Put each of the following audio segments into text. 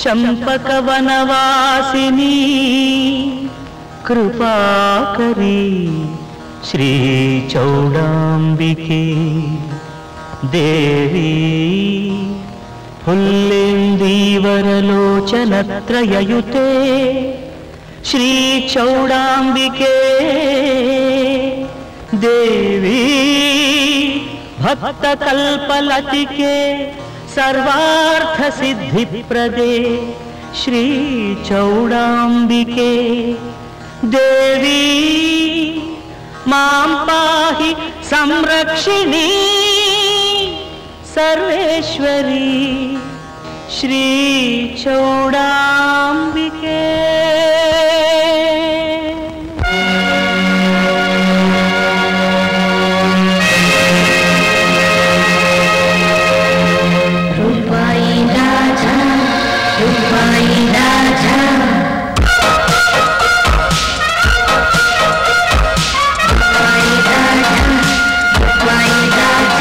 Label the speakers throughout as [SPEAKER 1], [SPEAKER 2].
[SPEAKER 1] ಚಂಪಕವನವಾಸಿನಿ ಕೃಪಾಕರಿ ಶ್ರೀ ಚೌಡಾಂಬಿಕೆ ದೇವಿ ಹುಲ್ಲೆಂದೀವರಲೋಚನತ್ರಯಯುತೆ ಶ್ರೀ ಚೌಡಾಂಬಿಕೆ ದೇವಿ ಭಕ್ತ ಕಲ್ಪಲತಿಕೆ ಸರ್ವಾರ್ಥ ಸಿದ್ಧಿಪ್ರದೆ ಶ್ರೀ ಚೌಡಾಂಬಿಕೆ ದೇವಿ ಮಾಂ ಪಾಹಿ ಸಂರಕ್ಷಿಣಿ ಸರ್ವೇಶ್ವರಿ ಶ್ರೀ ಚೌಡಾಂಬಿಕೆ
[SPEAKER 2] ರೂಪಾಯಿ ರಾಜ ರೂಪಾಯಿ ರಾಜ ರೂಪಾಯಿ ರಾಜ ರೂಪಾಯಿ ರಾಜ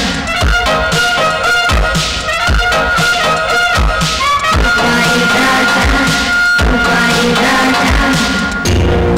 [SPEAKER 2] ರೂಪಾಯಿ ರಾಜ ರೂಪಾಯಿ ರಾಜ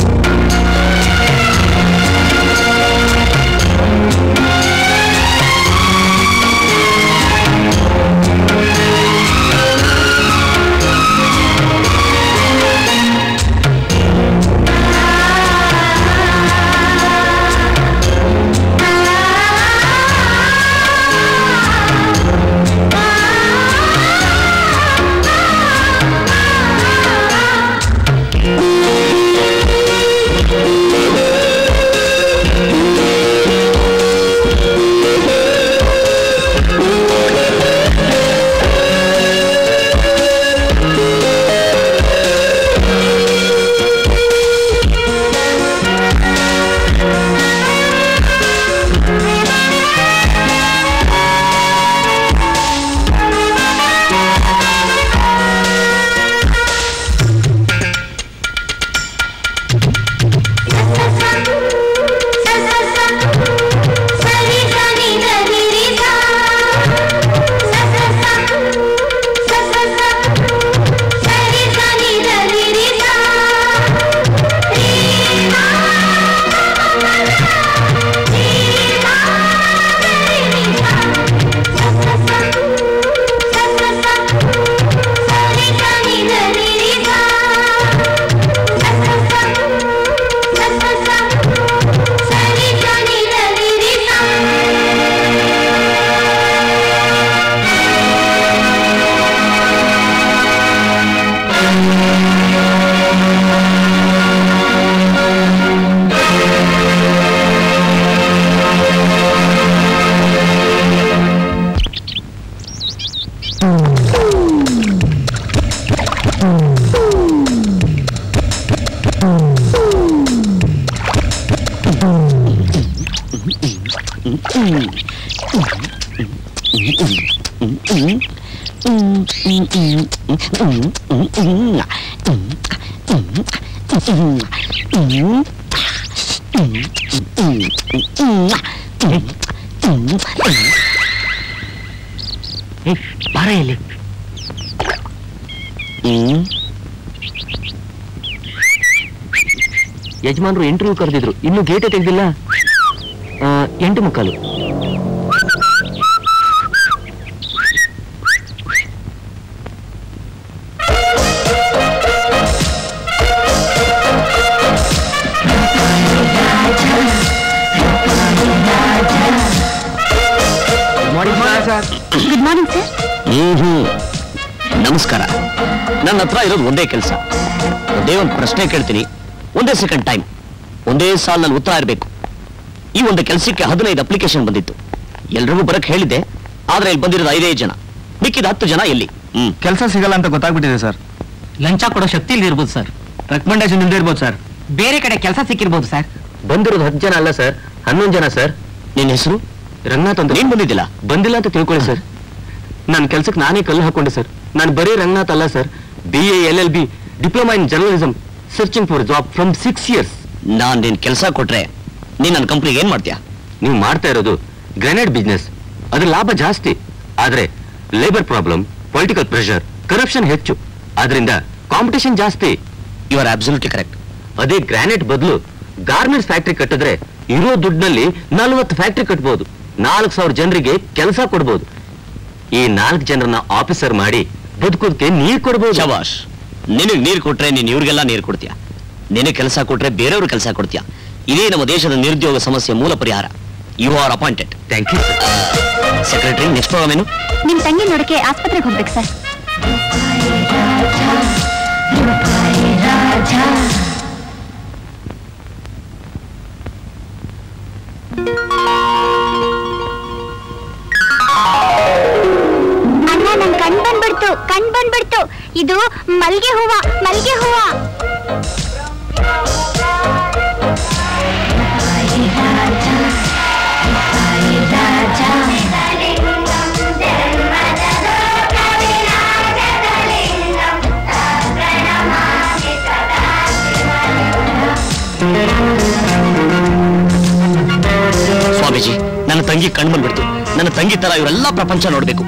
[SPEAKER 1] ಬಾರ ಇಲ್ಲಿ ಯಜಮಾನ್ರು ಇಂಟರ್ವ್ಯೂ ಕರೆದಿದ್ರು ಇನ್ನು ಗೇಟೇ ತೆಗೆದಿಲ್ಲ ಎಂಟು ಮುಕ್ಕಾಲು
[SPEAKER 2] ಗುಡ್ ಮಾರ್ನಿಂಗ್ ಸರ್
[SPEAKER 3] ಹ್ಮ್ ನಮಸ್ಕಾರ ನನ್ನ ಹತ್ರ ಇರೋದು ಒಂದೇ ಕೆಲಸ ಒಂದೇ ಒಂದು ಪ್ರಶ್ನೆ ಕೇಳ್ತೀನಿ ಒಂದೇ ಸೆಕೆಂಡ್ ಟೈಮ್ ಒಂದೇ ಸಾಲಿನಲ್ಲಿ ಉತ್ತರ ಇರಬೇಕು ಈ ಒಂದು ಕೆಲಸಕ್ಕೆ ಹದಿನೈದು ಅಪ್ಲಿಕೇಶನ್ ಬಂದಿತ್ತು ಎಲ್ರಿಗೂ ಬರಕ್ ಹೇಳಿದ್ದೆ ಆದ್ರೆ ಇಲ್ಲಿ ಬಂದಿರೋದು ಐದೇ ಜನ ಮಿಕ್ಕಿದ ಹತ್ತು ಜನ ಎಲ್ಲಿ ಹ್ಮ್
[SPEAKER 4] ಕೆಲಸ ಸಿಗಲ್ಲ ಅಂತ ಗೊತ್ತಾಗ್ಬಿಟ್ಟಿದೆ ಸರ್
[SPEAKER 1] ಲಂಚ ಕೊಡೋ ಶಕ್ತಿ ಇಲ್ಲಿ ಇರ್ಬೋದು ಸರ್
[SPEAKER 4] ರೆಕಮೆಂಡೇಶನ್ ಇಲ್ಲದೆ ಇರ್ಬೋದು ಸರ್
[SPEAKER 1] ಬೇರೆ ಕಡೆ ಕೆಲಸ ಸಿಕ್ಕಿರ್ಬೋದು ಸರ್ ಬಂದಿರೋದು ಹತ್ತು ಜನ ಅಲ್ಲ ಸರ್ ಹನ್ನೊಂದು ಜನ ಸರ್
[SPEAKER 3] ನಿನ್ನ ಹೆಸರು
[SPEAKER 1] ರಂಗನಾಥ್ ಅಂತ
[SPEAKER 3] ನೀನ್ ಬಂದಿದ್ದಿಲ್ಲ
[SPEAKER 1] ಬಂದಿಲ್ಲ ಅಂತ ತಿಳ್ಕೊಳ್ಳಿ ಸರ್ ನನ್ನ ಕೆಲ್ಸಕ್ಕೆ ನಾನೇ ಕಲ್ಲು ಹಾಕೊಂಡೆ ಸರ್ ನಾನು ಬರೀ ರಂಗನಾಥ್ ಅಲ್ಲ sir B A L L B diploma in journalism searching for job from six years
[SPEAKER 3] ನಾನ್ ನಿನ್ ಕೆಲಸ ಕೊಟ್ರೆ ನೀನ್ ನನ್ನ ಕಂಪ್ನಿಗೆ ಏನ್ ಮಾಡ್ತೀಯಾ
[SPEAKER 1] ನೀವು ಮಾಡ್ತಾ ಇರೋದು ಗ್ರಾನೈಟ್ ಬಿಸ್ನೆಸ್ ಅದ್ರ ಲಾಭ ಜಾಸ್ತಿ ಆದ್ರೆ labour problem political pressure corruption ಹೆಚ್ಚು ಆದ್ರಿಂದ ಕಾಂಪಿಟೇಷನ್ ಜಾಸ್ತಿ
[SPEAKER 3] ಯು ಆರ್ ಅಬ್ಸಲ್ಯೂಟ್ಲಿ ಕರೆಕ್ಟ್
[SPEAKER 1] ಅದೇ ಗ್ರಾನೈಟ್ ಬದಲು ಗಾರ್ಮೆಂಟ್ಸ್ ಫ್ಯಾಕ್ಟ್ರಿ ಕಟ್ಟಿದ್ರೆ ಇರೋ ದುಡ್ಡಿನಲ್ಲಿ ನಲ್ವತ್ತು ಫ್ಯಾಕ್ಟ್ರಿ ಕಟ್ಬೋದು ನಾಲ್ಕು ಸಾವಿರ ಜನರಿಗೆ ಕೆಲಸ ಕೊಡ್ಬೋದು ಈ ನಾಲ್ಕು ಜನರನ್ನ ಆಫೀಸರ್ ಮಾಡಿ ಬದುಕೋದಕ್ಕೆ ನೀರ್ ಕೊಡ್ಬೋದು
[SPEAKER 3] ಶಬಾಷ್ ನಿನಗ್ ನೀರು ಕೊಟ್ರೆ ನೀನ್ ಇವ್ರಿಗೆಲ್ಲ ನೀರು ಕೊಡ್ತೀಯ ನಿನಗ್ ಕೆಲಸ ಕೊಟ್ರೆ ಬೇರೆಯವ್ರ ಕೆಲಸ ಕೊಡ್ತೀಯ ಇದೇ ನಮ್ಮ ದೇಶದ ನಿರುದ್ಯೋಗ ಸಮಸ್ಯೆ ಮೂಲ ಪರಿಹಾರ you are appointed
[SPEAKER 1] thank you
[SPEAKER 3] secretary next program ಏನು
[SPEAKER 2] ನಿಮ್ ತಂಗಿ ನೋಡಕ್ಕೆ ಆಸ್ಪತ್ರೆಗೆ ಹೋಗ್ಬೇಕು ಸರ್ ಅಣ್ಣ ನನ್ ಕಣ್ ಬಂದ್ಬಿಡ್ತು ಕಣ್ ಬಂದ್ಬಿಡ್ತು ಇದು ಮಲ್ಗೆ ಹೂವ ಮಲ್ಗೆ ಹೂವ
[SPEAKER 3] ಸ್ವಾಮೀಜಿ ನನ್ನ ತಂಗಿ ಕಣ್ ಬಂದ್ಬಿಡ್ತು ನನ್ನ ತಂಗಿ ತರ ಇವರೆಲ್ಲ ಪ್ರಪಂಚ ನೋಡ್ಬೇಕು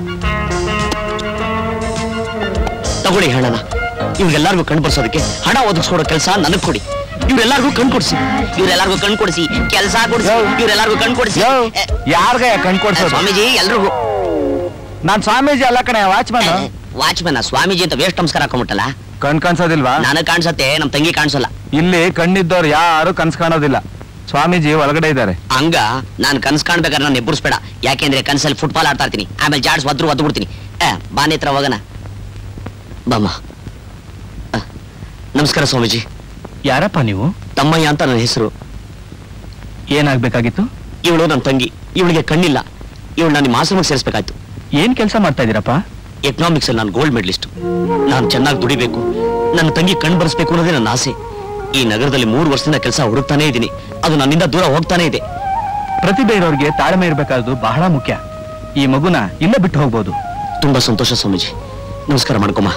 [SPEAKER 3] ತಗೊಳ್ಳಿ ಹಣನ ಇವ್ರಿಗೆಲ್ಲರಿಗೂ ಕಣ್ ಬರ್ಸೋದಕ್ಕೆ ಹಣ ಒದಗಿಸ್ಕೊಡೋ ಕೆಲಸ ನನಗ್ ಕೊಡಿ ಇವ್ರೆಲ್ಲರಿಗೂ ಕಣ್ ಕೊಡ್ಸಿ ಇವ್ರೆಲ್ಲರಿಗೂ ಕಣ್ ಕೊಡಿಸಿ ಕೆಲಸ ಕೊಡಿಸಿ ಇವ್ರೆಲ್ಲರಿಗೂ ಕಣ್ ಕೊಡಿಸಿ
[SPEAKER 4] ಯಾರ್ಗ ಕಣ್ ಕೊಡ್ಸೋದು
[SPEAKER 3] ಸ್ವಾಮೀಜಿ ಎಲ್ರಿಗೂ
[SPEAKER 4] ನಾನ್ ಸ್ವಾಮೀಜಿ ಅಲ್ಲ ಕಣೆ ವಾಚ್ಮನ್
[SPEAKER 3] ವಾಚ್ಮನ್ ಸ್ವಾಮೀಜಿ ಅಂತ ವೇಸ್ಟ್ ನಮಸ್ಕಾರ ಹಾಕೊಂಬಿಟ್ಟಲ್ಲ
[SPEAKER 4] ಕಣ್ ಕಾಣಿಸೋದಿಲ್ವಾ
[SPEAKER 3] ನನಗ್ ಕಾಣಿಸತ್ತೆ ನಮ್ ತಂಗಿ ಕಾಣಿಸಲ್ಲ
[SPEAKER 4] ಇಲ್ಲಿ ಕಣ್ಣಿದ್ದವ್ರು ಯಾರು ಕನ್ಸ್ ಕಾಣೋದಿಲ್ಲ ಸ್ವಾಮೀಜಿ ಒಳಗಡೆ ಇದ್ದಾರೆ
[SPEAKER 3] ಹಂಗ ನಾನ್ ಕನ್ಸ್ ಕಾಣ್ಬೇಕಾದ್ರೆ ನಾನು ಎಬ್ಬರಿಸ್ಬೇಡ ಯಾಕೆಂದ್ರೆ ಕನ್ಸಲ್ಲಿ ಫುಟ್ಬಾಲ್ ಆಡ್ತಾ ಇರ್ತೀನಿ ಆಮೇಲೆ ಜಾಡ್ಸ್ ಒದ್ರು ಒದ್ದು ಬಿಡ್ತೀನಿ ಏ ಬಾನಿ ಹತ್ರ ಹೋಗೋಣ ಬಾಮ್ಮ ಆ, ನಮಸ್ಕಾರ ಸ್ವಾಮೀಜಿ
[SPEAKER 4] ಯಾರಪ್ಪ ನೀವು
[SPEAKER 3] ತಮ್ಮಯ್ಯ ಅಂತ ನನ್ನ ಹೆಸರು
[SPEAKER 4] ಏನಾಗ್ಬೇಕಾಗಿತ್ತು
[SPEAKER 3] ಇವಳು ನನ್ನ ತಂಗಿ ಇವಳಿಗೆ ಕಣ್ಣಿಲ್ಲ ಇವಳು ನಾನು ನಿಮ್ಮ ಆಶ್ರಮಕ್ಕೆ ಸೇರಿಸ್ಬೇಕಾಯ್ತು
[SPEAKER 4] ಏನ್ ಕೆಲಸ ಮಾಡ್ತಾ ಇದೀರಪ್ಪ
[SPEAKER 3] ಎಕನಾಮಿಕ್ಸ್ ಅಲ್ಲಿ ನಾನು ಗೋಲ್ಡ್ ಮೆಡಲಿಸ್ಟ್ ನಾನು ಚೆನ್ನಾಗಿ ದುಡಿಬೇಕು ನನ್ನ ತಂಗಿ ಕಣ್ ಬರ್ಸ್ಬೇಕು ಅನ್ನೋದೇ ನನ್ನ ಆಸೆ ಈ ನಗರದಲ್ಲಿ ಮೂರು ವರ್ಷದಿಂದ ಕೆಲಸ ಹುಡುಕ್ತಾನೇ ಇದ್ದೀನಿ ಅದು ನನ್ನಿಂದ ದೂರ ಹೋಗ್ತಾನೆ ಇದೆ
[SPEAKER 4] ಪ್ರತಿಭೆ ಇರೋರ್ಗೆ ತಾಳ್ಮೆ ಇರ್ಬೇಕಾದ್ದು ಬಹಳ ಮುಖ್ಯ ಈ ಮಗುನ ಇಲ್ಲೇ ಬಿಟ್ಟು ಹೋಗ್ಬೋದು
[SPEAKER 3] ತುಂಬಾ ಸಂತೋಷ ಸ್ವಾಮೀಜಿ ನಮಸ್ಕಾರ ಮಾಡ್ಕೊಮ್ಮ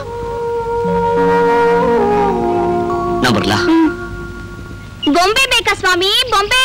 [SPEAKER 3] ನಾ ಬರ್ಲಾ
[SPEAKER 2] ಬೊಂಬೆ ಬೇಕಾ ಸ್ವಾಮಿ ಬೊಂಬೆ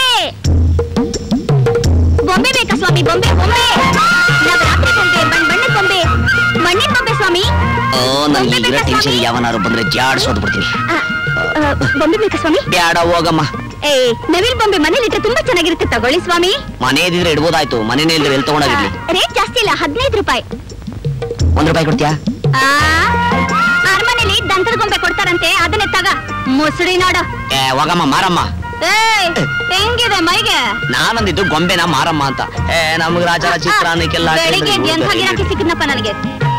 [SPEAKER 2] ಬೊಂಬೆ ಬೇಕಾ ಸ್ವಾಮಿ ಬೊಂಬೆ ಬೊಂಬೆ ನವರಾತ್ರಿ ಬೊಂಬೆ ಬಣ್ಣ ಬಣ್ಣದ ಬೊಂಬೆ ಮಣ್ಣಿನ ಬೊಂಬೆ ಸ್ವಾಮಿ
[SPEAKER 3] ಓ ನನ್ಗೆ
[SPEAKER 2] ಬೊಂಬೆ
[SPEAKER 3] ಈಗಿರೋ
[SPEAKER 2] ಬೇಕಾ
[SPEAKER 3] ಟೆನ್ಷನ್
[SPEAKER 2] ಸ್ವಾಮಿ?
[SPEAKER 3] ಯಾವನಾರು ಬಂದ್ರೆ ಜಾಡ್ಸೋದು ಬಿಡ್ತೀನಿ
[SPEAKER 2] ಆ, ಆ, ಬೊಂಬೆ ಬೇಕಾ ಸ್ವಾಮಿ
[SPEAKER 3] ಬ್ಯಾಡ ಹೋಗಮ್ಮ
[SPEAKER 2] ಏ ನವಿಲ್ ಬೊಂಬೆ ಮನೇಲಿಟ್ರೆ ತುಂಬಾ ಚೆನ್ನಾಗಿರುತ್ತೆ ತಗೊಳ್ಳಿ ಸ್ವಾಮಿ
[SPEAKER 3] ಮನೆ ಇದ್ರೆ ಇಡ್ಬೋದಾಯ್ತು ಮನೇನೇ ಇಲ್ಲದೆ ಎಲ್ಲಿ ತಗೊಂಡಾಗಿರ್ಲಿ
[SPEAKER 2] ರೇಟ್ ಜಾಸ್ತಿ ಇಲ್ಲ ಹದಿನೈದು ರೂಪಾಯಿ
[SPEAKER 3] ಒಂದ್ ರೂಪಾಯಿ ಕೊಡ್ತೀಯಾ
[SPEAKER 2] ಆ, ಅರಮನೆಲಿ ದಂತದ ಗೊಂಬೆ ಕೊಡ್ತಾರಂತೆ ಅದನ್ನೇ ತಗ ಮುಸುಡಿ ನೋಡು
[SPEAKER 3] ಏ ಹೋಗಮ್ಮ ಮಾರಮ್ಮ
[SPEAKER 2] ಏಯ್ ಹೆಂಗಿದೆ ಮೈಗೆ
[SPEAKER 3] ನಾನಂದಿದ್ದು ಗೊಂಬೆನ ಮಾರಮ್ಮ ಅಂತ ಏ ನಮ್ಗ್ ರಾಜರ ಚಿತ್ರಾನ್ನಕ್ಕೆಲ್ಲ
[SPEAKER 2] ಬೆಳಿಗ್ಗೆ ಎದ್ದು ಎಂಥ ಗಿರಾಕಿ ಸಿಕ್ಕದ್ನಪ್ಪ ನನಗೆ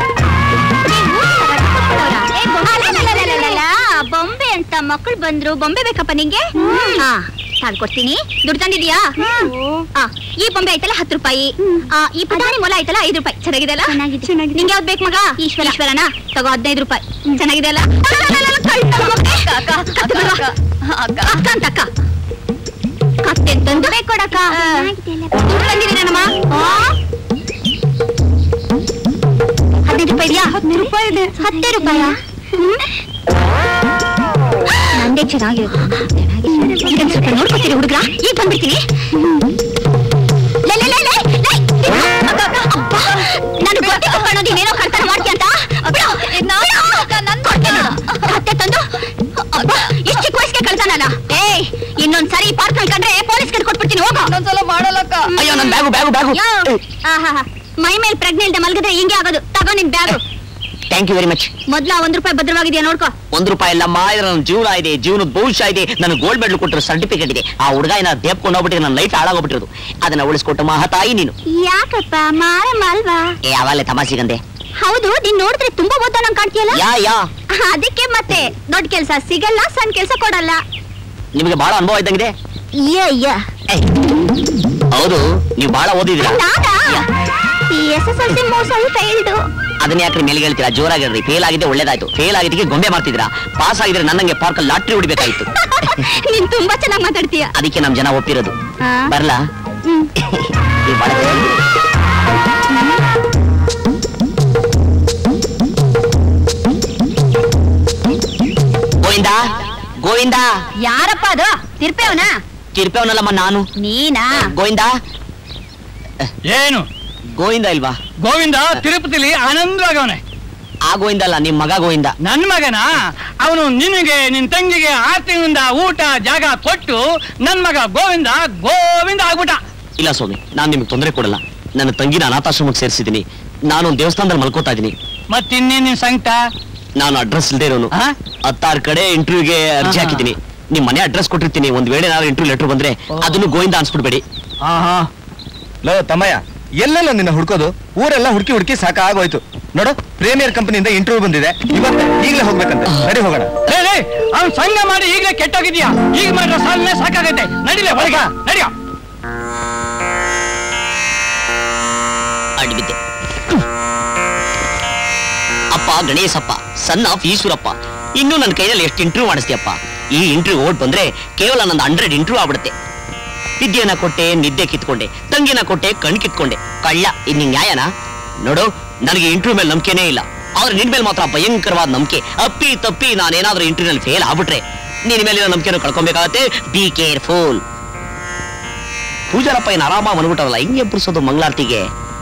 [SPEAKER 2] ಏ, ಬೊಂಬೆ- ಅಲಲಲಲಲಲ, ಬೊಂಬೆ ಅಂತ ಮಕ್ಕಳು ಬಂದ್ರು ಬೊಂಬೆ ಬೇಕಪ್ಪ ನಿಂಗೆ ಹಾ ಕೊಡ್ತೀನಿ ದುಡ್ಡು ತಂದಿದ್ಯಾ ಆ, ಈ ಬೊಂಬೆ ಐತಲ್ಲ ಹತ್ತು ರೂಪಾಯಿ ಆ, ಈ ಪುಟಾಣಿ ಮೊಲ ಐತಲ್ಲ ಐದು ರೂಪಾಯಿ ಚೆನ್ನಾಗಿದೆ ಅಲ್ಲ ನಿಂಗೆ ಯಾವ್ದು ಬೇಕು ಮಗ ಈಶ್ವರ ಈಶ್ವರನ ತಗೋ ಹದಿನೈದು ರೂಪಾಯಿ ಚೆನ್ನಾಗಿದೆ ಅಲ್ಲ ಅಲಲಲಲ, ಕಳ್ತನ ಮಕ್ಕಳೇ. ಕತ್ತೆ ಬಿಡ್ವಾ? ಅಕ್ಕ ಅಂತ ಅಕ್ಕ ಕತ್ತೆ ತಂದು ಬೇಕು ಕೊಡಕ್ಕ ದುಡ್ಡು ತಂದಿದ್ದೀನಮ್ಮ ಹದಿನೈದು ರೂಪಾಯಿ ಇದೆಯಾ ಹದಿನೈದು ರೂಪಾಯಿ ಇದೆ ಹತ್ತೇ ರೂಪಾಯ ನಂದೇ ಚೆನ್ನಾಗಿರುತ್ತೆ ಇದೊಂದ್ ಸ್ವಲ್ಪ ನೋಡ್ಕೊತೀರಿ ಹುಡುಗ್ರ ಈಗ ಬಂದ್ಬಿಡ್ತೀನಿ ಲೇ, ಲೇ, ಲೇ, ಲೇ, ಲೇ. ಅಕ್ಕ, ಅಕ್ಕ, ಅಪ್ಪ, ನಾನು ಗೊತ್ತಿತ್ತು ಕಣೋ ನೀನೇನೋ ಕಳ್ತನ ಮಾಡ್ತೀಯ ಅಂತ ಬಿಡು, ಬಿಡು. ಕೊಡ್ತೀನಿ ನೋಡು. ಕತ್ತೆ ತಂದು ಅಬ್ಬಾ, ಇಷ್ಟ್ ಚಿಕ್ಕ ವಯಸ್ಸಿಗೆ ಕಳ್ತಾನಲ್ಲ ಏಯ್ ಇನ್ನೊಂದ್ ಸರಿ ಪಾರ್ಕ್ ಕಂಡ್ರೆ ಪೊಲೀಸ್ ಕಡೆ ಕೊಟ್ಬಿಡ್ತೀನಿ ಹೋಗು ಇನ್ನೊಂದ್ಸಲ ಮಾಡಲ್ಲಕ್ಕ
[SPEAKER 3] ಅಯ್ಯೋ ನನ್ ಬ್ಯಾಗು ಬ್ಯಾಗು ಬ್ಯಾಗು
[SPEAKER 2] ಮೈ ಮೇಲೆ ಪ್ರಜ್ಞೆ ಇಲ್ದೆ ಮಲಗಿದ್ರೆ ಹಿಂಗೆ ಆಗೋದು ತಗೋ ನಿನ್ bag
[SPEAKER 3] thank you very much
[SPEAKER 2] ಮೊದ್ಲ ಒಂದ್ ರೂಪಾಯಿ ಭದ್ರವಾಗಿದ್ಯಾ ನೋಡ್ಕೋ
[SPEAKER 3] ಒಂದ್ ರೂಪಾಯಿ ಇಲ್ಲಮ್ಮ ಇದ್ರ ನನ್ನ ಜೀವನ ಇದೆ ಜೀವನದ ಭವಿಷ್ಯ ಇದೆ ನನ್ನ ಗೋಲ್ಡ್ ಮೆಡಲ್ ಕೊಟ್ಟಿರೋ ಸರ್ಟಿಫಿಕೇಟ್ ಇದೆ ಆ ಹುಡುಗ ಏನ ದೇಪ್ಕೊಂಡು ಹೋಗ್ಬಿಟ್ಟು ನನ್ನ ಲೈಫ್ ಹಾಳಾಗೋಗ್ಬಿಟ್ಟಿರೋದು ಅದನ್ನ ಉಳಿಸ್ಕೊಟ್ಟು ಮಹತಾಯಿ ನೀನು
[SPEAKER 2] ಯಾಕಪ್ಪ ಮಾರಮ್ಮ ಅಲ್ವಾ
[SPEAKER 3] ಏ ಅವಾಗಲೇ ತಮಾಷೆಗಂದೆ
[SPEAKER 2] ಹೌದು ನೀನ್ ನೋಡಿದ್ರೆ ತುಂಬಾ ಓದೋನಂಗ್ ಕಾಣ್ತೀಯಲ್ಲ
[SPEAKER 3] ಯಾ ಯಾ
[SPEAKER 2] ಅದಕ್ಕೆ ಮತ್ತೆ ದೊಡ್ಡ ಕೆಲ್ಸ ಸಿಗಲ್ಲ ಸಣ್ಣ ಕೆಲ್ಸ ಕೊಡಲ್ಲ
[SPEAKER 3] ನಿಮಗೆ ಬಹಳ ಅನುಭವ ಇದ್ದಂಗಿದೆ
[SPEAKER 2] ಅಯ್ಯ
[SPEAKER 3] ಏ, ಹೌದು ನೀವು ಬಹಳ ಓದಿದ್ದೀರಾ
[SPEAKER 2] ನಾನಾ ಎಸ್ ಎಸ್ ಎಲ್ ಸಿ ಮೂರ್ ಸಲ ಫೇಲ್ಡು
[SPEAKER 3] ಅದನ್ನ ಯಾಕ್ರಿ ಮೇಲೆ ಹೇಳ್ತೀರಾ ಜೋರಾಗಿರ್ರಿ ಫೇಲ್ ಆಗಿದ್ದೆ ಒಳ್ಳೇದಾಯ್ತು ಫೇಲ್ ಆಗಿದ್ದಕ್ಕೆ ಗೊಂಬೆ ಮಾಡ್ತಿದ್ದೀರಾ ಪಾಸ್ ಆಗಿದ್ರೆ ನನ್ನಂಗೆ ಪಾರ್ಕ್ ಲಾಟ್ರಿ ಹೊಡಿಬೇಕಾಯ್ತು
[SPEAKER 2] ನೀನ್ ತುಂಬಾ ಚೆನ್ನಾಗ್ ಮಾತಾಡ್ತೀಯ
[SPEAKER 3] ಅದಕ್ಕೆ ನಮ್ ಜನ ಒಪ್ಪಿರೋದು
[SPEAKER 2] ಆ?
[SPEAKER 3] ಬರ್ಲಾ
[SPEAKER 2] ಹ್ಮ್.
[SPEAKER 3] ನೀವು ಬಹಳ ಚೆನ್ನಾಗಿದ್ದೀರಿ. ಗೋವಿಂದ ಗೋವಿಂದ
[SPEAKER 2] ಯಾರಪ್ಪ ಅದು ತಿರ್ಪೇವನ
[SPEAKER 3] ತಿರ್ಪೇವನಲ್ಲಮ್ಮ ನಾನು
[SPEAKER 2] ನೀನಾ
[SPEAKER 3] ಗೋವಿಂದ
[SPEAKER 5] ಏನು
[SPEAKER 3] ಗೋವಿಂದ ಇಲ್ವಾ
[SPEAKER 5] ಗೋವಿಂದ ತಿರುಪತಿಲಿ ಆನಂದವಾಗವನೆ
[SPEAKER 3] ಆ ಗೋವಿಂದ ಅಲ್ಲ ನಿಮ್ ಮಗ ಗೋವಿಂದ
[SPEAKER 5] ನನ್ ಮಗನ ಅವನು ನಿನಗೆ ನಿನ್ ತಂಗಿಗೆ ಆರು ತಿಂಗಳಿಂದ ಊಟ ಜಾಗ ಕೊಟ್ಟು ನನ್ ಮಗ ಗೋವಿಂದ ಗೋವಿಂದ ಆಗ್ಬಿಟ್ಟ
[SPEAKER 3] ಇಲ್ಲ ಸ್ವಾಮಿ ನಾನ್ ನಿಮ್ಗೆ ತೊಂದರೆ ಕೊಡಲ್ಲ ನನ್ನ ತಂಗಿನ ಅನಾಥಾಶ್ರಮಕ್ಕೆ ಸೇರಿಸಿದ್ದೀನಿ ನಾನು ಒಂದು ದೇವಸ್ಥಾನದಲ್ಲಿ ಮಲ್ಕೋತಾ ಇದ್ದೀನಿ
[SPEAKER 5] ಮತ್ತಿನ್ನೇನ್ ನಿನ್ ಸಂಕಟ
[SPEAKER 3] ನಾನು ಅಡ್ರೆಸ್ ಇಲ್ದೇ ಇರೋನು
[SPEAKER 5] ಆ?
[SPEAKER 3] ಹತ್ತಾರು ಕಡೆ ಇಂಟರ್ವ್ಯೂಗೆ ಅರ್ಜಿ
[SPEAKER 5] ಆಹಾ.
[SPEAKER 3] ಹಾಕಿದ್ದೀನಿ ನಿಮ್ ಮನೆ ಅಡ್ರೆಸ್ ಕೊಟ್ಟಿರ್ತೀನಿ ಒಂದ್ ವೇಳೆ ಏನಾದ್ರು ಇಂಟರ್ವ್ಯೂ ಲೆಟರ್ ಬಂದ್ರೆ ಅದನ್ನು ಗೋವಿಂದ ಅನ್ಸ್ಬಿಡ್ಬೇಡಿ
[SPEAKER 4] ಲೋ ತಮ್ಮಯ್ಯ ಎಲ್ಲೆಲ್ಲ ನಿನ್ನ ಹುಡ್ಕೋದು ಊರೆಲ್ಲ ಹುಡುಕಿ ಹುಡುಕಿ ಸಾಕಾಗೋಯ್ತು ನೋಡು ಪ್ರೀಮಿಯರ್ ಕಂಪನಿಯಿಂದ ಇಂಟರ್ವ್ಯೂ ಬಂದಿದೆ ಇವತ್ತೇ ಈಗಲೇ ಹೋಗ್ಬೇಕಂತೆ ಸರಿ ಹೋಗೋಣ
[SPEAKER 5] ಅವ್ನ್ ಸಂಘ ಮಾಡಿ ಈಗಲೇ ಕೆಟ್ಟೋಗಿದ್ಯಾ ಈಗ ಮಾಡಿರೋ ಸಾಲನೆ ಸಾಕಾಗೈತೆ ನಡಿಲೆ ಒಳಗ ನಡಿಯ
[SPEAKER 3] ಅಡ್ಬಿದ್ದೆ ಅಪ್ಪ ಗಣೇಶಪ್ಪ ಸನ್ ಆಫ್ ಈಶ್ವರಪ್ಪ ಇನ್ನು ನನ್ನ ಕೈಯಲ್ಲಿ ಎಷ್ಟು ಇಂಟರ್ವ್ಯೂ ಮಾಡಿಸ್ತೀಯಪ್ಪ ಈ ಇಂಟರ್ವ್ಯೂ ಓಟ್ ಬಂದ್ರೆ ಕೇವಲ ನಂದು ಹಂಡ್ರೆಡ್ ಇಂಟರ್ವ್ಯೂ ಆಗ್ಬಿಡುತ್ತೆ ವಿದ್ಯೆನ ಕೊಟ್ಟೆ ನಿದ್ದೆ ಕಿತ್ಕೊಂಡೆ ತಂಗಿನ ಕೊಟ್ಟೆ ಕಣ್ ಕಿತ್ಕೊಂಡೆ ಕಳ್ಳ ಇನ್ನು ನ್ಯಾಯನಾ ನೋಡು ನನಗೆ ಇಂಟರ್ವ್ಯೂ ಮೇಲೆ ನಂಬಿಕೆನೇ ಇಲ್ಲ ಆದ್ರೆ ನಿನ್ ಮೇಲೆ ಮಾತ್ರ ಭಯಂಕರವಾದ ನಂಬಿಕೆ ಅಪ್ಪಿ ತಪ್ಪಿ ನಾನೇನಾದ್ರೂ ಇಂಟರ್ವ್ಯೂನಲ್ಲಿ ಫೇಲ್ ಆಗ್ಬಿಟ್ರೆ ನಿನ್ ಮೇಲಿನ ನಂಬಿಕೆನೂ ಕಳ್ಕೊಬೇಕಾಗತ್ತೆ ಬಿ ಕೇರ್ಫುಲ್ ಪೂಜಾರಪ್ಪ ಏನು ಆರಾಮ ಮನ್ಬಿಟ್ಟವಲ್ಲ ಹಿಂಗೆ ಎಬ್ಬರಿಸೋದು ಮಂಗಳಾರತಿಗೆ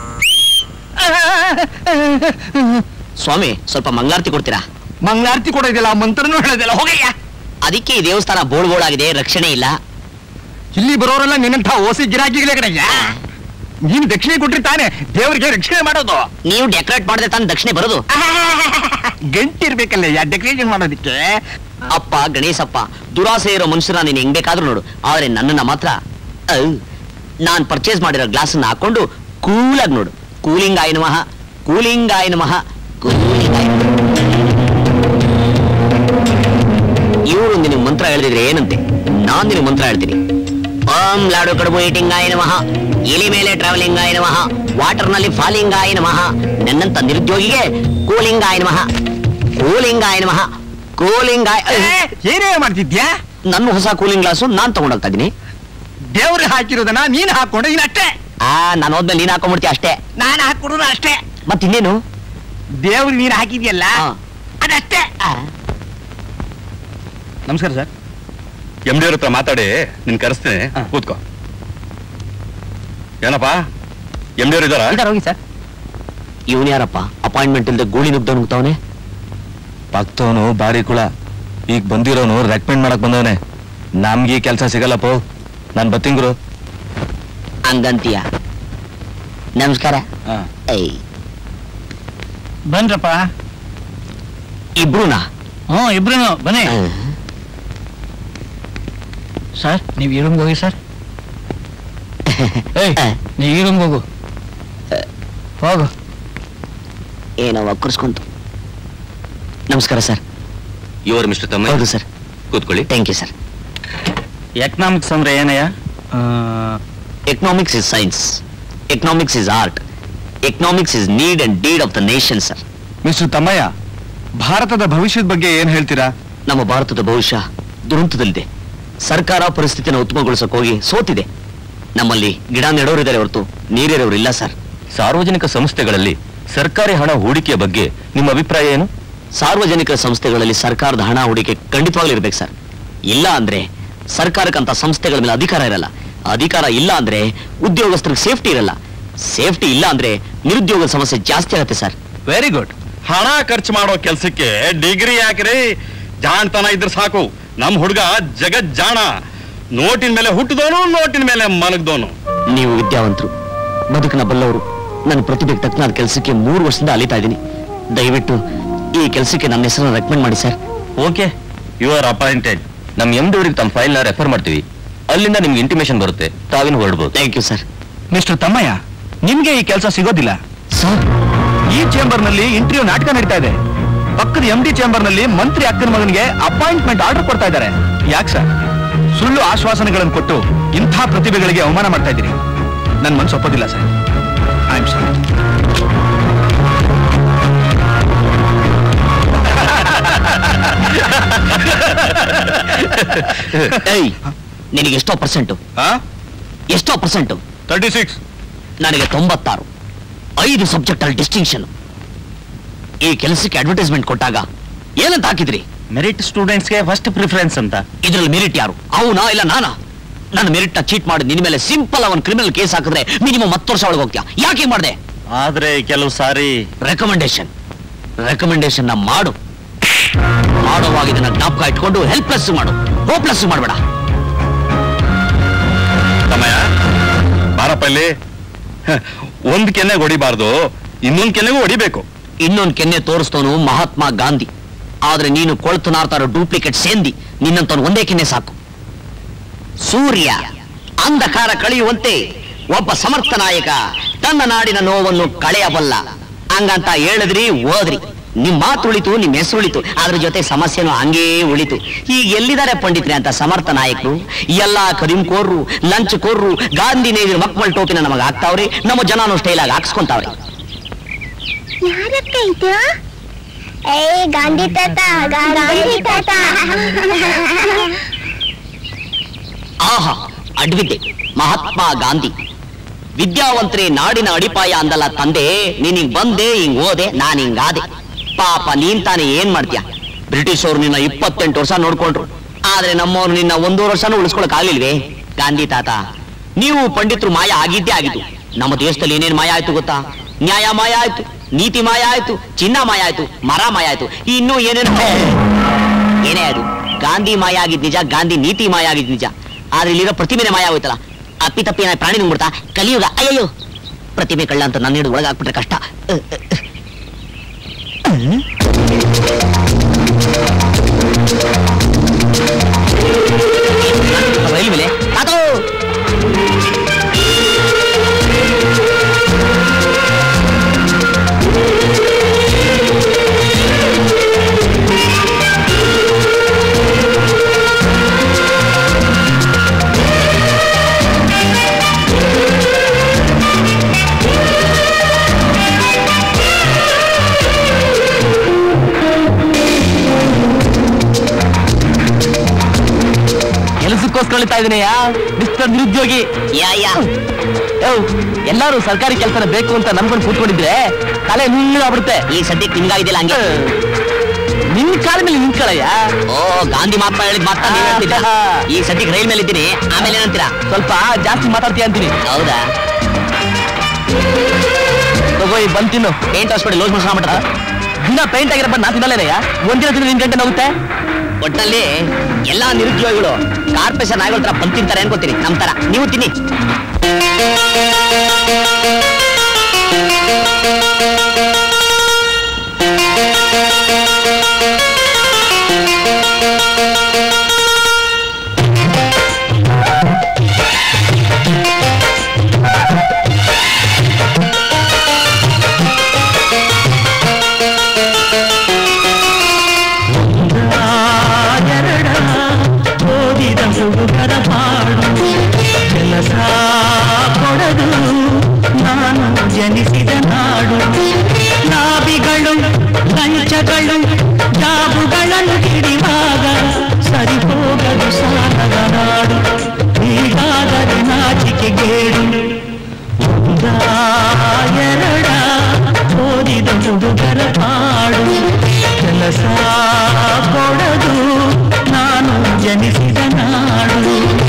[SPEAKER 3] ಸ್ವಾಮಿ ಸ್ವಲ್ಪ ಮಂಗಳಾರತಿ ಕೊಡ್ತೀರಾ
[SPEAKER 4] ಮಂಗಳಾರತಿ ಕೊಡೋದಿಲ್ಲ ಮಂತ್ರನೂ ಹೇಳೋದಿಲ್ಲ ಹೋಗಯ್ಯ
[SPEAKER 3] ಅದಕ್ಕೆ ಈ ದೇವಸ್ಥಾನ ಬೋಳ್ ಬೋಳಾಗಿದೆ ರಕ್ಷಣೆ ಇಲ್ಲ
[SPEAKER 4] ಇಲ್ಲಿ ಬರೋರೆಲ್ಲ ನಿನ್ನಂಥ ಓಸಿ ಗಿರಾಕಿಗಳೇ ಕಡೆಯ ನೀನು ದಕ್ಷಿಣೆ ಕೊಟ್ರಿ ತಾನೆ ದೇವರಿಗೆ ರಕ್ಷಣೆ ಮಾಡೋದು
[SPEAKER 3] ನೀವು ಡೆಕೋರೇಟ್ ಮಾಡದೆ ತಾನು ದಕ್ಷಿಣೆ ಬರೋದು
[SPEAKER 4] ಗಂಟಿರ್ಬೇಕಲ್ಲ ಡೆಕೋರೇಷನ್ ಮಾಡೋದಕ್ಕೆ
[SPEAKER 3] ಅಪ್ಪ ಗಣೇಶಪ್ಪ ದುರಾಸೆ ಇರೋ ಮನುಷ್ಯರ ನೀನು ಹೆಂಗ್ ಬೇಕಾದ್ರೂ ನೋಡು ಆದ್ರೆ ನನ್ನನ್ನ ಮಾತ್ರ ಔ, ನಾನ್ ಪರ್ಚೇಸ್ ಮಾಡಿರೋ ಗ್ಲಾಸ್ ಅನ್ನ ಹಾಕೊಂಡು ಕೂಲಾಗಿ ನೋಡು ಕೂಲಿಂಗ್ ಆಯ ನಮಃ ಕೂಲಿಂಗ್ ಆಯ ನಮಃ ಕೂಲಿಂಗ್ ಆಯ ಇವರು ನಿನಗೆ ಮಂತ್ರ ಹೇಳಿದ್ರೆ ಏನಂತೆ ನಾನ್ ನಿನಗೆ ಮಂತ್ರ ಹೇಳ್ತೀನಿ ಓಂ ಲಾಡು ಕಡುಬು ಈಟಿಂಗ್ ಆಯ ನಮಃ ಇಲಿ ಮೇಲೆ ಟ್ರಾವೆಲಿಂಗ್ ಆಯ ನಮಃ ವಾಟರ್ ನಲ್ಲಿ ಫಾಲಿಂಗ್ ಆಯ ನಮಃ ನನ್ನಂತ ನಿರುದ್ಯೋಗಿಗೆ ಕೂಲಿಂಗ್ ಆಯ ನಮಃ ಕೂಲಿಂಗ್ ಆಯ ನಮಃ ಕೂಲಿಂಗ್ ಆಯ
[SPEAKER 4] ಏನೇ ಮಾಡ್ತಿದ್ಯಾ
[SPEAKER 3] ನನ್ನ ಹೊಸ ಕೂಲಿಂಗ್ ಗ್ಲಾಸು ನಾನ್ ತಗೊಂಡೋಗ್ತಾ ಇದೀನಿ
[SPEAKER 4] ದೇವ್ರಿಗೆ ಹಾಕಿರೋದನ್ನ ನೀನ್ ಹಾಕೊಂಡು ನೀನ್ ಅಷ್ಟೇ
[SPEAKER 3] ಆ ನಾನು ಹೋದ್ಮೇಲೆ ನೀನ್ ಹಾಕೊಂಡ್ಬಿಡ್ತೀಯ ಅಷ್ಟೇ
[SPEAKER 4] ನಾನು ಹಾಕೊಡೋದು ಅಷ್ಟೇ
[SPEAKER 3] ಮತ್ತಿನ್ನೇನು
[SPEAKER 4] ದೇವ್ರಿಗೆ ನೀನ್ ಹಾಕಿದ್ಯಲ್ಲ
[SPEAKER 3] ಆ.
[SPEAKER 4] ಅದಷ್ಟೇ
[SPEAKER 3] ಆ.
[SPEAKER 4] ನಮಸ್ಕಾರ ಸರ್
[SPEAKER 6] ಎಂ ಡಿ ಅವ್ರ ಹತ್ರ ಮಾತಾಡಿ ನಿನ್ ಕರೆಸ್ತೇನೆ
[SPEAKER 4] ಹಾ.
[SPEAKER 6] ಕೂತ್ಕೋ ಏನಪ್ಪ ಎಂ ಡಿ ಅವ್ರು ಇದಾರ
[SPEAKER 4] ಇದಾರ ಹೋಗಿ ಸರ್
[SPEAKER 3] ಇವನ್ ಯಾರಪ್ಪ ಅಪಾಯಿಂಟ್ಮೆಂಟ್ ಇಲ್ದೆ ಗೂಳಿ ನುಗ್ದ ನುಗ್ತಾವನೆ
[SPEAKER 4] ಭಕ್ತವನು ಬಾರಿ ಕುಳ ಈಗ ಬಂದಿರೋನು ರೆಕಮೆಂಡ್ ಮಾಡಕ್ ಬಂದವನೆ ನಮ್ಗೆ ಈ ಕೆಲಸ ಸಿಗಲ್ಲಪ್ಪ ನಾನ್ ಬತ್ತಿಂಗ್ರು
[SPEAKER 3] ಹಂಗಂತೀಯ ನಮಸ್ಕಾರ ಐ
[SPEAKER 5] ಬನ್ರಪ್ಪ
[SPEAKER 3] ಇಬ್ರುನಾ
[SPEAKER 5] ಹ್ಞೂ ಇಬ್ರು ಬನ್ನಿ ಸರ್ ನೀವು ಈ ರೂಮ್ಗೆ ಹೋಗಿ ಸರ್ ಏಯ್ ನೀವು ಈ ರೂಮ್ಗೆ ಹೋಗು ಹೋಗು
[SPEAKER 3] ಏನೋ ಒಕ್ಕರ್ಸ್ಕೊಂತು ನಮಸ್ಕಾರ ಸರ್
[SPEAKER 1] ಇವರು ಮಿಸ್ಟರ್ ತಮ್ಮ
[SPEAKER 3] ಹೌದು ಸರ್
[SPEAKER 1] ಕೂತ್ಕೊಳ್ಳಿ
[SPEAKER 3] ಥ್ಯಾಂಕ್ ಯು ಸರ್
[SPEAKER 5] ಎಕನಾಮಿಕ್ಸ್ ಅಂದ್ರೆ ಏನಯ್ಯ
[SPEAKER 3] economics is science economics is art economics is need and deed of the nation sir
[SPEAKER 4] mister Thammayya ಭಾರತದ ಭವಿಷ್ಯದ ಬಗ್ಗೆ ಏನ್ ಹೇಳ್ತೀರಾ
[SPEAKER 3] ನಮ್ಮ ಭಾರತದ ಭವಿಷ್ಯ ದುರಂತದಲ್ಲಿದೆ ಸರ್ಕಾರ ಪರಿಸ್ಥಿತಿನ ಉತ್ತಮಗೊಳಿಸಕ್ ಹೋಗಿ ಸೋತಿದೆ ನಮ್ಮಲ್ಲಿ ಗಿಡ ನೆಡೋರಿದ್ದಾರೆ ಹೊರತು ನೀರಿರೋರು ಇಲ್ಲ ಸರ್
[SPEAKER 1] ಸಾರ್ವಜನಿಕ ಸಂಸ್ಥೆಗಳಲ್ಲಿ ಸರ್ಕಾರಿ ಹಣ ಹೂಡಿಕೆಯ ಬಗ್ಗೆ ನಿಮ್ಮ ಅಭಿಪ್ರಾಯ ಏನು
[SPEAKER 3] ಸಾರ್ವಜನಿಕ ಸಂಸ್ಥೆಗಳಲ್ಲಿ ಸರ್ಕಾರದ ಹಣ ಹೂಡಿಕೆ ಖಂಡಿತವಾಗ್ಲೂ ಇರ್ಬೇಕು ಸರ್ ಇಲ್ಲ ಅಂದ್ರೆ ಸರ್ಕಾರಕ್ಕಂತ ಸಂಸ್ಥೆಗಳ ಮೇಲೆ ಅಧಿಕಾರ ಇರಲ್ಲ ಅಧಿಕಾರ ಇಲ್ಲ ಅಂದ್ರೆ ಉದ್ಯೋಗಸ್ಥರಿಗೆ ಸೇಫ್ಟಿ ಇರಲ್ಲ ಸೇಫ್ಟಿ ಇಲ್ಲ ಅಂದ್ರೆ ನಿರುದ್ಯೋಗ ಸಮಸ್ಯೆ ಜಾಸ್ತಿ ಆಗುತ್ತೆ ಸರ್
[SPEAKER 4] ವೆರಿ ಗುಡ್
[SPEAKER 6] ಹಣ ಖರ್ಚು ಮಾಡೋ ಕೆಲ್ಸಕ್ಕೆ ಡಿಗ್ರಿ ಯಾಕ್ರಿ ಜಾಣ್ತನ ಇದ್ರೆ ಸಾಕು ನಮ್ ಹುಡುಗ ಜಗತ್ ಜಾಣ ನೋಟಿನ ಮೇಲೆ ಹುಟ್ಟಿದವನು ನೋಟಿನ ಮೇಲೆ ಮಲಗ್ದವನು
[SPEAKER 3] ನೀವು ವಿದ್ಯಾವಂತರು ಬದುಕಿನ ಬಲ್ಲವರು ನನ್ನ ಪ್ರತಿಭೆಗೆ ತಕ್ಕನಾದ ಕೆಲಸಕ್ಕೆ ಮೂರು ವರ್ಷದಿಂದ ಅಲಿತಾ ಇದ್ದೀನಿ ದಯವಿಟ್ಟು ಈ ಕೆಲಸಕ್ಕೆ ನನ್ನ ಹೆಸರನ್ನು ರೆಕಮೆಂಡ್ ಮಾಡಿ sir
[SPEAKER 1] okay you are appointed ನಮ್ ಎಂ ಡಿ ಅವ್ರಿಗೆ ತಮ್ಮ ಫೈಲ್ ನ ರೆಫರ್ ಮಾಡ್ತೀವಿ ಅಲ್ಲಿಂದ ನಿಮ್ಗೆ ಇಂಟಿಮೇಶನ್ ಬರುತ್ತೆ ತಾವಿನ ಹೊರಡ್ಬೋದು
[SPEAKER 3] thank you sir
[SPEAKER 4] mister Thammayya ನಿಮ್ಗೆ ಈ ಕೆಲಸ ಸಿಗೋದಿಲ್ಲ
[SPEAKER 3] ಸರ್
[SPEAKER 4] ಈ ಚೇಂಬರ್ ನಲ್ಲಿ ಇಂಟರ್ವ್ಯೂ ನಾಟಕ ನಡೀತಾ ಇದೆ ಪಕ್ಕದ ಎಂ ಡಿ ಚೇಂಬರ್ ನಲ್ಲಿ ಮಂತ್ರಿ ಅಕ್ಕನ ಮಗನಿಗೆ ಅಪಾಯಿಂಟ್ಮೆಂಟ್ ಆರ್ಡರ್ ಕೊಡ್ತಾ ಇದ್ದಾರೆ ಯಾಕೆ ಸರ್ ಸುಳ್ಳು ಆಶ್ವಾಸನೆಗಳನ್ನು ಕೊಟ್ಟು ಇಂಥ ಪ್ರತಿಭೆಗಳಿಗೆ ಅವಮಾನ ಮಾಡ್ತಾ ಇದ್ದೀರಿ ನನ್ನ ಮನಸ್ಸು ಒಪ್ಪೋದಿಲ್ಲ ಸರ್ ಐ ಆಮ್ ಸಾರಿ
[SPEAKER 3] ಏಯ್ ನಿನಗೆ ಎಷ್ಟೋ ಪರ್ಸೆಂಟು ಎಷ್ಟೋ ಪರ್ಸೆಂಟು
[SPEAKER 6] ತರ್ಟಿ ಸಿಕ್ಸ್
[SPEAKER 3] ನನಗೆ ತೊಂಬತ್ತಾರು ಐದು ಸಬ್ಜೆಕ್ಟ್ ಅಲ್ಲಿ ಡಿಸ್ಟಿಂಕ್ಷನ್ ಈ ಕೆಲಸಕ್ಕೆ ಅಡ್ವರ್ಟೈಸ್ಮೆಂಟ್ ಕೊಟ್ಟಾಗ ಏನಂತ ಹಾಕಿದ್ರಿ
[SPEAKER 4] ಮೆರಿಟ್ ಸ್ಟೂಡೆಂಟ್ಸ್ಗೆ ಫಸ್ಟ್ ಪ್ರಿಫರೆನ್ಸ್ ಅಂತ
[SPEAKER 3] ಇದ್ರಲ್ಲಿ ಮೆರಿಟ್ ಯಾರು ಅವನಾ ಇಲ್ಲ ನಾನಾ ನನ್ನ ಮೆರಿಟ್ ನ ಚೀಟ್ ಮಾಡಿ ನಿನ್ ಮೇಲೆ ಸಿಂಪಲ್ ಅವನ್ ಕ್ರಿಮಿನಲ್ ಕೇಸ್ ಹಾಕಿದ್ರೆ ಮಿನಿಮಮ್ ಹತ್ತು ವರ್ಷ ಒಳಗೆ ಹೋಗ್ತೀಯಾ ಯಾಕೆ ಮಾಡಿದೆ
[SPEAKER 6] ಆದ್ರೆ ಕೆಲವು ಸಾರಿ
[SPEAKER 3] ರೆಕಮೆಂಡೇಶನ್ ರೆಕಮೆಂಡೇಶನ್ ಮಾಡು ಮಾಡುವಾಗ ಇದನ್ನ ಜ್ಞಾಪಕ ಇಟ್ಕೊಂಡು ಹೆಲ್ಪ್ಲೆಸ್ ಮಾಡು ಹೋಪ್ಲೆಸ್ ಮಾಡಬೇಡ
[SPEAKER 6] ಸಮಯ ಬಾರಪ್ಪ ಇಲ್ಲಿ ಹ, ಒಂದ್ ಕೆನ್ನೆಗೆ ಹೊಡಿಬಾರ್ದು ಇನ್ನೊಂದ್ ಕೆನ್ನೆಗೂ ಹೊಡಿಬೇಕು
[SPEAKER 3] ಇನ್ನೊಂದು ಕೆನ್ನೆ ತೋರಿಸ್ತವನು ಮಹಾತ್ಮ ಗಾಂಧಿ ಆದ್ರೆ ನೀನು ಕೊಳ್ತು ನಾರ್ತಾರ ಡೂಪ್ಲಿಕೇಟ್ ಸೇಂದಿ ನಿನ್ನಂತವನು ಒಂದೇ ಕೆನ್ನೆ ಸಾಕು ಸೂರ್ಯ ಅಂಧಕಾರ ಕಳೆಯುವಂತೆ ಒಬ್ಬ ಸಮರ್ಥ ನಾಯಕ ತನ್ನ ನಾಡಿನ ನೋವನ್ನು ಕಳೆಯಬಲ್ಲ ಹಂಗಂತ ಹೇಳಿದ್ರಿ ಓದ್ರಿ ನಿಮ್ ಮಾತು ಉಳಿತು ನಿಮ್ ಹೆಸರು ಉಳಿತು ಅದ್ರ ಜೊತೆ ಸಮಸ್ಯೆನೂ ಹಂಗೇ ಉಳಿತು ಈಗ ಎಲ್ಲಿದ್ದಾರೆ ಪಂಡಿತ್ರಿ ಅಂತ ಸಮರ್ಥ ನಾಯಕರು ಎಲ್ಲಾ ಕರಿಂಕೋರ್ರು ಲಂಚ್ ಕೋರ್ರು ಗಾಂಧಿ ನೇವಿನ ಮಕ್ಕಳ ಟೋಪಿನ ನಮಗ ಹಾಕ್ತಾವ್ರಿ ನಮ್ಮ ಜನನು ಸ್ಟೈಲಾಗಿ ಹಾಕ್ಸ್ಕೊಂತಾವ್ರಿ
[SPEAKER 2] ಯಾರಕ್ಕ ಇದು ಏ ಗಾಂಧಿ ತಾತ ಗಾಂಧಿ ತಾತ
[SPEAKER 3] ಆಹಾ ಅಡ್ವಿದ್ದೆ ಮಹಾತ್ಮ ಗಾಂಧಿ ವಿದ್ಯಾವಂತರೇ ನಾಡಿನ ಅಡಿಪಾಯ ಅಂದಲ್ಲ ತಂದೆ ನೀನ್ ಹಿಂಗ್ ಬಂದೆ ಹಿಂಗ್ ಓದೆ ನಾನ್ ಹಿಂಗಾದೆ ಪಾಪ ನೀನ್ ತಾನೇ ಏನ್ ಮಾಡ್ತೀಯ ಬ್ರಿಟಿಷ್ ಅವ್ರು ನಿನ್ನ ಇಪ್ಪತ್ತೆಂಟು ವರ್ಷ ನೋಡ್ಕೊಂಡ್ರು ಆದ್ರೆ ನಮ್ಮವ್ರು ನಿನ್ನ ಒಂದೂವರೆ ವರ್ಷನೂ ಉಳಿಸ್ಕೊಳಕ್ ಆಗ್ಲಿಲ್ವೇ ಗಾಂಧಿ ತಾತ ನೀವು ಪಂಡಿತರು ಮಾಯ ಆಗಿದ್ದೇ ಆಗಿತ್ತು ನಮ್ಮ ದೇಶದಲ್ಲಿ ಏನೇನ್ ಮಾಯ ಆಯ್ತು ಗೊತ್ತಾ ನ್ಯಾಯ ಮಾಯ ಆಯ್ತು ನೀತಿ ಮಾಯ ಆಯ್ತು ಚಿನ್ನ ಮಾಯ ಆಯ್ತು ಮರ ಮಾಯ ಆಯ್ತು ಇನ್ನೂ ಏನೇನು ಏನೇ ಅದು ಗಾಂಧಿ ಮಾಯ ಆಗಿದ್ ನಿಜ ಗಾಂಧಿ ನೀತಿ ಮಾಯ ಆಗಿದ್ ನಿಜ ಆದ್ರೆ ಇಲ್ಲಿರೋ ಪ್ರತಿಮೆನೆ ಮಾಯ ಹೋಯ್ತಲ್ಲ ಅಪ್ಪಿ ತಪ್ಪಿ ಏನಾದ್ರು ಪ್ರಾಣಿ ನುಂಗ್ಬಿಡ್ತಾ ಕಲಿಯುಗ ಅಯ್ಯಯ್ಯೋ ಪ್ರತಿಮೆ ಕಳ್ಳ ಅಂತ ನನ್ನ ಹಿಡಿದು ಒಳಗಾಕ್ಬಿಟ್ರೆ ಕಷ್ಟ ಅಹ್, ಅಹ್, ಅಹ್. ರೈಲ್ ಮೇಲೆ ತಾತೋ
[SPEAKER 1] ಕೆಲಸಕ್ಕೋಸ್ಕರ ಕಳಿತಾ ಇದೀನಿಯಾ ಮಿಸ್ಟರ್ ನಿರುದ್ಯೋಗಿ
[SPEAKER 3] ಯಾ ಯಾ
[SPEAKER 1] ಏವ್, ಎಲ್ಲಾರು ಸರ್ಕಾರಿ ಕೆಲಸನ ಬೇಕು ಅಂತ ನಂಬ್ಕೊಂಡು ಕೂತ್ಕೊಂಡಿದ್ರೆ ತಲೆ ನುಣ್ಣಾಗ್ಬಿಡುತ್ತೆ
[SPEAKER 3] ಈ ಸದ್ಯಕ್ಕೆ ನಿಮ್ಗಾಗಿದ್ದಿಲ್ಲ ಹಂಗೆ
[SPEAKER 1] ನಿನ್ ಕಾಲ ಮೇಲೆ ನಿಂತ್ಕೊಳ್ಳಯ್ಯ
[SPEAKER 3] ಓ ಗಾಂಧಿ ಮಾತ್ರ ಹೇಳಿದ್ ಮಾತ್ರ ನೀವ್ ಹೇಳ್ತಿದ್ದ ಈ ಸದ್ಯಕ್ಕೆ ರೈಲ್ ಮೇಲೆ ಇದ್ದೀನಿ ಆಮೇಲೆ ಏನಂತೀರಾ
[SPEAKER 1] ಸ್ವಲ್ಪ ಜಾಸ್ತಿ ಮಾತಾಡ್ತೀಯ ಅಂತೀನಿ
[SPEAKER 3] ಹೌದಾ
[SPEAKER 1] ತಗೋ ಈ ಬಂದ್ ತಿನ್ನು
[SPEAKER 3] ಪೇಂಟ್ ಹಾಸ್ಪಿಟಲ್ ಲೋಸ್ ಮೋಸ ಮಾಡ್ಬಿಟ್ಟ
[SPEAKER 1] ದಿನ ಪೇಂಟ್ ಆಗಿರೋ ಬಂದು ನಾ ತಿನ್ನಲ್ಲೇನಯ್ಯ ಒಂದಿನ ತಿಂದ್ರೆ ನಿನ್ ಗಂಟೆ ಹೋಗುತ್ತೆ
[SPEAKER 3] ಒಟ್ಟಲ್ಲಿ ಎಲ್ಲಾ ನಿರುದ್ಯೋಗಿಗಳು ಕಾರ್ಪೊರೇಷನ್ ನಾಯಿಗಳ ತರ ಬಂದ್ ತಿಂತಾರೆ ಅನ್ಕೋತೀನಿ ನಮ್ ತರ ನೀವು ತಿನ್ನಿ
[SPEAKER 7] ಎರಡ ಓದಿದ ಹುಡುಗರ ಪಾಡು ಕೆಲಸ ಕೊಡದು ನಾನು ಜನಿಸಿದ ನಾಡು ಲಾಬಿಗಳು ಲಂಚಗಳು ಜಾಬುಗಳನ್ನು ಹಿಡಿವಾಗ ಸರಿ ಹೋಗದು ಸಾಲದ ನಾಡು ಹೀಗಾದರೆ ನಾಚಿಕೆಗೇಡು ಒಂದ ಎರಡ ಓದಿದ ಹುಡುಗರ ಪಾಡು ಕೆಲಸ ಕೊಡದು ನಾನು ಜನಿಸಿದ ನಾಡು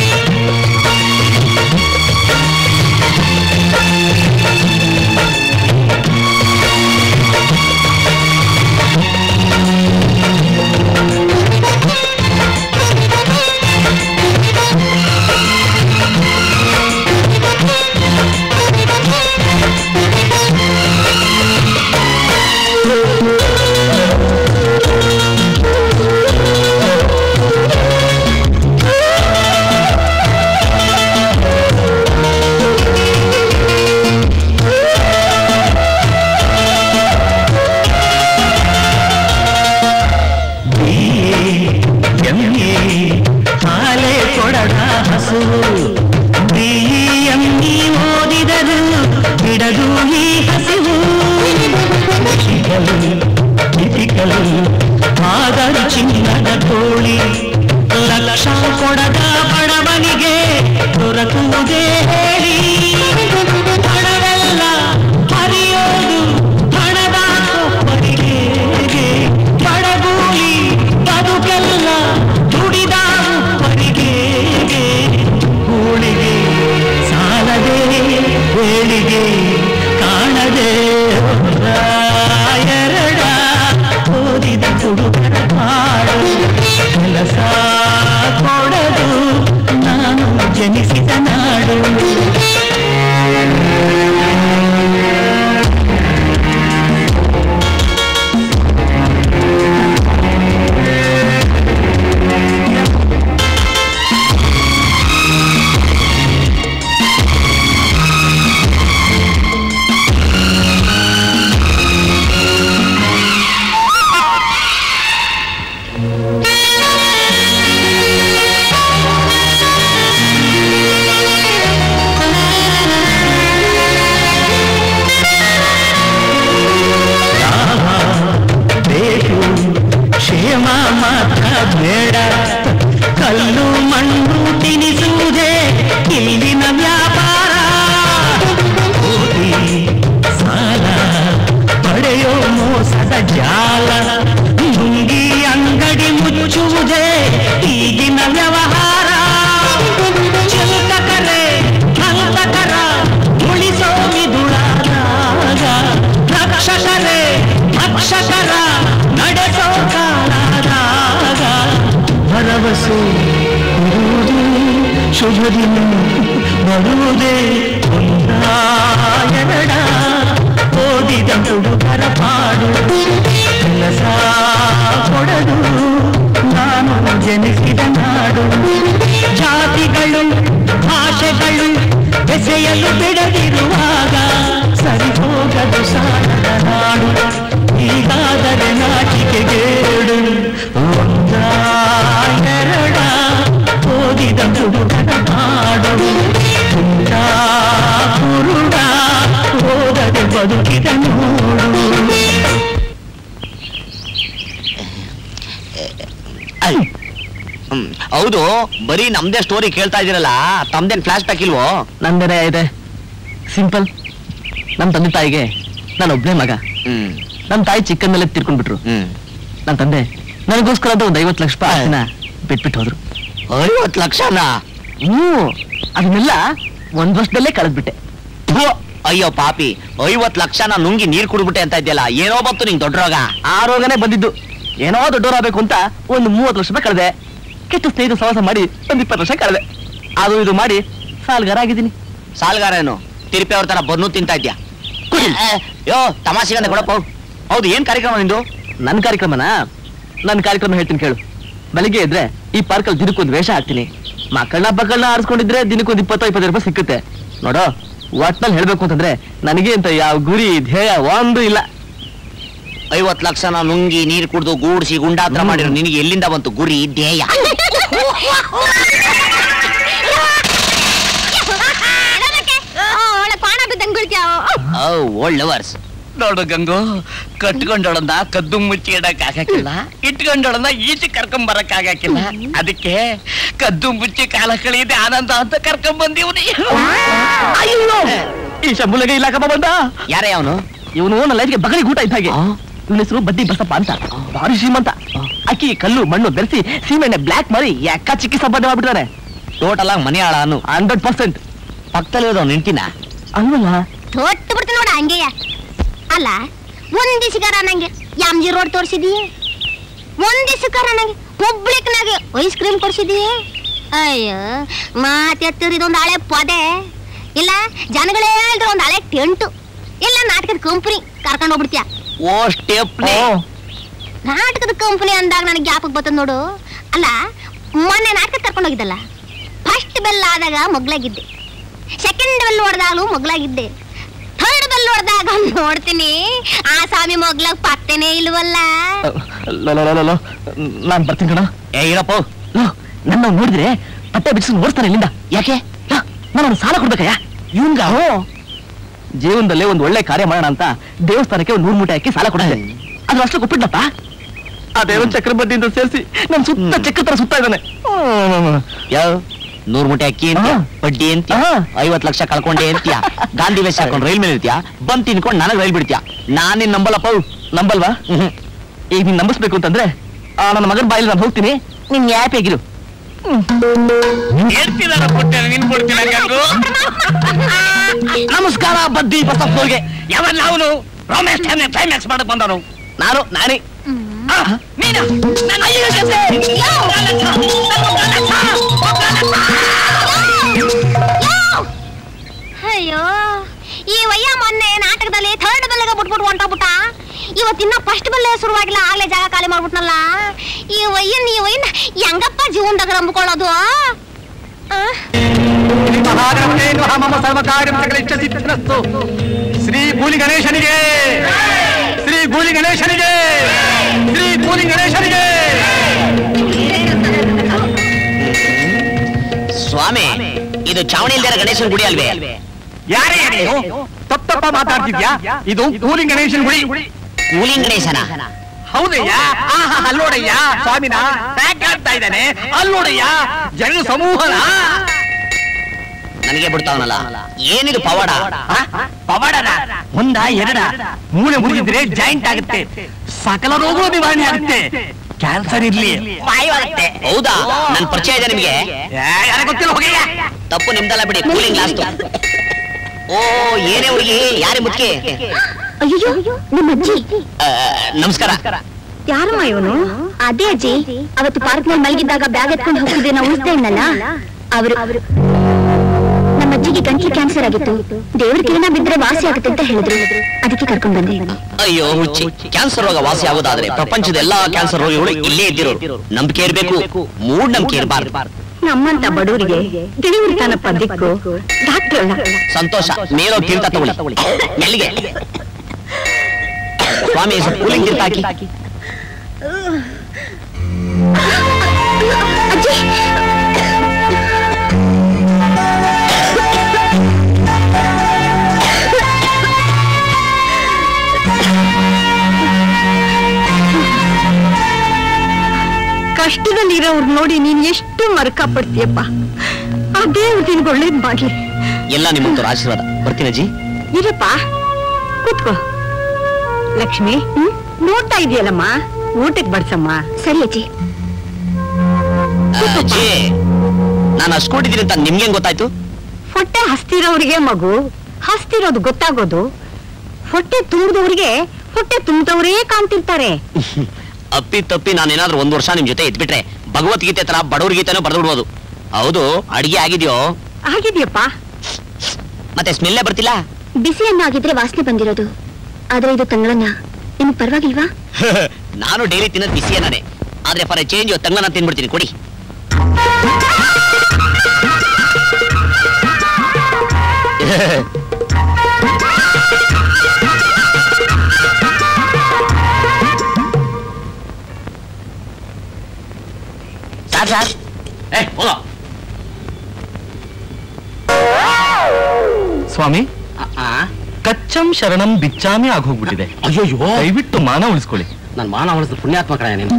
[SPEAKER 7] ಎಮ್ಮೆ ಹಾಲೆ ಕೊಡದ ಹಸು ಎಮ್ಮಿ ಓದಿದರು ಬಿಡದು ಈ ಹಸಿವು ಇಟಿಕಲು ಆದರೂ ಚಿನ್ನದ ಕೋಳಿ ಲಕ್ಷ ಕೊಡದ ಬಡವನಿಗೆ ದೊರಕುವುದೇ ಹೇಳಿ ಹಣವೆಲ್ಲ ಹರಿಯೋದು ಹಣದ ಕೊಪ್ಪರಿಗೆ ಬಡಗೂಲಿ ಬದುಕೆಲ್ಲ ದುಡಿದ ಉಪ್ಪರಿಗೆ ಕೂಳಿಗೆ ಸಾಲದೆ ಏಳಿಗೆ ಕಾಣದೆ ಒಂದ ಎರಡ ಶುಭ ದಿನ ಬರುವುದೇ ಒಂದಾಯರಡ ಓದಿದ ಹುಡುಗರ ಪಾಡು ಕೆಲಸ ಕೊಡದು ನಾನು ಜನಿಸಿದ ನಾಡು ಜಾತಿಗಳು ಭಾಷೆಗಳು ಬೆಸೆಯಲು ಬಿಡದಿರುವಾಗ ಸರಿ ಹೋಗದು ಸಾಲದ ನಾಡು ಹೀಗಾದರೆ ನಾಚಿಕೆಗೇಡು ಒಂದ ಎರಡ ಓದಿದ ಹುಡುಗನ ಹಾಡು ತುಂಡ ಕುರುಡ ಓದದೆ ಬದುಕಿದ ನೋಡು
[SPEAKER 3] ಹ್ಮ್. ಹೌದು ಬರೀ ನಮ್ದೇ ಸ್ಟೋರಿ ಕೇಳ್ತಾ ಇದೀರಲ್ಲ ತಮ್ದೇನ್ ಫ್ಲಾಶ್ ಬ್ಯಾಕ್ ಇಲ್ವೋ
[SPEAKER 8] ನಂದೇನೆ ಇದೆ ಸಿಂಪಲ್ ನಮ್ಮ ತಂದೆ ತಾಯಿಗೆ ನಾನು ಒಬ್ನೇ ಮಗ
[SPEAKER 3] ಹ್ಮ್
[SPEAKER 8] ನಮ್ಮ ತಾಯಿ ಚಿಕ್ಕಂದಲ್ಲೇ ತೀರ್ಕೊಂಡ್ಬಿಟ್ರು
[SPEAKER 3] ಹ್ಮ್
[SPEAKER 8] ನನ್ನ ತಂದೆ ನನಗೋಸ್ಕರ ಅಂತ ಒಂದು ಐವತ್ತು ಲಕ್ಷ ರೂಪಾಯಿ ಆಸ್ತಿನ ಬಿಟ್ಬಿಟ್ಟು ಹೋದ್ರು
[SPEAKER 3] ಐವತ್ ಲಕ್ಷನಾ
[SPEAKER 8] ಹ್ಞೂ ಅದನ್ನೆಲ್ಲ ಒಂದ್ ವರ್ಷದಲ್ಲೇ ಕಳೆದ್ಬಿಟ್ಟೆ
[SPEAKER 3] ಥು, ಅಯ್ಯೋ ಪಾಪಿ ಐವತ್ ಲಕ್ಷನ ನುಂಗಿ ನೀರ್ ಕುಡ್ಬಿಟ್ಟೆ ಅಂತ ಇದೆಯಲ್ಲ ಏನೋ ಬಂತು ನಿಂಗ್ ದೊಡ್ಡ ರೋಗ
[SPEAKER 8] ಆ ರೋಗನೇ ಬಂದಿದ್ದು ಏನೋ ದೊಡ್ಡವರಾಗಬೇಕು ಅಂತ ಒಂದು ಮೂವತ್ತು ಲಕ್ಷ ರೂಪಾಯಿ ಕಳೆದೆ ಕೆಟ್ಟ ಸ್ನೇಹಿತ ಸವಾಸ ಮಾಡಿ ಒಂದ್ ಇಪ್ಪತ್ತು ವರ್ಷ ಕಳೆದೆ ಅದು ಇದು ಮಾಡಿ ಸಾಲ್ಗಾರ ಆಗಿದ್ದೀನಿ
[SPEAKER 3] ಸಾಲ್ಗಾರ ಏನು ತಿರುಪಿ ಅವ್ರ ತರ ಬನ್ನು ತಿಂತಾ ಇದ್ಯಾ ಏ, ಯೋ ತಮಾಷೆಗಂದೆ ಕೊಡಪ್ಪ ಹೌದು ಏನ್ ಕಾರ್ಯಕ್ರಮ ನಿಂದು
[SPEAKER 8] ನನ್ನ ಕಾರ್ಯಕ್ರಮನ ನನ್ನ ಕಾರ್ಯಕ್ರಮ ಹೇಳ್ತೀನಿ ಕೇಳು ಬೆಳಿಗ್ಗೆ ಇದ್ರೆ ಈ ಪಾರ್ಕಲ್ಲಿ ದಿನಕ್ಕೊಂದು ವೇಷ ಹಾಕ್ತೀನಿ ಮಕ್ಕಳನ್ನ ಮಕ್ಕಳನ್ನ ಆರಿಸ್ಕೊಂಡಿದ್ರೆ ದಿನಕ್ಕೊಂದು ಇಪ್ಪತ್ತು ಇಪ್ಪತ್ತೈದು ರೂಪಾಯಿ ಸಿಕ್ಕುತ್ತೆ ನೋಡೋ ಒಟ್ನಲ್ಲಿ ಹೇಳ್ಬೇಕು ಅಂತಂದ್ರೆ ನನಗೆ ಅಂತ ಯಾವ ಗುರಿ ಧ್ಯೇಯ ಒಂದು ಇಲ್ಲ
[SPEAKER 3] ಐವತ್ ಲಕ್ಷನ ನುಂಗಿ ನೀರ್ ಕುಡ್ದು ಗೂಡ್ಸಿ ಗುಂಡಾತ್ರ ಮಾಡಿರೋ ನಿನಗೆ ಎಲ್ಲಿಂದ ಬಂತು ಗುರಿ ಧ್ಯೇಯ
[SPEAKER 2] ಒಳ್ಳೆ ಕ್ವಾಣ ಬಿದ್ದಂಗ್ ಬೀಳ್ತ್ಯಾವ
[SPEAKER 3] ಓಲ್ಡ್ ಲವರ್ಸ್
[SPEAKER 5] ನೋಡು ಗಂಗು ಕಟ್ಕೊಂಡೊಳನ್ನ ಕದ್ದು ಮುಚ್ಚಿ ಇಡಕ್ ಆಗಕ್ಕಿಲ್ಲ ಇಟ್ಕೊಂಡೊಳನ್ನ ಈಚೆ ಕರ್ಕೊಂಡ್ ಬರಕ್ ಆಗಕ್ಕಿಲ್ಲ ಅದಕ್ಕೆ ಕದ್ದು ಮುಚ್ಚಿ ಕಾಲ ಕಳೆಯದೆ ಆನಂದ ಅಂತ ಕರ್ಕೊಂಡ್ ಬಂದಿವ್ನಿ
[SPEAKER 8] ಈ ಶಂಭುಲಿಗೆ ಇಲಾಖಪ್ಪ ಬಂದ
[SPEAKER 3] ಯಾರೇ ಅವನು
[SPEAKER 8] ಇವನು ನನ್ನ ಲೈಫ್ಗೆ ಬಗಲಿ ಊಟ ಇದ್ದ ಹಾಗೆ ಇವನ ಹೆಸರು ಬಡ್ಡಿ ಬಸಪ್ಪ ಅಂತ ಭಾರಿ ಶ್ರೀಮಂತ ಅಕ್ಕಿ ಕಲ್ಲು ಮಣ್ಣು ಬೆರೆಸಿ ಸೀಮೆಣ್ಣೆ ಬ್ಲಾಕ್ ಮಾಡಿ ಯಾಕ ಚಿಕ್ಕಿ ಸಂಪಾದನೆ ಮಾಡ್ಬಿಟ್ಟಾನೆ
[SPEAKER 3] ಟೋಟಲ್ ಆಗಿ ಮನೆ ಆಳನು
[SPEAKER 8] ಹಂಡ್ರೆಡ್ ಪರ್ಸೆಂಟ್
[SPEAKER 3] ಪಕ್ಕದಲ್ಲಿ ನಿಂತಿನ
[SPEAKER 8] ಅಲ್ವಲ್ಲ
[SPEAKER 2] ತೊಟ್ಟು ಬಿಡ್ತೀನಿ ನೋಡ ಹಂಗೆಯ ಅಲ್ಲ ಒಂದ್ ದಿವಸಗಾರ ನಂಗೆ ಯಾಮ್ಜಿ ರೋಡ್ ತೋರಿಸಿದೀಯ ಒಂದ್ ದಿವಸಕಾರ ನಂಗೆ ಪಬ್ಲಿಕ್ನಾಗೆ ಐಸ್ ಕ್ರೀಮ್ ಕೊಡ್ಸಿದೀಯ ಅಯ್ಯೋ ಮಾತೆತ್ತಿರ ಇದೊಂದು ಹಳೆ ಪೊದೆ ಇಲ್ಲ ಜನಗಳೇ ಇಲ್ದ್ರೆ ಒಂದು ಹಳೆ ಟೆಂಟು ಇಲ್ಲ ನಾಟಕದ ಕಂಪ್ನಿ ಕರ್ಕೊಂಡು ಹೋಗ್ಬಿಡ್ತೀಯ
[SPEAKER 3] ಓ ಸ್ಟೆಪ್ನಿ
[SPEAKER 2] ನಾಟಕದ ಕಂಪನಿ ಅಂದಾಗ ನನಗೆ ಜ್ಞಾಪಕ ಬರ್ತದ ನೋಡು ಅಲ್ಲ ಮೊನ್ನೆ ನಾಟಕ ಕರ್ಕೊಂಡು ಹೋಗಿದ್ದಲ್ಲ ಫಸ್ಟ್ ಬೆಲ್ ಆದಾಗ ಮಗ್ಲಾಗಿದ್ದೆ ಸೆಕೆಂಡ್ ಬೆಲ್ ಹೊಡೆದಾಗಲೂ ಮಗ್ಲಾಗಿದ್ದೆ ಥರ್ಡ್ ಬೆಲ್ ಹೊಡೆದಾಗ ನೋಡ್ತೀನಿ ಆ ಸ್ವಾಮಿ ಮಗ್ಲಾಗ ಪತ್ತೆನೇ ಇಲ್ವಲ್ಲ
[SPEAKER 8] ನಾನ್ ಬರ್ತೀನಿ ಕಣ
[SPEAKER 3] ಏ ಇರಪ್ಪ
[SPEAKER 8] ನನ್ನ ನೋಡಿದ್ರೆ ಪಟ್ಟೆ ಬಿಡಿಸಿ ನೋಡ್ತಾನೆ ಇಲ್ಲಿಂದ ಯಾಕೆ ನಾನು ಸಾಲ ಕೊಡ್ಬೇಕಯ್ಯ ಇವಂಗ ಜೀವನದಲ್ಲೇ ಒಂದು ಒಳ್ಳೆ ಕಾರ್ಯ ಮಾಡೋಣ ಅಂತ ದೇವಸ್ಥಾನಕ್ಕೆ ಒಂದು ನೂರು ಮೂಟೆ ಹಾಕಿ ಸಾಲ ಕೊಡ್ತಾರೆ ಅದ್ರ ಅಷ್ಟು ಕೊಟ್ಬಿಟ್ಟಪ್ಪ ಅದೇ ಒಂದು ಚಕ್ರಬಡ್ಡಿಯಿಂದ ಸೇರಿಸಿ ನನ್ ಸುತ್ತ ಚಕ್ರ ತರ ಸುತ್ತಾ ಇದ್ದಾನೆ
[SPEAKER 3] ಯಾವ ನೂರ್ ಮುಟೆ ಅಕ್ಕಿ ಅಂತ
[SPEAKER 8] ಹಾ.
[SPEAKER 3] ಬಡ್ಡಿ ಅಂತ
[SPEAKER 8] ಹಾ.
[SPEAKER 3] ಐವತ್ ಲಕ್ಷ ಕಳ್ಕೊಂಡೆ ಅಂತೀಯ ಗಾಂಧಿ ವೇಷ ಹಾಕೊಂಡು ರೈಲ್ ಮೇಲೆ ಇರ್ತೀಯ ಬಂದ್ ತಿನ್ಕೊಂಡು ನನಗ್ ರೈಲ್ ಬಿಡ್ತೀಯ ನಾನ್ ನಿನ್ ನಂಬಲ್ಲಪ್ಪ
[SPEAKER 8] ನಂಬಲ್ವಾ ಈಗ ನೀನ್ ನಂಬಿಸ್ಬೇಕು ಅಂತಂದ್ರೆ ಆ, ನನ್ನ ಮಗನ ಬಾಯಲ್ಲಿ ನಾನು ಹೋಗ್ತೀನಿ ನಿನ್ ಯಾಪ್ ಹೇಗಿರು
[SPEAKER 5] ಹೇಳ್ತಿದಾರ ಕೊಟ್ಟೆ ನಿನ್ ಕೊಡ್ತೀನ ಗಂಗು
[SPEAKER 8] ನಮಸ್ಕಾರ ಬದ್ದಿ ಬಸಪ್ಪವ್ರಿಗೆ
[SPEAKER 5] ಯಾವಲ್ಲ ಅವನು ರಮೇಶ್ ಕ್ಲೈಮ್ಯಾಕ್ಸ್ ಮಾಡಕ್ ಬಂದವನು
[SPEAKER 8] ನಾನು ನಾನೇ
[SPEAKER 5] ಆ, ನೀನು ನನ್ನ ಅಯ್ಯೋ ಜೊತೆ.
[SPEAKER 2] ಅಯ್ಯೋ ಈ ವಯ್ಯ ಮೊನ್ನೆ ನಾಟಕದಲ್ಲಿ ಥರ್ಡ್ ಬೆಲ್ಗೆ ಬಿಟ್ಬಿಟ್ಟು ಹೊಂಟೋಗ್ಬಿಟ್ಟ ಇವತ್ತಿನ್ನ ಫಸ್ಟ್ ಬೆಲ್ಲ ಶುರುವಾಗಿಲ್ಲ ಆಗ್ಲೇ ಜಾಗ ಖಾಲಿ ಮಾಡ್ಬಿಟ್ನಲ್ಲ ಈ ವಯ್ಯನ್ ಈ ವಯ್ಯನ್ ಹೆಂಗಪ್ಪ ಜೀವನದಾಗ ನಂಬ್ಕೊಳ್ಳೋದು ಆ?
[SPEAKER 4] ಶ್ರೀ ಗೂಲಿ ಗಣೇಶನಿಗೆ ಶ್ರೀ ಗೂಲಿ ಗಣೇಶನಿಗೆ ಶ್ರೀ ಗೂಲಿ ಗಣೇಶನಿಗೆ
[SPEAKER 3] ಸ್ವಾಮಿ ಇದು ಚಾವಣಿ ಇಲ್ದಿರ ಗಣೇಶನ ಗುಡಿ ಅಲ್ವೇ
[SPEAKER 4] ಯಾರೇ ನೀನು ತಪ್ಪಪ್ಪ ಮಾತಾಡ್ತಿದ್ಯಾ ಇದು ಗೂಲಿ ಗಣೇಶನ ಗುಡಿ
[SPEAKER 3] ಕೂಲಿಂಗ್ ಗಣೇಶನ
[SPEAKER 4] ಹೌದಯ್ಯ ಆಹಾ, ಅಲ್ಲೋಡಯ್ಯ ಸ್ವಾಮಿನ ಪ್ಯಾಕ್ ಆಗ್ತಾ ಇದ್ದಾನೆ ಅಲ್ಲೋಡಯ್ಯ ಜನ ಸಮೂಹನ
[SPEAKER 3] ನನಗೆ ಬಿಡ್ತಾವನಲ್ಲ ಏನಿದು ಪವಾಡ ಆ?
[SPEAKER 4] ಪವಾಡನ ಒಂದ ಎರಡ ಮೂಳೆ ಮುರಿದಿದ್ರೆ ಜಾಯಿಂಟ್ ಆಗುತ್ತೆ ಸಕಲ ರೋಗಗಳು ನಿವಾರಣೆ ಆಗುತ್ತೆ ಕ್ಯಾನ್ಸರ್ ಇರ್ಲಿ ಮಾಯವಾಗುತ್ತೆ
[SPEAKER 3] ಹೌದಾ ನನ್ ಪರಿಚಯ ಇದೆ ನಿಮ್ಗೆ
[SPEAKER 4] ಯಾರಿಗೆ ಗೊತ್ತಿಲ್ಲ ಹೋಗಯ್ಯ
[SPEAKER 3] ತಪ್ಪು ನಿಮ್ದಲ್ಲ ಬಿಡಿ ಕೂಲಿಂಗ್ ಗ್ಲಾಸ್ ಓ ಏನೇ ಹುಡುಗಿ ಯಾರೇ ಮುಖ್ಯ
[SPEAKER 2] ಅಯ್ಯೋ ನಿಮ್ಮ ಅಜ್ಜಿ
[SPEAKER 3] ನಮಸ್ಕಾರ
[SPEAKER 2] ಯಾರಮ್ಮ ಇವನು ಅದೇ ಅಜ್ಜಿ ಅವತ್ತು ಪಾರ್ಕ್ ನಲ್ಲಿ ಮಲಗಿದ್ದಾಗ ಬ್ಯಾಗ್ ಎತ್ಕೊಂಡು ಹೋಗ್ತಿದ್ದೆ ನಾವು ಉಳಿಸ್ತಾ ಇದ್ನಲ್ಲ ಅವರು ಅವರು ನಮ್ಮ ಅಜ್ಜಿಗೆ ಗಂಟ್ಲು ಕ್ಯಾನ್ಸರ್ ಆಗಿತ್ತು ದೇವ್ರ ಕಿರಣ ಬಿದ್ರೆ ವಾಸಿ ಆಗುತ್ತೆ ಅಂತ ಹೇಳಿದ್ರು ಅದಕ್ಕೆ ಕರ್ಕೊಂಡ್ ಬಂದೆ
[SPEAKER 3] ಅಯ್ಯೋ ಹುಚ್ಚಿ ಕ್ಯಾನ್ಸರ್ ರೋಗ ವಾಸಿ ಆಗೋದಾದ್ರೆ ಪ್ರಪಂಚದ ಎಲ್ಲಾ ಕ್ಯಾನ್ಸರ್ ರೋಗಿಗಳು ಇಲ್ಲೇ ಇದ್ದಿರೋ ನಂಬಿಕೆ ಇರಬೇಕು ಮೂಡ್ ನಂಬಿಕೆ ಇರಬಾರ್ದು
[SPEAKER 9] ನಮ್ಮಂತ ಬಡವರಿಗೆ ದೇವ್ರ ತನಪ್ಪ ದಿಕ್ಕು ಡಾಕ್ಟರ್ ಅಲ್ಲ
[SPEAKER 3] ಸಂತೋಷ ಮೇಲೋಗಿ ತೀರ್ಥ ತಗೊಳ್ಳಿ ಎಲ್ಲಿಗೆ ಸ್ವಾಮಿ ಸ್ವಲ್ಪ ಕೂಲಿಂಗ್ ತೀರ್ಥ ಹಾಕಿ
[SPEAKER 2] ಅಜ್ಜಿ
[SPEAKER 9] ಕಷ್ಟದಲ್ಲಿರೋರ್ ನೋಡಿ ನೀನ್ ಎಷ್ಟು ಮರಕ ಪಡ್ತೀಯಪ್ಪ ಆ ದೇವ್ರ ನಿನ್ಗೆ ಒಳ್ಳೇದ್ ಮಾಡ್ಲಿ
[SPEAKER 3] ಎಲ್ಲ ನಿಮ್ಮಂತವ್ರ ಆಶೀರ್ವಾದ ಬರ್ತೀನಿ ಅಜ್ಜಿ
[SPEAKER 9] ಇರಪ್ಪ ಕೂತ್ಕೋ ಲಕ್ಷ್ಮಿ ನೋಡ್ತಾ ಇದೆಯಲ್ಲಮ್ಮ ಊಟಕ್ಕೆ ಬಡ್ಸಮ್ಮ
[SPEAKER 2] ಸರಿ ಅಜ್ಜಿ
[SPEAKER 3] ಅಜ್ಜಿ ನಾನು ಅಷ್ಟು ಕೊಟ್ಟಿದ್ದೀನಿ ಅಂತ ನಿಮ್ಗೆ ಗೊತ್ತಾಯ್ತು
[SPEAKER 9] ಹೊಟ್ಟೆ ಹಸ್ತಿರೋರಿಗೆ ಮಗು ಹಸ್ತಿರೋದು ಗೊತ್ತಾಗೋದು ಹೊಟ್ಟೆ ತುಂಬಿದವ್ರಿಗೆ ಹೊಟ್ಟೆ ತುಂಬಿದವರೇ ಕಾಣ್ತಿರ್ತಾರೆ
[SPEAKER 3] ಅಪ್ಪಿ ತಪ್ಪಿ ನಾನೇನಾದ್ರೂ ಒಂದ್ ವರ್ಷ ನಿಮ್ ಜೊತೆ ಇದ್ಬಿಟ್ರೆ ಭಗವದ್ಗೀತೆ ತರ ಬಡವ್ರ ಗೀತೆನೂ ಬರೆದು ಬಿಡ್ಬೋದು ಹೌದು ಅಡಿಗೆ ಆಗಿದ್ಯೋ
[SPEAKER 9] ಆಗಿದ್ಯಪ್ಪ
[SPEAKER 3] ಮತ್ತೆ ಸ್ಮೆಲ್ಲೇ ಬರ್ತಿಲ್ಲ
[SPEAKER 2] ಬಿಸಿ ಅನ್ನ ಆಗಿದ್ರೆ ವಾಸನೆ ಬಂದಿರೋದು ಆದ್ರೆ ಇದು ತಂಗಳನ್ನ ನಿಮ್ಗೆ ಪರವಾಗಿಲ್ವಾ
[SPEAKER 3] ನಾನು ಡೈಲಿ ತಿನ್ನೋದು ಬಿಸಿಯೇ ನಾನೇ ಆದ್ರೆ ಫಾರ್ ಚೇಂಜ್ ತಂಗನ ತಿನ್ಬಿಡ್ತೀನಿ ಕೊಡಿ ಸಾರ್ ಸಾರ್ ಏ ಹೋಗ
[SPEAKER 4] ಸ್ವಾಮಿ ಕಚ್ಚಂ ಶರಣಂ ಬಿಚ್ಚಾಮಿ ಆಗೋಗ್ಬಿಟ್ಟಿದೆ
[SPEAKER 1] ಅಯ್ಯೋ
[SPEAKER 4] ದಯವಿಟ್ಟು ಮಾನ ಉಳಿಸ್ಕೊಳ್ಳಿ
[SPEAKER 1] ನಾನು ಮಾನ ಉಳಿಸಿದ ಪುಣ್ಯಾತ್ಮ ಕಣ ನೀನು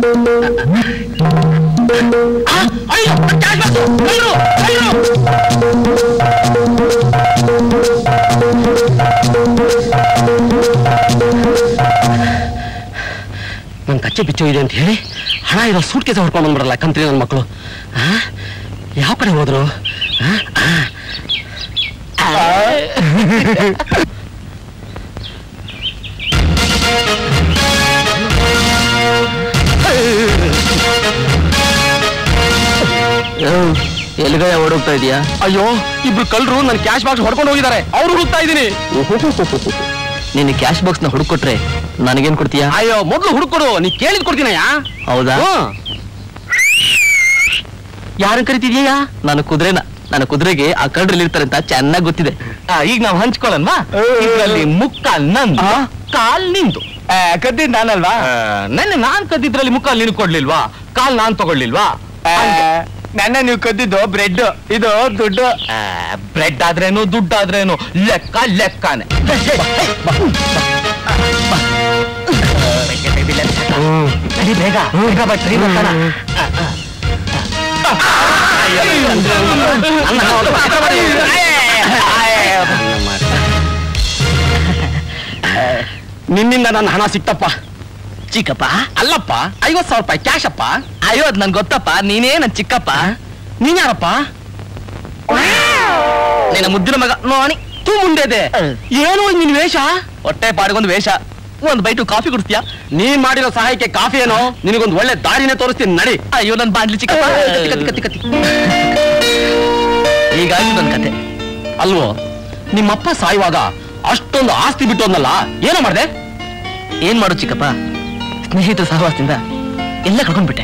[SPEAKER 1] ನನ್ ಕಚ್ಚೆ ಬಿಚ್ಚು ಇದೆ ಅಂತ ಹೇಳಿ ಹಣ ಇರೋ ಸೂಟ್ ಕೇಸ ಹೊಡ್ಕೊಂಡು ಬಂದ್ಬಿಡಲ್ಲ ಕಂತ್ರಿ ನನ್ನ ಮಕ್ಕಳು ಯಾವ ಕಡೆ ಹೋದ್ರು ಆ? ಆ.
[SPEAKER 8] ಎಲ್ಗಯ ಓಡೋಗ್ತಾ ಇದೀಯಾ
[SPEAKER 1] ಅಯ್ಯೋ ಇಬ್ರು ಕಳ್ರು ನನ್ನ ಕ್ಯಾಶ್ ಬಾಕ್ಸ್ ಹೊಡ್ಕೊಂಡು ಹೋಗಿದ್ದಾರೆ ಅವ್ರು ಹುಡುಕ್ತಾ ಇದ್ದೀನಿ
[SPEAKER 8] ನಿನ್ನ ಕ್ಯಾಶ್ ಬಾಕ್ಸ್ ನ ಹುಡುಕೊಟ್ರೆ ನನಗೇನ್ ಕೊಡ್ತೀಯಾ
[SPEAKER 1] ಅಯ್ಯೋ ಮೊದ್ಲು ಹುಡುಕೊಡು ನೀ ಕೇಳಿದ್ ಕೊಡ್ತೀನಯ್ಯ
[SPEAKER 8] ಹೌದಾ
[SPEAKER 1] ಯಾರನ್ನ ಕರಿತಿದ್ಯಾ
[SPEAKER 8] ನಾನು ಕುದುರೆನ ನನ್ನ ಕುದುರೆಗೆ ಆ ಕಳ್ರಲ್ಲಿ ಇರ್ತಾರೆ ಅಂತ ಚೆನ್ನಾಗಿ ಗೊತ್ತಿದೆ
[SPEAKER 4] ಈಗ ನಾವು ಹಂಚ್ಕೊಳ್ಳಲ್ವಾ ಇದರಲ್ಲಿ ಮುಕ್ಕಾಲ್ ನಂದು ಕಾಲ್ ನಿಂದು
[SPEAKER 1] ಕದ್ದಿದ್ ನಾನಲ್ವಾ
[SPEAKER 4] ನನ್ನ ನಾನ್ ಕದ್ದಿದ್ರಲ್ಲಿ ಮುಕ್ಕಾಲ್ ನೀನು ಕೊಡ್ಲಿಲ್ವಾ ಕಾಲ್ ನಾನ್ ತಗೊಳ್ಳಿಲ್ವಾ
[SPEAKER 1] ನನ್ನ ನೀವು ಕದ್ದಿದ್ದು ಬ್ರೆಡ್ ಇದು ದುಡ್ಡು
[SPEAKER 4] ಬ್ರೆಡ್ ಆದ್ರೇನು ದುಡ್ಡು ಆದ್ರೇನು ಲೆಕ್ಕ ಲೆಕ್ಕನೆ ನಡಿ ಬೇಗ ಬೇಗ ಬಾ ಟ್ರೈನ್ ಹೋಗ್ತಾನ.
[SPEAKER 1] ನಿನ್ನಿಂದ ನನ್ನ ಹಣ ಸಿಕ್ತಪ್ಪ
[SPEAKER 8] ಚಿಕ್ಕಪ್ಪ
[SPEAKER 1] ಅಲ್ಲಪ್ಪ ಐವತ್ ಸಾವಿರ ರೂಪಾಯಿ ಕ್ಯಾಶ್ ಅಪ್ಪ
[SPEAKER 8] ಅಯ್ಯೋ ಅದ್ ನನ್ ಗೊತ್ತಪ್ಪ ನೀನೇ ನನ್ ಚಿಕ್ಕಪ್ಪ
[SPEAKER 1] ನೀನ್ ಯಾರಪ್ಪ
[SPEAKER 8] ನಿನ್ನ ಮುದ್ದಿನ ಮಗ ನೋಣಿ
[SPEAKER 1] ತೂ ಮುಂದೆ ಏನು ನಿನ್ ವೇಷ
[SPEAKER 8] ಹೊಟ್ಟೆ ಪಾಡ್ಗೊಂದು ವೇಷ ಒಂದ್ ಬೈಟು ಕಾಫಿ ಕುಡಿಸ್ತೀಯಾ
[SPEAKER 1] ನೀನ್ ಮಾಡಿರೋ ಸಹಾಯಕ್ಕೆ ಕಾಫಿ ಏನೋ ನಿನಗೊಂದು ಒಳ್ಳೆ ದಾರಿನೇ ತೋರಿಸ್ತೀನಿ ನಡಿ
[SPEAKER 8] ಅಯ್ಯೋ ನನ್ ಬಾಂಡ್ಲಿ ಚಿಕ್ಕಪ್ಪ ಕತ್ತಿ, ಕತ್ತಿ, ಕತ್ತಿ, ಕತ್ತಿ. ಹೀಗಾಯ್ತು ನನ್ ಕತೆ
[SPEAKER 1] ಅಲ್ವೋ ನಿಮ್ಮಪ್ಪ ಸಾಯುವಾಗ ಅಷ್ಟೊಂದು ಆಸ್ತಿ ಬಿಟ್ಟು ಅಂದಲ್ಲ ಏನೋ ಮಾಡ್ದೆ
[SPEAKER 8] ಏನ್ ಮಾಡು ಚಿಕ್ಕಪ್ಪ ಸ್ನೇಹಿತರ ಸಹವಾಸದಿಂದ ಎಲ್ಲ ಕಳ್ಕೊಂಡ್ಬಿಟ್ಟೆ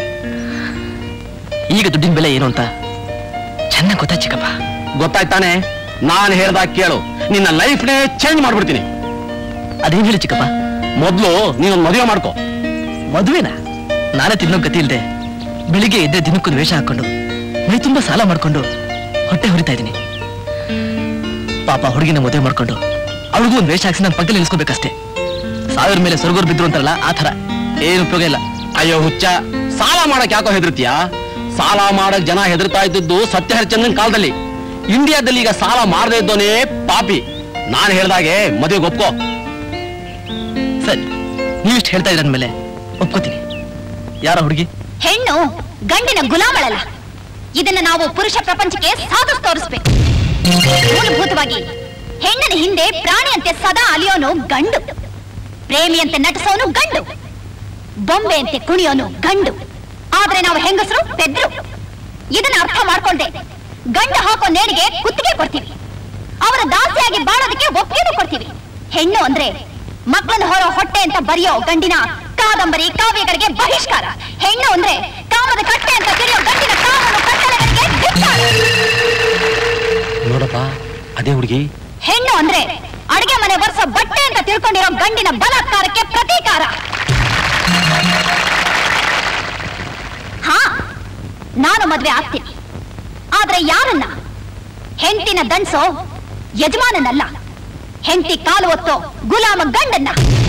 [SPEAKER 8] ಈಗ ದುಡ್ಡಿನ ಬೆಲೆ ಏನು ಅಂತ ಚೆನ್ನಾಗಿ ಗೊತ್ತಾ ಚಿಕ್ಕಪ್ಪ
[SPEAKER 1] ಗೊತ್ತಾಯ್ತಾನೆ ನಾನು ಹೇಳ್ದಾಗ ಕೇಳು ನಿನ್ನ ಲೈಫ್ನೇ ಚೇಂಜ್ ಮಾಡ್ಬಿಡ್ತೀನಿ
[SPEAKER 8] ಅದೇನ್ ಹೇಳಿ ಚಿಕ್ಕಪ್ಪ
[SPEAKER 1] ಮೊದ್ಲು ನೀನೊಂದು ಮದುವೆ ಮಾಡ್ಕೋ
[SPEAKER 8] ಮದುವೆನ ನಾನೇ ತಿನ್ನೋ ಗತಿ ಇಲ್ದೆ ಬೆಳಿಗ್ಗೆ ಎದ್ದೆ ದಿನಕ್ಕೊಂದು ವೇಷ ಹಾಕೊಂಡು ಮೈ ತುಂಬಾ ಸಾಲ ಮಾಡ್ಕೊಂಡು ಹೊಟ್ಟೆ ಹೊರಿತಾ ಇದ್ದೀನಿ ಪಾಪ ಹುಡುಗಿನ ಮದುವೆ ಮಾಡ್ಕೊಂಡು ಅವಳಿಗೂ ಒಂದು ವೇಷ ಹಾಕ್ಸಿ ನನ್ನ ಪಕ್ಕದಲ್ಲಿ ನಿಲ್ಸ್ಕೋಬೇಕಷ್ಟೇ ಸಾವಿರ ಮೇಲೆ ಸ್ವರ್ಗವ್ರು ಬಿದ್ರು ಅಂತಾರಲ್ಲ ಆ ಥರ ಏನು ಉಪಯೋಗ ಇಲ್ಲ
[SPEAKER 1] ಅಯ್ಯೋ ಹುಚ್ಚ ಸಾಲ ಮಾಡಕ್ ಯಾಕೋ ಹೆದರ್ತೀಯ ಸಾಲ ಮಾಡಕ್ ಜನ ಹೆದರ್ತಾ ಇದ್ದದ್ದು ಸತ್ಯ ಹರಿಚಂದ್ರನ್ ಕಾಲದಲ್ಲಿ ಇಂಡಿಯಾದಲ್ಲಿ ಈಗ ಸಾಲ ಮಾಡದೇ ಇದ್ದೋನೇ ಪಾಪಿ ನಾನು ಹೇಳ್ದಾಗೆ ಮದುವೆಗೆ ಒಪ್ಕೋ
[SPEAKER 8] ಸರಿ ನೀವಿಷ್ಟು ಹೇಳ್ತಾ ಇದ್ರ ಮೇಲೆ ಒಪ್ಕೋತೀನಿ ಯಾರ ಹುಡುಗಿ
[SPEAKER 2] ಹೆಣ್ಣು ಗಂಡಿನ ಗುಲಾಮಳಲ್ಲ ಇದನ್ನ ನಾವು ಪುರುಷ ಪ್ರಪಂಚಕ್ಕೆ ಸಾಧಿಸಿ ತೋರಿಸ್ಬೇಕು ಮೂಲಭೂತವಾಗಿ ಹೆಣ್ಣಿನ ಹಿಂದೆ ಪ್ರಾಣಿಯಂತೆ ಸದಾ ಅಲಿಯೋನು ಗಂಡು ಪ್ರೇಮಿಯಂತೆ ನಟಿಸೋನು ಗಂಡು ಬೊಂಬೆಯಂತೆ ಕುಣಿಯೋನು ಗಂಡು ಆದ್ರೆ ನಾವು ಹೆಂಗಸರು ಪೆದ್ರು ಇದನ್ನ ಅರ್ಥ ಮಾಡ್ಕೊಂಡೆ ಗಂಡ ಹಾಕೋ ನೇಣಿಗೆ ಕುತ್ತಿಗೆ ಕೊಡ್ತೀವಿ ಅವರ ದಾಸಿಯಾಗಿ ಬಾಳೋದಕ್ಕೆ ಒಪ್ಪಿಗೆನೂ ಕೊಡ್ತೀವಿ ಹೆಣ್ಣು ಅಂದ್ರೆ ಮಕ್ಕಳನ್ನು ಹೊರ ಹೊಟ್ಟೆ ಅಂತ ಬರೆಯೋ ಗಂಡಿನ ಕಾದಂಬರಿ ಕಾವ್ಯಗಳಿಗೆ ಬಹಿಷ್ಕಾರ ಹೆಣ್ಣು ಅಂದ್ರೆ ಕಾಮದ ಕಟ್ಟೆ ಅಂತ ತಿಳಿಯೋ ಗಂಡಿನ ಕಾಮನು ಕಟ್ಟಳೆಗಳಿಗೆ ಧಿಕ್ಕಾರ.
[SPEAKER 1] ನೋಡಪ್ಪ ಅದೇ ಹುಡುಗಿ
[SPEAKER 2] ಹೆಣ್ಣು ಅಂದ್ರೆ ಅಡಿಗೆ ಮನೆ ವರ್ಷ ಬಟ್ಟೆ ಅಂತ ತಿಳ್ಕೊಂಡಿರೋ ಗಂಡಿನ ಬಲಾತ್ಕಾರಕ್ಕೆ ಪ್ರತೀಕಾರ ಹಾ ನಾನು ಮದ್ವೆ ಆಗ್ತೀನಿ ಆದ್ರೆ ಯಾರನ್ನ ಹೆಂಡತಿನ ದಂಡ್ಸೋ ಯಜಮಾನನಲ್ಲ ಹೆಂಡತಿ ಕಾಲು ಒತ್ತೋ ಗುಲಾಮ ಗಂಡನ್ನ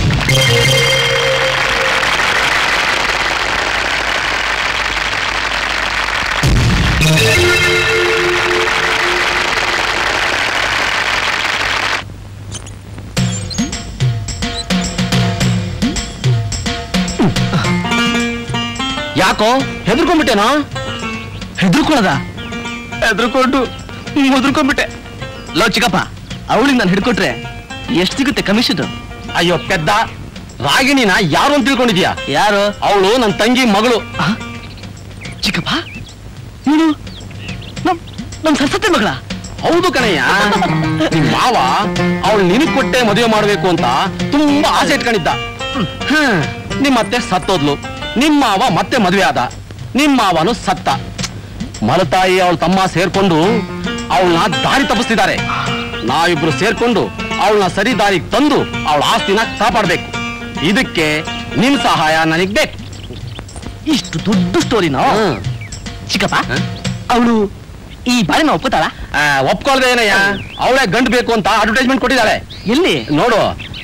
[SPEAKER 1] ಯಾಕೋ ಹೆದರ್ಕೊಂಡ್ಬಿಟ್ಟೇನೋ
[SPEAKER 8] ಹೆದರ್ಕೊಳ್ಳದ ಹೆದರ್ಕೊಂಡು ಮುದ್ರಕೊಂಡ್ಬಿಟ್ಟೆ ಲೋ ಚಿಕ್ಕಪ್ಪ ಅವಳಿಗೆ ನಾನು ಹಿಡ್ಕೊಟ್ರೆ ಎಷ್ಟು ಸಿಗುತ್ತೆ ಕಮಿಷನ್
[SPEAKER 1] ಅಯ್ಯೋ ಪೆದ್ದ ರಾಗಿಣಿನ ಯಾರು ಅಂತ ತಿಳ್ಕೊಂಡಿದ್ಯಾ
[SPEAKER 8] ಯಾರು
[SPEAKER 1] ಅವಳು ನನ್ನ ತಂಗಿ ಮಗಳು
[SPEAKER 8] ಆ? ಚಿಕ್ಕಪ್ಪ ನೀನು ನಮ್ ನಮ್ ಸರಸ್ವತಿ ಮಗಳ
[SPEAKER 1] ಹೌದು ಕಣಯ್ಯ ನಿಮ್ ಮಾವ ಅವಳು ನಿನಗ್ ಕೊಟ್ಟೆ ಮದುವೆ ಮಾಡ್ಬೇಕು ಅಂತ ತುಂಬಾ ಆಸೆ ಇಟ್ಕೊಂಡಿದ್ದ ಹ್ಮ್. ನಿಮ್ ಅತ್ತೆ ಸತ್ತೋದ್ಲು ನಿಮ್ ಮಾವ ಮತ್ತೆ ಮದುವೆ ಆದ ನಿಮ್ ಮಾವನು ಸತ್ತ ಮಲತಾಯಿ ಅವಳ ತಮ್ಮ ಸೇರ್ಕೊಂಡು ಅವಳನ್ನ ದಾರಿ ತಪ್ಪಿಸ್ತಿದ್ದಾರೆ ನಾವಿಬ್ರು ಸೇರ್ಕೊಂಡು ಅವಳನ್ನ ಸರಿ ದಾರಿಗೆ ತಂದು ಅವಳ ಆಸ್ತಿನ ಕಾಪಾಡ್ಬೇಕು ಇದಕ್ಕೆ ನಿಮ್ ಸಹಾಯ ನನಗ್ ಬೇಕು
[SPEAKER 8] ಇಷ್ಟು ದೊಡ್ಡ ಸ್ಟೋರಿನ
[SPEAKER 1] ಹ್ಮ್.
[SPEAKER 8] ಚಿಕ್ಕಪ್ಪ
[SPEAKER 1] ಹ?
[SPEAKER 8] ಅವಳು ಈ ಬಾಳಿನ ಒಪ್ಪುತ್ತಾಳ
[SPEAKER 1] ಆ, ಒಪ್ಕೊಳ್ದೆ ಏನಯ್ಯ ಅವಳೇ ಗಂಡು ಬೇಕು ಅಂತ ಅಡ್ವರ್ಟೈಸ್ಮೆಂಟ್ ಕೊಟ್ಟಿದ್ದಾಳೆ
[SPEAKER 8] ಎಲ್ಲಿ
[SPEAKER 1] ನೋಡು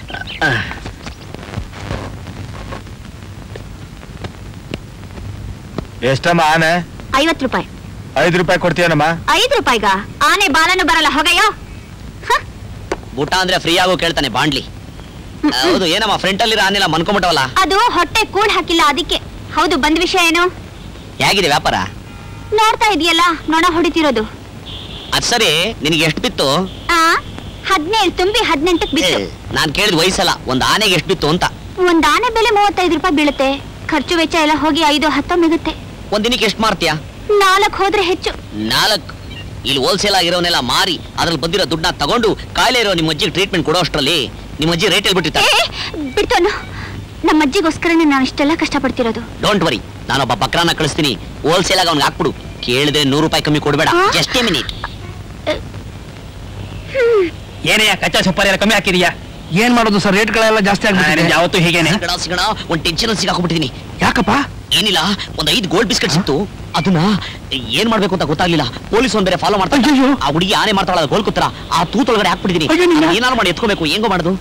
[SPEAKER 4] ಎಷ್ಟಮ್ಮ ಆನೆ
[SPEAKER 2] ಐವತ್ತು ರೂಪಾಯಿ
[SPEAKER 4] ಐದು ರೂಪಾಯಿ ಕೊಡ್ತೀಯನಮ್ಮ
[SPEAKER 2] ಐದು ರೂಪಾಯಿಗ ಆನೆ ಬಾಲನು ಬರಲ್ಲ ಹೊಗಯ್ಯೋ
[SPEAKER 3] ಊಟ ಅಂದ್ರೆ ಫ್ರೀ ಆಗೋ ಕೇಳ್ತಾನೆ ಬಾಂಡ್ಲಿ ಹೌದು ಏನಮ್ಮ ಫ್ರಂಟ್ ಅಲ್ಲಿರೋ ಆನೆಲ್ಲ ಮನ್ಕೊಂಬಿಟ್ಟವಲ್ಲ
[SPEAKER 2] ಅದು ಹೊಟ್ಟೆ ಕೂಳ್ ಹಾಕಿಲ್ಲ ಅದಕ್ಕೆ ಹೌದು ಬಂದ್ ವಿಷಯ ಏನು
[SPEAKER 3] ಹೇಗಿದೆ ವ್ಯಾಪಾರ
[SPEAKER 2] ನೋಡ್ತಾ ಇದೆಯಲ್ಲ ನೊಣ ಹೊಡಿತಿರೋದು
[SPEAKER 3] ಅದ್ ಸರಿ ನಿನಗೆ ಎಷ್ಟು ಬಿತ್ತು
[SPEAKER 2] ಆ ಹದಿನೇಳು ತುಂಬಿ ಹದಿನೆಂಟಕ್ಕೆ ಬಿತ್ತು
[SPEAKER 3] ನಾನ್ ಕೇಳಿದ ವಯಸ್ಸಲ್ಲ ಒಂದ್ ಆನೆಗೆ ಎಷ್ಟು ಬಿತ್ತು ಅಂತ
[SPEAKER 2] ಒಂದ್ ಆನೆ ಬೆಲೆ ಮೂವತ್ತೈದು ರೂಪಾಯಿ ಬೀಳುತ್ತೆ ಖರ್ಚು ವೆಚ್ಚ ಎಲ್ಲ ಹೋಗಿ ಐದು ಹತ್ತು ಮಿಗುತ್ತೆ
[SPEAKER 3] ಒಂದ್ ದಿನಕ್ಕೆ ಎಷ್ಟು ಮಾರ್ತೀಯಾ
[SPEAKER 2] ನಾಲ್ಕು ಹೋದ್ರೆ ಹೆಚ್ಚು
[SPEAKER 3] ನಾಲ್ಕು ಇಲ್ಲಿ ಹೋಲ್ಸೇಲ್ ಆಗಿರೋನೆಲ್ಲ ಮಾರಿ ಅದ್ರಲ್ಲಿ ಬಂದಿರೋ ದುಡ್ಡನ್ನ ತಗೊಂಡು ಕಾಯಿಲೆ ಇರೋ ನಿಮ್ಮ ಅಜ್ಜಿಗೆ ಟ್ರೀಟ್ಮೆಂಟ್ ಕೊಡೋ ಅಷ್ಟರಲ್ಲಿ ನಿಮ್ಮ ಅಜ್ಜಿ ರೇಟ್
[SPEAKER 2] ಏ
[SPEAKER 3] ಹೇಳ್ಬಿಟ್ಟಿರ್ತಾರೆ
[SPEAKER 2] ಬಿಡ್ತಾನು ನಮ್ಮ ಅಜ್ಜಿಗೋಸ್ಕರನೇ ನಾನು ಇಷ್ಟೆಲ್ಲ ಕಷ್ಟಪಡ್ತಿರೋದು
[SPEAKER 3] ಡೋಂಟ್ ವರಿ ನಾನೊಬ್ಬ ಬಕ್ರಾನ ಕಳಿಸ್ತೀನಿ ಹೋಲ್ಸೇಲ್ ಆಗಿ ಅವ್ನಿಗೆ ಹಾಕ್ಬಿಡು ಕೇಳಿದ್ರೆ ನೂರು ರೂಪಾಯಿ ಕಮ್ಮಿ ಕೊಡ್ಬೇಡ
[SPEAKER 2] ಆ?
[SPEAKER 3] ಜಸ್ಟ್ ಎ ಮಿನಿಟ್
[SPEAKER 5] ಏನಯ್ಯ ಕಚ್ಚಾ ಸುಪಾರಿ ಎಲ್ಲ ಕಮ್ಮಿ ಹಾಕಿದೀಯಾ
[SPEAKER 8] ಏನ್ ಮಾಡೋದು ಸರ್ ರೇಟ್ಗಳೆಲ್ಲ ಜಾಸ್ತಿ ಆಗ್ಬಿಟ್ಟಿದೆ
[SPEAKER 5] ಯಾವತ್ತೂ ಹೀಗೇನೆ
[SPEAKER 3] ಸಿಗಣ ಸಿಗಣ ಒಂದ್ ಟೆನ್ಷನ್ ಸಿಗಾಕೊಂಡ್ಬಿಟ್ಟಿದೀನಿ
[SPEAKER 8] ಯಾಕಪ್ಪ
[SPEAKER 3] ಏನಿಲ್ಲ ಒಂದ್ ಐದು ಗೋಲ್ಡ್ ಬಿಸ್ಕೆಟ್ ಸಿಕ್ತು ಅದನ್ನ ಏನ್ ಮಾಡ್ಬೇಕು ಅಂತ ಗೊತ್ತಾಗ್ಲಿಲ್ಲ ಪೊಲೀಸ್ ಒಂದ್ ಬೇರೆ ಫಾಲೋ ಮಾಡ್ತಾರೆ
[SPEAKER 8] ಅಯ್ಯಯ್ಯೋ.
[SPEAKER 3] ಆ ಹುಡುಗಿ ಆನೆ ಮಾಡ್ತಾಳ ಗೋಲ್ ಕುತ್ರ ಆ ತೂತೊಳಗಡೆ ಹಾಕ್ಬಿಟ್ಟಿದೀನಿ
[SPEAKER 8] ಅಯ್ಯೋ, ನಿನ್ನ?
[SPEAKER 3] ಅದನ್ನ ಏನಾದ್ರು ಮಾಡಿ ಎತ್ಕೋಬೇಕು ಹೆಂಗೋ ಮಾಡುದು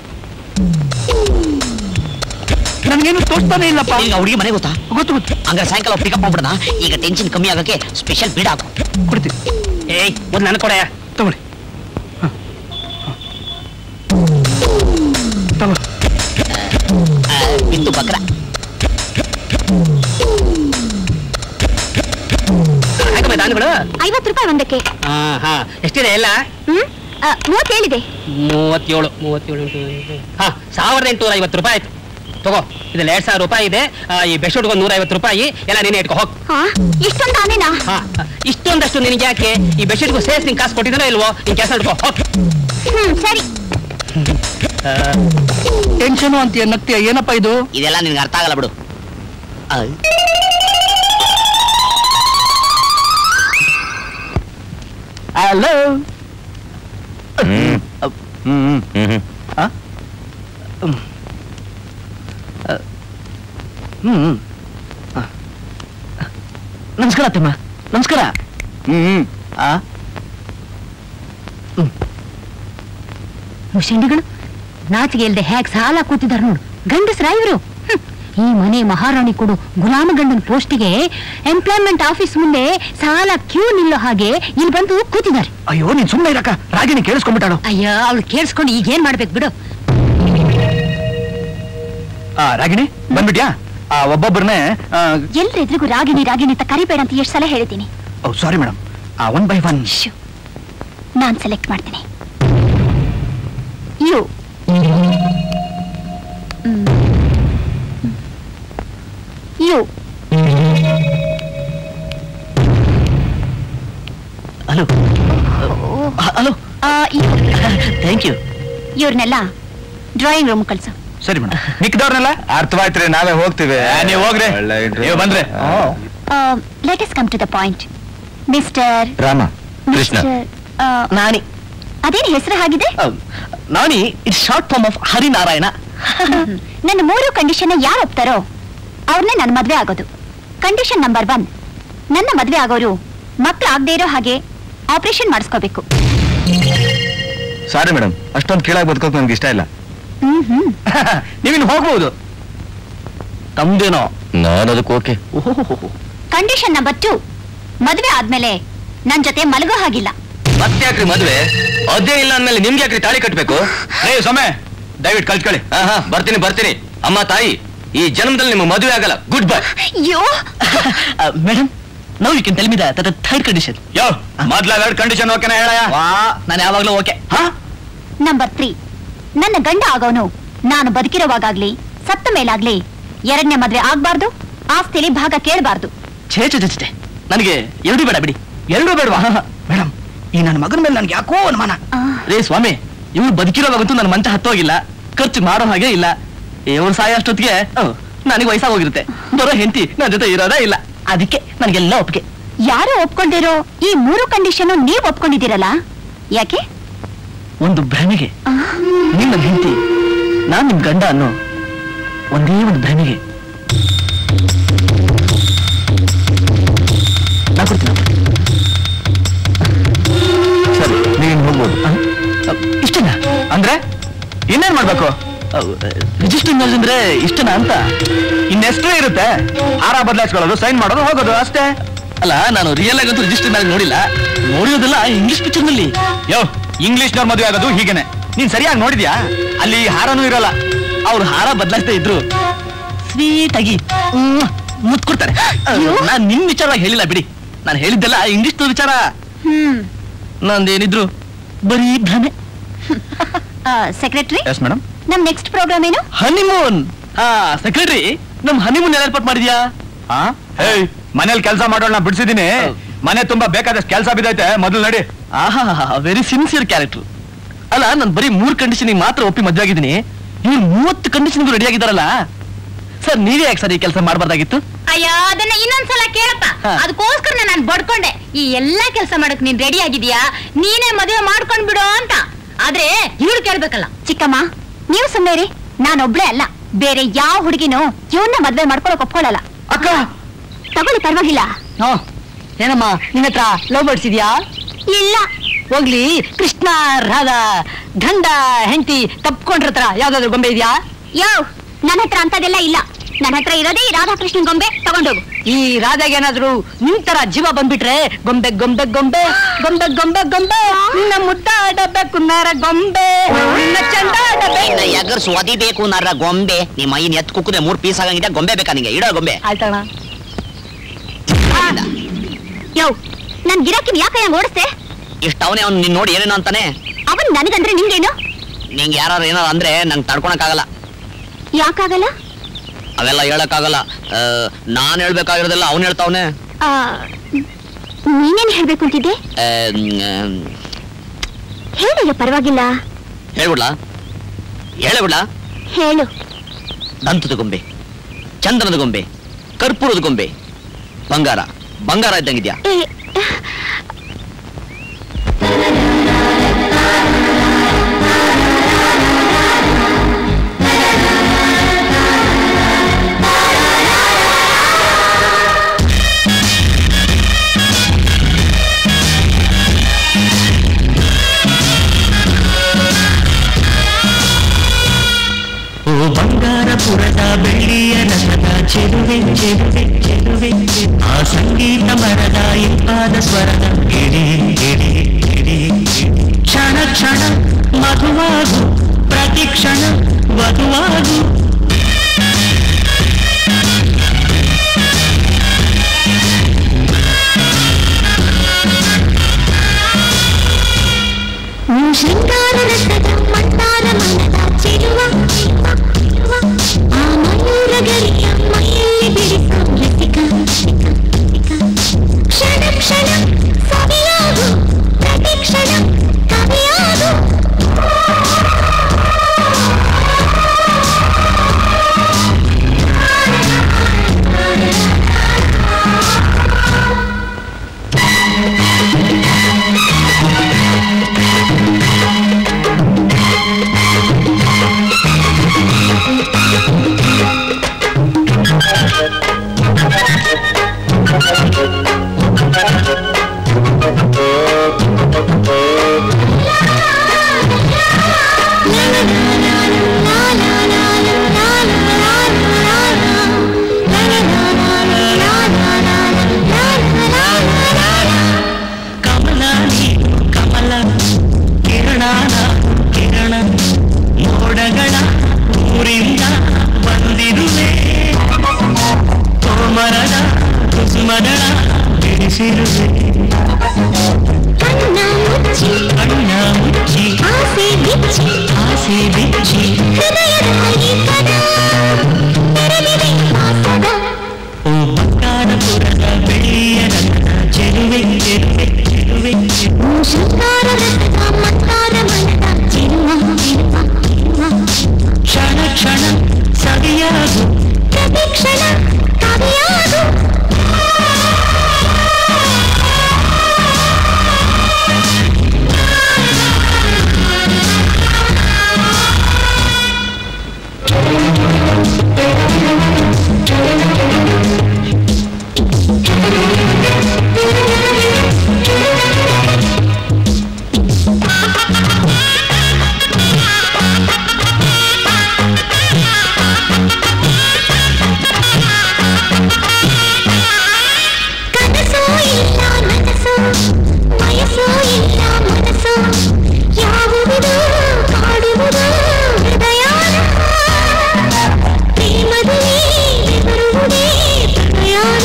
[SPEAKER 8] ನನ್ಗೇನು ತೋರಿಸ್ತಾನೆ ಇಲ್ಲಪ್ಪ
[SPEAKER 3] ಈಗ ಹುಡುಗಿ ಮನೆ ಗೊತ್ತಾ
[SPEAKER 8] ಗೊತ್ತು ಗೊತ್ತು
[SPEAKER 3] ಹಂಗಾರೆ ಸಾಯಂಕಾಲ ಪಿಕಪ್ ಮಾಡ್ಬಿಡೋಣ ಈಗ ಟೆನ್ಷನ್ ಕಮ್ಮಿ ಆಗಕ್ಕೆ ಸ್ಪೆಷಲ್ ಬೀಡ್ ಹಾಕು
[SPEAKER 8] ಕೊಡ್ತೀನಿ
[SPEAKER 5] ಏಯ್ ಒಂದ್ ನನ್ ಕೊಡೆಯ
[SPEAKER 8] ತಗೊಳ್ಳಿ ಹ. ಹ. ತಗೋ
[SPEAKER 3] ಆ, ಬಿತ್ತು ಬಕ್ರ
[SPEAKER 5] ಹಾಕಮ್ಮ ದಾನಿಗಳು
[SPEAKER 2] ಐವತ್ತು ರೂಪಾಯಿ ಒಂದಕ್ಕೆ
[SPEAKER 5] ಹಾ ಹಾ ಎಷ್ಟಿದೆ ಎಲ್ಲ
[SPEAKER 2] ಹ್ಮ್ ಆ, ಮೂವತ್ತೇಳಿದೆ
[SPEAKER 5] ಮೂವತ್ತೇಳು ಮೂವತ್ತೇಳು ಇಂಟು ಐದು. ಹಾ ಸಾವಿರದ ಎಂಟುನೂರ ಐವತ್ತು ರೂಪಾಯಿ ಆಯ್ತು ತಗೋ ಇದ್ರಲ್ಲಿ ಎರಡ್ ಸಾವಿರ ರೂಪಾಯಿ ಇದೆ ಆ, ಈ ಬೆಡ್ಶೀಟ್ಗೆ ಒಂದು ನೂರ ಐವತ್ತು ರೂಪಾಯಿ ಎಲ್ಲ ನೀನೇ ಇಟ್ಕೋ ಹೋಗ್
[SPEAKER 2] ಹಾ ಇಷ್ಟೊಂದು ಆನೆನಾ
[SPEAKER 5] ಹಾ ಹಾ. ಇಷ್ಟೊಂದಷ್ಟು ನಿನಗೆ ಯಾಕೆ ಈ ಬೆಡ್ಶೀಟ್ಗೂ ಸೇರಿಸಿ ನಿಂಗೆ ಕಾಸು ಕೊಟ್ಟಿದ್ದಾನೋ ಇಲ್ವೋ ನಿನ್ ಕೆಲಸ ಇಟ್ಕೋ ಹೋಗ್
[SPEAKER 2] ಹ್ಮ್ ಸರಿ
[SPEAKER 8] ಟೆನ್ಷನ್ ಅಂತೀಯ ನಗ್ತೀಯ ಏನಪ್ಪ ಇದು
[SPEAKER 3] ಇದೆಲ್ಲ ನಿನ್ಗೆ ಅರ್ಥ ಆಗಲ್ಲ ಬಿಡು ಆ,
[SPEAKER 8] ಹಲೋ ಹ್ಮ್ ಆ. ನಮಸ್ಕಾರ ತಿಮ್ಮ ನಮಸ್ಕಾರ
[SPEAKER 4] ಹ್ಮ್
[SPEAKER 8] ಆ
[SPEAKER 2] ಮುಷಂಡಿಗಳು ನಾಚಿಗೆ ಇಲ್ದೆ ಹೇಗ್ ಸಾಲ ಕೂತಿದಾರ ನೋಡು ಗಂಡಸ್ರ ಇವರು ಈ ಮನೆ ಮಹಾರಾಣಿ ಕೊಡು ಗುಲಾಮ ಗಂಡನ ಪೋಸ್ಟಿಗೆ ಎಂಪ್ಲಾಯ್ಮೆಂಟ್ ಆಫೀಸ್ ಮುಂದೆ ಸಾಲ ಕ್ಯೂ ನಿಲ್ಲೋ ಹಾಗೆ ಇಲ್ಲಿ ಬಂದು ಕೂತಿದ್ದಾರೆ
[SPEAKER 8] ಅಯ್ಯೋ ನೀನ್ ಸುಮ್ಮನೆ ಇರಕ್ಕ ರಾಗಿಣಿ ಕೇಳಿಸ್ಕೊಂಡ್ಬಿಟ್ಟಾಳು
[SPEAKER 2] ಅಯ್ಯೋ ಅವಳು ಕೇಳಿಸ್ಕೊಂಡು ಈಗ ಏನ್ ಮಾಡ್ಬೇಕು ಬಿಡು
[SPEAKER 8] ಆ ರಾಗಿಣಿ ಬಂದ್ಬಿಟ್ಯಾ ಆ ಒಬ್ಬೊಬ್ಬರನ್ನೇ
[SPEAKER 2] ಎಲ್ರ ಎದುರಿಗೂ ರಾಗಿಣಿ ರಾಗಿಣಿ ಅಂತ ಕರಿಬೇಡ ಅಂತ ಎಷ್ಟು ಸಲ ಹೇಳಿದ್ದೀನಿ
[SPEAKER 8] ಸಾರಿ ಮೇಡಮ್ ಆ ಒನ್ ಬೈ ಒನ್
[SPEAKER 2] ಶ್ಯೂ. ನಾನ್ ಸೆಲೆಕ್ಟ್ ಮಾಡ್ತೀನಿ you you
[SPEAKER 8] hello thank you
[SPEAKER 2] ಇವ್ರನ್ನೆಲ್ಲ ಡ್ರಾಯಿಂಗ್ ರೂಮ್ ಕಳ್ಸು
[SPEAKER 4] ಸರಿ ಮೇಡಮ್ ಮಿಕ್ದವ್ರನ್ನೆಲ್ಲ ಅರ್ಥವಾಯ್ತ್ರಿ ನಾವೇ ಹೋಗ್ತೀವಿ ನೀವು ಹೋಗ್ರಿ ನೀವು ಬಂದ್ರೆ
[SPEAKER 2] let is come to the point mister
[SPEAKER 4] 
[SPEAKER 1] Ramakrishna.
[SPEAKER 8] Nani
[SPEAKER 2] ಅದೇನು ಹೆಸರು ಆಗಿದೆ
[SPEAKER 8] Nani it's short form of Harinarayana
[SPEAKER 2] ನನ್ನ ಮೂರು ಕಂಡೀಷನ್ ಯಾರು ಒಪ್ತಾರೋ ಅವ್ರನ್ನೇ ನನ್ನ ಮದ್ವೆ ಆಗೋದು ಕಂಡೀಷನ್ ನಂಬರ್ ಒನ್ ನನ್ನ ಮದ್ವೆ ಆಗೋರು ಮಕ್ಳು ಆಗದೆ ಇರೋ ಹಾಗೆ ಆಪರೇಷನ್ ಮಾಡಿಸ್ಕೋಬೇಕು
[SPEAKER 4] ಸಾರಿ ಮೇಡಮ್ ಅಷ್ಟೊಂದು ಕೀಳಾಗಿ ಬದುಕೋಕ್ ನನ್ಗೆ ಇಷ್ಟ ಇಲ್ಲ
[SPEAKER 2] ಹ್ಮ್ ಹ್ಮ್
[SPEAKER 8] ನೀವಿನ್ ಹೋಗ್ಬೋದು ತಮ್ದೇನೋ
[SPEAKER 1] ನಾನು ಅದಕ್ಕೆ ಓಕೆ
[SPEAKER 2] ಕಂಡೀಷನ್ ನಂಬರ್ ಟೂ ಮದ್ವೆ ಆದ್ಮೇಲೆ ನನ್ ಜೊತೆ ಮಲಗೋ ಹಾಗಿಲ್ಲ
[SPEAKER 1] ಮತ್ತೆ ಯಾಕ್ರಿ ಮದ್ವೆ ಅದೇ ಇಲ್ಲ ಅಂದ್ಮೇಲೆ ನಿಮ್ಗೆ ಯಾಕ್ರಿ ತಾಳಿ ಕಟ್ಬೇಕು
[SPEAKER 4] ಏ ಸೊಮ್ಮೆ ದಯವಿಟ್ಟು ಕಲ್ತ್ಕೊಳ್ಳಿ
[SPEAKER 1] ಹಾ ಹಾ ಬರ್ತೀನಿ ಬರ್ತೀನಿ ಅಮ್ಮ ತಾಯಿ ಈ ಜನ್ಮದಲ್ಲಿ ನಿಮ್ಮ ಮದುವೆ ಆಗಲ್ಲ ಗುಡ್ ಬೈ
[SPEAKER 2] ಅಯ್ಯೋ
[SPEAKER 8] madam now you can tell me that third condition
[SPEAKER 4] ಯೋ ಮೊದ್ಲ ಎರಡು ಕಂಡೀಷನ್ ಓಕೆನಾ ಹೇಳಯ್ಯ
[SPEAKER 8] ವಾ ನಾನು ಯಾವಾಗಲೂ ಓಕೆ ಹಾ
[SPEAKER 2] ನಂಬರ್ ತ್ರೀ ನನ್ನ ಗಂಡ ಆಗೋನು ನಾನು ಬದುಕಿರೋವಾಗ್ಲಿ ಸತ್ತ ಮೇಲಾಗ್ಲಿ ಎರಡನೇ ಮದ್ವೆ ಆಗ್ಬಾರ್ದು ಆಸ್ತಿಲಿ ಭಾಗ ಕೇಳಬಾರ್ದು
[SPEAKER 8] ಛೇ ಛೇ ಛೇ, ಛೇ ನನಗೆ ಎರಡೂ ಬೇಡ ಬಿಡಿ ಎರಡೂ ಬೇಡವಾ ಮೇಡಮ್ ಈ ನನ್ನ ಮಗನ ಮೇಲೆ ನನ್ಗೆ ಯಾಕೋ ಅನುಮಾನ ರೇ ಸ್ವಾಮಿ ಇವ್ರು ಬದುಕಿರೋವಾಗಂತೂ ನನ್ನ ಮಂಚ ಹತ್ತೋಗಿಲ್ಲ ಖರ್ಚು ಮಾಡೋ ಹಾಗೆ ಇಲ್ಲ ಇವ್ರು ಸಾಯ ಅಷ್ಟೊತ್ತಿಗೆ ನನಗೆ ವಯಸ್ಸಾಗೋಗಿರುತ್ತೆ ಬರೋ ಹೆಂಡತಿ ನನ್ನ ಜೊತೆ ಇರೋದೇ ಇಲ್ಲ ಅದಕ್ಕೆ ನನಗೆಲ್ಲ ಒಪ್ಪಿಗೆ
[SPEAKER 2] ಯಾರು ಒಪ್ಕೊಂಡಿರೋ ಈ ಮೂರು ಕಂಡೀಷನ್ ನೀವ್ ಒಪ್ಕೊಂಡಿದ್ದೀರಲ್ಲ ಯಾಕೆ
[SPEAKER 8] ಒಂದು ಭ್ರಮೆಗೆ
[SPEAKER 2] ಆ,
[SPEAKER 8] ನಿಮ್ಮ ಹೆಂಡತಿ ನಾನ್ ನಿಮ್ ಗಂಡ ಅನ್ನೋ ಒಂದೇ ಒಂದು ಭ್ರಮೆಗೆ ನಾ ಕೊಡ್ತೀನಿ, ನಾ ಕೊಡ್ತೀನಿ.
[SPEAKER 4] ಸರಿ ನೀನ್ ಹೋಗ್ಬೋದು
[SPEAKER 8] ಆ? ಅ, ಇಷ್ಟನಾ
[SPEAKER 4] ಅಂದ್ರೆ ಇನ್ನೇನ್ ಮಾಡ್ಬೇಕು
[SPEAKER 8] ರಿಜಿಸ್ಟರ್ ಮ್ಯಾರೇಜ್ ಅಂದ್ರೆ ಇಷ್ಟನಾ ಅಂತ
[SPEAKER 4] ಇನ್ನೆಷ್ಟೇ ಇರುತ್ತೆ ಹಾರ ಬದಲಾಯಿಸ್ಕೊಳ್ಳೋದು ಸೈನ್ ಮಾಡೋದು ಹೋಗೋದು ಅಷ್ಟೇ
[SPEAKER 8] ಅಲ್ಲ ನಾನು ರಿಯಲ್ ಆಗಂತೂ ರಿಜಿಸ್ಟರ್ ಮ್ಯಾರೇಜ್ ನೋಡಿಲ್ಲ ನೋಡಿರೋದೆಲ್ಲ ಇಂಗ್ಲಿಷ್ ಪಿಕ್ಚರ್ ನಲ್ಲಿ
[SPEAKER 4] ಯೋ ಇಂಗ್ಲಿಷ್ನವ್ರ ಮದುವೆ ಆಗೋದು ಹೀಗೇನೆ ನೀನ್ ಸರಿಯಾಗಿ ನೋಡಿದ್ಯಾ ಅಲ್ಲಿ ಹಾರನೂ ಇರಲ್ಲ
[SPEAKER 8] ಅವ್ರು ಹಾರ ಬದಲಾಯಿಸ್ತಾ ಇದ್ರು ಸ್ವೀಟ್ ಆಗಿ ಮ್ಮ್, ಮುತ್ತು ಕೊಡ್ತಾರೆ ನಾನ್ ನಿಮ್ ವಿಚಾರವಾಗಿ ಹೇಳಿಲ್ಲ ಬಿಡಿ ನಾನು ಹೇಳಿದ್ದೆಲ್ಲ ಇಂಗ್ಲಿಷ್ ವಿಚಾರ
[SPEAKER 2] ಹ್ಮ್
[SPEAKER 8] ನಂದೇನಿದ್ರು ಬರೀ ಭ್ರಮೆ
[SPEAKER 2] ಸೆಕ್ರೆಟರಿ
[SPEAKER 4] ಎಸ್ ಮೇಡಮ್
[SPEAKER 2] ನಮ್ ನೆಕ್ಸ್ಟ್ ಪ್ರೋಗ್ರಾಮ್ ಏನು
[SPEAKER 8] ಹನಿಮೂನ್ ಹಾ ಸೆಕ್ರೆಟರಿ ನಮ್ ಹನಿಮೂನ್ ಎಲ್ಲ ಏರ್ಪಾಟ್ ಮಾಡಿದ್ಯಾ
[SPEAKER 4] ಹಾ ಹೇಯ್ ಮನೇಲಿ ಕೆಲಸ ಮಾಡೋಣ ಬಿಡಿಸಿದೀನಿ ಮನೆ ತುಂಬಾ ಬೇಕಾದಷ್ಟು ಕೆಲಸ ಬಿದ್ದೈತೆ ಮೊದಲು ನಡಿ
[SPEAKER 8] ಆಹಾ ವೆರಿ ಸಿನ್ಸಿಯರ್ ಕ್ಯಾರೆಕ್ಟರ್ ಅಲ್ಲ ನಾನು ಬರೀ ಮೂರ್ ಕಂಡೀಷನ್ ಮಾತ್ರ ಒಪ್ಪಿ ಮದ್ವೆ ಆಗಿದ್ದೀನಿ ಇವ್ರು ಮೂವತ್ತು ಕಂಡೀಷನ್ಗೂ ರೆಡಿ ಆಗಿದಾರಲ್ಲ ಸರ್ ನೀವೇ ಯಾಕೆ ಸರ್ ಈ ಕೆಲಸ ಮಾಡಬಾರ್ದಾಗಿತ್ತು
[SPEAKER 2] ಅಯ್ಯೋ ಅದನ್ನ ಇನ್ನೊಂದ್ಸಲ ಕೇಳಪ್ಪ
[SPEAKER 8] ಹಾ.
[SPEAKER 2] ಅದಕ್ಕೋಸ್ಕರ ನಾನು ಬಡ್ಕೊಂಡೆ ಈ ಎಲ್ಲಾ ಕೆಲಸ ಮಾಡಕ್ ನೀನ್ ರೆಡಿ ಆಗಿದ್ಯಾ ನೀನೇ ಮದುವೆ ಮಾಡ್ಕೊಂಡ್ ಬಿಡು ಅಂತ ಆದ್ರೆ ಇವ್ರು ಕೇಳ್ಬೇಕಲ್ಲ ಚಿಕ್ಕಮ್ಮ ನೀವು ಸುಮ್ಮನೆ ನಾನೊಬ್ಳೆ ಅಲ್ಲ ಬೇರೆ ಯಾವ ಹುಡುಗಿನೂ ಇವನ್ನ ಮದ್ವೆ ಮಾಡ್ಕೊಳಕ್ ಒಪ್ಕೊಳ್ಳಲ್ಲ
[SPEAKER 8] ಅಕ್ಕ
[SPEAKER 2] ತಗೊಳ್ಳಿ ಪರವಾಗಿಲ್ಲ
[SPEAKER 9] ಏನಮ್ಮ ನಿನ್ನ ಹತ್ರ ಲವ್ ಬರ್ಡ್ಸ್
[SPEAKER 2] ಇಲ್ಲ
[SPEAKER 9] ಹೋಗ್ಲಿ ಕೃಷ್ಣ ರಾಧಾ ಗಂಡ ಹೆಂಡತಿ ತಪ್ಕೊಂಡ್ರತ್ರ ಯಾವ್ದಾದ್ರು ಗೊಂಬೆ ಇದೆಯಾ
[SPEAKER 2] ಯೋ ನನ್ನ ಹತ್ರ ಅಂತದೆಲ್ಲ ಇಲ್ಲ ನನ್ನ ಹತ್ರ ಇರೋದೇ ಈ ರಾಧಾಕೃಷ್ಣನ್ ಗೊಂಬೆ ತಗೊಂಡೋಗು
[SPEAKER 9] ಈ ರಾಧಾಗೆ ಏನಾದ್ರು ನಿನ್ ತರ ಜೀವ ಬಂದ್ಬಿಟ್ರೆ ಗೊಂಬೆ ಗೊಂಬೆ ಗೊಂಬೆ ಗೊಂಬೆ ಗೊಂಬೆ ಗೊಂಬೆ ನಿನ್ನ ಮುದ್ದಾಡಬೇಕು ನರ ಗೊಂಬೆ ನಿನ್ನ ಚಂದಾಡಬೇಕು
[SPEAKER 3] ಇನ್ನ ಎಗರ್ ಬೇಕು ನರ ಗೊಂಬೆ ನಿಮ್ಮ ಮೈನ್ ಎತ್ ಕುಕ್ಕದೆ ಮೂರ್ ಪೀಸ್ ಆಗಂಗಿದೆ ಗೊಂಬೆ ಬೇಕಾ ನಿಂಗೆ ಇಡೋ ಗೊಂಬೆ
[SPEAKER 9] ಆಯ್ತಣ್ಣ
[SPEAKER 2] ಯೋ ನನ್ ಗಿರಾಕಿನ ಯಾಕೆ ಓಡಿಸ್ತೆ
[SPEAKER 3] ಇಷ್ಟ ಅವನೇ ಅವ್ನು ನಿನ್ ನೋಡಿ ಏನೇನೋ ಅಂತಾನೆ
[SPEAKER 2] ಅವನ್ ನನಗಂದ್ರೆ ನಿಂಗೇನು
[SPEAKER 3] ನಿಂಗೆ ಯಾರು ಏನಾರು ಅಂದ್ರೆ ನಂಗೆ ತಡ್ಕೊಳಕ್ಕಾಗಲ್ಲ
[SPEAKER 2] ಯಾಕಾಗಲ್ಲ
[SPEAKER 3] ಅವೆಲ್ಲ ಹೇಳಕ್ಕಾಗಲ್ಲ ಆ, ನಾನ್ ಹೇಳ್ಬೇಕಾಗಿರೋದೆಲ್ಲ ಅವ್ನು ಹೇಳ್ತಾವನೆ
[SPEAKER 2] ಆ, ನೀನೇನ್ ಹೇಳ್ಬೇಕು ಅಂತಿದ್ದೆ ಹೇಳಯ್ಯ ಪರವಾಗಿಲ್ಲ
[SPEAKER 3] ಹೇಳ್ಬಿಡ್ಲಾ ಹೇಳಬಿಡ್ಲಾ
[SPEAKER 2] ಹೇಳು
[SPEAKER 3] ದಂತದ ಗೊಂಬೆ ಚಂದನದ ಗೊಂಬೆ ಕರ್ಪೂರದ ಗೊಂಬೆ ಬಂಗಾರ ಬಂಗಾರ ಇದ್ದಂಗಿದ್ಯಾ
[SPEAKER 2] ಏ,
[SPEAKER 7] ಓ ಬಂಗಾರಪುರದ ಬೆಳ್ಳಿಯ ರಸದ ಚೆಲುವೆ ಚೆಲುವೆ ಚೆಲುವೆ ಆ ಸಂಗೀತ ಮರದ ಇಂಪಾದ ಸ್ವರದ ಗಿಡಿ ಗಿಡಿ ಗಿಡಿ ಕ್ಷಣ ಕ್ಷಣ ಮಧುವಾಗು ಪ್ರತಿ ಕ್ಷಣ ವಧುವಾಗು
[SPEAKER 2] ನೀ ಶೃಂಗಾರ ರಸದ ಮಂದಾರ ಮನದ ಚೆಲುವ ಚೆಲುವ, ಆ ಮಯೂರ ಗರಿಯ ಮೈಯಲ್ಲಿ ಬಿಡಿಸೋ ರಸಿಕ ರಸಿಕ, ರಸಿಕ. ಕ್ಷಣ ಕ್ಷಣ
[SPEAKER 7] ಕ್ಷಣಾನ ಕಿರಣ ಮೋಡಗಳ ಊರಿಂದ ಬಂದಿರುವೆ ಕೋಮರದ ಕುಸುಮಗಳ ಬಿಡಿಸಿರುವೆ
[SPEAKER 2] ಕಣ್ಣ ಮುಚ್ಚಿ
[SPEAKER 7] ಕಣ್ಣ ಮುಚ್ಚಿ
[SPEAKER 2] ಆಸೆ ಬಿಚ್ಚಿ
[SPEAKER 7] ಆಸೆ ಬಿಚ್ಚಿ
[SPEAKER 2] ಹೃದಯದ ಕದ ತೆರೆದಿದೆ ವಾಸದ
[SPEAKER 7] ಓ ಬಂಗಾರಪುರದ ಬೆಳ್ಳಿಯ ರತ್ನ ಚೆಲುವೆ ಚೆಲುವೆ ಚೆಲುವೆ ಚೆಲುವೆ.
[SPEAKER 2] ಶೃಂಗಾರ ರಸದ ಮತ್ತಾರ ಮನದ ಚಿನ್ನ ಚಿನ್ನ ಚಿನ್ನ
[SPEAKER 7] ಕ್ಷಣ ಕ್ಷಣ ಸವಿಯಾಗು
[SPEAKER 2] ಪ್ರತಿ ಕ್ಷಣ ಕವಿಯಾಗು ಕನಸೋ ಇಲ್ಲ ನನಸೋ ವಯಸ್ಸೋ ಇಲ್ಲ ಮನಸ್ಸೋ ಯಾವುವುದು ಕಾಡುವುದು ಹೃದಯಾನ ಪ್ರೇಮದಲ್ಲಿ ಬರುವುದೇ ಪ್ರಯಾಣ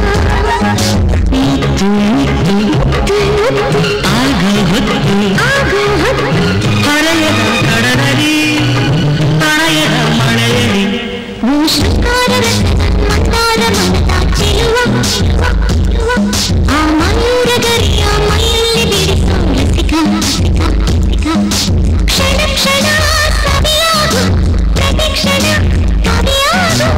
[SPEAKER 7] ಮುತ್ತು ಮುತ್ತು ಆಗು ಹೊತ್ತು
[SPEAKER 2] ಆಗು ಹೊತ್ತು
[SPEAKER 7] ಹರೆಯದ ಕಡಲಲ್ಲಿ ಪ್ರಣಯದ ಮಳೆಯಲ್ಲಿ
[SPEAKER 2] ಓ ಶೃಂಗಾರ ರಸದ ಮಂದಾರ ಮನದ ಚೆಲುವ ಚೆಲುವ, ಚೆಲುವ. ಆ ಮಯೂರ ಗರಿಯ ಮೈಯಲ್ಲಿ ಬಿಡಿಸೋ ರಸಿಕ ರಸಿಕ ರಸಿಕ ಕ್ಷಣ ಕ್ಷಣ ಸವಿಯಾಗು ಪ್ರತಿ ಕ್ಷಣ ಕವಿಯಾಗು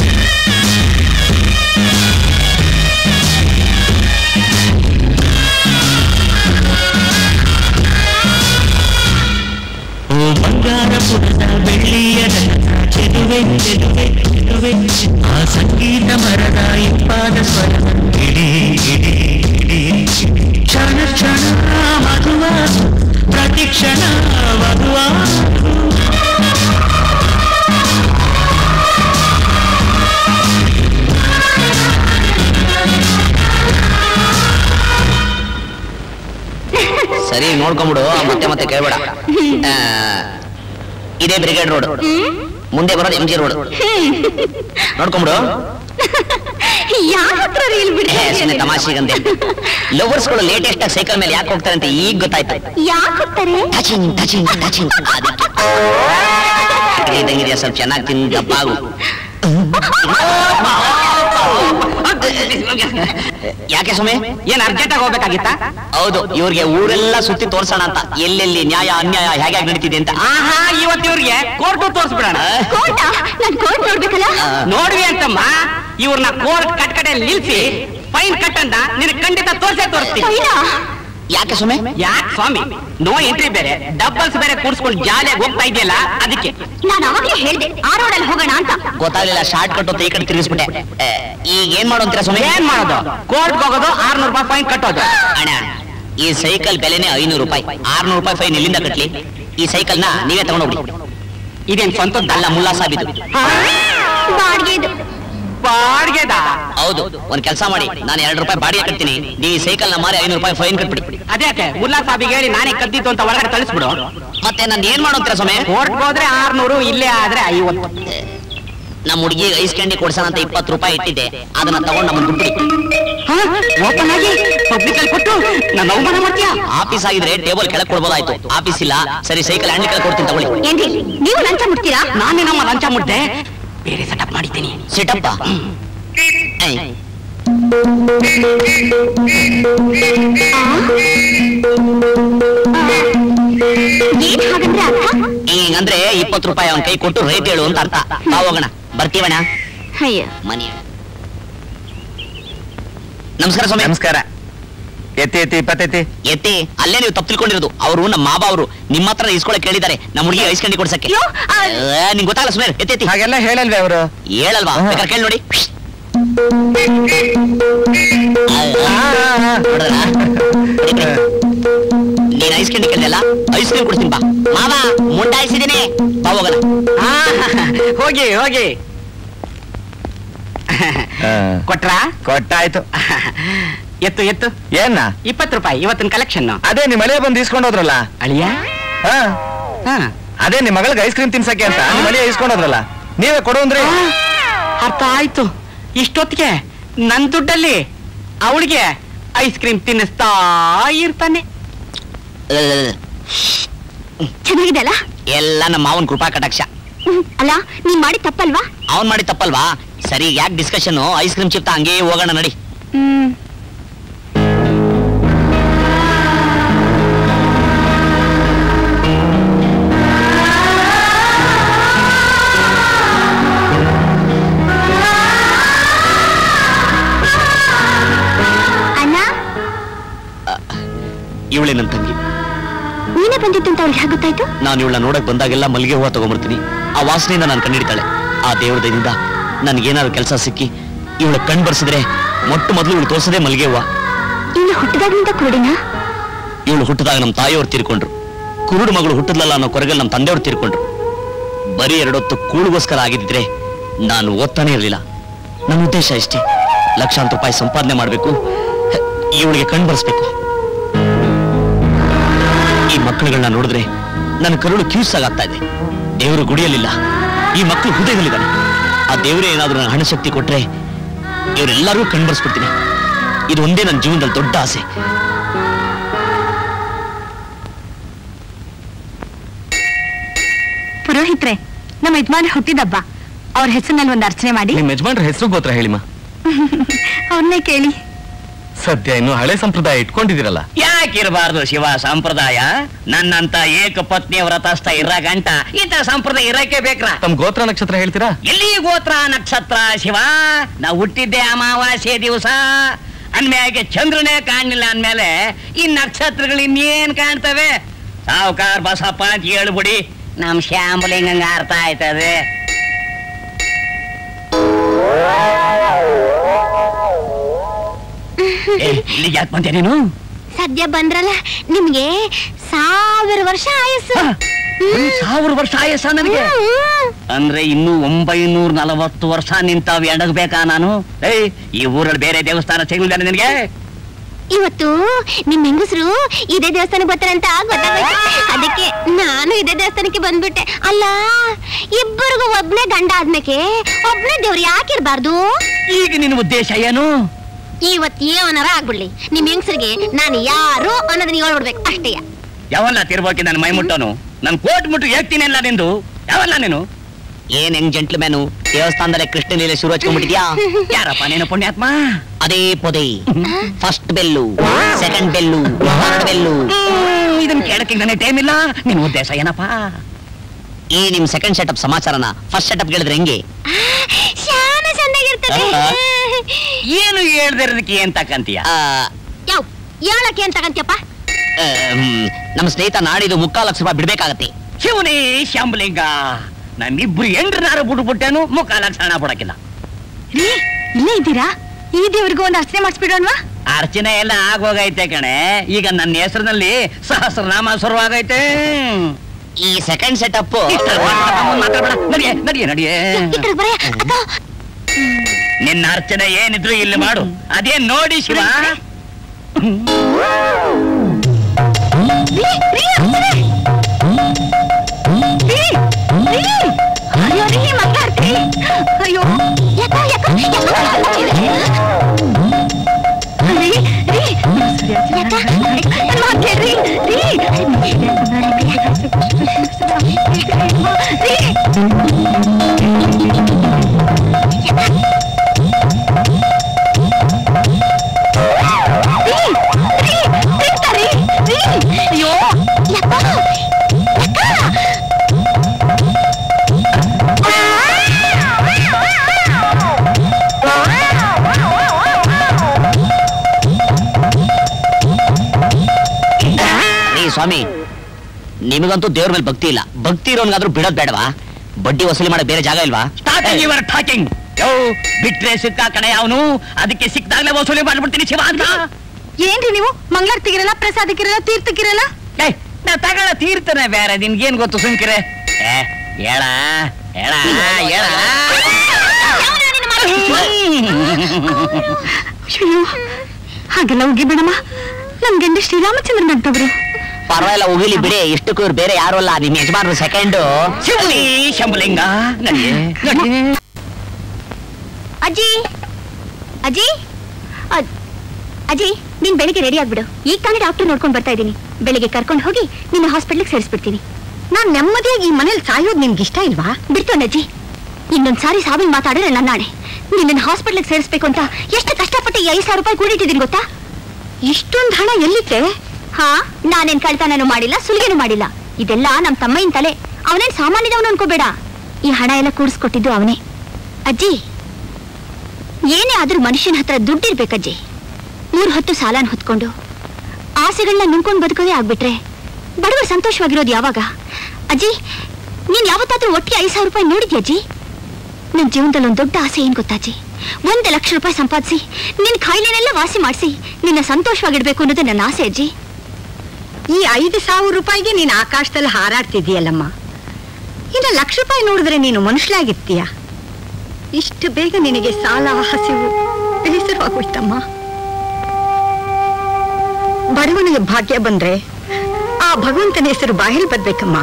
[SPEAKER 7] ಓ ಬಂಗಾರಪುರದ ಬೆಳ್ಳಿಯ ರತ್ನ ಚೆಲುವೆ ಚೆಲುವೆ ಚೆಲುವೆ ಆ ಸಂಗೀತ ಮರದ ಇಂಪಾದ ಸ್ವರದ ಇಡೀ ಇಡೀ ಇಡೀ ಕ್ಷಣ ಕ್ಷಣ ಮಧುವ ಪ್ರತಿ ಕ್ಷಣ ಮಧುವ
[SPEAKER 3] ಸರಿ ನೋಡ್ಕೊಂಬಿಡು ಮತ್ತೆ ಮತ್ತೆ ಕೇಳ್ಬೇಡ ಆ, ಇದೇ ಬ್ರಿಗೇಡ್ ರೋಡ್ ಮುಂದೆ ಬರೋದು ಎಂ ಜಿ ರೋಡ್ ನೋಡ್ಕೊಂಬಿಡು
[SPEAKER 2] ಯಾರ ಹತ್ರ ರೀಲ್ ಬಿಡಿ
[SPEAKER 3] ಏ, ಸುಮ್ನೆ ತಮಾಷೆಗಂತೆ ಲವರ್ಸ್ಗಳು ಲೇಟೆಸ್ಟ್ ಆಗಿ ಸೈಕಲ್ ಮೇಲೆ ಯಾಕೆ ಹೋಗ್ತಾರೆ ಅಂತ ಈಗ ಗೊತ್ತಾಯ್ತು
[SPEAKER 2] ಯಾಕೆ ಹೋಗ್ತಾರೆ
[SPEAKER 3] ಟಚಿಂಗ್ ಟಚಿಂಗ್ ಟಚಿಂಗ್ ಅದಕ್ಕೆ ಇದ್ದಂಗಿದೆಯಾ ಸ್ವಲ್ಪ ಚೆನ್ನಾಗಿ ತಿಂದು ದಪ್ಪಾಗು ಯಾಕೆ ಸುಮ್ಮನೆ
[SPEAKER 5] ಏನ್ ಅರ್ಜೆಂಟ್ ಆಗಿ ಹೋಗ್ಬೇಕಾಗಿತ್ತ
[SPEAKER 3] ಹೌದು ಇವ್ರಿಗೆ ಊರೆಲ್ಲ ಸುತ್ತಿ ತೋರ್ಸೋಣ ಅಂತ ಎಲ್ಲೆಲ್ಲಿ ನ್ಯಾಯ ಅನ್ಯಾಯ ಹೇಗೆ ನಡೀತಿದೆ ಅಂತ
[SPEAKER 5] ಆಹಾ ಇವತ್ತು ಇವ್ರಿಗೆ ಕೋರ್ಟು ತೋರಿಸ್ಬಿಡೋಣ
[SPEAKER 2] ಕೋಟ ನಾನ್ ಕೋರ್ಟ್ ನೋಡ್ಬೇಕಲ್ಲ
[SPEAKER 5] ನೋಡ್ವಿ ಅಂತಮ್ಮ ಇವ್ರನ್ನ ಕೋರ್ಟ್ ಕಟ್ಕಡೆ ನಿಲ್ಸಿ ಫೈನ್ ಕಟ್ಟಂತ ನಿನಗೆ ಖಂಡಿತ ತೋರ್ಸೇ ತೋರಿಸ್ತೀನಿ
[SPEAKER 2] ಫೈನಾ?
[SPEAKER 3] ಯಾಕೆ ಸುಮ್ಮನೆ
[SPEAKER 5] ಯಾಕೆ ಸ್ವಾಮಿ ನೋ ಎಂಟ್ರಿ ಬೇರೆ ಡಬಲ್ಸ್ ಬೇರೆ ಕೂರ್ಸ್ಕೊಂಡು ಜಾಲಿಯಾಗಿ ಹೋಗ್ತಾ ಇದೆಯಲ್ಲ ಅದಕ್ಕೆ
[SPEAKER 2] ನಾನು ಅವಾಗ್ಲೇ ಹೇಳ್ದೆ ಆ ರೋಡಲ್ಲಿ ಹೋಗೋಣ ಅಂತ
[SPEAKER 3] ಗೊತ್ತಾಗ್ಲಿಲ್ಲ ಶಾರ್ಟ್ ಕಟ್ ಅಂತ ಈ ಕಡೆ ತಿರುಗಿಸ್ಬಿಟ್ಟೆ ಏ, ಈಗ ಏನ್ ಮಾಡೋ ಅಂತೀರಾ ಸುಮ್ಮನೆ
[SPEAKER 5] ಏನ್ ಮಾಡೋದು ಕೋರ್ಟ್ ಹೋಗೋದು ಆರ್ನೂರು ರೂಪಾಯಿ ಫೈನ್ ಕಟ್ಟೋದು
[SPEAKER 3] ಅಣ್ಣ ಈ ಸೈಕಲ್ ಬೆಲೆನೇ ಐನೂರು ರೂಪಾಯಿ ಆರ್ನೂರು ರೂಪಾಯಿ ಫೈನ್ ಎಲ್ಲಿಂದ ಕಟ್ಲಿ ಈ ಸೈಕಲ್ ನ ನೀವೇ ತಗೊಂಡೋಗ್ಬಿಡಿ
[SPEAKER 5] ಇದೇನ್ ಸ್ವಂತದ್ದಲ್ಲ
[SPEAKER 3] ಅಲ್ಲ ಮುಲ್ಲಾ ಸಾಬಿದು
[SPEAKER 2] ಬಾಡ್ಗೆದು
[SPEAKER 5] ಬಾಡ್ಗೆದ
[SPEAKER 3] ಹೌದು ಒಂದ್ ಕೆಲಸ ಮಾಡಿ ನಾನು ಎರಡು ರೂಪಾಯಿ ಬಾಡಿಗೆ ಕಟ್ತೀನಿ ನೀವು ಈ ಸೈಕಲ್ ನ ಮಾರಿ ಐನೂರು ರೂಪಾಯಿ ಫೈನ್ ಕಟ್ಬಿಡಿ
[SPEAKER 5] ಅದ್ಯಾಕೆ ಮುಲ್ಲಾ ಸಾಬಿಗೆ ಹೇಳಿ ನಾನೇ ಕದ್ದಿದ್ದು ಅಂತ ಒಳಗಡೆ ಕಳಿಸ್ಬಿಡು
[SPEAKER 3] ಮತ್ತೆ ನಾನು ಏನ್ ಮಾಡೋ ಅಂತೀರಾ ಸುಮ್ಮನೆ
[SPEAKER 5] ಕೋರ್ಟ್ ಹೋದ್ರೆ ಆರ್ನೂರು ಇಲ್ಲೇ ಆದ್ರೆ ಐವತ್ತು
[SPEAKER 3] ನಮ್ಮ ಹುಡುಗಿಗೆ ಐಸ್ ಕ್ಯಾಂಡಿ ಕೊಡ್ಸೋಣ ಅಂತ ಇಪ್ಪತ್ತು ರೂಪಾಯಿ ಇಟ್ಟಿದ್ದೆ ಅದನ್ನ ತಗೊಂಡು ನಮ್ಮ ದುಡ್ಡು
[SPEAKER 5] ಓಪನ್ ಆಗಿ ಪಬ್ಲಿಕ್ ಅಲ್ಲಿ ಕೊಟ್ಟು ನಾನು ಅವಮಾನ ಮಾಡ್ತೀಯಾ
[SPEAKER 3] ಆಫೀಸ್ ಆಗಿದ್ರೆ ಟೇಬಲ್ ಕೆಳಗೆ ಕೊಡ್ಬೋದಾಯ್ತು ಆಫೀಸ್ ಇಲ್ಲ ಸರಿ ಸೈಕಲ್ ಹ್ಯಾಂಡ್ ಕೆಳಗೆ ಕೊಡ್ತೀನಿ ತಗೊಳ್ಳಿ
[SPEAKER 2] ಏನ್ರಿ ನೀವು ಲಂಚ ಮುಟ್ತೀರಾ
[SPEAKER 5] ನಾನೇ ನಮ್ಮ ಲಂಚ ಮುಟ್ದೆ ಬೇರೆ ಸೆಟಪ್ ಮಾಡಿದ್ದೀನಿ
[SPEAKER 3] ಸಿಟಪ್ಪ
[SPEAKER 2] ಏನ್ ಹಾಗಂದ್ರೆ ಅರ್ಥ
[SPEAKER 3] ಹಿಂಗಂದ್ರೆ ಇಪ್ಪತ್ತು ರೂಪಾಯಿ ಅವನ ಕೈ ಕೊಟ್ಟು ರೇಟ್ ಹೇಳು ಅಂತ ಅರ್ಥ ಬಾ ಹೋಗೋಣ ಬರ್ತೀವಣ್ಣ
[SPEAKER 2] ಅಯ್ಯ
[SPEAKER 3] ಮನಿ ನಮಸ್ಕಾರ ಸ್ವಾಮಿ
[SPEAKER 4] ನಮಸ್ಕಾರ ಎತ್ತಿ ಎತ್ತಿ ಇಪ್ಪತ್ತೆತ್ತಿ
[SPEAKER 3] ಎತ್ತಿ ಅಲ್ಲೇ ನೀವು ತಪ್ಪು ತಿಳ್ಕೊಂಡಿರೋದು ಅವರು ನಮ್ಮ ಮಾವ ಅವರು ನಿಮ್ಮ ಹತ್ರ ಇಸ್ಕೊಳಕ್ ಕೇಳಿದ್ದಾರೆ ನಮ್ಮ ಹುಡುಗಿ ಐಸ್ ಕಂಡಿ ಕೊಡ್ಸಕ್ಕೆ
[SPEAKER 2] ಅಯ್ಯೋ, ಆ,
[SPEAKER 3] ಏ, ನಿಂಗ್ ಗೊತ್ತಾಗಲ್ಲ ಸುಮ್ಮನೆ ಎತ್ತಿ ಎತ್ತಿ
[SPEAKER 4] ಹಾಗೆಲ್ಲ ಹೇಳಲ್ವೇ ಅವರು
[SPEAKER 3] ಹೇಳಲ್ವಾ
[SPEAKER 4] ಹಾ.
[SPEAKER 3] ಬೇಕಾದ್ರೆ ಕೇಳಿ ನೋಡಿ ನೋಡಿದ್ರಾ? ಬಿಡಿ, ಬಿಡಿ. ನೀನ್ ಐಸ್ ಕ್ರೀಮ್ ಕೇಳಿದಲ್ಲ ಐಸ್ ಕ್ರೀಮ್ ಕೊಡ್ತೀನಿ ಬಾ ಮಾವ ಮುಂಡಾಯಿಸಿದ್ದೀನಿ ಬಾ ಹೋಗಲ್ಲ
[SPEAKER 5] ಆ, ಹೋಗಿ ಹೋಗಿ ಕೊಟ್ರಾ
[SPEAKER 4] ಕೊಟ್ಟಾಯ್ತು
[SPEAKER 5] ಎತ್ತು ಎತ್ತು
[SPEAKER 4] ಏನ
[SPEAKER 5] ಇಪ್ಪತ್ತು ರೂಪಾಯಿ ಇವತ್ತಿನ ಕಲೆಕ್ಷನ್
[SPEAKER 4] ಅದೇ ನಿಮ್ ಮಳೆ ಬಂದು ಇಸ್ಕೊಂಡು ಹೋದ್ರಲ್ಲ
[SPEAKER 5] ಅಳಿಯ
[SPEAKER 4] ಹಾ
[SPEAKER 5] ಹಾ
[SPEAKER 4] ಅದೇ ನಿಮ್ ಮಗಳಿಗೆ ಐಸ್ ಕ್ರೀಮ್ ತಿನ್ಸಕ್ಕೆ ಅಂತ ನಿಮ್ಮ ಮನೆ ಇಸ್ಕೊಂಡೋದ್ರಲ್ಲ ನೀವೇ ಕೊಡು ಅಂದ್ರೆ
[SPEAKER 5] ಅರ್ಥ ಆಯ್ತು ಇಷ್ಟೊತ್ತಿಗೆ ನನ್ ದುಡ್ಡಲ್ಲಿ ಅವಳಿಗೆ ಐಸ್ ಕ್ರೀಮ್ ತಿನ್ನಿಸ್ತಾ ಇರ್ತಾನೆ
[SPEAKER 2] ಚೆನ್ನಾಗಿದೆ ಅಲ್ಲ
[SPEAKER 3] ಎಲ್ಲ ನಮ್ಮ ಮಾವನ್ ಕೃಪಾ ಕಟಾಕ್ಷ
[SPEAKER 2] ಹ್ಮ್. ಅಲ್ಲ ನೀನ್ ಮಾಡಿ ತಪ್ಪಲ್ವಾ
[SPEAKER 3] ಅವನ್ ಮಾಡಿ ತಪ್ಪಲ್ವಾ ಸರಿ ಯಾಕೆ ಡಿಸ್ಕಷನ್ ಐಸ್ ಕ್ರೀಮ್ ಚಿಪ್ತ ಹಂಗೆ ಹೋಗೋಣ ನಡಿ
[SPEAKER 2] ಹ್ಮ್ ಅಣ್ಣ
[SPEAKER 3] ಇವಳೆ ನನ್ನ ತಂಗಿ
[SPEAKER 2] ನೀನೇ ಬಂದಿದ್ದು ಅಂತ ಅವ್ಳಿಗೆ ಹೇಗೆ ಗೊತ್ತಾಯ್ತು
[SPEAKER 3] ನಾನು ಇವಳನ್ನ ನೋಡಕ್ ಬಂದಾಗೆಲ್ಲ ಮಲ್ಲಿಗೆ ಹೂವ ತಗೊಂಡ್ಬರ್ತೀನಿ ಆ ವಾಸನೆಯಿಂದ ನಾನು ಕಂಡಿಡ್ತಾಳೆ ಆ ದೇವ್ರ ದಯದಿಂದ ನನ್ಗೇನಾದ್ರು ಕೆಲಸ ಸಿಕ್ಕಿ ಇವಳ ಕಣ್ ಬರ್ಸಿದ್ರೆ ಮೊಟ್ಟ ಮೊದಲು ಇವಳು ತೋರ್ಸದೆ ಮಲ್ಲಿಗೆ ಹೂವ
[SPEAKER 2] ಇನ್ನು ಹುಟ್ಟಿದಾಗಿನಿಂದ ಕುರುಡಿನ
[SPEAKER 3] ಇವಳು ಹುಟ್ಟಿದಾಗ ನಮ್ಮ ತಾಯಿಯವ್ರು ತೀರ್ಕೊಂಡ್ರು ಕುರುಡು ಮಗಳು ಹುಟ್ಟಿದ್ಲಲ್ಲ ಅನ್ನೋ ಕೊರಗಲ್ಲಿ ನಮ್ಮ ತಂದೆಯವ್ರು ತೀರ್ಕೊಂಡ್ರು ಬರೀ ಎರಡೊತ್ತು ಕೂಳುಗೋಸ್ಕರ ಆಗಿದ್ದಿದ್ರೆ ನಾನು ಓದ್ತಾನೆ ಇರಲಿಲ್ಲ ನನ್ನ ಉದ್ದೇಶ ಇಷ್ಟೇ ಲಕ್ಷಾಂತರ ರೂಪಾಯಿ ಸಂಪಾದನೆ ಮಾಡಬೇಕು ಇವಳಿಗೆ ಕಣ್ ಬರ್ಸ್ಬೇಕು ಈ ಮಕ್ಕಳುಗಳನ್ನ ನೋಡಿದ್ರೆ ನನ್ನ ಕರುಳು ಕ್ಯೂಸ್ ಆಗ್ತಾ ಇದೆ ದೇವರು ಗುಡಿಯಲ್ಲಿಲ್ಲ ಈ ಮಕ್ಕಳು ಹೃದಯದಲ್ಲಿದ್ದಾನೆ ಆ ದೇವರೇ ಏನಾದ್ರೂ ನನ್ನ ಹಣ ಶಕ್ತಿ ಕೊಟ್ರೆ ಇವರೆಲ್ಲರೂ ಕಣ್ಬರ್ಸ್ಬಿಡ್ತೀನಿ ಇದು ಒಂದೇ ನನ್ನ ಜೀವನದಲ್ಲಿ ದೊಡ್ಡ ಆಸೆ
[SPEAKER 2] ಪುರೋಹಿತ್ರೆ ನಮ್ಮ ಯಜಮಾನ್ ಹುಟ್ಟಿದಬ್ಬ ಅವ್ರ ಹೆಸರಿನಲ್ಲಿ ಒಂದು ಅರ್ಚನೆ ಮಾಡಿ
[SPEAKER 4] ನಿಮ್ ಯಜಮಾನ್ರ ಹೆಸರು ಗೋತ್ರ ಹೇಳಿಮ್ಮ
[SPEAKER 2] ಅವ್ರನ್ನೇ ಕೇಳಿ
[SPEAKER 4] ಸದ್ಯ ಇನ್ನು ಹಳೆ ಸಂಪ್ರದಾಯ ಇಟ್ಕೊಂಡಿದ್ದೀರಲ್ಲ
[SPEAKER 5] ಯಾಕಿರಬಾರ್ದು ಶಿವ ಸಂಪ್ರದಾಯ ನನ್ನಂತ ಏಕ ಪತ್ನಿ ವ್ರತಸ್ಥ ಇರ ಗಂಟ ಇಂಥ ಸಂಪ್ರದಾಯ ಇರಕ್ಕೆ ಬೇಕ್ರ
[SPEAKER 4] ತಮ್ ಗೋತ್ರ ನಕ್ಷತ್ರ ಹೇಳ್ತೀರಾ
[SPEAKER 5] ಎಲ್ಲಿ ಗೋತ್ರ ನಕ್ಷತ್ರ ಶಿವ ನಾ ಹುಟ್ಟಿದ್ದೆ ಅಮಾವಾಸ್ಯೆ ದಿವಸ ಅಂದ್ಮ್ಯಾಗೆ ಚಂದ್ರನೇ ಕಾಣಲಿಲ್ಲ ಅಂದ್ಮೇಲೆ ಈ ನಕ್ಷತ್ರಗಳು ಇನ್ನೇನ್ ಕಾಣ್ತವೆ ಸಾವುಕಾರ್ ಬಸಪ್ಪ ಅಂತ ಹೇಳ್ಬಿಡಿ ನಮ್ ಶ್ಯಾಂಬಲಿಂಗಂಗ ಅರ್ಥ ಆಯ್ತದೆ ಏ, ಇಲ್ಲಿಗೆ ಯಾಕೆ ಬಂದೆ ನೀನು
[SPEAKER 2] ಸದ್ಯ ಬಂದ್ರಲ್ಲ ನಿಮ್ಗೆ ಸಾವಿರ ವರ್ಷ ಆಯಸ್ಸು
[SPEAKER 5] ಒಂದ್ ಸಾವಿರ ವರ್ಷ ಆಯಸ್ಸ ನನಗೆ
[SPEAKER 2] ಹ್ಮ್.
[SPEAKER 5] ಅಂದ್ರೆ ಇನ್ನು ಒಂಬೈನೂರ ನಲವತ್ತು ವರ್ಷ ನಿಂತಾವ್ ಎಣಗಬೇಕಾ ನಾನು ಏಯ್ ಈ ಊರಲ್ಲಿ ಬೇರೆ ದೇವಸ್ಥಾನ ಸಿಗಲಿಲ್ಲ ನಿನಗೆ
[SPEAKER 2] ಇವತ್ತು ನಿಮ್ ಹೆಂಗಸರು ಇದೇ ದೇವಸ್ಥಾನಕ್ಕೆ ಬರ್ತಾರೆ ಅಂತ ಗೊತ್ತಾಗೋಯ್ತು ಅದಕ್ಕೆ ನಾನು ಇದೇ ದೇವಸ್ಥಾನಕ್ಕೆ ಬಂದ್ಬಿಟ್ಟೆ ಅಲ್ಲ ಇಬ್ಬರಿಗೂ ಒಬ್ನೇ ಗಂಡ ಆದ್ಮೇಕೆ ಒಬ್ನೇ ದೇವ್ರು ಯಾಕಿರ್ಬಾರ್ದು
[SPEAKER 5] ಈಗ ನಿನ್ನ ಉದ್ದೇಶ ಏನು
[SPEAKER 2] ಇವತ್ ಏನಾರ ಆಗ್ಬಿಡ್ಲಿ ನಿಮ್ ಹೆಂಗಸರಿಗೆ ನಾನು ಯಾರು ಅನ್ನೋದನ್ನ ಹೇಳ್ಬಿಡ್ಬೇಕು ಅಷ್ಟೇ
[SPEAKER 5] ಯಾವಲ್ಲ ತಿರ್ಬೋಕಿ ನನ್ನ ಮೈ ಮುಟ್ಟೋನು ನನ್ ಕೋಟ್ ಮುಟ್ಟು ಹೇಳ್ತೀನಿ ಅಲ್ಲ ನಿಂದು ಯಾವಲ್ಲ ನೀನು
[SPEAKER 3] ಏನ್ ಹೆಂಗ್ ಜಂಟ್ಲ್ಮ್ಯಾನು ದೇವಸ್ಥಾನದಲ್ಲೇ ಕೃಷ್ಣ ಲೀಲೆ ಶುರು ಹಚ್ಕೊಂಡ್ಬಿಟ್ಟಿದ್ಯಾ
[SPEAKER 5] ಯಾರಪ್ಪ ನೀನು ಪುಣ್ಯಾತ್ಮ
[SPEAKER 3] ಅದೇ ಪೊದೆ first bell second bell third bell
[SPEAKER 5] ಹ್ಮ್, ಇದನ್ ಕೇಳಕ್ಕೆ ನನಗೆ ಟೈಮ್ ಇಲ್ಲ ನಿನ್ ಉದ್ದೇಶ ಏನಪ್ಪ
[SPEAKER 3] ಈ ನಿಮ್ ಸೆಕೆಂಡ್ ಸೆಟಪ್ ಸಮಾಚಾರನ ಫಸ್ಟ್ ಸೆಟಪ್ ಕೇಳಿದ್ರೆ ಹೆಂಗೆ
[SPEAKER 2] ಶಾನ ಚೆನ್ನಾಗಿರ್ತದೆ
[SPEAKER 3] ಆ,
[SPEAKER 5] ಏನು ಹೇಳ್ದಿರೋದಕ್ಕೆ ಏನ್ ತಕ್ಕಂತೀಯ
[SPEAKER 3] ಆ,
[SPEAKER 2] ಯಾವ ಹೇಳಕ್ಕೆ ಏನ್ ತಗಂತ್ಯಪ್ಪ
[SPEAKER 3] ಆ, ಹ್ಮ್, ನಮ್ಮ ಸ್ನೇಹಿತ ನಾಡಿದು ಮುಕ್ಕಾಲು ಲಕ್ಷ ರೂಪಾಯಿ ಬಿಡ್ಬೇಕಾಗತ್ತೆ
[SPEAKER 5] ಶಿವನೇ ಶಾಂಬಲಿಂಗ ನನ್ನಿಬ್ರು ಎಂಡ್ರನಾರು ಬಿಟ್ಬಿಟ್ಟೇನು ಮುಖ ಲಕ್ಷ ಹಣ ಬಿಡಕ್ಕಿಲ್ಲ
[SPEAKER 2] ರೀ ಇಲ್ಲೇ ಇದ್ದೀರಾ ಈ ದೇವ್ರಿಗೂ ಒಂದು ಅರ್ಚನೆ ಮಾಡಿಸ್ಬಿಡೋಣ್ವಾ
[SPEAKER 5] ಅರ್ಚನೆ ಎಲ್ಲ ಆಗೋಗೈತೆ ಕಣೆ ಈಗ ನನ್ನ ಹೆಸರಿನಲ್ಲಿ ಸಹಸ್ರನಾಮ ಶುರುವಾಗೈತೆ
[SPEAKER 3] ಈ ಸೆಕೆಂಡ್ ಸೆಟಪ್
[SPEAKER 5] ಇಷ್ಟ ಮಾತಾಡ್ಬೇಡ ನಡಿಯೇ ನಡಿಯೇ ನಡಿಯೇ
[SPEAKER 2] ಈ ಕಡೆ ಬರೇ ಅಕ್ಕ
[SPEAKER 5] ನಿನ್ನ ಅರ್ಚನೆ ಏನಿದ್ರು ಇಲ್ಲಿ ಮಾಡು ಅದೇ ನೋಡಿ ಶಿವ
[SPEAKER 2] ರೀ, ರೀ, ಅರ್ಚನೆ! ರೀ, ರೀ! ಅಯ್ಯೋ ರೀ ಮಂಗಳಾರತಿ ಅಯ್ಯೋ ಯಾಕ ಯಾಕ ಯಾಕ ರೀ ರೀ ಯಾಕ ನನ್ನ ಮಾತ್ ಕೇಳ್ರಿ ರೀ ರೀ ರೀ, ರೀ, ತಿಂತಾರಿ, ರೀ. ಅಯ್ಯೋ ಯಪ್ಪ, ಯಕ್ಕ.
[SPEAKER 3] ರೀ ಸ್ವಾಮಿ ನಿಮಗಂತೂ ದೇವ್ರ ಮೇಲೆ ಭಕ್ತಿ ಇಲ್ಲ ಭಕ್ತಿ ಇರೋನ್ಗಾದ್ರೂ ಬಿಡೋದ್ ಬೇಡವಾ ಬಡ್ಡಿ ವಸೂಲಿ ಮಾಡಕ್ ಬೇರೆ ಜಾಗ ಇಲ್ವಾ
[SPEAKER 5] ಸ್ಟಾರ್ಟಿಂಗ್ ಯುವರ್ ಟಾಕಿಂಗ್ ಯೋ ಬಿಟ್ರೆ ಸಿಕ್ಕ ಕಣೆ ಅವನು ಅದಕ್ಕೆ ಸಿಕ್ದಾಗ್ಲೇ ವಸೂಲಿ ಮಾಡ್ಬಿಡ್ತೀನಿ ಶಿವ ಅಂತ
[SPEAKER 2] ಏನ್ರಿ ನೀವು ಮಂಗಳಾರತಿಗಿರಲ್ಲ ಪ್ರಸಾದಕ್ಕಿರಲ್ಲ ತೀರ್ಥಕ್ಕಿರಲ್ಲ
[SPEAKER 5] ಏ ನಾ ತಗೊಳ ತೀರ್ತನೆ ಬೇರೆ ನಿನ್ಗೇನ್ ಗೊತ್ತು ಸುಮ್ಕಿರೆ ಏ ಹೇಳ ಹೇಳ ಹೇಳ
[SPEAKER 2] ಅಯ್ಯೋ ಹಾಗೆಲ್ಲ ಹೋಗಿ ಬಿಡಮ್ಮ ನಮ್ ಗಂಡ ಶ್ರೀರಾಮಚಂದ್ರನ್ ಅಂತವ್ರು
[SPEAKER 3] ಪರವಾಗಿಲ್ಲ ಹೋಗಿಲಿ ಬಿಡಿ ಇಷ್ಟಕ್ಕೂ ಇವ್ರು ಬೇರೆ ಯಾರು ಅಲ್ಲ ನಿಮ್ ಯಜಮಾನ್ರು ಸೆಕೆಂಡ್
[SPEAKER 5] ಶಿವಲಿ ಶಂಭುಲಿಂಗ ನಡಿಯೇ ನಡಿಯೇ
[SPEAKER 2] ಅಜ್ಜಿ ಅಜ್ಜಿ ಅದ್- ಅಜ್ಜಿ ನೀನ್ ಬೆಳಿಗ್ಗೆ ರೆಡಿ ಆಗ್ಬಿಡು ಈಗ ತಾನೇ ಡಾಕ್ಟರ್ ನೋಡ್ಕೊಂಡ್ ಬರ್ತಾ ಇದ್ದೀನಿ ಬೆಳಿಗ್ಗೆ ಕರ್ಕೊಂಡು ಹೋಗಿ ನಿನ್ನ ಹಾಸ್ಪಿಟ್ಲಿಗೆ ಸೇರಿಸ್ಬಿಡ್ತೀನಿ ನಾನ್ ನೆಮ್ಮದಿಯಾಗಿ ಈ ಮನೇಲಿ ಸಾಯೋದು ನಿನ್ಗೆ ಇಷ್ಟ ಇಲ್ವಾ ಬಿಡ್ತೋನಜ್ಜಿ ಇನ್ನೊಂದ್ ಸಾರಿ ಸಾವಿನ ಮಾತಾಡಿದ್ರೆ ನನ್ನ ನಾಳೆ ನಿನ್ನ ಹಾಸ್ಪಿಟ್ಲಿಗೆ ಸೇರಿಸ್ಬೇಕು ಅಂತ ಎಷ್ಟು ಕಷ್ಟಪಟ್ಟು ಈ ಐದು ಸಾವಿರ ರೂಪಾಯಿ ಕೂಡಿಟ್ಟಿದ್ದೀನಿ ಗೊತ್ತಾ ಇಷ್ಟೊಂದು ಹಣ ಎಲ್ಲಿತ್ತೆ ಹಾ ನಾನೇನ್ ಕಳ್ತನೂ ಮಾಡಿಲ್ಲ ಸುಲಿಗೆನೂ ಮಾಡಿಲ್ಲ ಇದೆಲ್ಲ ನಮ್ ತಮ್ಮಯ್ಯನ ತಲೆ ಅವನೇನ್ ಸಾಮಾನ್ಯದವನು ಅನ್ಕೋಬೇಡ ಈ ಹಣ ಎಲ್ಲ ಕೂಡಿಸ್ಕೊಟ್ಟಿದ್ದು ಅವನೇ ಅಜ್ಜಿ ಏನೇ ಆದ್ರೂ ಮನುಷ್ಯನ ಹತ್ರ ದುಡ್ಡಿರ್ಬೇಕಜ್ಜಿ ಮೂರ್ ಹೊತ್ತು ಸಾಲನ ಹೊತ್ಕೊಂಡು ಆಸೆಗಳನ್ನ ನುಂಗ್ಕೊಂಡು ಬದುಕೋದೇ ಆಗ್ಬಿಟ್ರೆ ಬಡವರು ಸಂತೋಷವಾಗಿರೋದು ಯಾವಾಗ ಅಜ್ಜಿ ನೀನ್ ಯಾವತ್ತಾದ್ರೂ ಒಟ್ಟಿಗೆ ಐದು ಸಾವಿರ ರೂಪಾಯಿ ನೋಡಿದ್ಯಾ ಅಜ್ಜಿ ನನ್ನ ಜೀವನದಲ್ಲಿ ಒಂದು ದೊಡ್ಡ ಆಸೆ ಏನ್ ಗೊತ್ತಾಜಿ ಒಂದು ಲಕ್ಷ ರೂಪಾಯಿ ಸಂಪಾದಿಸಿ ನಿನ್ ಕಾಯಿಲೆನೆಲ್ಲ ವಾಸಿ ಮಾಡಿಸಿ ನಿನ್ನ ಸಂತೋಷವಾಗಿಡ್ಬೇಕು ಅನ್ನೋದು ನನ್ನ ಆಸೆ ಅಜ್ಜಿ
[SPEAKER 10] ಈ ಐದು ಸಾವಿರ ರೂಪಾಯಿಗೆ ನೀನು ಆಕಾಶದಲ್ಲಿ ಹಾರಾಡ್ತಿದೀಯಲ್ಲಮ್ಮ ಇನ್ನು ಲಕ್ಷ ರೂಪಾಯಿ ನೋಡಿದ್ರೆ ನೀನು ಮನುಷ್ಯಲಾಗಿರ್ತೀಯ ಇಷ್ಟು ಬೇಗ ನಿನಗೆ ಸಾಲ ಹಸಿವು ಬೇಸರವಾಗೋಯ್ತಮ್ಮ ಬಡವನಿಗೆ ಭಾಗ್ಯ ಬಂದ್ರೆ ಆ ಭಗವಂತನ ಹೆಸರು ಬಾಯಲ್ಲಿ ಬರ್ಬೇಕಮ್ಮ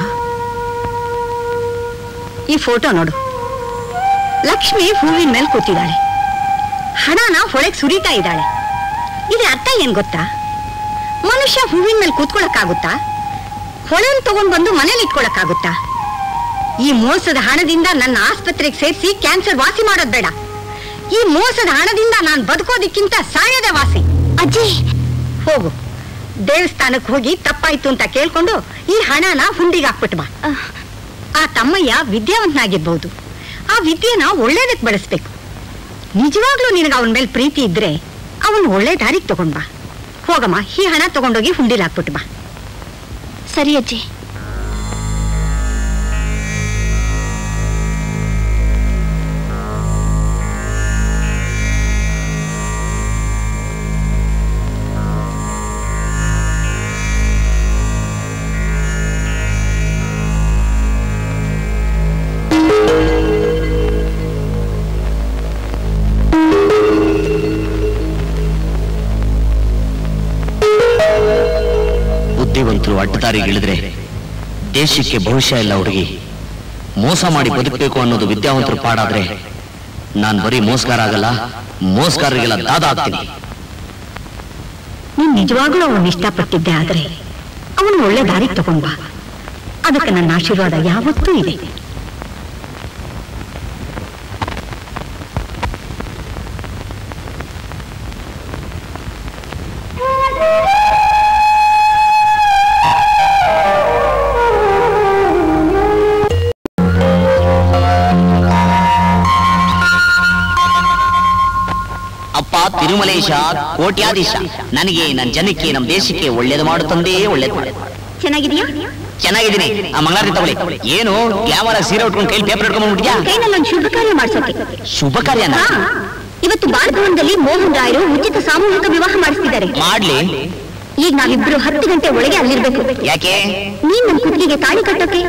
[SPEAKER 10] ಈ ಫೋಟೋ ನೋಡು ಲಕ್ಷ್ಮಿ ಹೂವಿನ ಮೇಲೆ ಕೂತಿದ್ದಾಳೆ ಹಣನ ಹೊಳೆಗೆ ಸುರಿತಾ ಇದ್ದಾಳೆ ಇದ್ರ ಅರ್ಥ ಏನ್ ಗೊತ್ತಾ ಮನುಷ್ಯ ಹೂವಿನ ಮೇಲೆ ಕೂತ್ಕೊಳಕ್ಕಾಗುತ್ತಾ ಹೊಳೆನ್ ತಗೊಂಡ್ ಬಂದು ಮನೇಲಿ ಇಟ್ಕೊಳಕ್ಕಾಗುತ್ತಾ ಈ ಮೋಸದ ಹಣದಿಂದ ನನ್ನ ಆಸ್ಪತ್ರೆಗೆ ಸೇರಿಸಿ ಕ್ಯಾನ್ಸರ್ ವಾಸಿ ಮಾಡೋದ್ ಬೇಡ ಈ ಮೋಸದ ಹಣದಿಂದ ನಾನು ಬದುಕೋದಿಕ್ಕಿಂತ ಸಾಯೋದೇ ವಾಸಿ
[SPEAKER 2] ಅಜ್ಜಿ
[SPEAKER 10] ಹೋಗು ದೇವಸ್ಥಾನಕ್ಕೆ ಹೋಗಿ ತಪ್ಪಾಯ್ತು ಅಂತ ಕೇಳ್ಕೊಂಡು ಈ ಹಣನ ಹುಂಡಿಗೆ ಹಾಕ್ಬಿಟ್ ಬಾ
[SPEAKER 2] ಅಹ್,
[SPEAKER 10] ಆ ತಮ್ಮಯ್ಯ ವಿದ್ಯಾವಂತನಾಗಿರ್ಬಹುದು ಆ ವಿದ್ಯೆನ ಒಳ್ಳೇದಕ್ಕೆ ಬಳಸ್ಬೇಕು ನಿಜವಾಗ್ಲೂ ನಿನಗೆ ಅವನ ಮೇಲೆ ಪ್ರೀತಿ ಇದ್ರೆ ಅವನು ಒಳ್ಳೆ ದಾರಿಗೆ ತಗೊಂಡ್ ಬಾ ಹೋಗಮ್ಮ ಈ ಹಣ ತಗೊಂಡೋಗಿ ಹುಂಡಿಲಿ ಹಾಕ್ಬಿಟ್ಟು ಬಾ
[SPEAKER 2] ಸರಿ ಅಜ್ಜಿ
[SPEAKER 3] ಬುದ್ಧಿವಂತರು ಅಡ್ಡದಾರಿಗಿಳಿದ್ರೆ ದೇಶಕ್ಕೆ ಭವಿಷ್ಯ ಇಲ್ಲ ಹುಡುಗಿ ಮೋಸ ಮಾಡಿ ಬದುಕಬೇಕು ಅನ್ನೋದು ವಿದ್ಯಾವಂತರು ಪಾಡಾದ್ರೆ ನಾನ್ ಬರೀ ಮೋಸಗಾರ ಆಗಲ್ಲ ಮೋಸಗಾರರಿಗೆಲ್ಲ ದಾದ ಆಗ್ತೀನಿ
[SPEAKER 10] ನೀನ್ ನಿಜವಾಗ್ಲೂ ಅವನು ಇಷ್ಟಪಟ್ಟಿದ್ದೆ ಆದ್ರೆ ಅವನು ಒಳ್ಳೆ ದಾರಿಗೆ ತಗೊಂಡ್ ಬಾ ಅದಕ್ಕೆ ನನ್ನ ಆಶೀರ್ವಾದ ಯಾವತ್ತೂ ಇದೆ
[SPEAKER 3] ಅಪ್ಪ ತಿರುಮಲೇಶ ಕೋಟ್ಯಾಧೀಶ ನನಗೆ ನನ್ನ ಜನಕ್ಕೆ ನಮ್ಮ ದೇಶಕ್ಕೆ ಒಳ್ಳೇದು ಮಾಡು ತಂದೆ ಒಳ್ಳೇದು ಮಾಡು
[SPEAKER 2] ಚೆನ್ನಾಗಿದ್ಯಾ
[SPEAKER 3] ಚೆನ್ನಾಗಿದ್ದೀನಿ ಆ ಮಂಗಳಾರತಿ ತಗೊಳ್ಳಿ ಏನು ಕ್ಯಾಮರ ಸೀರೆ ಉಟ್ಕೊಂಡು ಕೈಲಿ ಪೇಪರ್ ಇಟ್ಕೊಂಡು ಬಿಟ್ಟಿದ್ಯಾ
[SPEAKER 2] ಕೈನಲ್ಲಿ ಒಂದು ಶುಭ ಕಾರ್ಯ ಮಾಡ್ಸೋಕೆ
[SPEAKER 3] ಶುಭ ಕಾರ್ಯನ
[SPEAKER 2] ಹಾ, ಇವತ್ತು ಬಾಲಭವನದಲ್ಲಿ ಮೋಹನ್ ರಾಯರು ಉಚಿತ ಸಾಮೂಹಿಕ ವಿವಾಹ ಮಾಡಿಸ್ತಿದ್ದಾರೆ
[SPEAKER 3] ಮಾಡ್ಲಿ
[SPEAKER 2] ಈಗ ನಾವಿಬ್ರು ಹತ್ತು ಗಂಟೆ ಒಳಗೆ ಅಲ್ಲಿರ್ಬೇಕು
[SPEAKER 3] ಯಾಕೆ
[SPEAKER 2] ನೀನ್ ನನ್ ಕುತ್ತಿಗೆಗೆ ತಾಳಿ ಕಟ್ಟೋಕೆ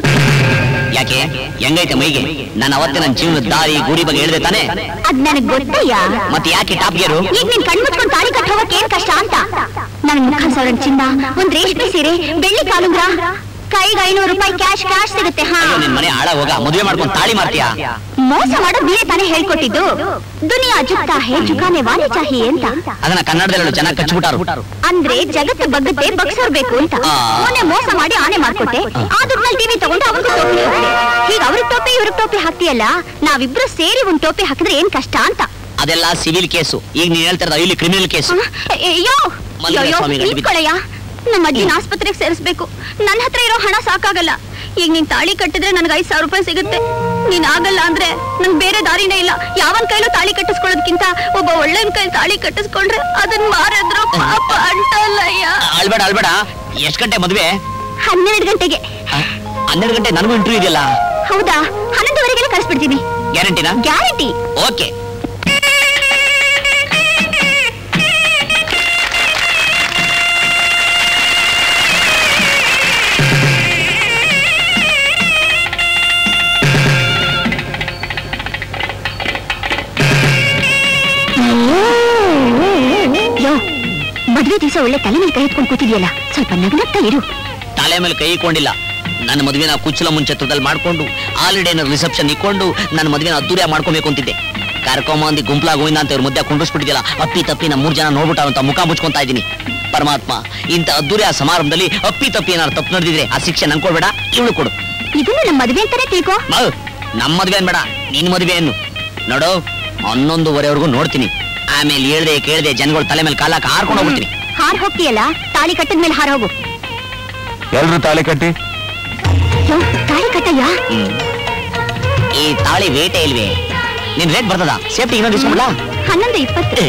[SPEAKER 3] ಯಾಕೆ ಹೆಂಗೈತೆ ಮೈಗೆ ನಾನು ಅವತ್ತೇ ನನ್ನ ಜೀವನದ ದಾರಿ ಗುರಿ ಬಗ್ಗೆ ಹೇಳಿದೆ ತಾನೆ
[SPEAKER 2] ಅದ್ ನನಗ್ ಗೊತ್ತಯ್ಯ
[SPEAKER 3] ಮತ್ತೆ ಯಾಕೆ ಟಾಪ್ ಗೇರು
[SPEAKER 2] ಈಗ ನೀನ್ ಕಣ್ಮುಚ್ಕೊಂಡ್ ತಾಳಿ ಕಟ್ ಹೋಗಕ್ ಏನ್ ಕಷ್ಟ ಅಂತ ನನ್ ಮುಖ ಸಾವಿರ ಚಿನ್ನ ಒಂದ್ ರೇಷ್ಮೆ ಸೀರೆ ಬೆಳ್ಳಿ ಕಾಲುಂಗ್ರ ಕೈಗೆ ಐನೂರು ರೂಪಾಯಿ ಕ್ಯಾಶ್ ಕ್ಯಾಶ್ ಸಿಗುತ್ತೆ ಹಾ
[SPEAKER 3] ಅಯ್ಯೋ ನಿನ್ ಮನೆ ಹಾಳ ಹೋಗ ಮದುವೆ ಮಾಡ್ಕೊಂಡು ತಾಳಿ ಮಾಡ್ತೀಯಾ
[SPEAKER 2] ಮೋಸ ಮಾಡೋದ್ ನೀವೇ ತಾನೇ ಹೇಳ್ಕೊಟ್ಟಿದ್ದು ದುನಿಯಾ ಜುಕ್ತಾ ಹೇ ಜುಕಾನೆ ವಾಲಿ ಚಾಹಿ ಅಂತ
[SPEAKER 3] ಅದನ್ನ ಕನ್ನಡದಲ್ಲಿ ಚೆನ್ನಾಗಿ ಕಚ್ಬಿಟ್ಟಾರು
[SPEAKER 2] ಅಂದ್ರೆ ಜಗತ್ತು ಬಗ್ಗತ್ತೆ ಬಗ್ಸೋರ್ಬೇಕು ಅಂತ
[SPEAKER 3] ಆ.
[SPEAKER 2] ಮೊನ್ನೆ ಮೋಸ ಮಾಡಿ ಆನೆ ಮಾಡ್ಕೊಟ್ಟೆ ಆ ದುಡ್ಡಲ್ಲಿ ಟಿವಿ ತಗೊಂಡು ಅವ್ರಿಗೂ ಟೋಪಿ ಹಾಕ್ದೆ ಈಗ ಅವ್ರಿಗೆ ಟೋಪಿ ಇವ್ರಿಗೆ ಟೋಪಿ ಹಾಕ್ತಿಯಲ್ಲ ನಾವಿಬ್ರು ಸೇರಿ ಒಂದ್ ಟೋಪಿ ಹಾಕಿದ್ರೆ ಏನ್ ಕಷ್ಟ ಅಂತ
[SPEAKER 3] ಅದೆಲ್ಲ ಸಿವಿಲ್ ಕೇಸು ಈಗ ನೀನ್ ಹೇಳ್ತಾ ಇರೋದು ಇಲ್ಲಿ ಕ್ರಿಮಿನಲ್ ಕೇಸು
[SPEAKER 2] ಅಯ್ಯೋ
[SPEAKER 3] ಮಂದಿರ
[SPEAKER 2] ಅಯ್ಯೋ
[SPEAKER 3] ಸ್ವಾಮಿಗಳು ಬಿದ್ದು.
[SPEAKER 2] ನಿಂತ್ಕೊಳ್ಳಯ್ಯ ನಮ್ಮ ಅಜ್ಜಿನ ಆಸ್ಪತ್ರೆಗೆ ಸೇರಿಸ್ಬೇಕು ನನ್ನ ಹತ್ರ ಇರೋ ಹಣ ಸಾಕಾಗಲ್ಲ ಈಗ ನೀನ್ ತಾಳಿ ಕಟ್ಟಿದ್ರೆ ನನ್ಗೆ ಐದ್ ಸಾವಿರ ರೂಪಾಯಿ ಸಿಗುತ್ತೆ ನೀನ್ ಆಗಲ್ಲ ಅಂದ್ರೆ ನಂಗ್ ಬೇರೆ ದಾರಿನೇ ಇಲ್ಲ ಯಾವನ್ ಕೈಲೂ ತಾಳಿ ಕಟ್ಟಿಸ್ಕೊಳ್ಳೋದಕ್ಕಿಂತ ಒಬ್ಬ ಒಳ್ಳೆನ್ ಕೈ ತಾಳಿ ಕಟ್ಟಿಸ್ಕೊಂಡ್ರೆ ಅದನ್ ಮಾರಿದ್ರು ಪಾಪ ಅಂಟಲ್ಲಯ್ಯ
[SPEAKER 3] ಅಳ್ಬೇಡ ಅಳ್ಬೇಡ ಎಷ್ಟ್ ಗಂಟೆ ಮದುವೆ
[SPEAKER 2] ಹನ್ನೆರಡು ಗಂಟೆಗೆ
[SPEAKER 3] ಹನ್ನೆರಡು ಗಂಟೆ ನನಗೂ ಇಂಟರ್ವ್ಯೂ ಇದೆಯಲ್ಲ
[SPEAKER 2] ಹೌದಾ ಹನ್ನೊಂದುವರೆಗೆಲ್ಲ ಕಳಿಸ್ಬಿಡ್ತೀನಿ
[SPEAKER 3] ಗ್ಯಾರಂಟಿನಾ
[SPEAKER 2] ಗ್ಯಾರಂಟಿ
[SPEAKER 3] ಓಕೆ
[SPEAKER 2] ಯೋ ಮದ್ವೆ ದಿವಸ ಒಳ್ಳೆ ತಲೆ ಮೇಲೆ ಕೈ ಎತ್ಕೊಂಡು ಕೂತಿದ್ಯಲ್ಲ ಸ್ವಲ್ಪ ನಗ್ನಗ್ತಾ ಇರು
[SPEAKER 3] ತಲೆ ಮೇಲೆ ಕೈ ಇಕೊಂಡಿಲ್ಲ ನನ್ನ ಮದುವೆನ ಕುಚ್ಚಲ ಮುಂಚತ್ರದಲ್ಲಿ ಮಾಡ್ಕೊಂಡು ಆಲ್ರೆಡಿ ರಿಸೆಪ್ಷನ್ ಇಕ್ಕೊಂಡು ನನ್ನ ಮದುವೆನ ಅದ್ದೂರಿಯ ಮಾಡ್ಕೊಬೇಕು ಅಂತಿದ್ದೆ ಕರ್ಕೊಂಬಂದಿ ಗುಂಪ್ಲಾ ಗೋವಿಂದ ಅಂತ ಇವ್ರ ಮಧ್ಯ ಕುಂಡಿಸ್ಬಿಟ್ಟಿದ್ಯಲ್ಲ ಅಪ್ಪಿ ತಪ್ಪಿ ನಮ್ಮ ಮೂರ್ ಜನ ನೋಡ್ಬಿಟ್ಟ ಅಂತ ಮುಖ ಮುಚ್ಕೊಂತಾ ಇದ್ದೀನಿ ಪರಮಾತ್ಮ ಇಂಥ ಅದ್ದೂರಿಯ ಸಮಾರಂಭದಲ್ಲಿ ಅಪ್ಪಿ ತಪ್ಪಿ ಏನಾದ್ರು ತಪ್ಪು ನಡೆದಿದ್ರೆ ಆ ಶಿಕ್ಷೆ ನಂಗೆ ಕೊಡ್ಬೇಡ ಇವಳು ಕೊಡು
[SPEAKER 2] ಇದನ್ನು ನಮ್ಮ ಮದುವೆ ಅಂತಾನೆ ತಿಳ್ಕೋ
[SPEAKER 3] ಮಗು, ನಮ್ಮ ಮದುವೆ ಅನ್ಬೇಡ ನಿನ್ ಮದುವೆ ಅನ್ನು ನೋಡು ಹನ್ನೊಂದುವರೆವರೆಗೂ ನೋಡ್ತೀನಿ ಆಮೇಲೆ ಹೇಳ್ದೆ ಕೇಳ್ದೆ ಜನಗಳ ತಲೆ ಮೇಲೆ ಕಾಲಾಕ ಹಾರ್ಕೊಂಡು ಹೋಗ್ಬಿಡ್ತೀನಿ
[SPEAKER 2] ಹಾರ್ ಹೋಗ್ತೀಯಲ್ಲ ತಾಳಿ ಕಟ್ಟದ ಮೇಲೆ ಹಾರ ಹೋಗು
[SPEAKER 4] ಎಲ್ರು ತಾಳಿ ಕಟ್ಟಿ
[SPEAKER 2] ಯೋ, ತಾಳಿ ಕಟ್ಟಯ್ಯ
[SPEAKER 3] ಹ್ಮ್. ಈ ತಾಳಿ ವೇಟೆ ಇಲ್ವೇ ನಿನ್ ರೇಟ್ ಬರ್ತದ ಸೇಫ್ಟಿ ಇನ್ನೊಂದು ಇಸ್ಕೊಂಡ್ಲಾ
[SPEAKER 2] ಹನ್ನೊಂದು ಇಪ್ಪತ್ತು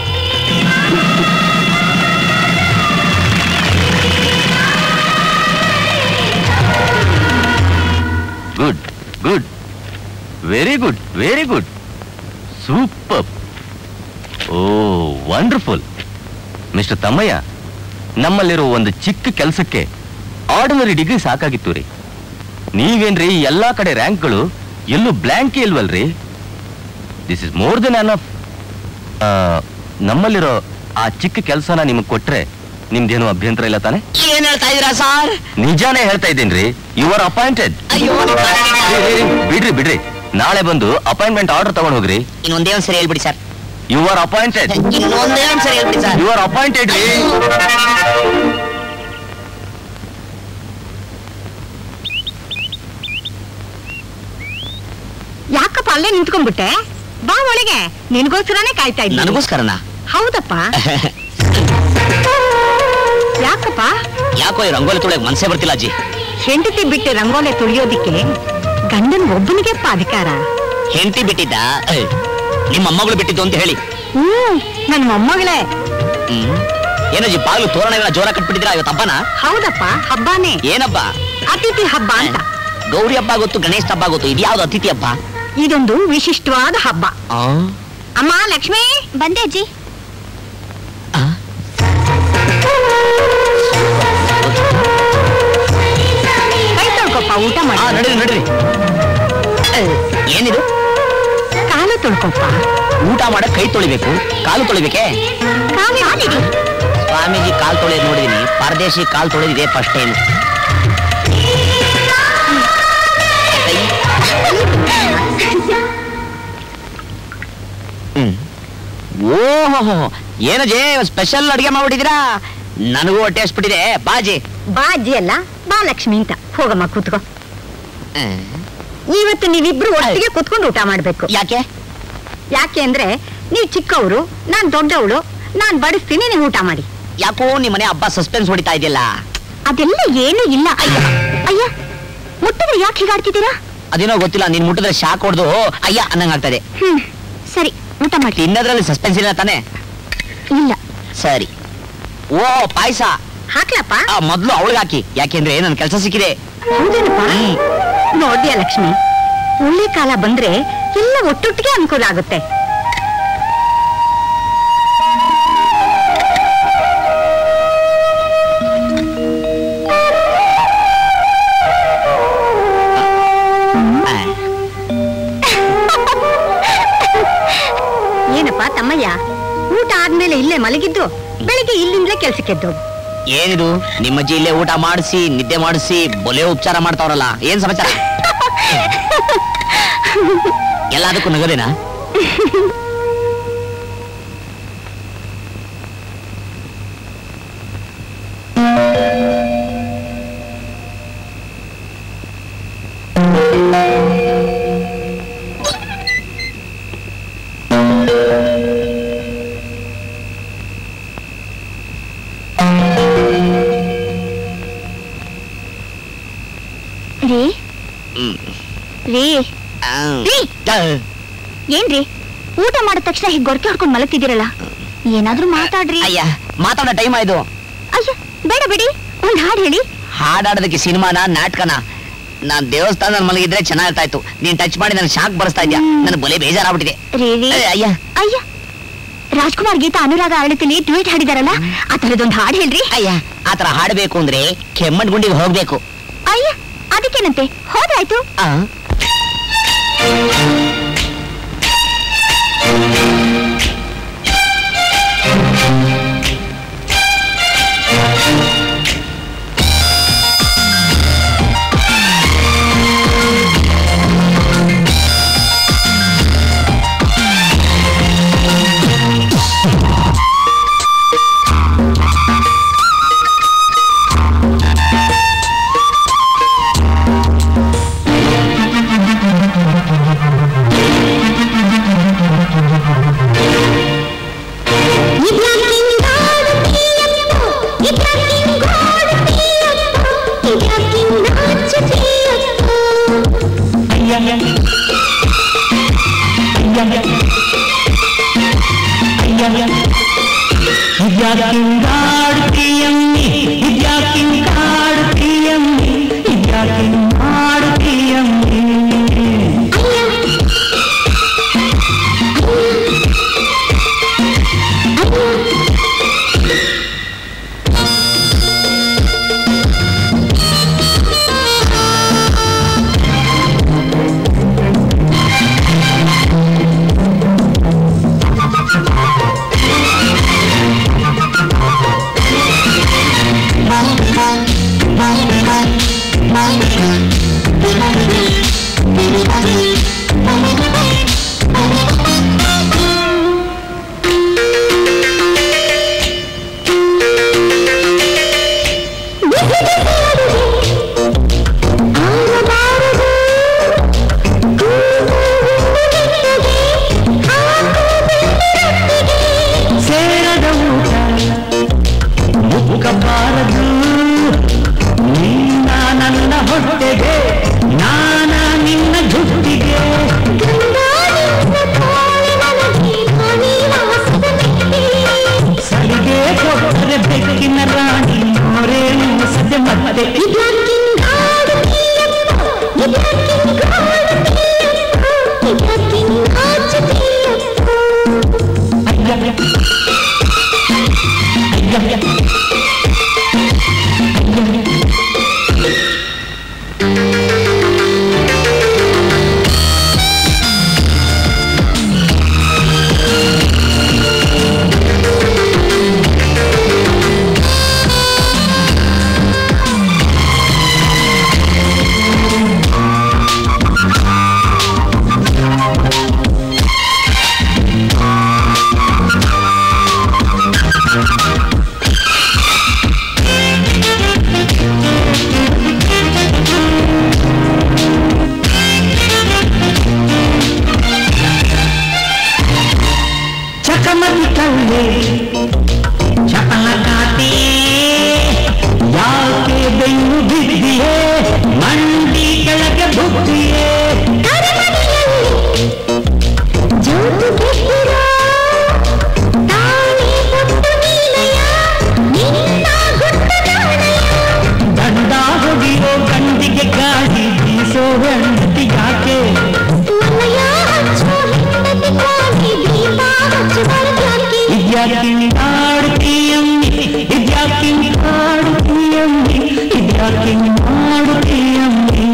[SPEAKER 1] good good very good very good super ಓ ವಂಡರ್ಫುಲ್ ಮಿಸ್ಟರ್ ತಮ್ಮಯ್ಯ ನಮ್ಮಲ್ಲಿರೋ ಒಂದು ಚಿಕ್ಕ ಕೆಲಸಕ್ಕೆ ಆರ್ಡಿನರಿ ಡಿಗ್ರಿ ಸಾಕಾಗಿತ್ತು ರೀ ನೀವೇನ್ರಿ ಈ ಎಲ್ಲಾ ಕಡೆ ರ್ಯಾಂಕ್ಗಳು ಎಲ್ಲೂ ಬ್ಲ್ಯಾಂಕ್ ಇಲ್ವಲ್ರಿ this is more than enough ನಮ್ಮಲ್ಲಿರೋ ಆ ಚಿಕ್ಕ ಕೆಲಸನ ನಿಮಗೆ ಕೊಟ್ರೆ ನಿಮ್ದೇನು ಅಭ್ಯಂತರ ಇಲ್ಲ ತಾನೆ
[SPEAKER 3] ಏನ್ ಹೇಳ್ತಾ ಇದೀರಾ ಸಾರ್
[SPEAKER 1] ನಿಜಾನೇ ಹೇಳ್ತಾ ಇದ್ದೀನಿ ಯು ಆರ್ ಅಪಾಯಿಂಟೆಡ್
[SPEAKER 3] ಅಯ್ಯೋ
[SPEAKER 1] ಬಿಡ್ರಿ ಬಿಡ್ರಿ ನಾಳೆ ಬಂದು ಅಪಾಯಿಂಟ್ಮೆಂಟ್ ಆರ್ಡರ್ ತಗೊಂಡ್ ಹೋಗ್ರಿ
[SPEAKER 3] ಇನ್ನೊಂದೇ ಒಂದ್ಸರಿ ಹೇಳ್ಬಿಡಿ ಸರ್
[SPEAKER 1] ಯು ಆರ್ ಅಪಾಯಿಂಟೆಡ್
[SPEAKER 3] ಇನ್ನೊಂದೇ ಒಂದ್ಸರಿ ಹೇಳ್ಬಿಡಿ ಸರ್
[SPEAKER 1] ಯು ಆರ್ ಅಪಾಯಿಂಟೆಡ್ ರೀ
[SPEAKER 10] ಯಾಕಪ್ಪ ಅಲ್ಲೇ ನಿಂತ್ಕೊಂಡ್ಬಿಟ್ಟೆ ಬಾ ಒಳಗೆ ನಿನ್ಗೋಸ್ಕರನೇ ಕಾಯ್ತಾ ಇದ್ದೀನಿ
[SPEAKER 3] ನನಗೋಸ್ಕರನ
[SPEAKER 10] ಹೌದಪ್ಪ ಯಾಕಪ್ಪ
[SPEAKER 3] ಯಾಕೋ ಈ ರಂಗೋಲಿ ತುಳಿಯಕ್ ಮನ್ಸೇ ಬರ್ತಿಲ್ಲ ಅಜ್ಜಿ
[SPEAKER 10] ಹೆಂಡತಿ ಬಿಟ್ಟು ರಂಗೋಲೆ ತುಳಿಯೋದಿಕ್ಕೆ ಗಂಡನ್ ಒಬ್ಬನಿಗೆಪ್ಪ ಅಧಿಕಾರ
[SPEAKER 3] ಹೆಂಡತಿ ಬಿಟ್ಟಿದ್ದ ಏ, ನಿಮ್ಮ ಅಮ್ಮಗಳು ಬಿಟ್ಟಿದ್ದು ಅಂತ ಹೇಳಿ
[SPEAKER 10] ಹ್ಮ್ ನನ್ ಮೊಮ್ಮಗಳೇ
[SPEAKER 3] ಹ್ಮ್ ಏನಜ್ಜಿ ಬಾಗ್ಲು ತೋರಣಗಳ ಜೋರ ಕಟ್ಬಿಟ್ಟಿದ್ರ ಇವತ್ತು ಹಬ್ಬನ
[SPEAKER 10] ಹೌದಪ್ಪ ಹಬ್ಬನೇ
[SPEAKER 3] ಏನಬ್ಬ
[SPEAKER 10] ಅತಿಥಿ ಹಬ್ಬ ಅಂತ
[SPEAKER 3] ಗೌರಿ ಹಬ್ಬ ಗೊತ್ತು ಗಣೇಶ ಹಬ್ಬ ಗೊತ್ತು ಇದ್ಯಾವ್ದು ಅತಿಥಿ ಹಬ್ಬ
[SPEAKER 10] ಇದೊಂದು ವಿಶಿಷ್ಟವಾದ ಹಬ್ಬ
[SPEAKER 3] ಆ?
[SPEAKER 10] ಅಮ್ಮ ಲಕ್ಷ್ಮಿ
[SPEAKER 2] ಬಂದೆ ಅಜ್ಜಿ
[SPEAKER 3] ಆ?
[SPEAKER 10] ಕೈ ತೊಳ್ಕೊಪ್ಪ ಊಟ
[SPEAKER 3] ಆ,
[SPEAKER 10] ಮಾಡಿ
[SPEAKER 3] ನಡೀರಿ ನಡೀರಿ ಏ, ಏನಿದು
[SPEAKER 10] ಕಾಲು ತೊಳ್ಕೊಪ್ಪ
[SPEAKER 3] ಊಟ ಮಾಡಕ್ ಕೈ ತೊಳಿಬೇಕು ಕಾಲು ತೊಳಿಬೇಕೆ
[SPEAKER 10] ಕಾಲು ಕಾಲಿಡಿ.
[SPEAKER 3] ಸ್ವಾಮೀಜಿ ಕಾಲ್ ತೊಳೆಯೋದು ನೋಡಿದೀನಿ ಪರದೇಶಿ ಕಾಲ್ ತೊಳೆದಿದೆ ಫಸ್ಟ್ ಟೈಮ್ ಓಹೋ ಏನಜೆ ಸ್ಪೆಷಲ್ ಅಡಿಗೆ ಮಾಡ್ಬಿಟ್ಟಿದ್ದೀರಾ ನನಗೂ ಹೊಟ್ಟೆ ಹಸ್ಬಿಟ್ಟಿದೆ ಬಾಜಿ
[SPEAKER 10] ಬಾ ಅಜ್ಜಿ ಅಲ್ಲ ಬಾ ಲಕ್ಷ್ಮಿ ಅಂತ ಹೋಗಮ್ಮ ಕೂತ್ಕೋ ಇವತ್ತು ನೀವಿಬ್ರು ಒಟ್ಟಿಗೆ ಕುತ್ಕೊಂಡು ಊಟ ಮಾಡ್ಬೇಕು
[SPEAKER 3] ಯಾಕೆ
[SPEAKER 10] ಯಾಕೆ ಅಂದ್ರೆ ನೀವ್ ಚಿಕ್ಕವರು ನಾನ್ ದೊಡ್ಡವಳು ನಾನ್ ಬಡಿಸ್ತೀನಿ ನೀವು ಊಟ ಮಾಡಿ
[SPEAKER 3] ಯಾಕೋ ನಿಮ್ಮನೆ ಹಬ್ಬ ಸಸ್ಪೆನ್ಸ್ ಹೊಡಿತಾ ಇದೆಯಲ್ಲ
[SPEAKER 2] ಅದೆಲ್ಲ ಏನೂ ಇಲ್ಲ ಅಯ್ಯ ಅಯ್ಯ ಮುಟ್ಟಿದ್ರೆ ಯಾಕೆ ಹೀಗಾಡ್ತಿದ್ದೀರಾ
[SPEAKER 3] ಅದೇನೋ ಗೊತ್ತಿಲ್ಲ ನೀನ್ ಮುಟ್ಟಿದ್ರೆ ಶಾಕ್ ಹೊಡೆದು ಅಯ್ಯ ಅನ್ನಂಗ್ ಆಗ್ತದೆ
[SPEAKER 2] ಹ್ಮ್ ಸರಿ ಊಟ ಮಾಡಿ
[SPEAKER 3] ತಿನ್ನೋದ್ರಲ್ಲಿ ಸಸ್ಪೆನ್ಸ್ ಇಲ್ಲ ತಾನೆ
[SPEAKER 2] ಇಲ್ಲ
[SPEAKER 3] ಸರಿ ಓ ಪಾಯಸ
[SPEAKER 10] ಹಾಕ್ಲಪ್ಪ
[SPEAKER 3] ಮೊದ್ಲು ಅವಳಿಗೆ ಹಾಕಿ ಯಾಕೆಂದ್ರೆ ನನ್ ಕೆಲಸ ಸಿಕ್ಕಿದೆ
[SPEAKER 10] ಹೌದೇನಪ್ಪ
[SPEAKER 3] ಹ್ಮ್.
[SPEAKER 10] ನೋಡ್ದ್ಯಾ ಲಕ್ಷ್ಮಿ ಒಳ್ಳೆ ಕಾಲ ಬಂದ್ರೆ ಎಲ್ಲ ಒಟ್ಟೊಟ್ಟಿಗೆ ಅನುಕೂಲ ಆಗುತ್ತೆ
[SPEAKER 3] ಆ,
[SPEAKER 10] ಏನಪ್ಪ ತಮ್ಮಯ್ಯ ಊಟ ಆದ್ಮೇಲೆ ಇಲ್ಲೇ ಮಲಗಿದ್ದು ಬೆಳಿಗ್ಗೆ ಇಲ್ಲಿಂದಲೇ ಕೆಲ್ಸಕ್ಕೆದ್ದು
[SPEAKER 3] ಏನಿದು ನಿಮ್ಮಜ್ಜಿ ಇಲ್ಲೇ ಊಟ ಮಾಡಿಸಿ ನಿದ್ದೆ ಮಾಡಿಸಿ ಬೊಲೆ ಉಪಚಾರ ಮಾಡ್ತಾವ್ರಲ್ಲ ಏನ್ ಸಮಾಚಾರ ಎಲ್ಲದಕ್ಕೂ ನಗದೇನಾ
[SPEAKER 2] ರೀ
[SPEAKER 3] ಹ್ಮ್.
[SPEAKER 2] ರೀ
[SPEAKER 3] ಆ,
[SPEAKER 2] ರೀ
[SPEAKER 3] ಆ,
[SPEAKER 2] ಏನ್ರಿ ಊಟ ಮಾಡಿದ ತಕ್ಷಣ ಹೀಗೆ ಗೊರಕೆ ಹೊಡ್ಕೊಂಡು ಮಲಗ್ತಿದ್ದೀರಲ್ಲ ಏನಾದ್ರೂ ಮಾತಾಡ್ರಿ
[SPEAKER 3] ಅಯ್ಯ ಮಾತಾಡೋ ಟೈಮ್ ಆಯ್ತು
[SPEAKER 2] ಅಯ್ಯ ಬೇಡ ಬಿಡಿ ಒಂದ್ ಹಾಡ್ ಹೇಳಿ
[SPEAKER 3] ಹಾಡಾಡೋದಕ್ಕೆ ಸಿನಿಮಾನ ನಾಟಕನ ನಾನ್ ದೇವಸ್ಥಾನದಲ್ಲಿ ಮಲಗಿದ್ರೆ ಚೆನ್ನಾಗಿರ್ತಾ ಇತ್ತು ನೀನ್ ಟಚ್ ಮಾಡಿ ನನ್ ಶಾಕ್ ಬರೆಸ್ತಾ ಇದ್ಯಾ ನನ್ ಬೊಲೆ ಬೇಜಾರಾಗ್ಬಿಟ್ಟಿದೆ
[SPEAKER 2] ರೀ ರೀ
[SPEAKER 3] ಏ, ಅಯ್ಯ
[SPEAKER 2] ಅಯ್ಯ ರಾಜ್ಕುಮಾರ್ ಗೀತಾ ಅನುರಾಗ ಆಡಳಿತಲಿ ಟ್ವೀಟ್ ಹಾಡಿದಾರಲ್ಲ ಆ ಥರದೊಂದು ಹಾಡ್ ಹೇಳ್ರಿ
[SPEAKER 3] ಅಯ್ಯ ಆತರ ಹಾಡ್ಬೇಕು ಅಂದ್ರೆ ಕೆಮ್ಮಣ್ ಗುಂಡಿಗೆ ಹೋಗ್ಬೇಕು
[SPEAKER 2] ಅಯ್ಯ ಅದಕ್ಕೇನಂತೆ ಹೋದ್ರಾಯ್ತು
[SPEAKER 3] ಆ
[SPEAKER 7] ಮತ್ತೆ ಚಕಮಕಿ ಕಳ್ಳೆ ಚಪಲ ಕಾಟಿ ಯಾಕೆ ಬೆನ್ನು ಬಿದ್ದಿಯೇ ಮಂಡಿ ಕೆಳಗೆ ಬುದ್ಧಿಯೇ ದಂಡ ಹೊಡಿಯೋ ಗಂಡಿಗೆ ಗಾಳಿ ಬೀಸೋ ಹೆಂಡತಿ ಯಾಕೆ ಇದ್ಯಾಕಿಂಗ್ ಆಡ್ತೀಯಮ್ಮಿ ಇದ್ಯಾಕಿಂಗ್ ಆಡ್ತೀಯಮ್ಮಿ ಇದ್ಯಾಕಿಂಗ್ ಆಡ್ತೀಯಮ್ಮಿ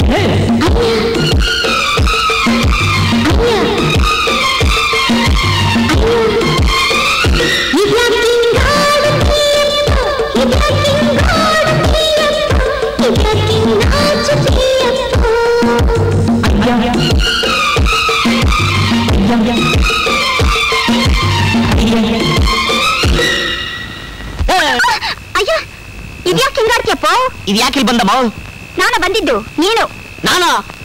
[SPEAKER 2] ಅಯ್ಯೋ ಇದ್ಯಾಕೆ ಹಿಂಗಾಡ್ತೀಯಪ್ಪ
[SPEAKER 3] ಇದು ಯಾಕೆ ಬಂದ ಮಾವು
[SPEAKER 2] ನಾನು ಬಂದಿದ್ದು ನೀನು
[SPEAKER 3] ನಾನಾ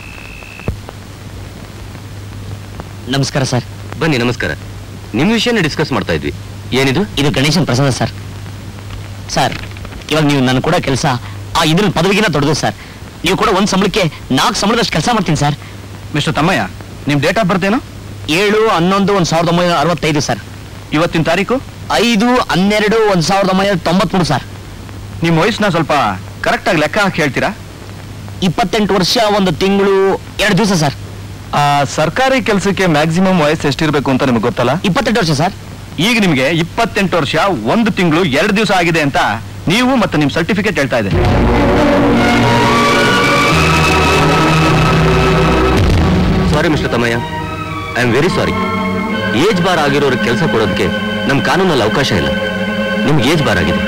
[SPEAKER 3] ನಮಸ್ಕಾರ ಸರ್
[SPEAKER 1] ಬನ್ನಿ ನಮಸ್ಕಾರ ನಿಮ್ ವಿಷಯನ ಡಿಸ್ಕಸ್ ಮಾಡ್ತಾ ಇದ್ವಿ ಏನಿದು
[SPEAKER 3] ಇದು ಗಣೇಶನ್ ಪ್ರಸಾದ ಸರ್ ಸರ್ ಇವಾಗ ನೀವು ನನ್ನ ಕೂಡ ಕೆಲಸ ಆ ಇದ್ರ ಪದವಿಗಿನ ದೊಡ್ಡದು ಸರ್ ನೀವು ಕೂಡ ಒಂದ್ ಸಂಬಳಕ್ಕೆ ನಾಲ್ಕು ಸಂಬಳದಷ್ಟು ಕೆಲಸ ಮಾಡ್ತೀನಿ ಸರ್
[SPEAKER 4] ಮಿಸ್ಟರ್ ತಮ್ಮಯ್ಯ ನಿಮ್ ಡೇಟ್ ಆಫ್ ಬರ್ತ್ ಏನು
[SPEAKER 3] ಏಳು ಹನ್ನೊಂದು ಒಂದ್ ಸಾವಿರದ ಒಂಬೈನೂರ ಅರವತ್ತೈದು ಸರ್
[SPEAKER 4] ಇವತ್ತಿನ ತಾರೀಕು
[SPEAKER 3] ಐದು ಹನ್ನೆರಡು ಒಂದ್ ಸಾವಿರದ ಒಂಬೈನೂರ ತೊಂಬತ್ಮೂರು ಸರ್
[SPEAKER 4] ನಿಮ್ ವಯಸ್ಸನ್ನ ಸ್ವಲ್ಪ ಕರೆಕ್ಟ್ ಆಗಿ ಲೆಕ್ಕ ಹಾಕಿ ಹೇಳ್ತೀರಾ
[SPEAKER 3] ಇಪ್ಪತ್ತೆಂಟು ವರ್ಷ ಒಂದು ತಿಂಗಳು ಎರಡು ದಿವಸ ಸರ್
[SPEAKER 4] ಆ ಸರ್ಕಾರಿ ಕೆಲಸಕ್ಕೆ ಮ್ಯಾಕ್ಸಿಮಮ್ ವಯಸ್ಸು ಎಷ್ಟಿರ್ಬೇಕು ಅಂತ ನಿಮ್ಗೆ ಗೊತ್ತಲ್ಲ
[SPEAKER 3] ಇಪ್ಪತ್ತೆಂಟು ವರ್ಷ ಸರ್
[SPEAKER 4] ಈಗ ನಿಮ್ಗೆ ಇಪ್ಪತ್ತೆಂಟು ವರ್ಷ ಒಂದು ತಿಂಗಳು ಎರಡು ದಿವಸ ಆಗಿದೆ ಅಂತ ನೀವು ಮತ್ತೆ ನಿಮ್ ಸರ್ಟಿಫಿಕೇಟ್ ಹೇಳ್ತಾ ಇದೆ
[SPEAKER 1] sorry mister Thammaiah I am very sorry age bar ಆಗಿರೋರಿಗೆ ಕೆಲಸ ಕೊಡೋದಕ್ಕೆ ನಮ್ ಕಾನೂನಲ್ಲಿ ಅವಕಾಶ ಇಲ್ಲ ನಿಮ್ಗೆ ಏಜ್ ಬಾರ್ ಆಗಿದೆ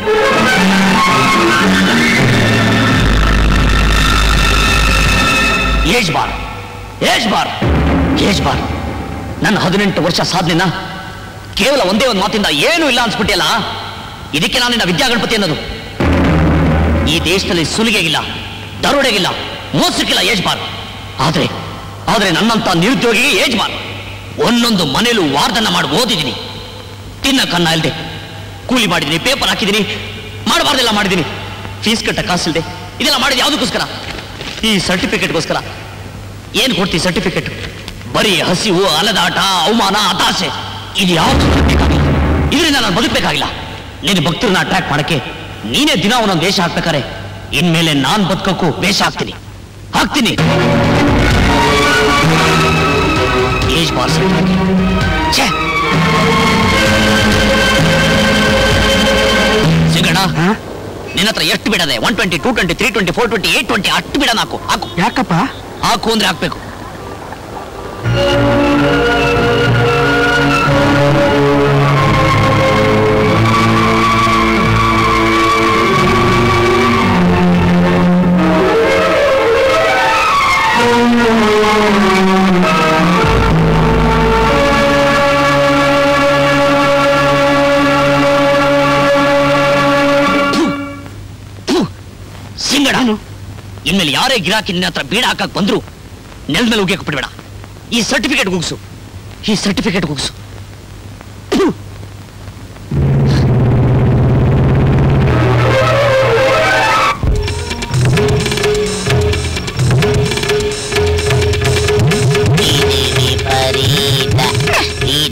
[SPEAKER 3] age bar age bar age bar ನನ್ನ ಹದಿನೆಂಟು ವರ್ಷ ಸಾಧನೆನ ಕೇವಲ ಒಂದೇ ಒಂದು ಮಾತಿಂದ ಏನೂ ಇಲ್ಲ ಅನ್ಸ್ಬಿಟ್ಟಿಯಲ್ಲ ಇದಕ್ಕೆ ನಾನಿನ್ನ ವಿದ್ಯಾಗಣಪತಿ ಅನ್ನೋದು ಈ ದೇಶದಲ್ಲಿ ಸುಲಿಗೆಗಿಲ್ಲ ದರೋಡೆಗಿಲ್ಲ ಮೋಸಕ್ಕಿಲ್ಲ ಏಜ್ ಬಾರ್ ಆದ್ರೆ ಆದ್ರೆ ನನ್ನಂತ ನಿರುದ್ಯೋಗಿಗೆ ಏಜ್ ಬಾರ್ ಒಂದೊಂದು ಮನೇಲೂ ವಾರ್ದನ್ನ ಮಾಡಿ ಓದಿದ್ದೀನಿ ತಿನ್ನ ಕನ್ನ ಇಲ್ದೆ ಕೂಲಿ ಮಾಡಿದ್ದೀನಿ ಪೇಪರ್ ಹಾಕಿದ್ದೀನಿ ಮಾಡಬಾರ್ದೆಲ್ಲ ಮಾಡಿದ್ದೀನಿ ಫೀಸ್ ಕಟ್ಟ ಕಾಸಿಲ್ದೆ ಇದೆಲ್ಲ ಮಾಡಿದ ಯಾವುದಕ್ಕೋಸ್ಕರ ಈ ಸರ್ಟಿಫಿಕೇಟ್ಗೋಸ್ಕರ ಏನ್ ಕೊಡ್ತಿ ಸರ್ಟಿಫಿಕೇಟ್ ಬರೀ ಹಸಿವು ಅಲದಾಟ ಅವಮಾನ ಹತಾಶೆ ಇದು ಯಾವುದು ಬದುಕಬೇಕಾಗಿಲ್ಲ ಇದರಿಂದ ನಾನು ಬದುಕಬೇಕಾಗಿಲ್ಲ ನಿನ್ನ ಭಕ್ತರನ್ನ ಅಟ್ರಾಕ್ಟ್ ಮಾಡಕ್ಕೆ ನೀನೇ ದಿನ ಒಂದೊಂದು ವೇಷ ಹಾಕ್ಬೇಕಾರೆ ಇನ್ಮೇಲೆ ನಾನ್ ಬದುಕಕ್ಕೂ ವೇಷ ಹಾಕ್ತೀನಿ ಹಾಕ್ತೀನಿ ಏಜ್ ಬಾರ್ ಸರ್ಟಿಫಿಕೇಟ್ ಛೇ ಸಿಗಣ ನಿನ್ನ ಹತ್ರ ಎಷ್ಟು ಬಿಡದೆ one twenty two twenty three twenty four twenty eight twenty ಅಷ್ಟು ಬಿಡನ ಹಾಕು ಹಾಕು
[SPEAKER 8] ಯಾಕಪ್ಪ
[SPEAKER 3] ಹಾಕು ಅಂದ್ರೆ ಹಾಕ್ಬೇಕು ಸಿಂಗಡ ಇನ್ಮೇಲೆ ಯಾರೇ ಗಿರಾಕಿ ನಿನ್ನ ಹತ್ರ ಬೀಡ ಹಾಕಕ್ ಬಂದ್ರು ನೆಲದ ಮೇಲೆ ಉಗಿಯಕ್ಕೆ ಬಿಡ್ಬೇಡ ಈ ಸರ್ಟಿಫಿಕೇಟ್ ಗುಗ್ಸು ಈ ಸರ್ಟಿಫಿಕೇಟ್ ಗುಗ್ಸು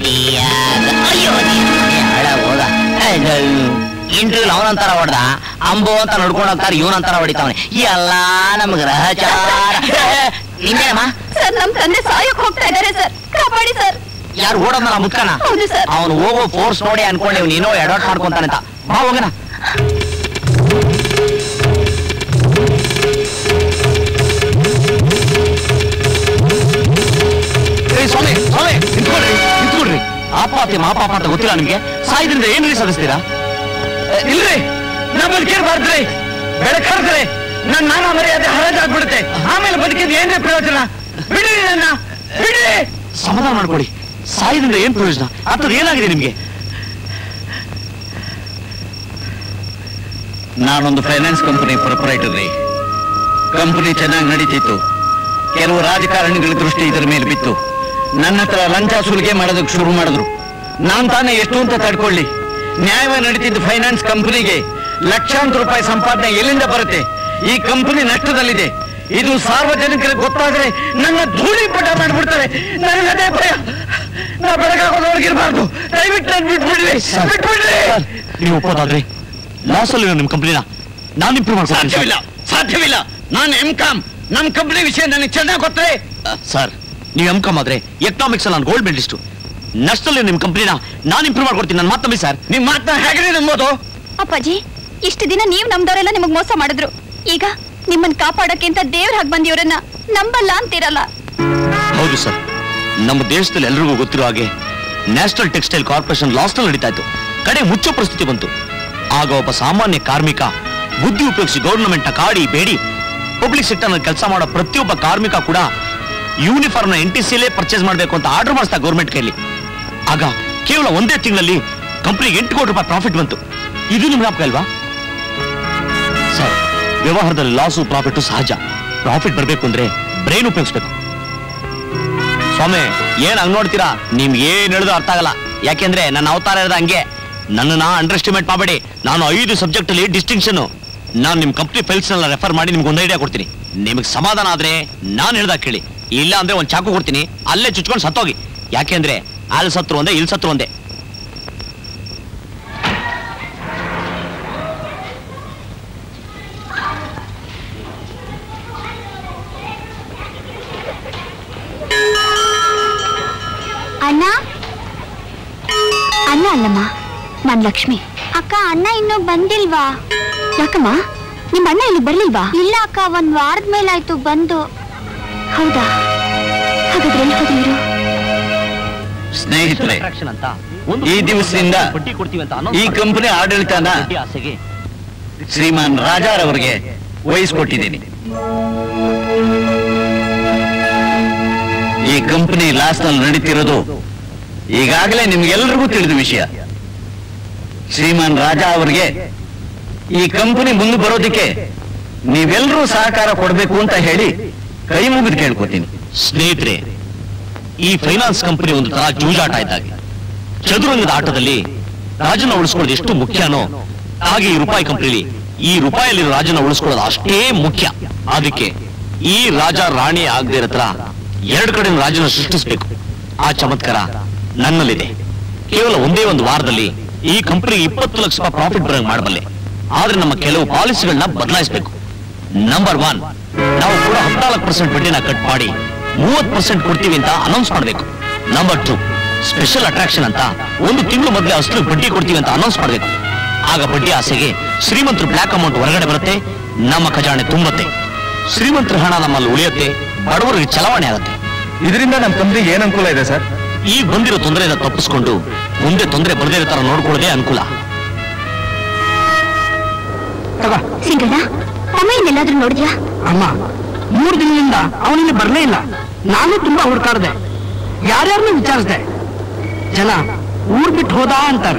[SPEAKER 3] ಇಂಟರ್ವ್ಯೂ ಅವನಂತರ ಹೊಡೆದ ಆ ಅಂಬೋ ಅಂತ ನಡ್ಕೊಂಡು ಹೋಗ್ತಾರೆ ಇವನಂತರ ಹೊಡಿತಾವನೆ ಎಲ್ಲ ನಮ್ಗೆ ಗ್ರಹಚಾರ ನಿಂಗೇನಮ್ಮ
[SPEAKER 2] ಸರ್ ನಮ್ ತಂದೆ ಸಾಯಕ್ ಹೋಗ್ತಾ ಇದಾರೆ ಸರ್ ಕಾಪಾಡಿ ಸರ್
[SPEAKER 3] ಯಾರು ಓಡೋದ್ನ ಮುತ್ಕನ
[SPEAKER 2] ಹೌದು ಸರ್
[SPEAKER 3] ಅವನು ಹೋಗೋ ಫೋರ್ಸ್ ನೋಡಿ ಅನ್ಕೊಂಡೆ ನೀನೋ ಎಡಾಟ್ ಮಾಡ್ಕೊಂತಾನೆ ಅಂತ ಬಾ ಹೋಗೋಣ ಏ, ಸ್ವಾಮಿ ಸ್ವಾಮಿ ನಿಂತ್ಕೊಳ್ರಿ ನಿಂತ್ಕೊಳ್ರಿ ಆಪಾತಿ ಮಾಪಾಪ ಅಂತ ಗೊತ್ತಿಲ್ಲ ನಿಮ್ಗೆ ಸಾಯಿದ್ರಿಂದ ಏನ್ರಿ ಸಾಧಿಸ್ತೀರಾ
[SPEAKER 4] ಏ, ಇಲ್ರಿ ನಾ ಬದುಕಿರ್ಬಾರ್ದ್ರಿ ಬೆಳಕಾರ್ದ್ರಿ ನನ್ ನಾನ ಮರ್ಯಾದೆ ಹರಾಜಾಗ್ಬಿಡುತ್ತೆ ಆಮೇಲೆ ಬದುಕಿದ್ ಏನ್ರಿ ಪ್ರಯೋಜನ ಬಿಡ್ರಿ ನನ್ನ ಬಿಡ್ರಿ
[SPEAKER 3] ಸಮಾಧಾನ ಮಾಡ್ಕೊಡಿ ಸಾಯಿದ್ರಿಂದ ಏನ್ ಪ್ರಯೋಜನ ಅಂತದ್ ಏನಾಗಿದೆ ನಿಮ್ಗೆ
[SPEAKER 4] ನಾನೊಂದು ಫೈನಾನ್ಸ್ ಕಂಪನಿ ಪ್ರೊಪರೈಟರ್ ರೀ ಕಂಪನಿ ಚೆನ್ನಾಗಿ ನಡೀತಿತ್ತು ಕೆಲವು ರಾಜಕಾರಣಿಗಳ ದೃಷ್ಟಿ ಇದರ ಮೇಲೆ ಬಿತ್ತು ನನ್ನ ಹತ್ರ ಲಂಚ ಸುಲಿಗೆ ಮಾಡೋದಕ್ಕೆ ಶುರು ಮಾಡಿದ್ರು ನಾನ್ ತಾನೇ ಎಷ್ಟು ಅಂತ ತಡ್ಕೊಳ್ಳಿ ನ್ಯಾಯವಾಗಿ ನಡೀತಿದ್ದ ಫೈನಾನ್ಸ್ ಕಂಪನಿಗೆ ಲಕ್ಷಾಂತರ ರೂಪಾಯಿ ಸಂಪಾದನೆ ಎಲ್ಲಿಂದ ಬರುತ್ತೆ ಈ ಕಂಪನಿ ನಷ್ಟದಲ್ಲಿದೆ ಇದು ಸಾರ್ವಜನಿಕರಿಗೆ ಗೊತ್ತಾದ್ರೆ ನನ್ನ ಧೂಳಿ ಪಟ ಮಾಡ್ಬಿಡ್ತಾರೆ ನನಗೆ ಅದೇ ಭಯ ನಾ ಬೆಳಗಾಗೋದವ್ರಿಗಿರ್ಬಾರ್ದು ದಯವಿಟ್ಟು ನನ್ ಬಿಟ್ಬಿಡ್ರಿ ಬಿಟ್ಬಿಡ್ರಿ
[SPEAKER 3] ನೀವು ಒಪ್ಪೋದಾದ್ರೆ ಲಾಸ್ ಅಲ್ಲಿ ನಿಮ್ ಕಂಪ್ನಿನ ನಾನು ಇಂಪ್ರೂವ್ ಮಾಡ್ತೀನಿ
[SPEAKER 4] ಸಾಧ್ಯವಿಲ್ಲ ಸಾಧ್ಯವಿಲ್ಲ ನಾನು ಎಂ ಕಾಮ್ ನಮ್ ಕಂಪನಿ ವಿಷಯ ನನಗೆ ಚೆನ್ನಾಗಿ ಗೊತ್ತೇ
[SPEAKER 3] ಸರ್ ನೀವು ಎಂ ಕಾಮ್ ಆದ್ರೆ ಎಕನಾಮಿಕ್ಸ್ ನಾನು ಗೋಲ್ಡ್ ಮೆಡಲಿಸ್ಟು ನಷ್ಟದಲ್ಲಿ ನಿಮ್ ಕಂಪ್ನಿನ ನಾನು ಇಂಪ್ರೂವ್ ಮಾಡ್ಕೊಡ್ತೀನಿ ನನ್ನ ಮಾತಂಬಿ ಸರ್
[SPEAKER 4] ನಿಮ್ ಮಾತನ್ನ ಹೇಗ್ರಿ ನಂಬೋದು
[SPEAKER 2] ಅಪ್ಪಾಜಿ ಇಷ್ಟು ದಿನ ನೀವ್ ನಮ್ದವರೆಲ್ಲ ನಿಮಗ್ ಮೋಸ ಮಾಡಿದ್ರು ಈಗ ನಿಮ್ಮನ್ ಕಾಪಾಡಕ್ಕೆ ಅಂತ ದೇವ್ರ ಹಾಗೆ ಬಂದಿವ್ರನ್ನ ನಂಬಲ್ಲ ಅಂತೀರಲ್ಲ
[SPEAKER 3] ಹೌದು ಸರ್ ನಮ್ಮ ದೇಶದಲ್ಲಿ ಎಲ್ರಿಗೂ ಗೊತ್ತಿರೋ ಹಾಗೆ ನ್ಯಾಷನಲ್ ಟೆಕ್ಸ್ಟೈಲ್ ಕಾರ್ಪೊರೇಷನ್ ಲಾಸ್ನಲ್ಲಿ ನಡೀತಾ ಇತ್ತು ಕಡೆ ಮುಚ್ಚೋ ಪರಿಸ್ಥಿತಿ ಬಂತು ಆಗ ಒಬ್ಬ ಸಾಮಾನ್ಯ ಕಾರ್ಮಿಕ ಬುದ್ಧಿ ಉಪಯೋಗಿಸಿ ಗೌರ್ನಮೆಂಟ್ ಕಾಡಿ ಬೇಡಿ ಪಬ್ಲಿಕ್ ಸೆಕ್ಟರ್ ನಲ್ಲಿ ಕೆಲಸ ಮಾಡೋ ಪ್ರತಿಯೊಬ್ಬ ಕಾರ್ಮಿಕ ಕೂಡ ಯೂನಿಫಾರ್ಮ್ ನ ಎನ್ ಟಿ ಸಿಲೇ ಪರ್ಚೇಸ್ ಮಾಡಬೇಕು ಅಂತ ಆರ್ಡರ್ ಮಾಡಿಸ್ತಾ ಗೌರ್ಮೆಂಟ್ ಕೈಲಿ ಆಗ ಕೇವಲ ಒಂದೇ ತಿಂಗಳಲ್ಲಿ ಕಂಪ್ನಿಗೆ ಎಂಟು ಕೋಟಿ ರೂಪಾಯಿ ಪ್ರಾಫಿಟ್ ಬಂತು ಇದು ನಿಮ್ ಜ್ಞಾಪಕ ಅಲ್ವಾ ಸರ್ ವ್ಯವಹಾರದಲ್ಲಿ ಲಾಸು ಪ್ರಾಫಿಟ್ ಸಹಜ ಪ್ರಾಫಿಟ್ ಬರಬೇಕು ಅಂದ್ರೆ ಬ್ರೈನ್ ಉಪಯೋಗಿಸ್ಬೇಕು ಸ್ವಾಮಿ ಏನ್ ಹಂಗ್ ನೋಡ್ತೀರಾ ನಿಮ್ಗೆ ಏನ್ ಹೇಳಿದ್ರು ಅರ್ಥ ಆಗಲ್ಲ ಯಾಕೆಂದ್ರೆ ನನ್ನ ಅವತಾರ ಇರೋದು ಹಂಗೆ ನನ್ನನ್ನ ಅಂಡರ್ ಎಸ್ಟಿಮೇಟ್ ಮಾಡಬೇಡಿ ನಾನು ಐದು ಸಬ್ಜೆಕ್ಟ್ ಅಲ್ಲಿ ಡಿಸ್ಟಿಂಕ್ಷನ್ ನಾನು ನಿಮ್ ಕಂಪ್ನಿ ಫೈಲ್ಸ್ ನೆಲ್ಲ ರೆಫರ್ ಮಾಡಿ ನಿಮ್ಗೆ ಒಂದು ಐಡಿಯಾ ಕೊಡ್ತೀನಿ ನಿಮಗೆ ಸಮಾಧಾನ ಆದ್ರೆ ನಾನು ಹೇಳ್ದಾಗ ಕೇಳಿ ಇಲ್ಲ ಅಂದ್ರೆ ಒಂದ್ ಚಾಕು ಕೊಡ್ತೀನಿ ಅಲ್ಲೇ ಚುಚ್ಕೊಂಡು ಸತ್ತೋಗಿ ಯಾಕೆಂದ್ರೆ ಅಲ್ಲಿ ಸತ್ರು ಒಂದೇ ಇಲ್ಲಿ ಸತ್ರು ಒಂದೇ
[SPEAKER 2] ಅಣ್ಣ ಅಣ್ಣ ಅಲ್ಲಮ್ಮ ನಾನ್ ಲಕ್ಷ್ಮಿ ಅಕ್ಕ ಅಣ್ಣ ಇನ್ನೂ ಬಂದಿಲ್ವಾ ಯಾಕಮ್ಮ ನಿಮ್ಮ ಅಣ್ಣ ಇಲ್ಲಿ ಬರ್ಲಿಲ್ವಾ ಇಲ್ಲ ಅಕ್ಕ ಒಂದ್ ವಾರದ ಮೇಲಾಯ್ತು ಬಂದು ಹೌದಾ ಹಾಗಾದ್ರೆ ಎಲ್ಲಿ ಹೋದ್ರು ಇವ್ರು?
[SPEAKER 4] ಸ್ನೇಹಿತರೆ
[SPEAKER 3] ಅಂತ
[SPEAKER 4] ಈ ದಿವಸದಿಂದ
[SPEAKER 3] ಬಡ್ಡಿ ಕೊಡ್ತೀವಿ ಅಂತ
[SPEAKER 4] ಈ ಕಂಪನಿ ಆಡಳಿತನ
[SPEAKER 3] ಬಡ್ಡಿ ಆಸೆಗೆ
[SPEAKER 4] ಶ್ರೀಮಾನ್ ರಾಜಾರವರಿಗೆ ವಹಿಸ್ಕೊಟ್ಟಿದ್ದೀನಿ ಈ ಕಂಪನಿ ಲಾಸ್ ನಲ್ಲಿ ನಡೀತಿರೋದು ಈಗಾಗಲೇ ನಿಮ್ಗೆಲ್ರಿಗೂ ತಿಳಿದ ವಿಷಯ ಶ್ರೀಮಾನ್ ರಾಜಾ ಅವರಿಗೆ ಈ ಕಂಪನಿ ಮುಂದೆ ಬರೋದಕ್ಕೆ ನೀವೆಲ್ಲರೂ ಸಹಕಾರ ಕೊಡಬೇಕು ಅಂತ ಹೇಳಿ ಕೈ ಮುಗಿದು ಕೇಳ್ಕೊತೀನಿ
[SPEAKER 3] ಸ್ನೇಹಿತರೆ ಈ ಫೈನಾನ್ಸ್ ಕಂಪನಿ ಒಂದು ತರ ಜೂಜಾಟ ಇದ್ದಾಗೆ ಚದುರಂಗದ ಆಟದಲ್ಲಿ ರಾಜನ ಉಳಿಸ್ಕೊಳ್ಳೋದು ಎಷ್ಟು ಮುಖ್ಯನೋ ಹಾಗೆ ಈ ರೂಪಾಯಿ ಕಂಪನಿಲಿ ಈ ರೂಪಾಯಲ್ಲಿ ರಾಜನ ಉಳಿಸ್ಕೊಳ್ಳೋದು ಅಷ್ಟೇ ಮುಖ್ಯ ಅದಕ್ಕೆ ಈ ರಾಜ ರಾಣಿ ಆಗದೆ ಹತ್ರ ಎರಡು ಕಡೆ ರಾಜನ ಸೃಷ್ಟಿಸಬೇಕು ಆ ಚಮತ್ಕಾರ ನನ್ನಲ್ಲಿದೆ ಕೇವಲ ಒಂದೇ ಒಂದು ವಾರದಲ್ಲಿ ಈ ಕಂಪನಿಗೆ ಇಪ್ಪತ್ತು ಲಕ್ಷ ರೂಪಾಯಿ ಪ್ರಾಫಿಟ್ ಬರಂಗ್ ಮಾಡಬಲ್ಲೆ ಆದ್ರೆ ನಮ್ಮ ಕೆಲವು ಪಾಲಿಸಿಗಳನ್ನ ಬದಲಾಯಿಸಬೇಕು ನಂಬರ್ ಒನ್ ನಾವು ಕೂಡ ಹದಿನಾಲ್ಕು ಪರ್ಸೆಂಟ್ ಬಡ್ಡಿನ ಕಟ್ ಮಾಡಿ ಮೂವತ್ತು ಪರ್ಸೆಂಟ್ ಕೊಡ್ತೀವಿ ಅಂತ ಅನೌನ್ಸ್ ಮಾಡಬೇಕು ನಂಬರ್ ಟು ಸ್ಪೆಷಲ್ ಅಟ್ರಾಕ್ಷನ್ ಅಂತ ಒಂದು ತಿಂಗಳು ಮೊದಲೇ ಅಷ್ಟು ಬಡ್ಡಿ ಕೊಡ್ತೀವಿ ಅಂತ ಅನೌನ್ಸ್ ಮಾಡಬೇಕು ಆಗ ಬಡ್ಡಿ ಆಸೆಗೆ ಶ್ರೀಮಂತರು ಬ್ಲಾಕ್ ಅಮೌಂಟ್ ಹೊರಗಡೆ ಬರುತ್ತೆ ನಮ್ಮ ಖಜಾನೆ ತುಂಬುತ್ತೆ ಶ್ರೀಮಂತರ ಹಣ ನಮ್ಮಲ್ಲಿ ಉಳಿಯುತ್ತೆ ಬಡವರಿಗೆ ಚಲಾವಣೆ ಆಗುತ್ತೆ
[SPEAKER 4] ಇದರಿಂದ ನಮ್ಮ ಕಂಪ್ನಿಗೆ ಏನ್ ಅನುಕೂಲ ಇದೆ ಸರ್
[SPEAKER 3] ಈಗ ಬಂದಿರೋ ತೊಂದರೆನ ತಪ್ಪಿಸ್ಕೊಂಡು ಮುಂದೆ ತೊಂದರೆ ಬರದೇ ಇರೋ ತರ ನೋಡ್ಕೊಳ್ಳೋದೇ ಅನುಕೂಲ
[SPEAKER 2] ಸಿಂಗಣ್ಣ ತಮ್ಮ ಇನ್ನೆಲ್ಲಾದ್ರೂ ನೋಡಿದ್ಯಾ
[SPEAKER 9] ಅಮ್ಮ ಮೂರು ದಿನದಿಂದ ಅವನಿಲ್ಲಿ ಬರ್ಲೇ ಇಲ್ಲ ನಾನು ತುಂಬಾ ಹುಡುಕಾಡ್ದೆ ಯಾರ್ಯಾರನ್ನೂ ವಿಚಾರಿಸ್ದೆ ಜನ ಊರ್ ಬಿಟ್ಟು ಹೋದ ಅಂತಾರೆ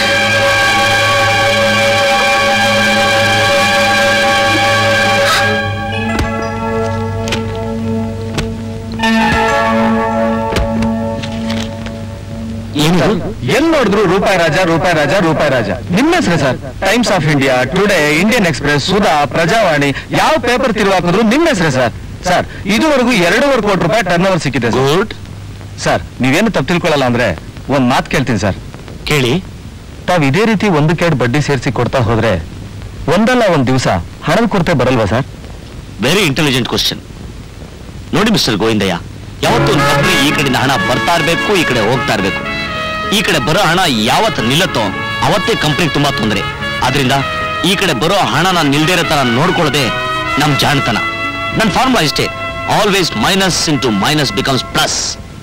[SPEAKER 3] ಏನು
[SPEAKER 4] ಎಲ್ ನೋಡಿದ್ರು ರೂಪಾಯಿ ರಾಜ ರೂಪಾಯಿ ರಾಜ ರೂಪಾಯಿ ರಾಜ ನಿಮ್ಮ ಹೆಸರು sir Times of India Today Indian Express Sudha Prajavani ಯಾವ ಪೇಪರ್ ತಿರುವು ಹಾಕಿದ್ರು ನಿಮ್ಮ ಹೆಸರು ಸರ್ ಸರ್ ಇದುವರೆಗೂ ಎರಡೂವರೆ ಕೋಟಿ ರೂಪಾಯಿ ಟರ್ನ್ ಓವರ್ ಸಿಕ್ಕಿದೆ ಸರ್.
[SPEAKER 3] ಗುಡ್
[SPEAKER 4] ಸರ್ ನೀವೇನು ತಪ್ಪು ತಿಳ್ಕೊಳ್ಳಲ್ಲ ಅಂದ್ರೆ ಒಂದ್ ಮಾತು ಕೇಳ್ತೀನಿ ಸರ್
[SPEAKER 3] ಕೇಳಿ
[SPEAKER 4] ತಾವ್ ಇದೇ ರೀತಿ ಒಂದು ಕೇಡ್ ಬಡ್ಡಿ ಸೇರಿಸಿ ಕೊಡ್ತಾ ಹೋದ್ರೆ ಒಂದಲ್ಲ ಒಂದ್ ದಿವಸ ಹಣದ ಕೊರತೆ ಬರಲ್ವಾ ಸರ್
[SPEAKER 3] ವೆರಿ ಇಂಟೆಲಿಜೆಂಟ್ ಕ್ವಶನ್ ನೋಡಿ ಮಿಸ್ಟರ್ ಗೋವಿಂದಯ್ಯ ಯಾವತ್ತೂ ಒಂದು ಕಂಪ್ನಿ ಈ ಕಡೆಯಿಂದ ಹಣ ಬರ್ತಾ ಇರಬೇಕು ಈ ಕಡೆ ಹೋಗ್ತಾ ಇರಬೇಕು ಈ ಕಡೆ ಬರೋ ಹಣ ಯಾವತ್ತು ನಿಲ್ಲತ್ತೋ ಅವತ್ತೇ ಕಂಪ್ನಿಗೆ ತುಂಬಾ ತೊಂದರೆ ಆದ್ರಿಂದ ಈ ಕಡೆ ಬರೋ ಹಣನ ನಿಲ್ದೇ ಇರೋ ತರ ನೋಡ್ಕೊಳ್ಳದೆ ನಮ್ ಜಾಣತನ ನನ್ನ ಫಾರ್ಮುಲಾ ಇಷ್ಟೇ always minus into minus becomes plus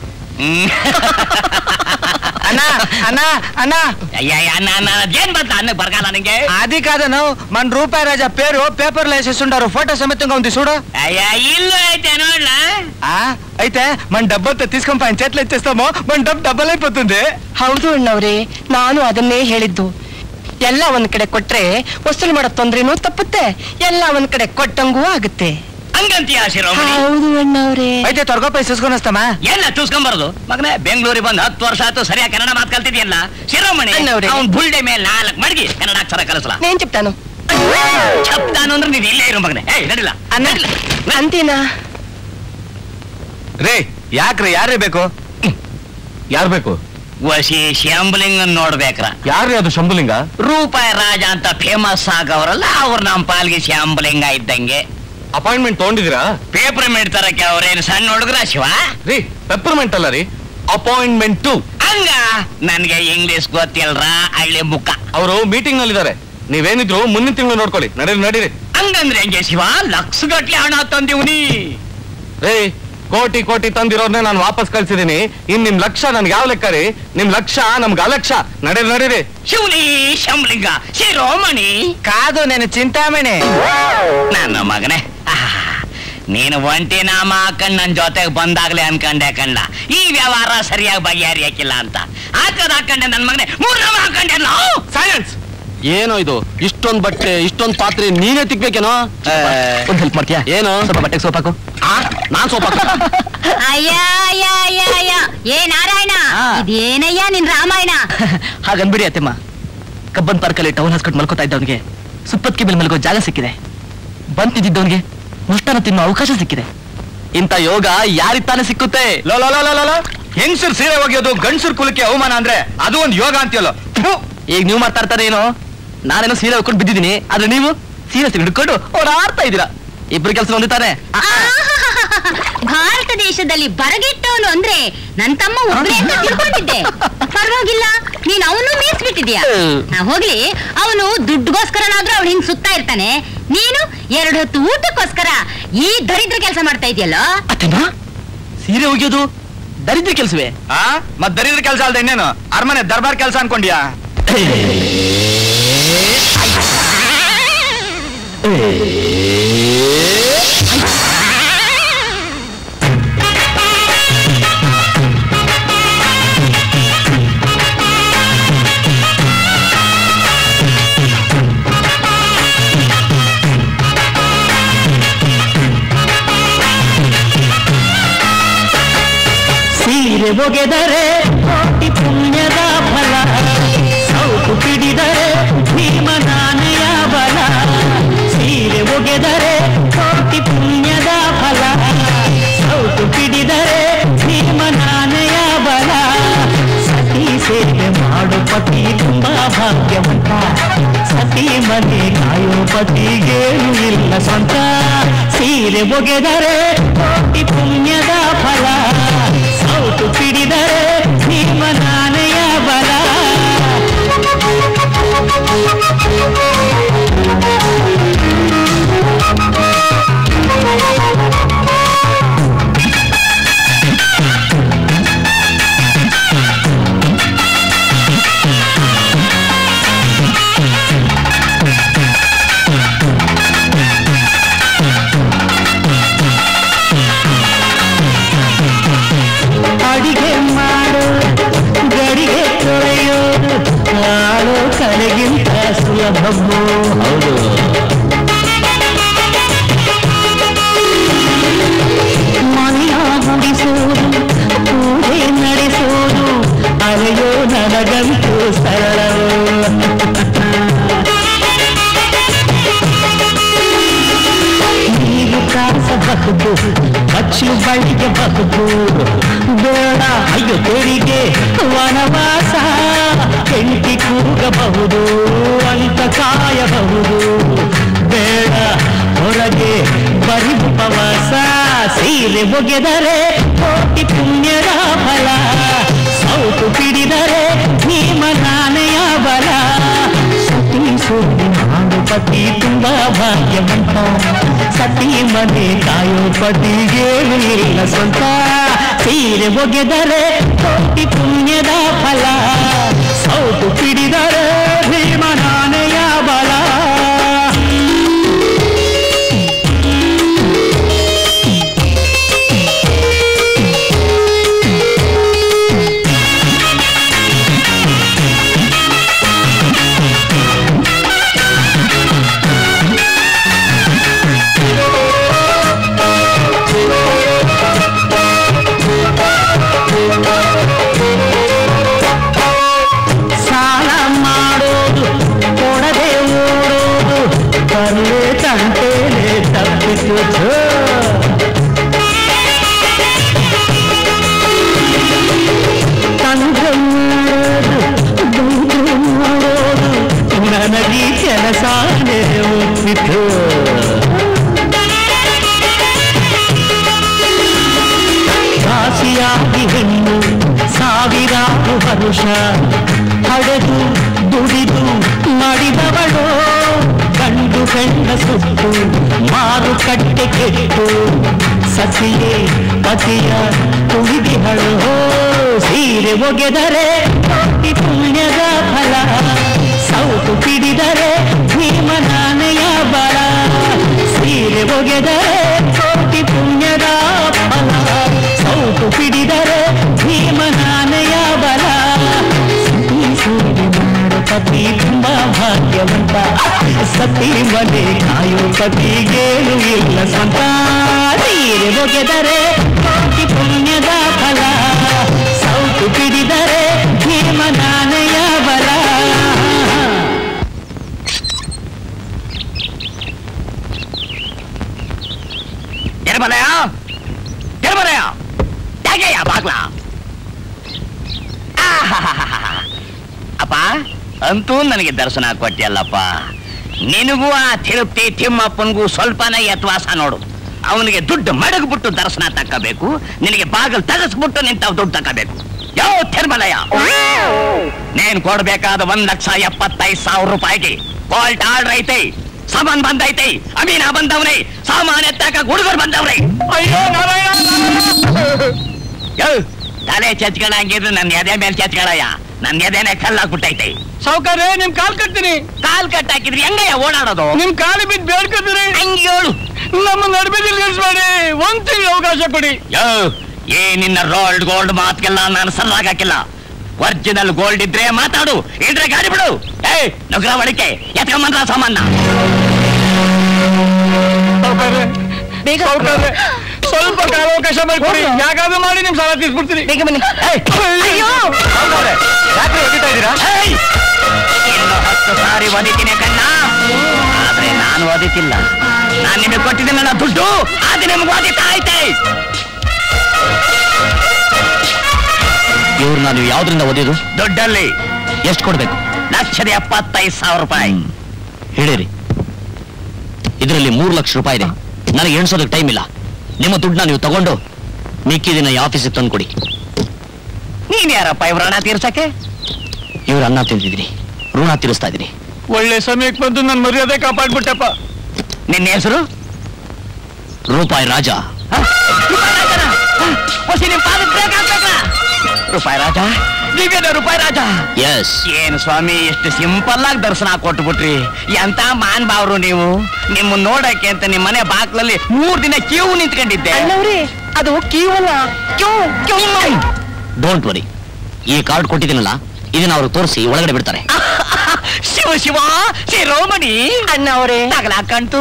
[SPEAKER 8] ಅಣ್ಣ ಅಣ್ಣ ಅಣ್ಣ
[SPEAKER 5] ఏం బద్ద అన్న బరగాల నీకే
[SPEAKER 8] అది కాదను మన రూపాయి రాజా పేరు పేపర్ లో వేసేస్తుంటారు ఫోటో సಮೇతంగా ఉంది చూడు
[SPEAKER 5] అయ్యా ఇల్లు అయితే నోడ్లా
[SPEAKER 8] ఆ అయితే మన డబ్బంతా తీసుకొని పైన చేతులు ఇచ్చేస్తామో మన డబ్బు డబ్బలైపోతుంది
[SPEAKER 9] ಹೌದು ಅಣ್ಣವ್ರೆ ನಾನು ಅದನ್ನೇ ಹೇಳಿದ್ದು ಎಲ್ಲ ಒಂದ್ ಕಡೆ ಕೊಟ್ರೆ ವಸೂಲು ಮಾಡೋ ತೊಂದ್ರೆನೂ ತಪ್ಪುತ್ತೆ ಎಲ್ಲ ಒಂದ್ ಕಡೆ ಕೊಟ್ಟಂಗೂ ಆಗುತ್ತೆ
[SPEAKER 5] ಹಂಗಂತೀಯ ಶಿರೋಮಣಿ
[SPEAKER 9] ಹೌದು ಅಣ್ಣವ್ರೆ
[SPEAKER 8] అయితే త్వరగా పై చూసుకొని వస్తామా
[SPEAKER 5] ಎಲ್ಲ చూసుಕೊಂಬರೋದು ಮಗನೇ ಬೆಂಗಳೂರಿಗೆ ಬಂದು ಹತ್ತು ವರ್ಷ ಆಯ್ತು ಸರಿಯಾಗಿ ಕನ್ನಡ ಮಾತು ಕಲ್ತಿದ್ಯಲ್ಲ ಶಿರೋಮಣಿ
[SPEAKER 9] ಅಣ್ಣವ್ರೆ.
[SPEAKER 5] ಅವ್ನ್ ಬುಲ್ಡೆ ಮೇಲೆ ನಾಲ್ಕು ಮಡಗಿ ಕನ್ನಡ ಅಕ್ಷರ ಕಲಿಸಲ
[SPEAKER 9] నేను చెప్తాను
[SPEAKER 5] చెప్తాను ಅಂದ್ರೆ ನೀನು ಇಲ್ಲೇ ಇರು ಮಗನೇ ಏಯ್ ನಡಿಲ್ಲ
[SPEAKER 9] ಅಣ್ಣ ಅಂತೀನಾ
[SPEAKER 8] ರೇ ಯಾಕ್ರಿ ಯಾರೇ ಬೇಕು
[SPEAKER 4] ಯಾರ್ ಬೇಕು
[SPEAKER 5] ವಸಿ ಶ್ಯಾಂಬಲಿಂಗ್ ನೋಡ್ಬೇಕ್ರ
[SPEAKER 4] ಯಾರ್ರೀ ಅದು ಶಂಭುಲಿಂಗ
[SPEAKER 5] ರೂಪಾಯಿ ರಾಜ ಅಂತ ಫೇಮಸ್ ಆಗವ್ರಲ್ಲ ಅವ್ರು ನಮ್ಮ ಪಾಲ್ಗೆ ಶ್ಯಾಂಬಲಿಂಗ ಇದ್ದಂಗೆ
[SPEAKER 4] ಅಪಾಯಿಂಟ್ಮೆಂಟ್ ತಗೊಂಡಿದ್ದೀರಾ
[SPEAKER 5] ಪೇಪರ್ ತರಕ್ಕೆ ಅವ್ರೇನು ಸಣ್ಣ ಹುಡುಗ್ರ ಶಿವ
[SPEAKER 4] ರೀ ಪೆಪ್ಪರ್ಮೆಂಟ್ ಅಲ್ಲ ರೀ ಅಪಾಯಿಂಟ್ಮೆಂಟ್ ಟು
[SPEAKER 5] ಹಂಗ ನನ್ಗೆ ಇಂಗ್ಲಿಷ್ ಗೊತ್ತಿಲ್ರ ಹಳ್ಳಿ ಮುಖ
[SPEAKER 4] ಅವರು ಮೀಟಿಂಗ್ ನಲ್ಲಿದ್ದಾರೆ ನೀವೇನಿದ್ರು ಮುಂದಿನ ತಿಂಗಳು ನೋಡ್ಕೊಳ್ಳಿ ನಡೀರಿ ನಡೀರಿ
[SPEAKER 5] ಹಂಗಂದ್ರೆ ಹೆಂಗೆ ಶಿವ ಲಕ್ಷ ಗಟ್ಲೆ ಹಣ ತಂದಿವ್ನಿ
[SPEAKER 4] ರೇ ಕೋಟಿ ಕೋಟಿ ತಂದಿರೋರ್ನೇ ನಾನು ವಾಪಸ್ ಕಳ್ಸಿದೀನಿ ಇನ್ ನಿಮ್ ಲಕ್ಷ ನನ್ಗೆ ಯಾವ ಲೆಕ್ಕ ರೀ ನಿಮ್ ಲಕ್ಷ ನಮ್ಗೆ ಅಲಕ್ಷ ನಡೀರಿ ನಡೀರಿ
[SPEAKER 5] ಶಿವನಿ ಶಂಬಲಿಂಗ ಶಿರೋಮಣಿ
[SPEAKER 8] కాదు నేను చింతామణి
[SPEAKER 5] ನನ್ನ ಮಗನೇ ಆಹ್, ನೀನು ಒಂಟಿ ನಾಮ ಹಾಕೊಂಡ್ ನನ್ ಜೊತೆಗೆ ಬಂದಾಗ್ಲೇ ಅನ್ಕಂಡೆ ಕಂಡ ಈ ವ್ಯವಹಾರ ಸರಿಯಾಗಿ ಬಗೆಹರಿಯಕ್ಕಿಲ್ಲ ಅಂತ ಹಾಕದ್ ಹಾಕೊಂಡೆ ನನ್ ಮಗನೇ ಮೂರ್ ನಾಮ ಹಾಕೊಂಡೆ ನಾವು
[SPEAKER 4] ಸೈಲೆನ್ಸ್ ಏನೋ ಇದು ಇಷ್ಟೊಂದ್ ಬಟ್ಟೆ ಇಷ್ಟೊಂದ್ ಪಾತ್ರೆ ನೀನೇ ತಿಕ್ಬೇಕೇನೋ
[SPEAKER 8] ಒಂದ್ ಹೆಲ್ಪ್ ಮಾಡ್ತೀಯಾ
[SPEAKER 4] ಏನು
[SPEAKER 8] ಸ್ವಲ್ಪ ಬಟ್ಟೆಗೆ ಸೋಪ್ ಹಾಕು
[SPEAKER 4] ಆ, ನಾನ್ ಸೋಪ
[SPEAKER 2] ಅಯ್ಯ ಅಯ್ಯ ಅಯ್ಯ ಅಯ್ಯ ಏ ನಾರಾಯಣ
[SPEAKER 8] ಆ.
[SPEAKER 2] ಇದೇನಯ್ಯ ನಿನ್ ರಾಮಾಯಣ
[SPEAKER 8] ಹಾಗನ್ಬಿಡಿ ಅತ್ತೆಮ್ಮ ಕಬ್ಬನ್ ಪಾರ್ಕಲ್ಲಿ ಟೌನ್ ಹಾಸ್ಕೊಂಡು ಮಲ್ಕೋತಾ ಇದ್ದವನಿಗೆ ಸುಪ್ಪತ್ಕೆ ಮೇಲೆ ಮಲ್ಕೋ ಜಾಗ ಸಿಕ್ಕಿದೆ ಬಂತಿದ್ದವನಿಗೆ ಮುಷ್ಟನ ತಿನ್ನೋ ಅವಕಾಶ ಸಿಕ್ಕಿದೆ ಇಂಥ ಯೋಗ ಯಾರಿತ್ತಾನೆ ಸಿಕ್ಕುತ್ತೆ
[SPEAKER 4] ಲೋ ಲೋ ಲೋ ಲೋ, ಲೋ ಲೋ ಹೆಂಗ್ಸರ್ ಸೀರೆ ಒಗೆಯೋದು ಗಂಡಸರ್ ಕುಲಕ್ಕೆ ಅವಮಾನ ಅಂದ್ರೆ ಅದು ಒಂದು ಯೋಗ ಅಂತೀಯಲ್ಲ ಥು.
[SPEAKER 8] ಈಗ ನೀವು ಮಾಡ್ತಾ ಇರ್ತಾರೆ ಏನು ನಾನೇನೋ ಸೀರೆ ಹಾಕೊಂಡು ಬಿದ್ದಿದ್ದೀನಿ ಆದ್ರೆ ನೀವು ಸೀರೆ ಹಿಡ್ಕೊಂಡು ಓಡಾಡ್ತಾ ಇದ್ದೀರಾ ಇಬ್ರು ಕೆಲಸ ಹೊಂದಿತಾನೆ
[SPEAKER 2] ಭಾರತ ದೇಶದಲ್ಲಿ ಬರಗೆಟ್ಟವನು ಅಂದ್ರೆ ನನ್ ತಮ್ಮ ಒಬ್ಬರೇ ಅಂತ ತಿಳ್ಕೊಂಡಿದ್ದೆ ಪರವಾಗಿಲ್ಲ ನೀನ್ ಅವನು ಮೀಸ್ಬಿಟ್ಟಿದ್ಯಾ ಆ, ಹೋಗ್ಲಿ ಅವನು ದುಡ್ಡುಗೋಸ್ಕರನಾದ್ರೂ ಅವಳು ಹಿಂಗ್ ಸುತ್ತಾ ಇರ್ತಾನೆ ನೀನು ಎರಡು ಹೊತ್ತು ಊಟಕ್ಕೋಸ್ಕರ ಈ ದರಿದ್ರ ಕೆಲಸ ಮಾಡ್ತಾ ಇದೆಯಲ್ಲ
[SPEAKER 8] ಅತ್ತೆಮ್ಮ ಸೀರೆ ಒಗೆಯೋದು ದರಿದ್ರ ಕೆಲಸವೇ
[SPEAKER 4] ಆ ಮತ್ ದರಿದ್ರ ಕೆಲಸ ಅಲ್ದ ಇನ್ನೇನು ಅರಮನೆ ದರ್ಬಾರ್ ಕೆಲಸ ಅನ್ಕೊಂಡ್ಯಾ
[SPEAKER 7] ಸೀರೆ ಒಗೆದರೆ ಕೋಟಿ ಪುಣ್ಯದ ಫಲ ಸೌಟು ಪಿಡಿದರೆ ಭೀಮ ನಾನೆಯ ಬಲ ಸೀರೆ ಒಗೆದರೆ ಕೋಟಿ ಪುಣ್ಯದ ಫಲ ಸೌಟು ಪಿಡಿದರೆ ಭೀಮ ನಾನೆಯ ಬಲ ಸತಿ ಸೇವೆ ಮಾಡು ಪತಿ ತುಂಬಾ ಭಾಗ್ಯವಂತ ಸತಿ ಮನೆ ಕಾಯೋ ಪತಿಗೇನು ಇಲ್ಲ ಸ್ವಂತ ಸೀರೆ ಒಗೆದರೆ ಕೋಟಿ ಪುಣ್ಯದ ಫಲ ಸೌಟು ಪಿಡಿದರೆ ಭೀಮ ನಾನೆಯ ಬಲ ಬದುಕು ಬಚ್ಚಲು ಬಳಿಗೆ ಬದುಕು ಬೇಡ ಅಯ್ಯೋ ತೆರಿಗೆ ವನವಾಸ ಕೆಂಟಿ ಕೂಗಬಹುದು ಅಂತ ಕಾಯಬಹುದು ಬೇಡ ಹೊರಗೆ ಬರಿ ಉಪವಾಸ ಸೀರೆ ಒಗೆದರೆ ಕೋಟಿ ಪುಣ್ಯದ ಫಲ ಸೌಟು ಪಿಡಿದರೆ ಭೀಮನಾನೆಯ ಬಲ ಸತಿ ಸುದ್ದಿ ಮಾಡು ಪತಿ ತುಂಬಾ ಭಾಗ್ಯವಂತ ಸತಿ ಮನೆ ಕಾಯೋ ಪತಿಗೇನು ಇಲ್ಲ ಸ್ವಂತ ಸೀರೆ ಒಗೆದರೆ ಕೋಟಿ ಪುಣ್ಯದ ಫಲ ಸೌಟು ಪಿಡಿದರೆ ಭೀಮನಾನೆಯ ಬಲ ಸಾಲ ಮಾಡೋದು ಕೊಡದೆ ಓಡೋದು ತರಲೆ ತಂಟೇನೆ ತಪ್ಪಿತು ಛೋ. ತಂದ್ರೆ ಮಾಡೋದು ದುಡ್ಡು ಮಾಡೋದು ನನಗೀ ಕೆಲಸನೇ ಒಪ್ಪಿತು ರಾಶಿಯಾಗಿ ಹೆಣ್ಣು ಸಾವಿರಾರು ವರುಷ ಹಡೆದು ದುಡಿದು ಮಾಡಿದವಳು ಗಂಡು ಹೆಣ್ಣ ಸುಟ್ಟು ಮಾರುಕಟ್ಟೆ ಕೆಟ್ಟು ಸತಿಯೇ ಪತಿಯ ತುಳಿದಿಹಳು ಸೀರೆ ಒಗೆದರೆ ಕೋಟಿ ಪುಣ್ಯದ ಫಲ ಸೌಟು ಪಿಡಿದರೆ ಭೀಮನಾನೆಯ ಬಲ ಸೀರೆ ಒಗೆದರೆ ಕೋಟಿ ಪುಣ್ಯದ ಫಲ ಸೌಟು ಪಿಡಿದರೆ ಭೀಮನಾನೆಯ ಬಲ ಸತಿ ಸೂರ್ಯ ಮಾಡು ಪತಿ ತುಂಬಾ ಭಾಗ್ಯವಂತ ಸತಿ ಮನೆ ಕಾಯೋ ಪತಿಗೇನು ಇಲ್ಲ ಸ್ವಂತ ಸೀರೆ ಒಗೆದರೆ ಕೋಟಿ ಪುಣ್ಯದ ಫಲ ಸೌಟು ಪಿಡಿದರೆ ಭೀಮನಾನೆಯ ಬಲ
[SPEAKER 5] ಎರ್ಮಲಯ ಎರ್ಮಲಯ ಯಾಕೆಯ ಬಾಗ್ಲ ಆಹಾಹಾಹಾಹಾ. ಅಪ್ಪ ಅಂತೂ ನನಗೆ ದರ್ಶನ ಕೊಟ್ಟಿಯಲ್ಲಪ್ಪ ನಿನಗೂ ಆ ತಿರುಪ್ತಿ ತಿಮ್ಮಪ್ಪನಿಗೂ ಸ್ವಲ್ಪನೇ ಯತ್ವಾಸ ನೋಡು ಅವನಿಗೆ ದುಡ್ಡು ಮಡಗ್ಬಿಟ್ಟು ದರ್ಶನ ತಕ್ಕಬೇಕು ನಿನಗೆ ಬಾಗಿಲು ತಗಸ್ಬಿಟ್ಟು ನಿಂತ ದುಡ್ಡು ತಕ್ಕಬೇಕು ಯಾವ ತಿರ್ಮಲಯ ನೀನ್ ಕೊಡ್ಬೇಕಾದ ಒಂದ್ ಲಕ್ಷ ಎಪ್ಪತ್ತೈದು ಸಾವಿರ ರೂಪಾಯಿಗೆ ಕೋಲ್ಟ್ ಆರ್ಡರ್ ಐತೆ ಸಾಮಾನ್ ಬಂದೈತೆ ಅಮೀನಾ ಬಂದವ್ರೆ ಸಾಮಾನ್ ಎತ್ತಾಕ ಹುಡುಗರು ಬಂದವ್ರೆ ಅಯ್ಯೋ ಯೋ, ತಲೆ ಚಚ್ಕೊಂಡಂಗಿದ್ರೆ ನನ್ನ ಎದೆ ಮೇಲೆ ಚಚ್ಕೊಳಯ್ಯ ನನ್ನ ಎದೆನೆ ಕಲ್ಲಾಗ್ಬಿಟ್ಟೈತೆ
[SPEAKER 4] ಸಾವುಕಾರ ನಿಮ್ ಕಾಲ್ ಕಟ್ತೀನಿ
[SPEAKER 5] ಕಾಲ್ ಕಟ್ ಹಾಕಿದ್ರಿ ಹೆಂಗಯ್ಯ ಓಡಾಡೋದು
[SPEAKER 4] ನಿಮ್ ಕಾಲಿ ಬಿದ್ದು ಬೇಡ್ಕೊತೀನಿ
[SPEAKER 5] ಹಂಗೆ ಹೇಳು
[SPEAKER 4] ನಮ್ಮ ನಡುಬೆದಲ್ಲಿ ನಿಲ್ಸ್ಬೇಡಿ ಒಂದ್ ತಿಂಗಳು ಅವಕಾಶ ಕೊಡಿ
[SPEAKER 5] ಯೋ ಏ ನಿನ್ನ ರೋಲ್ಡ್ ಗೋಲ್ಡ್ ಮಾತ್ಗೆಲ್ಲ ನಾನು ಸಲ್ಲಾಗಕ್ಕಿಲ್ಲ ಒರಿಜಿನಲ್ ಗೋಲ್ಡ್ ಇದ್ರೆ ಮಾತಾಡು ಇದ್ರೆ ಗಾಡಿ ಬಿಡು ಏ ನಗರ ಒಳಿಕೆ ಎತ್ಕೊಂಬಂದ್ರ ಸಾಮಾನ
[SPEAKER 4] ಸಾವ್ಕಾರ್ರೆ, ಸಾವ್ಕಾರ್ರೆ, ಸ್ವಲ್ಪ ಕಾಲಾವಕಾಶ ಮಾಡಿಕೊಡಿ ಯಾಕಾದ್ರೂ ಮಾಡಿ ನಿಮ್ ಸಾಲ ತೀರ್ಸ್ಬಿಡ್ತೀನಿ
[SPEAKER 5] ಬೇಗ ಬನ್ನಿ
[SPEAKER 4] ಅಯ್ಯೋ ಯಾಕೆ ಒಗಿತಾ ಇದ್ದೀರಾ
[SPEAKER 5] ಏಯ್! ಇನ್ನು ಹತ್ತು ಸಾರಿ ಒದಿತೀನಿ ಕಣ್ಣ ಆದ್ರೆ ನಾನು ಓದಿತಿಲ್ಲ ನಾನು ನಿಮಗೆ ಕೊಟ್ಟಿದ್ದೀನಲ್ಲ ದುಡ್ಡು ಅದು ನಿಮ್ಗೆ ಓದಿತಾ ಐತೆ
[SPEAKER 3] ಇವ್ರನ್ನ ನೀವು ಯಾವ್ದ್ರಿಂದ ಓದಿದ್ದು
[SPEAKER 5] ದುಡ್ಡಲ್ಲಿ
[SPEAKER 3] ಎಷ್ಟು ಕೊಡ್ಬೇಕು
[SPEAKER 5] ಲಕ್ಷದ ಎಪ್ಪತ್ತೈದು ಸಾವಿರ ರೂಪಾಯಿ
[SPEAKER 3] ಹೇಳಿರಿ ಇದರಲ್ಲಿ ಮೂರು ಲಕ್ಷ ರೂಪಾಯಿ ಇದೆ ನನಗೆ ಎಣಿಸೋದಕ್ಕೆ ಟೈಮ್ ಇಲ್ಲ ನಿಮ್ಮ ದುಡ್ಡನ್ನ ನೀವು ತಗೊಂಡು ಮಿಕ್ಕಿದಿನ ಈ ಆಫೀಸಿಗೆ ತಂದ್ಕೊಡಿ
[SPEAKER 5] ನೀನ್ ಯಾರಪ್ಪ ಇವ್ರ ಹಣ ತೀರ್ಸಕ್ಕೆ
[SPEAKER 3] ಇವ್ರ ಅನ್ನ ತಿಂತಿದ್ದೀನಿ ಋಣ ತೀರಿಸ್ತಾ ಇದ್ದೀನಿ
[SPEAKER 4] ಒಳ್ಳೆ ಸಮಯಕ್ಕೆ ಬಂದು ನನ್ನ ಮರ್ಯಾದೆ ಕಾಪಾಡ್ಬಿಟ್ಟಪ್ಪ
[SPEAKER 5] ನಿನ್ನ ಹೆಸರು
[SPEAKER 3] ರೂಪಾಯಿ ರಾಜ
[SPEAKER 5] ನಿಮ್ ಪಾದಕ್ಕೆ ಬೇಕಾಗ್ಬೇಕಾ? ರೂಪಾಯಿ ರಾಜ ನೀವೇನ ರೂಪಾಯಿ ರಾಜ
[SPEAKER 3] ಎಸ್
[SPEAKER 5] ಏನು ಸ್ವಾಮಿ ಎಷ್ಟು ಸಿಂಪಲ್ ಆಗಿ ದರ್ಶನ ಕೊಟ್ಬಿಟ್ರಿ ಎಂತ ಮಾನ್ ಬಾವ್ರು ನೀವು ನಿಮ್ಮ ನೋಡಕ್ಕೆ ಅಂತ ನಿಮ್ಮ ಮನೆ ಬಾಕ್ಲಲ್ಲಿ ಮೂರ್ ದಿನ ಕ್ಯೂ ನಿಂತ್ಕೊಂಡಿದ್ದೆ
[SPEAKER 9] ಅದು ಕೀವಲ್ಲ ಕ್ಯೂ ಕ್ಯೂ
[SPEAKER 3] ಡೋಂಟ್ ವರಿ ಈ ಕಾರ್ಡ್ ಕೊಟ್ಟಿದ್ದೀನಲ್ಲ ಇದನ್ನ ಅವ್ರಿಗೆ ತೋರಿಸಿ ಒಳಗಡೆ ಬಿಡ್ತಾರೆ
[SPEAKER 5] ಶಿವ ಶಿವ ಶಿರೋಮಣಿ
[SPEAKER 9] ಅಣ್ಣ ಅವರೇ
[SPEAKER 5] ತಗಲಾಕಂತು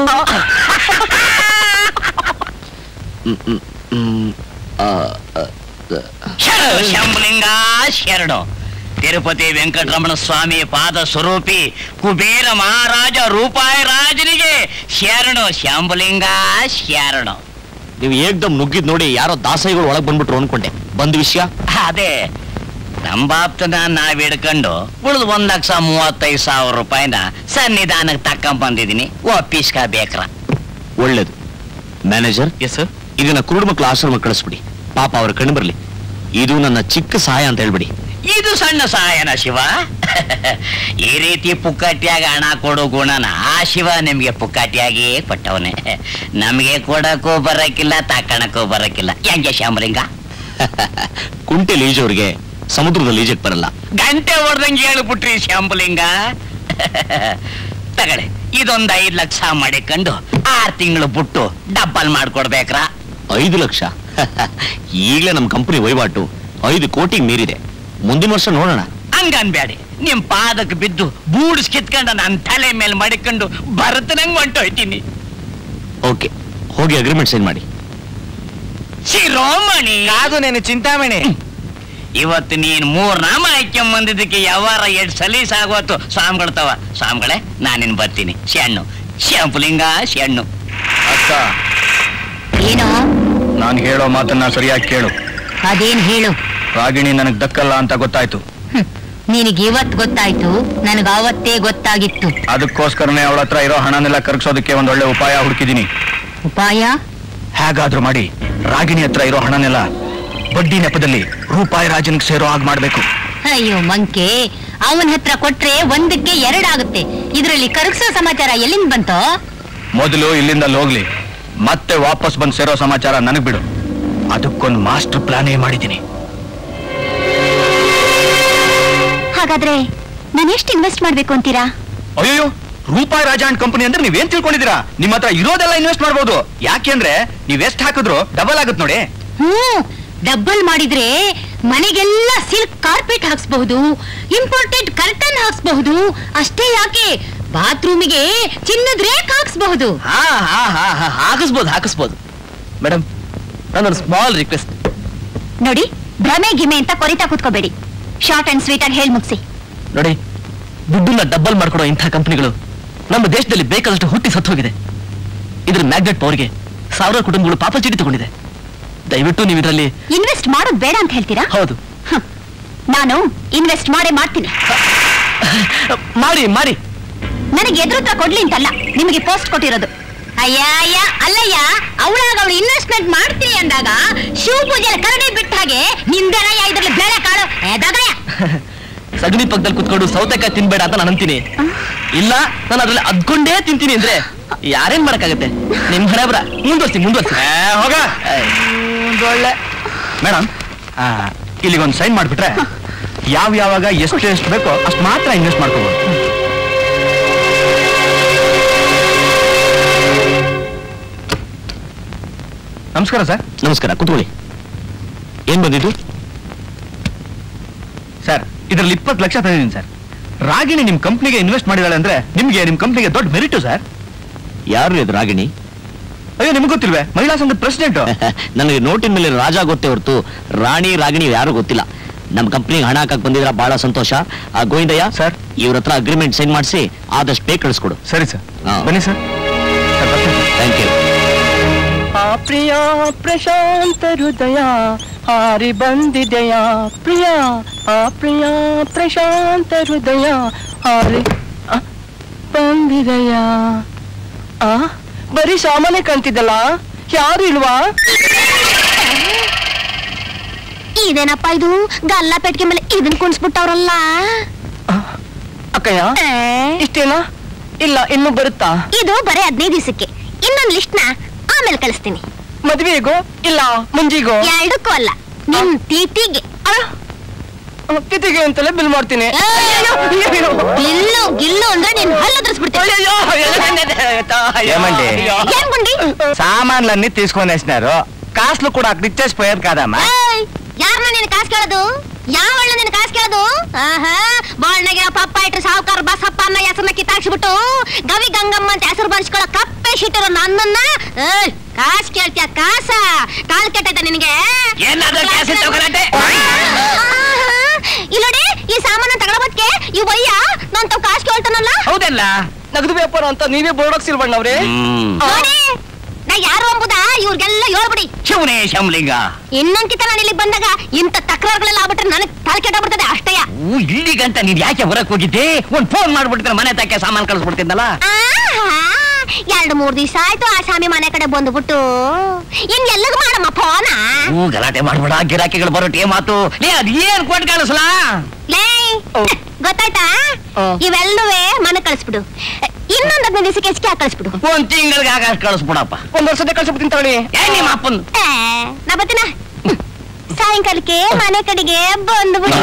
[SPEAKER 3] ಹ್ಮ್, ಹ್ಮ್, ಹ್ಮ್, ಆ, ಆ,
[SPEAKER 5] ಶರಣು ಶಂಭುಲಿಂಗ ಶರಣು ತಿರುಪತಿ ವೆಂಕಟರಮಣ ಸ್ವಾಮಿ ಪಾದ ಸ್ವರೂಪಿ ಕುಬೇರ ಮಹಾರಾಜ ರೂಪಾಯಿ ರಾಜನಿಗೆ ಶರಣು ಶಂಭುಲಿಂಗ ಶರಣು
[SPEAKER 3] ನೀವು ಏಕ್ದಮ್ ನುಗ್ಗಿದ್ ನೋಡಿ ಯಾರೋ ದಾಸೈಗಳು ಒಳಗ್ ಬಂದ್ಬಿಟ್ರು ಅನ್ಕೊಂಡೆ ಬಂದ್ ವಿಷಯ
[SPEAKER 5] ಅದೇ ನಂಬಾಪ್ತನ ನಾವ್ ಹಿಡ್ಕೊಂಡು ಉಳಿದು ಒಂದ್ ಲಕ್ಷ ಮೂವತ್ತೈದು ಸಾವಿರ ರೂಪಾಯಿನ ಸನ್ನಿಧಾನಕ್ಕೆ ತಕೊಂಡ್ ಬಂದಿದ್ದೀನಿ ಒಪ್ಪಿಸ್ಕ ಬೇಕ್ರ
[SPEAKER 3] ಒಳ್ಳೇದು ಮ್ಯಾನೇಜರ್
[SPEAKER 8] ಎಸ್ ಸರ್
[SPEAKER 3] ಇದನ್ನ ಕುರುಡು ಮಕ್ಕಳ ಆಶ್ರಮ ಕಳಿಸ್ಬಿಡಿ ಪಾಪ ಅವ್ರ ಕಣ್ಣು ಬರ್ಲಿ ಇದು ನನ್ನ ಚಿಕ್ಕ ಸಹಾಯ ಅಂತ ಹೇಳ್ಬಿಡಿ
[SPEAKER 5] ಇದು ಸಣ್ಣ ಸಹಾಯನ ಶಿವ ಈ ರೀತಿ ಪುಕ್ಕಟ್ಟಿಯಾಗಿ ಹಣ ಕೊಡೋ ಗುಣನ ಆ ಶಿವ ನಿಮ್ಗೆ ಪುಕ್ಕಟ್ಟಿಯಾಗಿ ಕೊಟ್ಟವನೆ ನಮ್ಗೆ ಕೊಡಕ್ಕೂ ಬರಕ್ಕಿಲ್ಲ ತಕ್ಕಣಕ್ಕೂ ಬರಕ್ಕಿಲ್ಲ ಹೆಂಗೆ ಶಾಮಲಿಂಗ
[SPEAKER 3] ಕುಂಟೆ ಲೀಜವ್ರಿಗೆ ಸಮುದ್ರದ ಲೀಜಕ್ ಬರಲ್ಲ
[SPEAKER 5] ಗಂಟೆ ಹೊಡ್ದಂಗೆ ಹೇಳ್ಬಿಟ್ರಿ ಶಾಂಬಲಿಂಗ ತಗಡೆ ಇದೊಂದ್ ಐದ್ ಲಕ್ಷ ಮಾಡಿಕೊಂಡು ಆರ್ ತಿಂಗಳು ಬಿಟ್ಟು ಡಬ್ಬಲ್ ಮಾಡ್ಕೊಡ್ಬೇಕ್ರಾ
[SPEAKER 3] ಐದು ಲಕ್ಷ ಈಗಲೇ ನಮ್ಮ ಕಂಪನಿ ವಹಿವಾಟು ಐದು ಕೋಟಿಗೆ ಮೀರಿದೆ ಮುಂದಿನ ವರ್ಷ ನೋಡೋಣ
[SPEAKER 5] ಹಂಗನ್ಬೇಡಿ ನಿಮ್ ಪಾದಕ್ಕೆ ಬಿದ್ದು ಬೂಡ್ಸ್ ಕಿತ್ಕೊಂಡ ನನ್ ತಲೆ ಮೇಲೆ ಮಡಿಕೊಂಡು ಭರತನಂಗ್ ಹೊಂಟೋಯ್ತೀನಿ
[SPEAKER 3] ಓಕೆ ಹೋಗಿ ಅಗ್ರಿಮೆಂಟ್ ಸೈನ್ ಮಾಡಿ
[SPEAKER 5] ಶಿರೋಮಣಿ
[SPEAKER 4] ಅದು ನೀನು ಚಿಂತಾಮಣಿ
[SPEAKER 5] ಇವತ್ತು ನೀನ್ ಮೂರ್ ನಾಮ ಹಾಕ್ಕೊಂಡ್ ಬಂದಿದ್ದಕ್ಕೆ ಯಾವಾರ ಎರಡ್ ಸಲೀಸ್ ಆಗೋತು ಸ್ವಾಮಿಗಳ್ತವ ಸ್ವಾಮಿಗಳೇ ನಾನಿನ್ ಬರ್ತೀನಿ ಶಣ್ಣು ಶಾಂಪುಲಿಂಗ ಶಣ್ಣು
[SPEAKER 4] ಅಕ್ಕ
[SPEAKER 10] ಏನೋ
[SPEAKER 4] ನಾನು ಹೇಳೋ ಮಾತನ್ನ ಸರಿಯಾಗಿ ಕೇಳು
[SPEAKER 10] ಅದೇನ್ ಹೇಳು
[SPEAKER 4] ರಾಗಿಣಿ ನನಗ್ ದಕ್ಕಲ್ಲ ಅಂತ ಗೊತ್ತಾಯ್ತು
[SPEAKER 10] ನಿನಗೆ ಇವತ್ ಗೊತ್ತಾಯ್ತು ನನಗ ಅವತ್ತೇ ಗೊತ್ತಾಗಿತ್ತು
[SPEAKER 4] ಅದಕ್ಕೋಸ್ಕರನೇ ಅವಳ ಹತ್ರ ಇರೋ ಹಣನೆಲ್ಲ ಕರಗಿಸೋದಕ್ಕೆ ಒಂದ್ ಒಳ್ಳೆ ಉಪಾಯ ಹುಡುಕಿದೀನಿ
[SPEAKER 10] ಉಪಾಯ
[SPEAKER 4] ಹೇಗಾದ್ರೂ ಮಾಡಿ ರಾಗಿಣಿ ಹತ್ರ ಇರೋ ಹಣನೆಲ್ಲ ಬಡ್ಡಿ ನೆಪದಲ್ಲಿ ರೂಪಾಯಿ ರಾಜನಿಗೆ ಸೇರೋ ಹಾಗೆ ಮಾಡ್ಬೇಕು
[SPEAKER 10] ಅಯ್ಯೋ ಮಂಕೆ ಅವನ ಹತ್ರ ಕೊಟ್ರೆ ಒಂದಕ್ಕೆ ಎರಡಾಗುತ್ತೆ ಇದರಲ್ಲಿ ಕರಗಿಸೋ ಸಮಾಚಾರ ಎಲ್ಲಿಂದ ಬಂತೋ
[SPEAKER 4] ಮೊದಲು ಇಲ್ಲಿಂದ ಅಲ್ಲಿ ಹೋಗ್ಲಿ ಮತ್ತೆ ವಾಪಸ್ ಬಂದ್ ಸೇರೋ ಸಮಾಚಾರ ನನಗ್ ಬಿಡು ಅದಕ್ಕೊಂದು ಮಾಸ್ಟರ್ ಪ್ಲಾನೇ ಮಾಡಿದ್ದೀನಿ
[SPEAKER 2] ಹಾಗಾದ್ರೆ ನಾನು ಎಷ್ಟು ಇನ್ವೆಸ್ಟ್ ಮಾಡ್ಬೇಕು ಅಂತೀರಾ
[SPEAKER 4] ಅಯ್ಯೋ ರೂಪಾಯಿ ರಾಜ ಅಂಡ್ ಕಂಪನಿ ಅಂದ್ರೆ ನೀವೇನ್ ತಿಳ್ಕೊಂಡಿದ್ದೀರಾ ನಿಮ್ಮ ಹತ್ರ ಇರೋದೆಲ್ಲ ಇನ್ವೆಸ್ಟ್ ಮಾಡ್ಬೋದು ಯಾಕೆಂದ್ರೆ ನೀವ್ ಎಷ್ಟ್ ಹಾಕಿದ್ರು ಡಬಲ್ ಆಗುತ್ತೆ ನೋಡಿ
[SPEAKER 10] ಹ್ಮ್ ಡಬ್ಬಲ್ ಮಾಡಿದ್ರೆ ಮನೆಗೆಲ್ಲ ಸಿಲ್ಕ್ ಕಾರ್ಪೆಟ್ ಹಾಕ್ಸ್ಬಹುದು ಇಂಪೋರ್ಟೆಡ್ ಕರ್ಟನ್ ಹಾಕ್ಸ್ಬಹುದು ಅಷ್ಟೇ ಯಾಕೆ ಬಾತ್ರೂಮಿಗೆ ಚಿನ್ನದ ರೇಕ್ ಹಾಕ್ಸ್ಬಹುದು
[SPEAKER 8] ಹಾ ಹಾ ಹಾ ಹಾ ಹಾಕಿಸ್ಬೋದು ಹಾಕಿಸ್ಬೋದು ಮೇಡಮ್ ನನ್ನೊಂದು ಸ್ಮಾಲ್ ರಿಕ್ವೆಸ್ಟ್
[SPEAKER 2] ನೋಡಿ ಭ್ರಮೆ ಗಿಮೆ ಅಂತ ಕೊರಿತಾ ಕೂತ್ಕೋಬೇಡಿ ಶಾರ್ಟ್ ಅಂಡ್ ಸ್ವೀಟ್ ಆಗಿ ಹೇಳಿ ಮುಗಿಸಿ
[SPEAKER 8] ನೋಡಿ ದುಡ್ಡನ್ನ ಡಬ್ಬಲ್ ಮಾಡ್ಕೊಡೋ ಇಂಥ ಕಂಪನಿಗಳು ನಮ್ಮ ದೇಶದಲ್ಲಿ ಬೇಕಾದಷ್ಟು ಹುಟ್ಟಿ ಸತ್ತು ಹೋಗಿದೆ ಇದ್ರ ಮ್ಯಾಗ್ನೆಟ್ ಪವರ್ಗೆ ಸಾವಿರಾರು ಕುಟುಂಬಗಳು ಪಾಪ ಚೀಟಿ ತಗೊಂಡಿದೆ ದಯವಿಟ್ಟು ನೀವು ಇದರಲ್ಲಿ
[SPEAKER 2] ಇನ್ವೆಸ್ಟ್ ಮಾಡೋದು ಬೇಡ ಅಂತ ಹೇಳ್ತೀರಾ
[SPEAKER 8] ಹೌದು
[SPEAKER 2] ಹ್ಮ್. ನಾನು ಇನ್ವೆಸ್ಟ್ ಮಾಡೇ ಮಾಡ್ತೀನಿ
[SPEAKER 8] ಮಾಡಿ ಮಾಡಿ
[SPEAKER 2] ನನಗೆ ಎದುರುತ್ರ ಕೊಡ್ಲಿ ಅಂತಲ್ಲ ನಿಮಗೆ ಪೋಸ್ಟ್ ಕೊಟ್ಟಿರೋದು
[SPEAKER 10] ಅಯ್ಯ ಅಯ್ಯ ಅಲ್ಲಯ್ಯ ಅವಳಾಗ ಅವಳು ಇನ್ವೆಸ್ಟ್ಮೆಂಟ್ ಮಾಡ್ತೀನಿ ಅಂದಾಗ ಶಿವ ಪೂಜೆ ಕರಡಿ ಬಿಟ್ಟ ಹಾಗೆ ನಿಂದೆನಯ್ಯ ಇದ್ರಲ್ಲಿ ಬೇಳೆ ಕಾಳು ಏ, ದಗಯ್ಯ.
[SPEAKER 8] ಸಗಣಿ ಪಕ್ಕದಲ್ಲಿ ಕುತ್ಕೊಂಡು ಸೌತೆಕಾಯಿ ತಿನ್ಬೇಡ ಅಂತ ನಾನು ಅಂತೀನಿ ಇಲ್ಲ ನಾನು ಅದ್ರಲ್ಲಿ ಅದ್ಕೊಂಡೇ ತಿಂತೀನಿ ಅಂದ್ರೆ ಯಾರೇನ್ ಮಾಡಕ್ಕಾಗತ್ತೆ ನಿಮ್ ಹಣೆ ಬರ ಮುಂದುವರ್ಸಿ ಮುಂದುವರ್ಸಿ
[SPEAKER 4] ಹೋಗ
[SPEAKER 8] ಒಳ್ಳೆ
[SPEAKER 4] ಮೇಡಮ್ ಇಲ್ಲಿಗೊಂದು ಸೈನ್ ಮಾಡ್ಬಿಟ್ರೆ ಯಾವ ಯಾವಾಗ ಎಷ್ಟು ಎಷ್ಟು ಬೇಕೋ ಅಷ್ಟು ಮಾತ್ರ ಇನ್ವೆಸ್ಟ್ ಮಾಡ್ಕೋಬಹುದು ನಮಸ್ಕಾರ ಸರ್
[SPEAKER 3] ನಮಸ್ಕಾರ ಕುತ್ಕೊಳ್ಳಿ ಏನ್ ಬಂದಿದ್ದು
[SPEAKER 4] ಸರ್ ಇದರಲ್ಲಿ ಇಪ್ಪತ್ತು ಲಕ್ಷ ತಂದಿದ್ದೀನಿ ಸರ್ ರಾಗಿಣಿ ನಿಮ್ ಕಂಪ್ನಿಗೆ ಇನ್ವೆಸ್ಟ್ ಮಾಡಿದಾಳೆ ಅಂದ್ರೆ ನಿಮ್ಗೆ ನಿಮ್ ಕಂಪ್ನಿಗೆ ದೊಡ್ಡ ಮೆರಿಟು ಸರ್
[SPEAKER 3] ಯಾರು ಇದು ರಾಗಿಣಿ
[SPEAKER 4] ಅಯ್ಯೋ ನಿಮ್ಗೆ ಗೊತ್ತಿಲ್ವೇ ಮಹಿಳಾ ಸಂಘದ ಪ್ರೆಸಿಡೆಂಟ್
[SPEAKER 3] ನನಗೆ ನೋಟಿನ ಮೇಲೆ ರಾಜ ಗೊತ್ತೇ ಹೊರತು ರಾಣಿ ರಾಗಿಣಿ ಯಾರು ಗೊತ್ತಿಲ್ಲ ನಮ್ಮ ಕಂಪ್ನಿಗೆ ಹಣ ಹಾಕಕ್ ಬಂದಿದ್ರ ಬಹಳ ಸಂತೋಷ ಆ ಗೋವಿಂದಯ್ಯ
[SPEAKER 4] ಸರ್.
[SPEAKER 3] ಇವ್ರ ಹತ್ರ ಅಗ್ರಿಮೆಂಟ್ ಸೈನ್ ಮಾಡಿಸಿ ಆದಷ್ಟು ಬೇಗ ಕಳಿಸ್ಕೊಡು
[SPEAKER 4] ಸರಿ ಸರ್
[SPEAKER 3] ಹಾ.
[SPEAKER 4] ಬನ್ನಿ ಸರ್ ಸರ್, ಬರ್ತೀನಿ.
[SPEAKER 3] ಥ್ಯಾಂಕ್ ಯು
[SPEAKER 9] ಆ ಪ್ರಿಯ ಪ್ರಶಾಂತ ಹೃದಯ ಹಾರಿ ಬಂದಿದೆಯ ಪ್ರಿಯ ಆ ಪ್ರಿಯ ಪ್ರಶಾಂತ ಹೃದಯ ಹಾರಿ ಆ, ಬಂದಿದೆಯ ಆ ಬರೀ ಸಾಮಾನ್ಯ ಕಾಣ್ತಿದ್ದಲ್ಲ ಯಾರು ಇಲ್ವಾ
[SPEAKER 2] ಇದೇನಪ್ಪ ಇದು ಗಲ್ಲ ಪೆಟ್ಟಿಗೆ ಮೇಲೆ ಇದನ್ ಕುಣಿಸ್ಬಿಟ್ಟವ್ರಲ್ಲ
[SPEAKER 9] ಅಕ್ಕಯ್ಯ ಇಷ್ಟೇನಾ ಇಲ್ಲ ಇನ್ನು ಬರುತ್ತಾ
[SPEAKER 2] ಇದು ಬರೀ ಹದಿನೈದು ದಿವಸಕ್ಕೆ ಇನ್ನೊಂದು ಲಿಸ್ಟ್ ನ ಆಮೇಲೆ ಕಳಿಸ್ತೀನಿ
[SPEAKER 9] ಮದ್ವೆಗೋ ಇಲ್ಲ ಮುಂಜಿಗೋ
[SPEAKER 2] ಎರಡಕ್ಕೂ ಅಲ್ಲ ನಿಮ್ ತೀತಿಗೆ
[SPEAKER 9] ತಿಥಿಗೆ ಅಂತಲೇ ಬಿಲ್ ಮಾಡ್ತೀನಿ
[SPEAKER 2] ಗಿಲ್ಲು ಗಿಲ್ಲು ಅಂದ್ರೆ ನೀನ್ ಹಲ್ಲದ್ರಿಸ್ಬಿಡ್ತೀನಿ
[SPEAKER 4] ఏమండి?
[SPEAKER 2] ಏನ್ ಗುಂಡಿ
[SPEAKER 4] సామాన్లన్నీ తీసుకొని వేసినారు కాసులు కూడా అక్కడ ఇచ్చేసిపోయారు కదమ్మా
[SPEAKER 2] ಏಯ್, ಯಾರ್ನ ನೀನ್ ಕಾಸ್ ಕೇಳೋದು ಯಾವ ಒಳ್ಳೆ ನಿನ್ ಕಾಸ್ ಕೇಳೋದು ಆಹಾ ಬಾಳ್ನಾಗೆ ಪಪ್ಪ ಇಟ್ರು ಸಾವುಕಾರ ಬಸಪ್ಪ ಅನ್ನ ಹೆಸರನ್ನ ಕಿತ್ತಾಕ್ಸ್ಬಿಟ್ಟು ಗವಿ ಗಂಗಮ್ಮ ಅಂತ ಹೆಸರು ಬರ್ಸ್ಕೊಳ್ಳೋ ಕಪ್ಪೆ ಶಿಟ್ಟಿರೋ ನನ್ನನ್ನ ಏಯ್, ಕಾಸ್ ಕೇಳ್ತೀಯ ಕಾಸ ಕಾಲ್ ಕೆಟ್ಟೈತ ನಿನಗೆ
[SPEAKER 5] ಏನಾದ್ರೂ ಕಾಸು ತಗೊಳತ್ತೆ?
[SPEAKER 2] ಇಲ್ಲೋಡಿ ಈ ಸಾಮಾನ ತಗೊಳಬದ್ಕೆ ಈ ವಯ್ಯ ನಾನ್ ತಾವ್ ಕಾಸ್ ಕೇಳ್ತಾನಲ್ಲ
[SPEAKER 5] ಹೌದಲ್ಲ
[SPEAKER 9] ನಗದು ವ್ಯಾಪಾರ ಅಂತ ನೀವೇ ಬೋರ್ಡ್ ಹಾಕ್ಸಿಲ್ವಣ್ಣವ್ರೆ
[SPEAKER 3] ಹ್ಮ್
[SPEAKER 2] ನೋಡಿ ನಾ ಯಾರು ಅಂಬುದ ಇವ್ರಿಗೆಲ್ಲ ಹೇಳ್ಬಿಡಿ
[SPEAKER 5] ಶಿವನೇ ಶಂಲಿಂಗ
[SPEAKER 2] ಇನ್ನೊಂದ್ಕಿತ ನಾನು ಇಲ್ಲಿಗೆ ಬಂದಾಗ ಇಂಥ ತಕರಾರುಗಳೆಲ್ಲ ಆಗ್ಬಿಟ್ರೆ ನನಗೆ ತಲೆ ಕೆಟ್ಟಬಿಡ್ತದೆ ಅಷ್ಟೇಯ
[SPEAKER 5] ಊ, ಇಲ್ಲಿಗಂತ ನೀನ್ ಯಾಕೆ ಹೊರಕ್ ಹೋಗಿದ್ದೆ ಒಂದ್ ಫೋನ್ ಮಾಡ್ಬಿಟ್ಟಿದ್ರೆ ಮನೆ ತಕ್ಕೆ ಸಾಮಾನ್ ಕಳಿಸ್ಬಿಡ್ತಿದ್ದಲ್ಲ
[SPEAKER 2] ಎರಡು ಮೂರ್ ದಿವಸ ಆಯ್ತು ಆ ಸ್ವಾಮಿ ಮನೆ ಕಡೆ ಬಂದ್ಬಿಟ್ಟು ಇನ್ ಎಲ್ಲಿಗ್ ಮಾಡಮ್ಮ ಫೋನ
[SPEAKER 5] ಹೂ ಗಲಾಟೆ ಮಾಡ್ಬೇಡ ಗಿರಾಕಿಗಳು ಬರೋ ಟೇ ಮಾತು ಲೇ ಅದ್ ಏನ್ ಕೊಟ್ಟು ಕಳಿಸ್ಲಾ
[SPEAKER 2] ಲೇ ಗೊತ್ತಾಯ್ತಾ ಇವೆಲ್ಲವೇ ಮನೆ ಕಳಿಸ್ಬಿಡು ಇನ್ನೊಂದ್ ಹದಿನೈದು ದಿವಸಕ್ಕೆ ಹೆಚ್ಚಿಗೆ ಹಾಕಿ ಕಳಿಸ್ಬಿಡು
[SPEAKER 5] ಒಂದ್ ತಿಂಗಳಿಗೆ ಆಗಷ್ಟು ಕಳಿಸ್ಬಿಡಪ್ಪ
[SPEAKER 9] ಒಂದ್ ವರ್ಷದ ಕಳ್ಸ್ಬಿಡ್ತೀನಿ ತಗೊಳ್ಳಿ
[SPEAKER 5] ಏ ನಿಮ್ಮ ಅಪ್ಪನ್
[SPEAKER 2] ಏ, ನಾ ಬರ್ತೀನ ಸಾಯಂಕಾಲಕ್ಕೆ ಮನೆ ಕಡೆಗೆ ಬಂದ್ಬಿಡು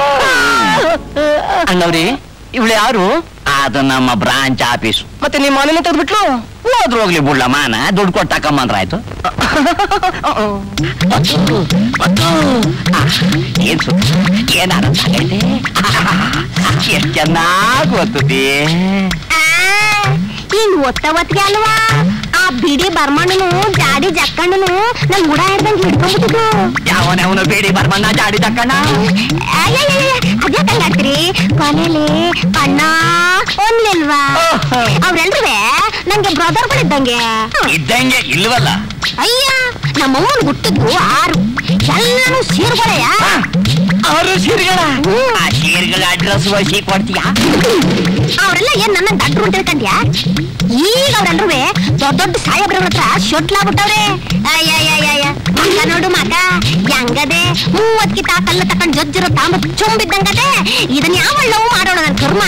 [SPEAKER 9] ಅಣ್ಣವ್ರಿ ಇವಳು ಯಾರು
[SPEAKER 5] ಅದು ನಮ್ಮ ಬ್ರಾಂಚ್ ಆಫೀಸ್
[SPEAKER 9] ಮತ್ತೆ ನಿಮ್ಮ ಮನೇನೆ ತೆಗೆದ್ಬಿಟ್ಲು
[SPEAKER 5] ಹೋದ್ರು ಹೋಗ್ಲಿ ಬುಡ್ಲ ಮಾನ ದುಡ್ಡು ಕೊಟ್ಟು ತಕೊಂಬಂದ್ರಾಯ್ತು ಏನ್ ಸುತ್ತ ಏನಾರ ಎಷ್ಟ್ ಚೆನ್ನಾಗ್ ಓದ್ತದೆ
[SPEAKER 2] ಆ, ಇನ್ ಒತ್ತ ಒತ್ತಿಗೆ ಅಲ್ವಾ ಆ ಬಿಡಿ ಬರ್ಮಣ್ಣನು ಜಾಡಿ ಜಕ್ಕಣ್ಣನು ನನ್ ಗುಡ ಹಿಡ್ದಂಗ್ ಹಿಡ್ಕೊಂಡ್ಬಿಟ್ಟಿದ್ರು
[SPEAKER 5] ಯಾವನವನು ಬೇಡಿ ಬರ್ಮಣ್ಣ ಜಾಡಿ ತಕ್ಕಣ್ಣ
[SPEAKER 2] ಅದ್ಯಾಕೆ ಹಂಗಾಡ್ತೀರಿ ಕೊನೆಲಿ ಅಣ್ಣ ಒನ್ಲಿಲ್ವಾ ಅವ್ರೆಲ್ರೂ ನಂಗೆ ಬ್ರದರ್ಗಳಿದ್ದಂಗೆ
[SPEAKER 5] ಇದ್ದಂಗೆ ಇಲ್ವಲ್ಲ
[SPEAKER 2] ಅಯ್ಯ ನಮ್ಮಮ್ಮನ್ ಹುಟ್ಟಿದ್ದು ಆರು ಎಲ್ಲಾನು ಸೀರ್ಗೊಳೆಯ
[SPEAKER 5] ಅವರು ಸೀರೆಗಳ ಆ ಸೀರೆಗಳ ಅಡ್ರೆಸ್ ವಹಿಸಿ ಕೊಡ್ತೀಯಾ
[SPEAKER 2] ಅವರೆಲ್ಲ ಏನ್ ನನ್ನ ದಡ್ರು ಅಂತ ತಿಳ್ಕಂಡ್ಯಾ ಈಗ ಅವ್ರೆಲ್ರೂ ದೊಡ್ಡ ದೊಡ್ಡ ಸಾಹೇಬ್ರ ಹತ್ರ ಶೊಟ್ಲಾಗ್ಬಿಟ್ಟವ್ರೆ ಅಯ್ಯಯ್ಯಯ್ಯ ಮಗ ನೋಡು ಮಗ ಹೆಂಗದೆ ಮೂವತ್ ಕಿತ ಕಲ್ಲು ತಕೊಂಡ್ ಜೊಜ್ಜಿರೋ ತಾಂಬ ಚುಂಬಿದ್ದಂಗದೆ ಇದನ್ನ ಯಾವ ಲವ್ ಮಾಡೋಣ ನನ್ ಕರ್ಮ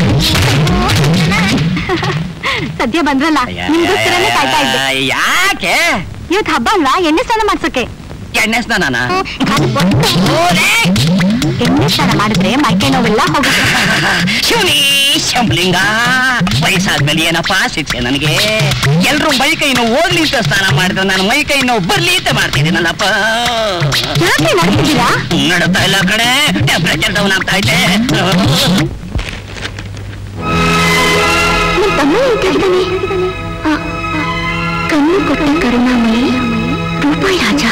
[SPEAKER 2] ಸದ್ಯ ಬಂದ್ರಲ್ಲ ನಿಮ್ಗೋಸ್ಕರನೇ ಕಾಯ್ತಾ ಇದ್ದೆ
[SPEAKER 5] ಯಾಕೆ
[SPEAKER 2] ಇವತ್ತು ಹಬ್ಬ ಅಲ್ವಾ ಎಣ್ಣೆ ಸ್ನಾನ ಮಾಡ್ಸೋಕೆ
[SPEAKER 5] ಎಣ್ಣೆ ಸ್ನಾನ
[SPEAKER 2] ಅದು ಗೊತ್ತು. ಎಣ್ಣೆ ಸ್ನಾನ ಮಾಡಿದ್ರೆ ಮೈಕೈ ನೋವೆಲ್ಲ ಹೋಗುತ್ತೆ
[SPEAKER 5] ಶಿವನಿ ಶಂಬಲಿಂಗ ವಯಸ್ಸಾದ್ಮೇಲೆ ಏನಪ್ಪಾ ಶಿಕ್ಷೆ ನನಗೆ ಎಲ್ರು ಮೈ ಕೈ ನೋವು ಹೋಗ್ಲಿ ಅಂತ ಸ್ನಾನ ಮಾಡಿದ್ರೆ ನಾನು ಮೈ ಕೈ ನೋವು ಬರ್ಲಿ ಅಂತ ಮಾಡ್ತಿದ್ದೀನಲ್ಲಪ್ಪ
[SPEAKER 2] ಯಾಕೆ ನಡ್ತಿದ್ದೀರಾ
[SPEAKER 5] ನಡುತ್ತಾ ಇಲ್ಲ ಕಡೆ ಟೆಂಪರೇಚರ್ ಡೌನ್ ಆಗ್ತಾ ಐತೆ
[SPEAKER 2] ನಿಮ್ ತಮ್ಮ ಇದ್ದಾನೆ ಕಣ್ಣು ಕೊಟ್ಟ ಕರುಣಾಮಯಿ ರೂಪಾಯಿ ರಾಜ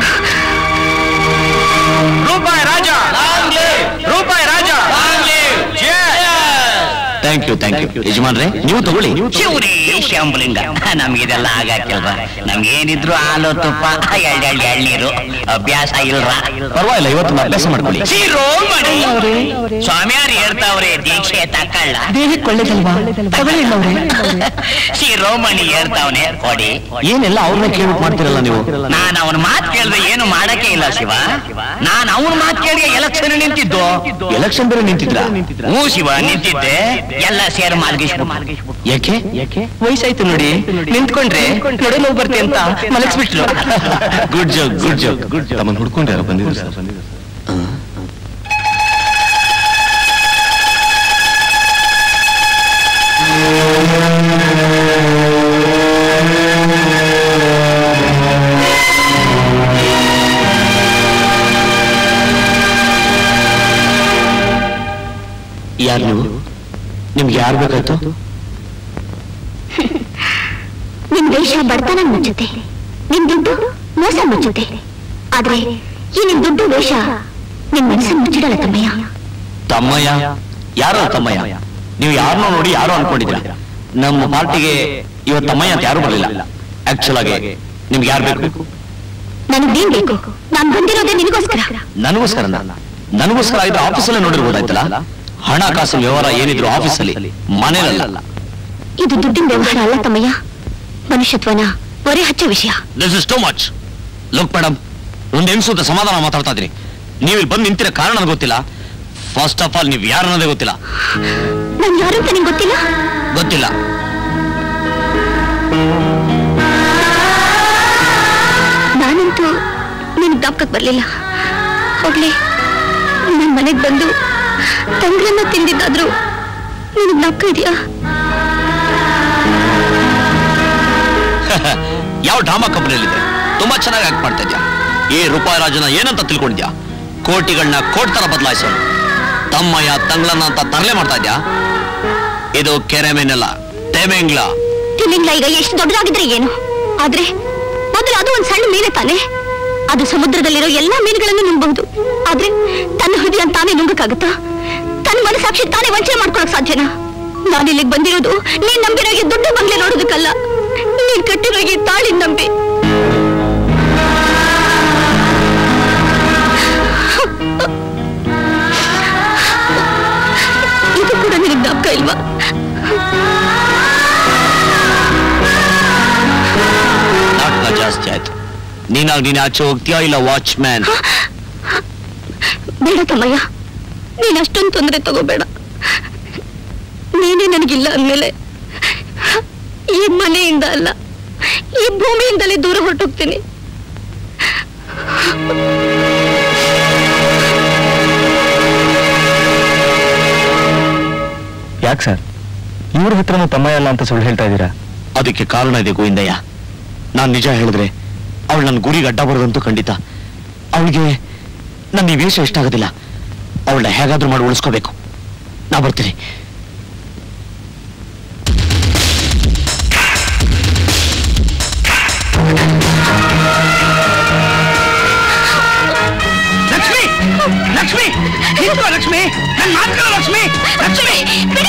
[SPEAKER 4] ರೂಪಾಯಿ ರಾಜ ರೂಪಾಯಿ ರಾಜ
[SPEAKER 3] ಥ್ಯಾಂಕ್ ಯು ಥ್ಯಾಂಕ್ ಯು ಯಜಮಾನ್ರೆ ನೀವು ತಗೊಳ್ಳಿ
[SPEAKER 5] ಶಿವರಿ ಶಂಬಲಿಂಗ ನಮ್ಗಿದೆಲ್ಲ ಆಗಾಕಿಲ್ವ ನಮ್ಗೇನಿದ್ರು ಹಾಲು ತುಪ್ಪ ಎಳ್ಳೆಳ್ಳು ಎಳ್ನೀರು ಅಭ್ಯಾಸ ಇಲ್ರ
[SPEAKER 3] ಪರವಾಗಿಲ್ಲ ಇವತ್ತು ಅಭ್ಯಾಸ ಮಾಡ್ಕೊಳ್ಳಿ
[SPEAKER 5] ಶಿರೋಮಣಿ ಸ್ವಾಮಿಯಾರು ಹೇಳ್ತಾವ್ರೆ ದೀಕ್ಷೆ ತಕ್ಕಳ್ಳ
[SPEAKER 9] ದೇಹಕ್ಕೆ ಒಳ್ಳೇದಲ್ವಾ ತಗೊಳ್ಳಿ ಅಣ್ಣವ್ರೆ
[SPEAKER 5] ಶಿರೋಮಣಿ ಹೇಳ್ತಾವ್ನೆ ಕೊಡಿ
[SPEAKER 3] ಏನೆಲ್ಲ ಅವ್ರನ್ನ ಕೇಳ್ಬಿಟ್ಟು ಮಾಡ್ತಿರಲ್ಲ ನೀವು
[SPEAKER 5] ನಾನ್ ಅವನ ಮಾತ್ ಕೇಳಿದ್ರೆ ಏನು ಮಾಡಕ್ಕೆ ಇಲ್ಲ ಶಿವ ನಾನ್ ಅವನ ಮಾತ್ ಕೇಳಿಗೆ ಎಲೆಕ್ಷನ್ ನಿಂತಿದ್ದು
[SPEAKER 3] ಎಲೆಕ್ಷನ್ ಬೇರೆ ನಿಂತಿದ್ರ
[SPEAKER 5] ಹ್ಞೂ ಶಿವ ನಿಂತಿದ್ದೆ ಎಲ್ಲ ಸೇರ್ ಮಾರ್ಗಿಸ್ಬಿಟ್ಟು
[SPEAKER 3] ಯಾಕೆ ಯಾಕೆ
[SPEAKER 9] ವಯಸ್ಸಾಯ್ತು ನೋಡಿ ನಿಂತ್ಕೊಂಡ್ರೆ ನಡೆ ನೋವು ಬರ್ತೆ ಅಂತ ಮಲಗಿಸ್ಬಿಟ್ರು
[SPEAKER 3] good joke good joke good joke ತಮ್ಮನ್ನು ಹುಡ್ಕೊಂಡು ಯಾರೋ ಬಂದಿದ್ರು ಸರ್ ಯಾರು ನೀವು ನಿಮ್ಗೆ ಯಾರು ಬೇಕಾಯ್ತು
[SPEAKER 2] ನಿಮ್ ವೇಷ ಬಡತನ ಮುಚ್ಚುತ್ತೆ ನಿಮ್ ದುಡ್ಡು ಮೋಸ ಮುಚ್ಚುತ್ತೆ ಆದ್ರೆ ಈ ನಿಮ್ ದುಡ್ಡು ವೇಷ ನಿಮ್ ಮನಸ್ಸನ್ನು ಮುಚ್ಚಿಡಲ್ಲ ತಮ್ಮಯ್ಯ
[SPEAKER 3] ತಮ್ಮಯ್ಯ ಯಾರೋ ತಮ್ಮಯ್ಯ ನೀವು ಯಾರನ್ನೋ ನೋಡಿ ಯಾರೋ ಅನ್ಕೊಂಡಿದ್ರ ನಮ್ಮ ಪಾರ್ಟಿಗೆ ಇವತ್ತು ತಮ್ಮಯ್ಯ ಅಂತ ಯಾರು ಬರಲಿಲ್ಲ ಆಕ್ಚುಲ್ ಆಗಿ ನಿಮ್ಗೆ ಯಾರು ಬೇಕು
[SPEAKER 2] ನನಗ್ ನೀನ್ ಬೇಕು ನಾನ್ ಬಂದಿರೋದೇ ನಿನಗೋಸ್ಕರ
[SPEAKER 3] ನನಗೋಸ್ಕರ ನನಗೋಸ್ಕರ ಇದ್ರೆ ಆಫೀಸಲ್ಲೇ ನೋಡಿರ್ಬೋದಾಯ್ತಲ್ಲ ಹಣಕಾಸು ವ್ಯವಹಾರ ಏನಿದ್ರು ಆಫೀಸಲ್ಲಿ ಮನೇಲಲ್ಲ
[SPEAKER 2] ಇದು ದುಡ್ಡಿನ ವ್ಯವಹಾರ ಅಲ್ಲ ತಮ್ಮಯ್ಯ ಮನುಷ್ಯತ್ವನ ಹೊರೆ ಹಚ್ಚೋ ವಿಷಯ
[SPEAKER 3] this is too much look madam ಒಂದು ಹೆಂಗ್ಸುತ್ತ ಸಮಾಧಾನ ಮಾತಾಡ್ತಾ ಇದ್ದೀನಿ ನೀವು ಇಲ್ಲಿ ಬಂದು ನಿಂತಿರೋ ಕಾರಣ ನನಗೆ ಗೊತ್ತಿಲ್ಲ ಫಸ್ಟ್ ಆಫ್ ಆಲ್ ನೀವು ಯಾರು ಅನ್ನೋದೇ ಗೊತ್ತಿಲ್ಲ
[SPEAKER 2] ನಾನ್ ಯಾರು ಅಂತ ನಿಂಗೆ ಗೊತ್ತಿಲ್ಲ
[SPEAKER 3] ಗೊತ್ತಿಲ್ಲ
[SPEAKER 2] ನಾನಂತೂ ನಿನ್ ಜ್ಞಾಪಕಕ್ಕೆ ಬರ್ಲಿಲ್ಲ ಹೋಗ್ಲಿ ನನ್ ಮನೆಗ್ ಬಂದು ತಂಗ್ರನ್ನ ತಿಂದಿದ್ದಾದ್ರು ನಿನ್ ಜ್ಞಾಪಕ ಇದೆಯಾ
[SPEAKER 3] ಯಾವ ಡ್ರಾಮಾ ಕಂಪನಿಯಲ್ಲಿದೆ ತುಂಬಾ ಚೆನ್ನಾಗಿ ಆಕ್ಟ್ ಮಾಡ್ತಾ ಇದ್ಯಾ ಈ ರೂಪಾಯಿ ರಾಜನ ಏನಂತ ತಿಳ್ಕೊಂಡಿದ್ಯಾ ಕೋಟಿಗಳನ್ನ ಕೋಟ್ ತರ ಬದಲಾಯಿಸೋನು ತಮ್ಮಯ್ಯ ತಂಗ್ಳನ್ನ ಅಂತ ತರಲೆ ಮಾಡ್ತಾ ಇದ್ಯಾ ಇದು ಕೆರೆ ಮೇನೆಲ್ಲ ತೆಮೆಂಗ್ಲ
[SPEAKER 2] ತಿಮಿಂಗ್ಲ ಈಗ ಎಷ್ಟು ದೊಡ್ಡದಾಗಿದ್ರೆ ಏನು ಆದ್ರೆ ಮೊದಲು ಅದು ಒಂದ್ ಸಣ್ಣ ಮೀನೆ ತಾನೆ ಅದು ಸಮುದ್ರದಲ್ಲಿರೋ ಎಲ್ಲಾ ಮೀನುಗಳನ್ನು ನುಂಗಬಹುದು ಆದ್ರೆ ತನ್ನ ಹೃದಯ ತಾನೇ ನುಂಗಕ್ಕಾಗತ್ತಾ ತನ್ನ ಮನಸಾಕ್ಷಿ ತಾನೇ ವಂಚನೆ ಮಾಡ್ಕೊಳಕ್ ಸಾಧ್ಯನಾ ನಾನು ಇಲ್ಲಿಗೆ ಬಂದಿರೋದು ನೀನ್ ನಂಬಿರೋ ಈ ದುಡ್ಡು ಬಂಗ್ಲೆ ನೋಡೋದಕ್ಕಲ್ಲ ನೀನ್ ಕಟ್ಟಿರೋ ಈ ತಾಳಿ ನಂಬಿ
[SPEAKER 3] ಜಾಸ್ತಿ ಆಯ್ತು ನೀನಾಗ್ ನೀನ್ ಆಚೆ ಹೋಗ್ತೀಯಾ ಇಲ್ಲ ವಾಚ್ಮ್ಯಾನ್
[SPEAKER 2] ಬೇಡ ತಮ್ಮಯ್ಯ ನೀನ್ ಅಷ್ಟೊಂದು ತೊಂದರೆ ತಗೋಬೇಡ ನೀನೇ ನನಗಿಲ್ಲ ಅಂದ್ಮೇಲೆ ಈ ಮನೆಯಿಂದ ಅಲ್ಲ ಈ ಭೂಮಿಯಿಂದಲೇ ದೂರ ಹೊರಟೋಗ್ತೀನಿ
[SPEAKER 4] ಯಾಕೆ ಸರ್ ಇವ್ರ ಹತ್ರನೂ ತಮ್ಮಯ್ಯ ಅಲ್ಲ ಅಂತ ಸುಳ್ಳು ಹೇಳ್ತಾ ಇದ್ದೀರಾ
[SPEAKER 3] ಅದಕ್ಕೆ ಕಾರಣ ಇದೆ ಗೋವಿಂದಯ್ಯ ನಾನ್ ನಿಜ ಹೇಳಿದ್ರೆ ಅವಳು ನನ್ನ ಗುರಿಗೆ ಅಡ್ಡ ಬರೋದಂತೂ ಖಂಡಿತ ಅವಳಿಗೆ ನನ್ನ ಈ ವೇಷ ಇಷ್ಟ ಆಗೋದಿಲ್ಲ ಅವಳನ್ನ ಹೇಗಾದ್ರೂ ಮಾಡಿ ಉಳಿಸ್ಕೋಬೇಕು ನಾ ಬರ್ತೀನಿ
[SPEAKER 5] ಲಕ್ಷ್ಮಿ ಲಕ್ಷ್ಮಿ ನಿಂತ್ಕೋ ಲಕ್ಷ್ಮಿ ನನ್ ಮಾತ್ರ ಲಕ್ಷ್ಮಿ ಲಕ್ಷ್ಮಿ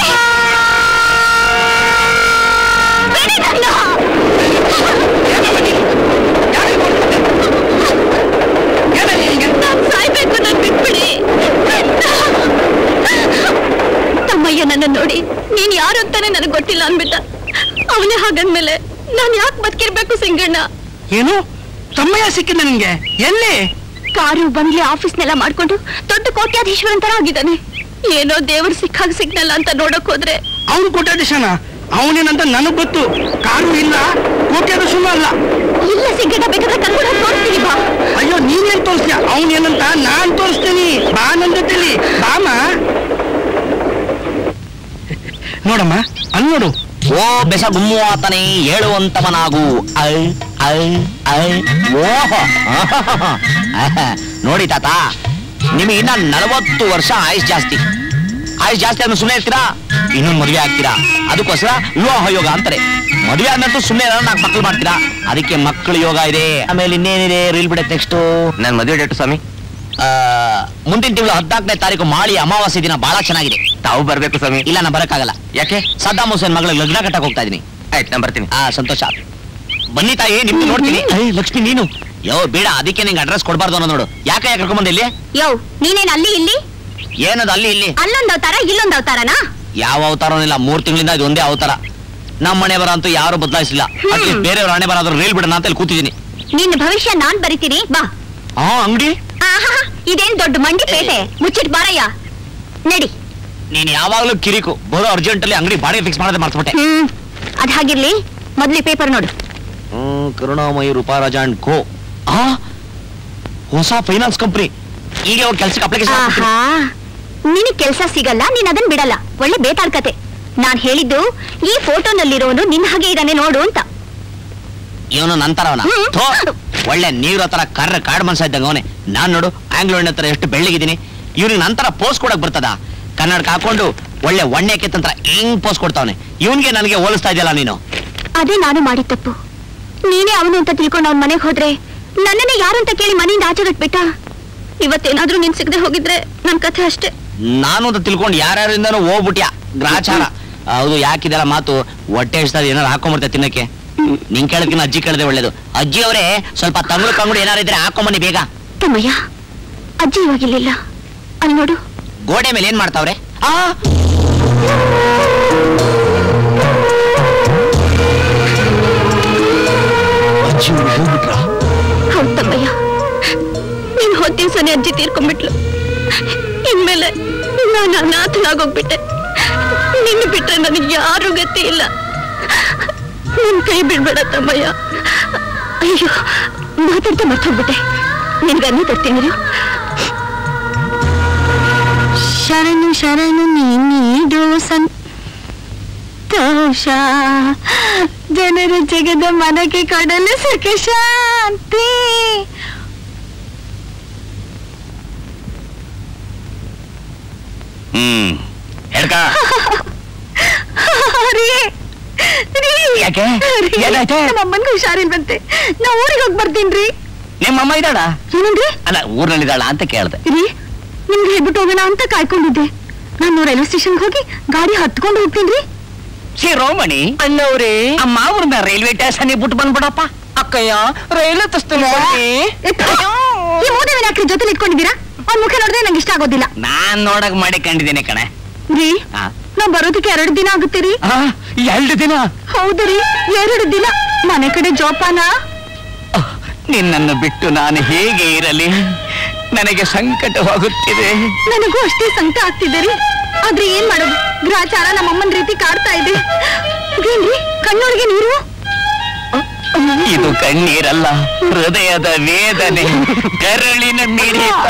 [SPEAKER 2] ಸಾಯ್ಬೇಕು ನನ್ ಬಿಟ್ಬಿಡಿ ತಮ್ಮಯ್ಯ ನನ್ನ ನೋಡಿ ನೀನ್ ಯಾರು ಅಂತಾನೆ ನನಗೆ ಗೊತ್ತಿಲ್ಲ ಅನ್ಬಿಟ್ಟ ಅವನೇ ಹಾಗಂದ್ಮೇಲೆ ನಾನ್ ಯಾಕೆ ಬದುಕಿರ್ಬೇಕು ಸಿಂಗಣ್ಣ
[SPEAKER 5] ಏನು ತಮ್ಮಯ್ಯ ಸಿಕ್ಕಿದ ನಿನ್ಗೆ ಎಲ್ಲಿ
[SPEAKER 2] ಕಾರು ಬಂಗ್ಲೆ ಆಫೀಸ್ನೆಲ್ಲ ಮಾಡ್ಕೊಂಡು ದೊಡ್ಡ ಕೋಟ್ಯಾಧೀಶ್ವರನ್ ತರ ಆಗಿದ್ದಾನೆ ಏನೋ ದೇವ್ರು ಸಿಕ್ಕಾಗ ಸಿಗ್ನಲ್ಲ ಅಂತ ನೋಡಕ್ ಹೋದ್ರೆ
[SPEAKER 5] ಅವನು ಕೊಟ್ಟಾಡಿಸಣ ಅವನೇನಂತ ನನಗ್ ಗೊತ್ತು ಕಾರು ಇಲ್ಲ ಕೋಟ್ಯಾಧೀಶನೂ ಅಲ್ಲ
[SPEAKER 2] ಇಲ್ಲ ಸಿಂಗಣ್ಣ ಬೇಕಾದ್ರೆ ಕರ್ಕೊಂಡು ಹೋಗ್ ತೋರಿಸ್ತೀನಿ ಬಾ
[SPEAKER 5] ಅಯ್ಯೋ ನೀನೇನ್ ತೋರಿಸ್ತೀಯ ಅವನೇನಂತ ನಾನ್ ತೋರಿಸ್ತೀನಿ ಬಾ ನನ್ ಜೊತೆಲಿ ಬಾಮ ನೋಡಮ್ಮ ಅಲ್ಲಿ ನೋಡು
[SPEAKER 3] ಓ ಬೆಸ ಗುಮ್ಮುವಾತನೇ ಹೇಳುವಂತವನಾಗು ಐ ಐ ಐ ಓಹ ಆಹಾ. ನೋಡಿ ತಾತ ನಿಮಗೆ ಇನ್ನ ನಲವತ್ತು ವರ್ಷ ಆಯುಷ್ ಜಾಸ್ತಿ ಆಯುಷ್ ಜಾಸ್ತಿ ಆದ್ಮೇಲೆ ಸುಮ್ಮನೆ ಇರ್ತೀರಾ ಇನ್ನೊಂದು ಮದುವೆ ಆಗ್ತೀರಾ ಅದಕ್ಕೋಸ್ಕರ ವಿವಾಹ ಯೋಗ ಅಂತಾರೆ ಮದುವೆ ಆದ್ಮೇಲೆ ಸುಮ್ಮನೆ ನಾಲ್ಕು ಮಕ್ಕಳು ಮಾಡ್ತೀರಾ ಅದಕ್ಕೆ ಮಕ್ಕಳ ಯೋಗ ಇದೆ ಆಮೇಲೆ ಇನ್ನೇನಿದೆ ರೀಲ್ ಬಿಡತ್ತೆ ನೆಕ್ಸ್ಟ್
[SPEAKER 1] ನನ್ ಮದುವೆ ಡೇಟು ಸ್ವಾಮಿ
[SPEAKER 3] ಮುಂದಿನ ತಿಂಗಳು ಹದಿನಾಲ್ಕನೇ ತಾರೀಕು ಮಾಳಿ ಅಮಾವಾಸ್ಯೆ ದಿನ ಬಹಳ ಚೆನ್ನಾಗಿದೆ
[SPEAKER 1] ತಾವು ಬರ್ಬೇಕು ಸ್ವಾಮಿ
[SPEAKER 3] ಇಲ್ಲ ನಾ ಬರಕ್ಕಾಗಲ್ಲ
[SPEAKER 1] ಯಾಕೆ
[SPEAKER 3] ಸದ್ದಾಮ್ ಹುಸೇನ್ ಮಗಳ ಲಗ್ನ ಕಟ್ಟಕ್ ಹೋಗ್ತಾ ಇದೀನಿ
[SPEAKER 1] ಆಯ್ತು ನಾನು ಬರ್ತೀನಿ
[SPEAKER 3] ಆ ಸಂತೋಷ ಬನ್ನಿ ತಾಯಿ ನಿಮ್ಗೆ ನೋಡ್ತೀನಿ ಐ, ಲಕ್ಷ್ಮಿ ನೀನು ಯೋ ಬೇಡ ಅದಕ್ಕೆ ನಿಂಗೆ ಅಡ್ರೆಸ್ ಕೊಡ್ಬಾರ್ದು ಅನ್ನೋ ನೋಡು ಯಾಕೆ ಯಾಕೆ ಕರ್ಕೊಂಡ್ ಇಲ್ಲಿ
[SPEAKER 2] ಯೋ ನೀನೇನ್ ಅಲ್ಲಿ ಇಲ್ಲಿ
[SPEAKER 3] ಏನದು ಅಲ್ಲಿ ಇಲ್ಲಿ
[SPEAKER 2] ಅಲ್ಲೊಂದ್ ಅವತಾರ ಇಲ್ಲೊಂದ್ ಅವತಾರನಾ
[SPEAKER 3] ಯಾವ ಅವತಾರನೂ ಇಲ್ಲ ಮೂರ್ ತಿಂಗಳಿಂದ ಇದು ಒಂದೇ ಅವತಾರ ನಮ್ಮ ಮನೆ ಬರ ಅಂತೂ ಯಾರು ಬದಲಾಯಿಸಿಲ್ಲ ಅಟ್ಲೀಸ್ಟ್ ಬೇರೆಯವ್ರ ಹಣೆ ಬರಾದ್ರು ರೀಲ್ ಬಿಡೋಣ ಅಂತ ಇಲ್ಲಿ ಕೂತಿದ್ದೀನಿ
[SPEAKER 2] ನಿನ್ನ ಭವಿಷ್ಯ ನಾನ್ ಬರಿತೀನಿ ಬಾ
[SPEAKER 3] ಹಾ ಅಂಗಡಿ
[SPEAKER 2] ಆಹಾ ಇದೇನ್ ದೊಡ್ಡ ಮಂಡಿ ಪೇಟೆ ಮುಚ್ಚಿಟ್ ಬಾರಯ್ಯ ನಡಿ
[SPEAKER 3] ನೀನ್ ಯಾವಾಗ್ಲೂ ಕಿರಿಕು ಬರೋ ಅರ್ಜೆಂಟ್ ಅಲ್ಲಿ ಅಂಗಡಿ ಬಾಡಿಗೆ ಫಿಕ್ಸ್ ಮಾಡದೆ ಮರ್ತ್ಬಿಟ್ಟೆ
[SPEAKER 2] ಹ್ಮ್ ಅದ್ ಹಾಗಿರ್ಲಿ ಮೊದ್ಲು ಪೇಪರ್ ನೋಡು
[SPEAKER 3] ಹ್ಮ್ ಕರುಣಾಮಯಿ ರೂಪಾರಾಜ ಅಂಡ್ ಕೋ ಆ ಹೊಸ ಫೈನಾನ್ಸ್ ಕಂಪ್ನಿ ಈಗ ಹೋಗಿ ಕೆಲ್ಸಕ್ಕೆ ಅಪ್ಲಿಕೇಶನ್
[SPEAKER 2] ಆಹಾ ನಿನಗ್ ಕೆಲ್ಸ ಸಿಗಲ್ಲ ನೀನ್ ಅದನ್ ಬಿಡಲ್ಲ ಒಳ್ಳೆ ಬೇತಾಳ್ಕತೆ ನಾನ್ ಹೇಳಿದ್ದು ಈ ಫೋಟೋನಲ್ಲಿರೋನು ನಿನ್ ಹಾಗೆ ಇದಾನೆ ನೋಡು ಅಂತ
[SPEAKER 3] ಇವನು ನಂತರವನ
[SPEAKER 2] ಹ್ಮ್.
[SPEAKER 3] ಥೋ ಒಳ್ಳೆ ನೀರು ಹತ್ರ ಕರ್ರ ಕಾಡ್ ಮನ್ಸ ಇದ್ದಂಗ ಅವನೇ ನಾನ್ ನೋಡು ಆಂಗ್ಲೋ ಹತ್ರ ಎಷ್ಟು ಎಷ್ಟು ಬೆಳ್ಳಿಗಿದ್ದೀನಿ ಇವ್ನಿಗೆ ನಂತರ ಪೋಸ್ ಕೊಡಕ್ ಬರ್ತದ ಕನ್ನಡಕ ಹಾಕೊಂಡು ಒಳ್ಳೆ ಒಣ್ಣೆಕ್ಕೆ ತಂತ್ರ ಹಿಂಗ್ ಪೋಸ್ ಕೊಡ್ತಾವನೆ ಇವನ್ಗೆ ನನಗೆ ಹೋಲಿಸ್ತಾ ಇದೆಯಲ್ಲ ನೀನು
[SPEAKER 2] ಅದೇ ನಾನು ಮಾಡಿದ ತಪ್ಪು ನೀನೇ ಅವನು ಅಂತ ತಿಳ್ಕೊಂಡು ಅವ್ನ ಮನೆಗೆ ಹೋದ್ರೆ ನನ್ನನ್ನೇ ಯಾರು ಅಂತ ಕೇಳಿ ಮನೆಯಿಂದ ಆಚೆ ಬಿಟ್ಟ ಇವತ್ತೇನಾದ್ರೂ ನೀನ್ ಸಿಗದೆ ಹೋಗಿದ್ರೆ ನನ್ ಕಥೆ ಅಷ್ಟೇ
[SPEAKER 3] ನಾನು ಅಂತ ತಿಳ್ಕೊಂಡು ಯಾರ್ಯಾರಿಂದನೂ ಹೋಗ್ಬಿಟ್ಯ ಗ್ರಾಚಾರ ಹೌದು ಯಾಕಿದೆಲ್ಲ ಮಾತು ಹೊಟ್ಟೆ ಇಷ್ಟ ಏನಾರು ಹಾಕೊಂಬರ್ತೆ ತಿನ್ನಕ್ಕೆ ನಿನ್ ಕೇಳಕ್ಕಿನ್ನ ಅಜ್ಜಿ ಕೇಳದೆ ಒಳ್ಳೇದು ಅಜ್ಜಿ ಅವರೇ ಸ್ವಲ್ಪ ತಂಗುಳು ಕಂಗುಳು ಏನಾರು ಇದ್ರೆ ಹಾಕೊಂಬನ್ನಿ ಬೇಗ
[SPEAKER 2] ತಮ್ಮಯ್ಯ ಅಜ್ಜಿ ಇವಾಗಿರ್ಲಿಲ್ಲ ಅಲ್ಲಿ ನೋಡು
[SPEAKER 3] ಗೋಡೆ ಮೇಲೆ ಏನ್ ಮಾಡ್ತಾವ್ರೆ ಆ ಅಜ್ಜಿ ಅವ್ರು ಹೋಗ್ಬಿಟ್ರಾ
[SPEAKER 2] ಹೌದ್ ತಮ್ಮಯ್ಯ ನೀನ್ ಹೋದ ದಿವ್ಸನೇ ಅಜ್ಜಿ ತೀರ್ಕೊಂಡ್ಬಿಟ್ಲು ಇನ್ಮೇಲೆ ನಾನು ಅನಾಥನಾಗೋಗ್ಬಿಟ್ಟೆ ನಿನ್ನ ಬಿಟ್ರೆ ನನಗೆ ಯಾರು ಗತಿ ಇಲ್ಲ ನಿನ್ ಕೈ ಬಿಡ್ಬೇಡ ತಮ್ಮಯ್ಯ ಅಯ್ಯೋ ಮಾತಾಡ್ತಾ ಮರ್ತೋಗ್ಬಿಟ್ಟೆ ನಿನ್ಗೆ ಅನ್ನ ತರ್ತೀನಿ ಶರಣು ಶರಣು ನೀಡು ಸಂತೋಷ ಜನರ ಜಗದ ಮನಕ್ಕೆ ಕೊಡಲು ಸುಖ ಶಾಂತಿ
[SPEAKER 3] ಹ್ಮ್ ಹೇಳ್ಕ
[SPEAKER 2] ರೀ, ರೀ.
[SPEAKER 3] ಯಾಕೆ?
[SPEAKER 2] ರೀ,
[SPEAKER 3] ಏನಾಯ್ತು?
[SPEAKER 2] ನಮ್ಮ ಅಮ್ಮನ್ಗೂ ಹುಷಾರಿಲ್ವಂತೆ ನಾ ಊರಿಗೆ ಹೋಗಿ ಬರ್ತೀನಿ
[SPEAKER 3] ನಿಮ್ಮಮ್ಮ ಇದ್ದಾಳ
[SPEAKER 2] ಏನಂದ್ರಿ
[SPEAKER 3] ಅಲ್ಲ ಊರ್ನಲ್ಲಿದ್ದಾಳ ಅಂತ ಕೇಳ್ದೆ
[SPEAKER 2] ರೀ ನಿಮ್ಗೆ ಹೇಳ್ಬಿಟ್ಟು ಹೋಗೋಣ ಅಂತ ಕಾಯ್ಕೊಂಡಿದ್ದೆ ನಾನು ರೈಲ್ವೆ ಸ್ಟೇಷನ್ಗೆ ಹೋಗಿ ಗಾಡಿ ಹತ್ಕೊಂಡು ಹೋಗ್ತೀನಿ
[SPEAKER 5] ಶಿರೋಮಣಿ
[SPEAKER 9] ಅಣ್ಣವ್ರೆ
[SPEAKER 5] ಅಮ್ಮ ಅವ್ರನ್ನ ರೈಲ್ವೆ ಸ್ಟೇಷನ್ ಬಿಟ್ಟು ಬಂದ್ಬಿಡಪ್ಪ
[SPEAKER 9] ಅಕ್ಕಯ್ಯ ರೈಲು ತಸ್ತೇನೆ
[SPEAKER 2] ಈ ಮೂದೇವಿನ ಯಾಕ್ರಿ ಜೊತೆಲಿ ಇಟ್ಕೊಂಡಿದ್ದೀರಾ ಅವ್ನ ಮುಖ ನೋಡಿದ್ರೆ ನಂಗೆ ಇಷ್ಟ ಆಗೋದಿಲ್ಲ
[SPEAKER 5] ನಾನ್ ನೋಡಕ್ ಮಾಡಿ ಕಂಡಿದ್ದೇನೆ ಕಣೆ
[SPEAKER 2] ರೀ
[SPEAKER 5] ಆ.
[SPEAKER 2] ನಾ ಬರೋದಕ್ಕೆ ಎರಡು ದಿನ ಆಗುತ್ತೆ ರೀ
[SPEAKER 5] ಎರಡು ದಿನ
[SPEAKER 2] ಹೌದು ರೀ ಎರಡು ದಿನ ಮನೆ ಕಡೆ ಜೋಪಾನ
[SPEAKER 5] ನಿನ್ನನ್ನು ಬಿಟ್ಟು ನಾನು ಹೇಗೆ ಇರಲಿ ನನಗೆ ಸಂಕಟವಾಗುತ್ತಿದೆ
[SPEAKER 10] ನನಗೂ ಅಷ್ಟೇ ಸಂಕಟ ಆಗ್ತಿದೆ ಆದ್ರೆ ಏನ್ ಮಾಡೋದು ಗ್ರಾಚಾರ ನಮ್ಮಮ್ಮನ ರೀತಿ ಕಾಡ್ತಾ ಇದೆ ಏನ್ರಿ ಕಣ್ಣೊಳಗೆ ನೀರು
[SPEAKER 5] ಇದು ಕಣ್ಣೀರಲ್ಲ ಹೃದಯದ ವೇದನೆ ಕರಳಿನ ಮಿಡಿತ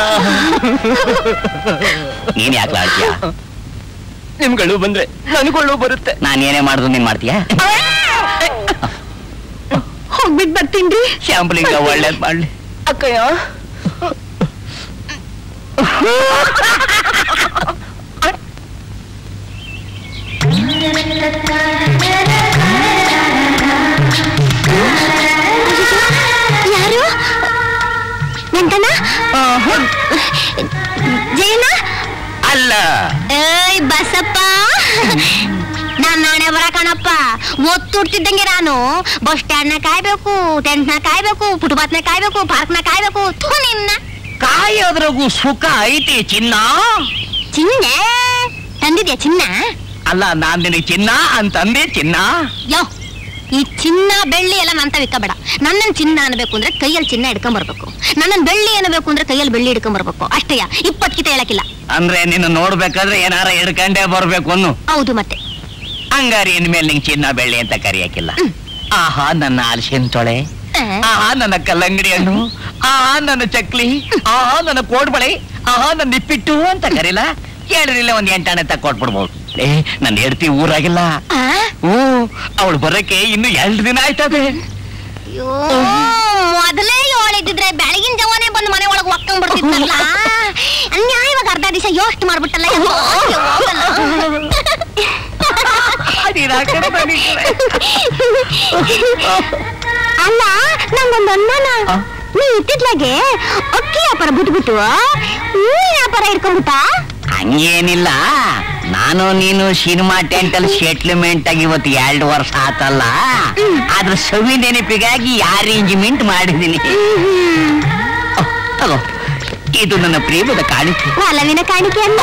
[SPEAKER 5] ನೀನ್ ಯಾಕೆ ಆಡ್ತೀಯ
[SPEAKER 8] ನಿಮ್ಗಳು ಬಂದ್ರೆ ನನಗೊಳ್ಳು ಬರುತ್ತೆ
[SPEAKER 5] ನಾನೇನೇ ಮಾಡಿದ್ರು ನೀನ್ ಮಾಡ್ತೀಯಾ
[SPEAKER 10] ಹೋಗ್ಬಿಟ್ ಬರ್ತೀನ್ರಿ
[SPEAKER 5] ಶಾಂಪಲಿಂಗ ಒಳ್ಳೇದ್ ಮಾಡ್ಲಿ
[SPEAKER 8] ಅಕ್ಕಯ್ಯ
[SPEAKER 2] ಯಾರು ನಂಟನ ಜಯಣ್ಣ
[SPEAKER 5] ಅಲ್ಲ
[SPEAKER 2] ಏಯ್ ಬಸಪ್ಪ ನಾನ್ ನಾಳೆ ಬರ ಕಣಪ್ಪ ಒತ್ತುಡ್ತಿದ್ದಂಗೆ ನಾನು ಬಸ್ ಸ್ಟ್ಯಾಂಡ್ ನ ಕಾಯ್ಬೇಕು ಟೆಂಟ್ ನ ಕಾಯ್ಬೇಕು ಫುಟ್ಪಾತ್ ನ ಕಾಯ್ಬೇಕು ಪಾರ್ಕ್ ನ ಕಾಯ್ಬೇಕು ಥು ನಿನ್ನ
[SPEAKER 5] ಕಾಯೋದ್ರಗೂ ಸುಖ ಐತಿ ಚಿನ್ನ
[SPEAKER 2] ಚಿನ್ನ ತಂದಿದ್ಯಾ ಚಿನ್ನ
[SPEAKER 5] ಅಲ್ಲ ನಾನ್ ನಿನಗೆ ಚಿನ್ನ ಅಂತಂದೆ ಚಿನ್ನ
[SPEAKER 2] ಯೋ ಈ ಚಿನ್ನ ಬೆಳ್ಳಿ ಎಲ್ಲ ನಂತ ವಿಕ್ಕಬೇಡ ನನ್ನನ್ ಚಿನ್ನ ಅನ್ಬೇಕು ಅಂದ್ರೆ ಕೈಯಲ್ಲಿ ಚಿನ್ನ ಹಿಡ್ಕೊಂಡ್ ಬರ್ಬೇಕು ನನ್ನನ್ ಬೆಳ್ಳಿ ಅನ್ನಬೇಕು ಅಂದ್ರೆ ಕೈಯಲ್ಲಿ ಬೆಳ್ಳಿ ಹಿಡ್ಕೊಂಡ್ ಬರ್ಬೇಕು ಅಷ್ಟೇಯ ಇಪ್ಪತ್ ಕಿತ ಹೇಳಕ್ಕಿಲ್ಲ
[SPEAKER 5] ಅಂದ್ರೆ ನಿನ್ನ ನೋಡ್ಬೇಕಾದ್ರೆ ಏನಾರ ಹಿಡ್ಕಂಡೇ ಬರ್ಬೇಕು ಅನ್ನು
[SPEAKER 2] ಹೌದು ಮತ್ತೆ
[SPEAKER 5] ಹಂಗಾರಿ ಇನ್ಮೇಲೆ ನಿಂಗೆ ಚಿನ್ನ ಬೆಳ್ಳಿ ಅಂತ ಕರಿಯಕ್ಕಿಲ್ಲ ಆಹಾ ನನ್ನ ಅಲಸಿನ ತೊಳೆ
[SPEAKER 2] ಆ,
[SPEAKER 5] ಆಹಾ ನನ್ನ ಕಲ್ಲಂಗಡಿ ಹಣ್ಣು ಆಹಾ ನನ್ನ ಚಕ್ಲಿ ಆಹಾ ನನ್ನ ಕೋಡ್ಬಳೆ ಆಹಾ ನನ್ನ ನಿಪ್ಪಿಟ್ಟು ಅಂತ ಕರೀಲ ಕೇಳಿರಿಲ್ಲ ಒಂದ್ ಎಂಟಾಣೆ ತಕ್ಕೊಟ್ಬಿಡ್ಬೋದು ಏ ನನ್ನ ಹೆಡ್ತಿ ಊರಾಗಿಲ್ಲ
[SPEAKER 2] ಆ?
[SPEAKER 5] ಹ್ಞೂ ಅವಳು ಬರಕ್ಕೆ ಇನ್ನು ಎರಡು ದಿನ ಆಯ್ತದೆ
[SPEAKER 2] ಅಯ್ಯೋ, ಮೊದಲೇ ಹೇಳಿದ್ರೆ ಬೆಳಗಿನ ಜವಾನೆ ಬಂದು ಮನೆ ಒಳಗೆ ಒಕ್ಕೊಂಡ್ ಬರ್ತಿದ್ನಲ್ಲ ಅನ್ಯಾಯವಾಗ ಅರ್ಧ ದಿವಸ ಯೋಸ್ಟ್ ಮಾಡ್ಬಿಟ್ಟಲ್ಲ ಯವ್ವ, ಯವ್ವಲ್ಲ. ಅಲ್ಲ ನಂಗೊಂದು ಅನುಮಾನ ನೀ ಇತ್ತಿತ್ಲಾಗೆ ಅಕ್ಕಿ ವ್ಯಾಪಾರ ಬಿಟ್ಬಿಟ್ಟು ಹೂವಿನ ವ್ಯಾಪಾರ ಹಿಡ್ಕೊಂಡ್ಬಿಟ್ಟ
[SPEAKER 5] ಹಂಗೇನಿಲ್ಲ ನಾನು ನೀನು ಸಿನಿಮಾ ಟೆಂಟಲ್ ಸೆಟ್ಲ್ಮೆಂಟ್ ಆಗಿ ಇವತ್ತು ಎರಡು ವರ್ಷ ಆತಲ್ಲ ಅದ್ರ ಸವಿ ನೆನಪಿಗಾಗಿ ಅರೇಂಜ್ಮೆಂಟ್ ಮಾಡಿದೀನಿ ತಗೋ ಇದು ನನ್ನ ಪ್ರೇಮದ ಕಾಣಿಕೆ
[SPEAKER 2] ಒಲವಿನ ಕಾಣಿಕೆ ಅಲ್ಲ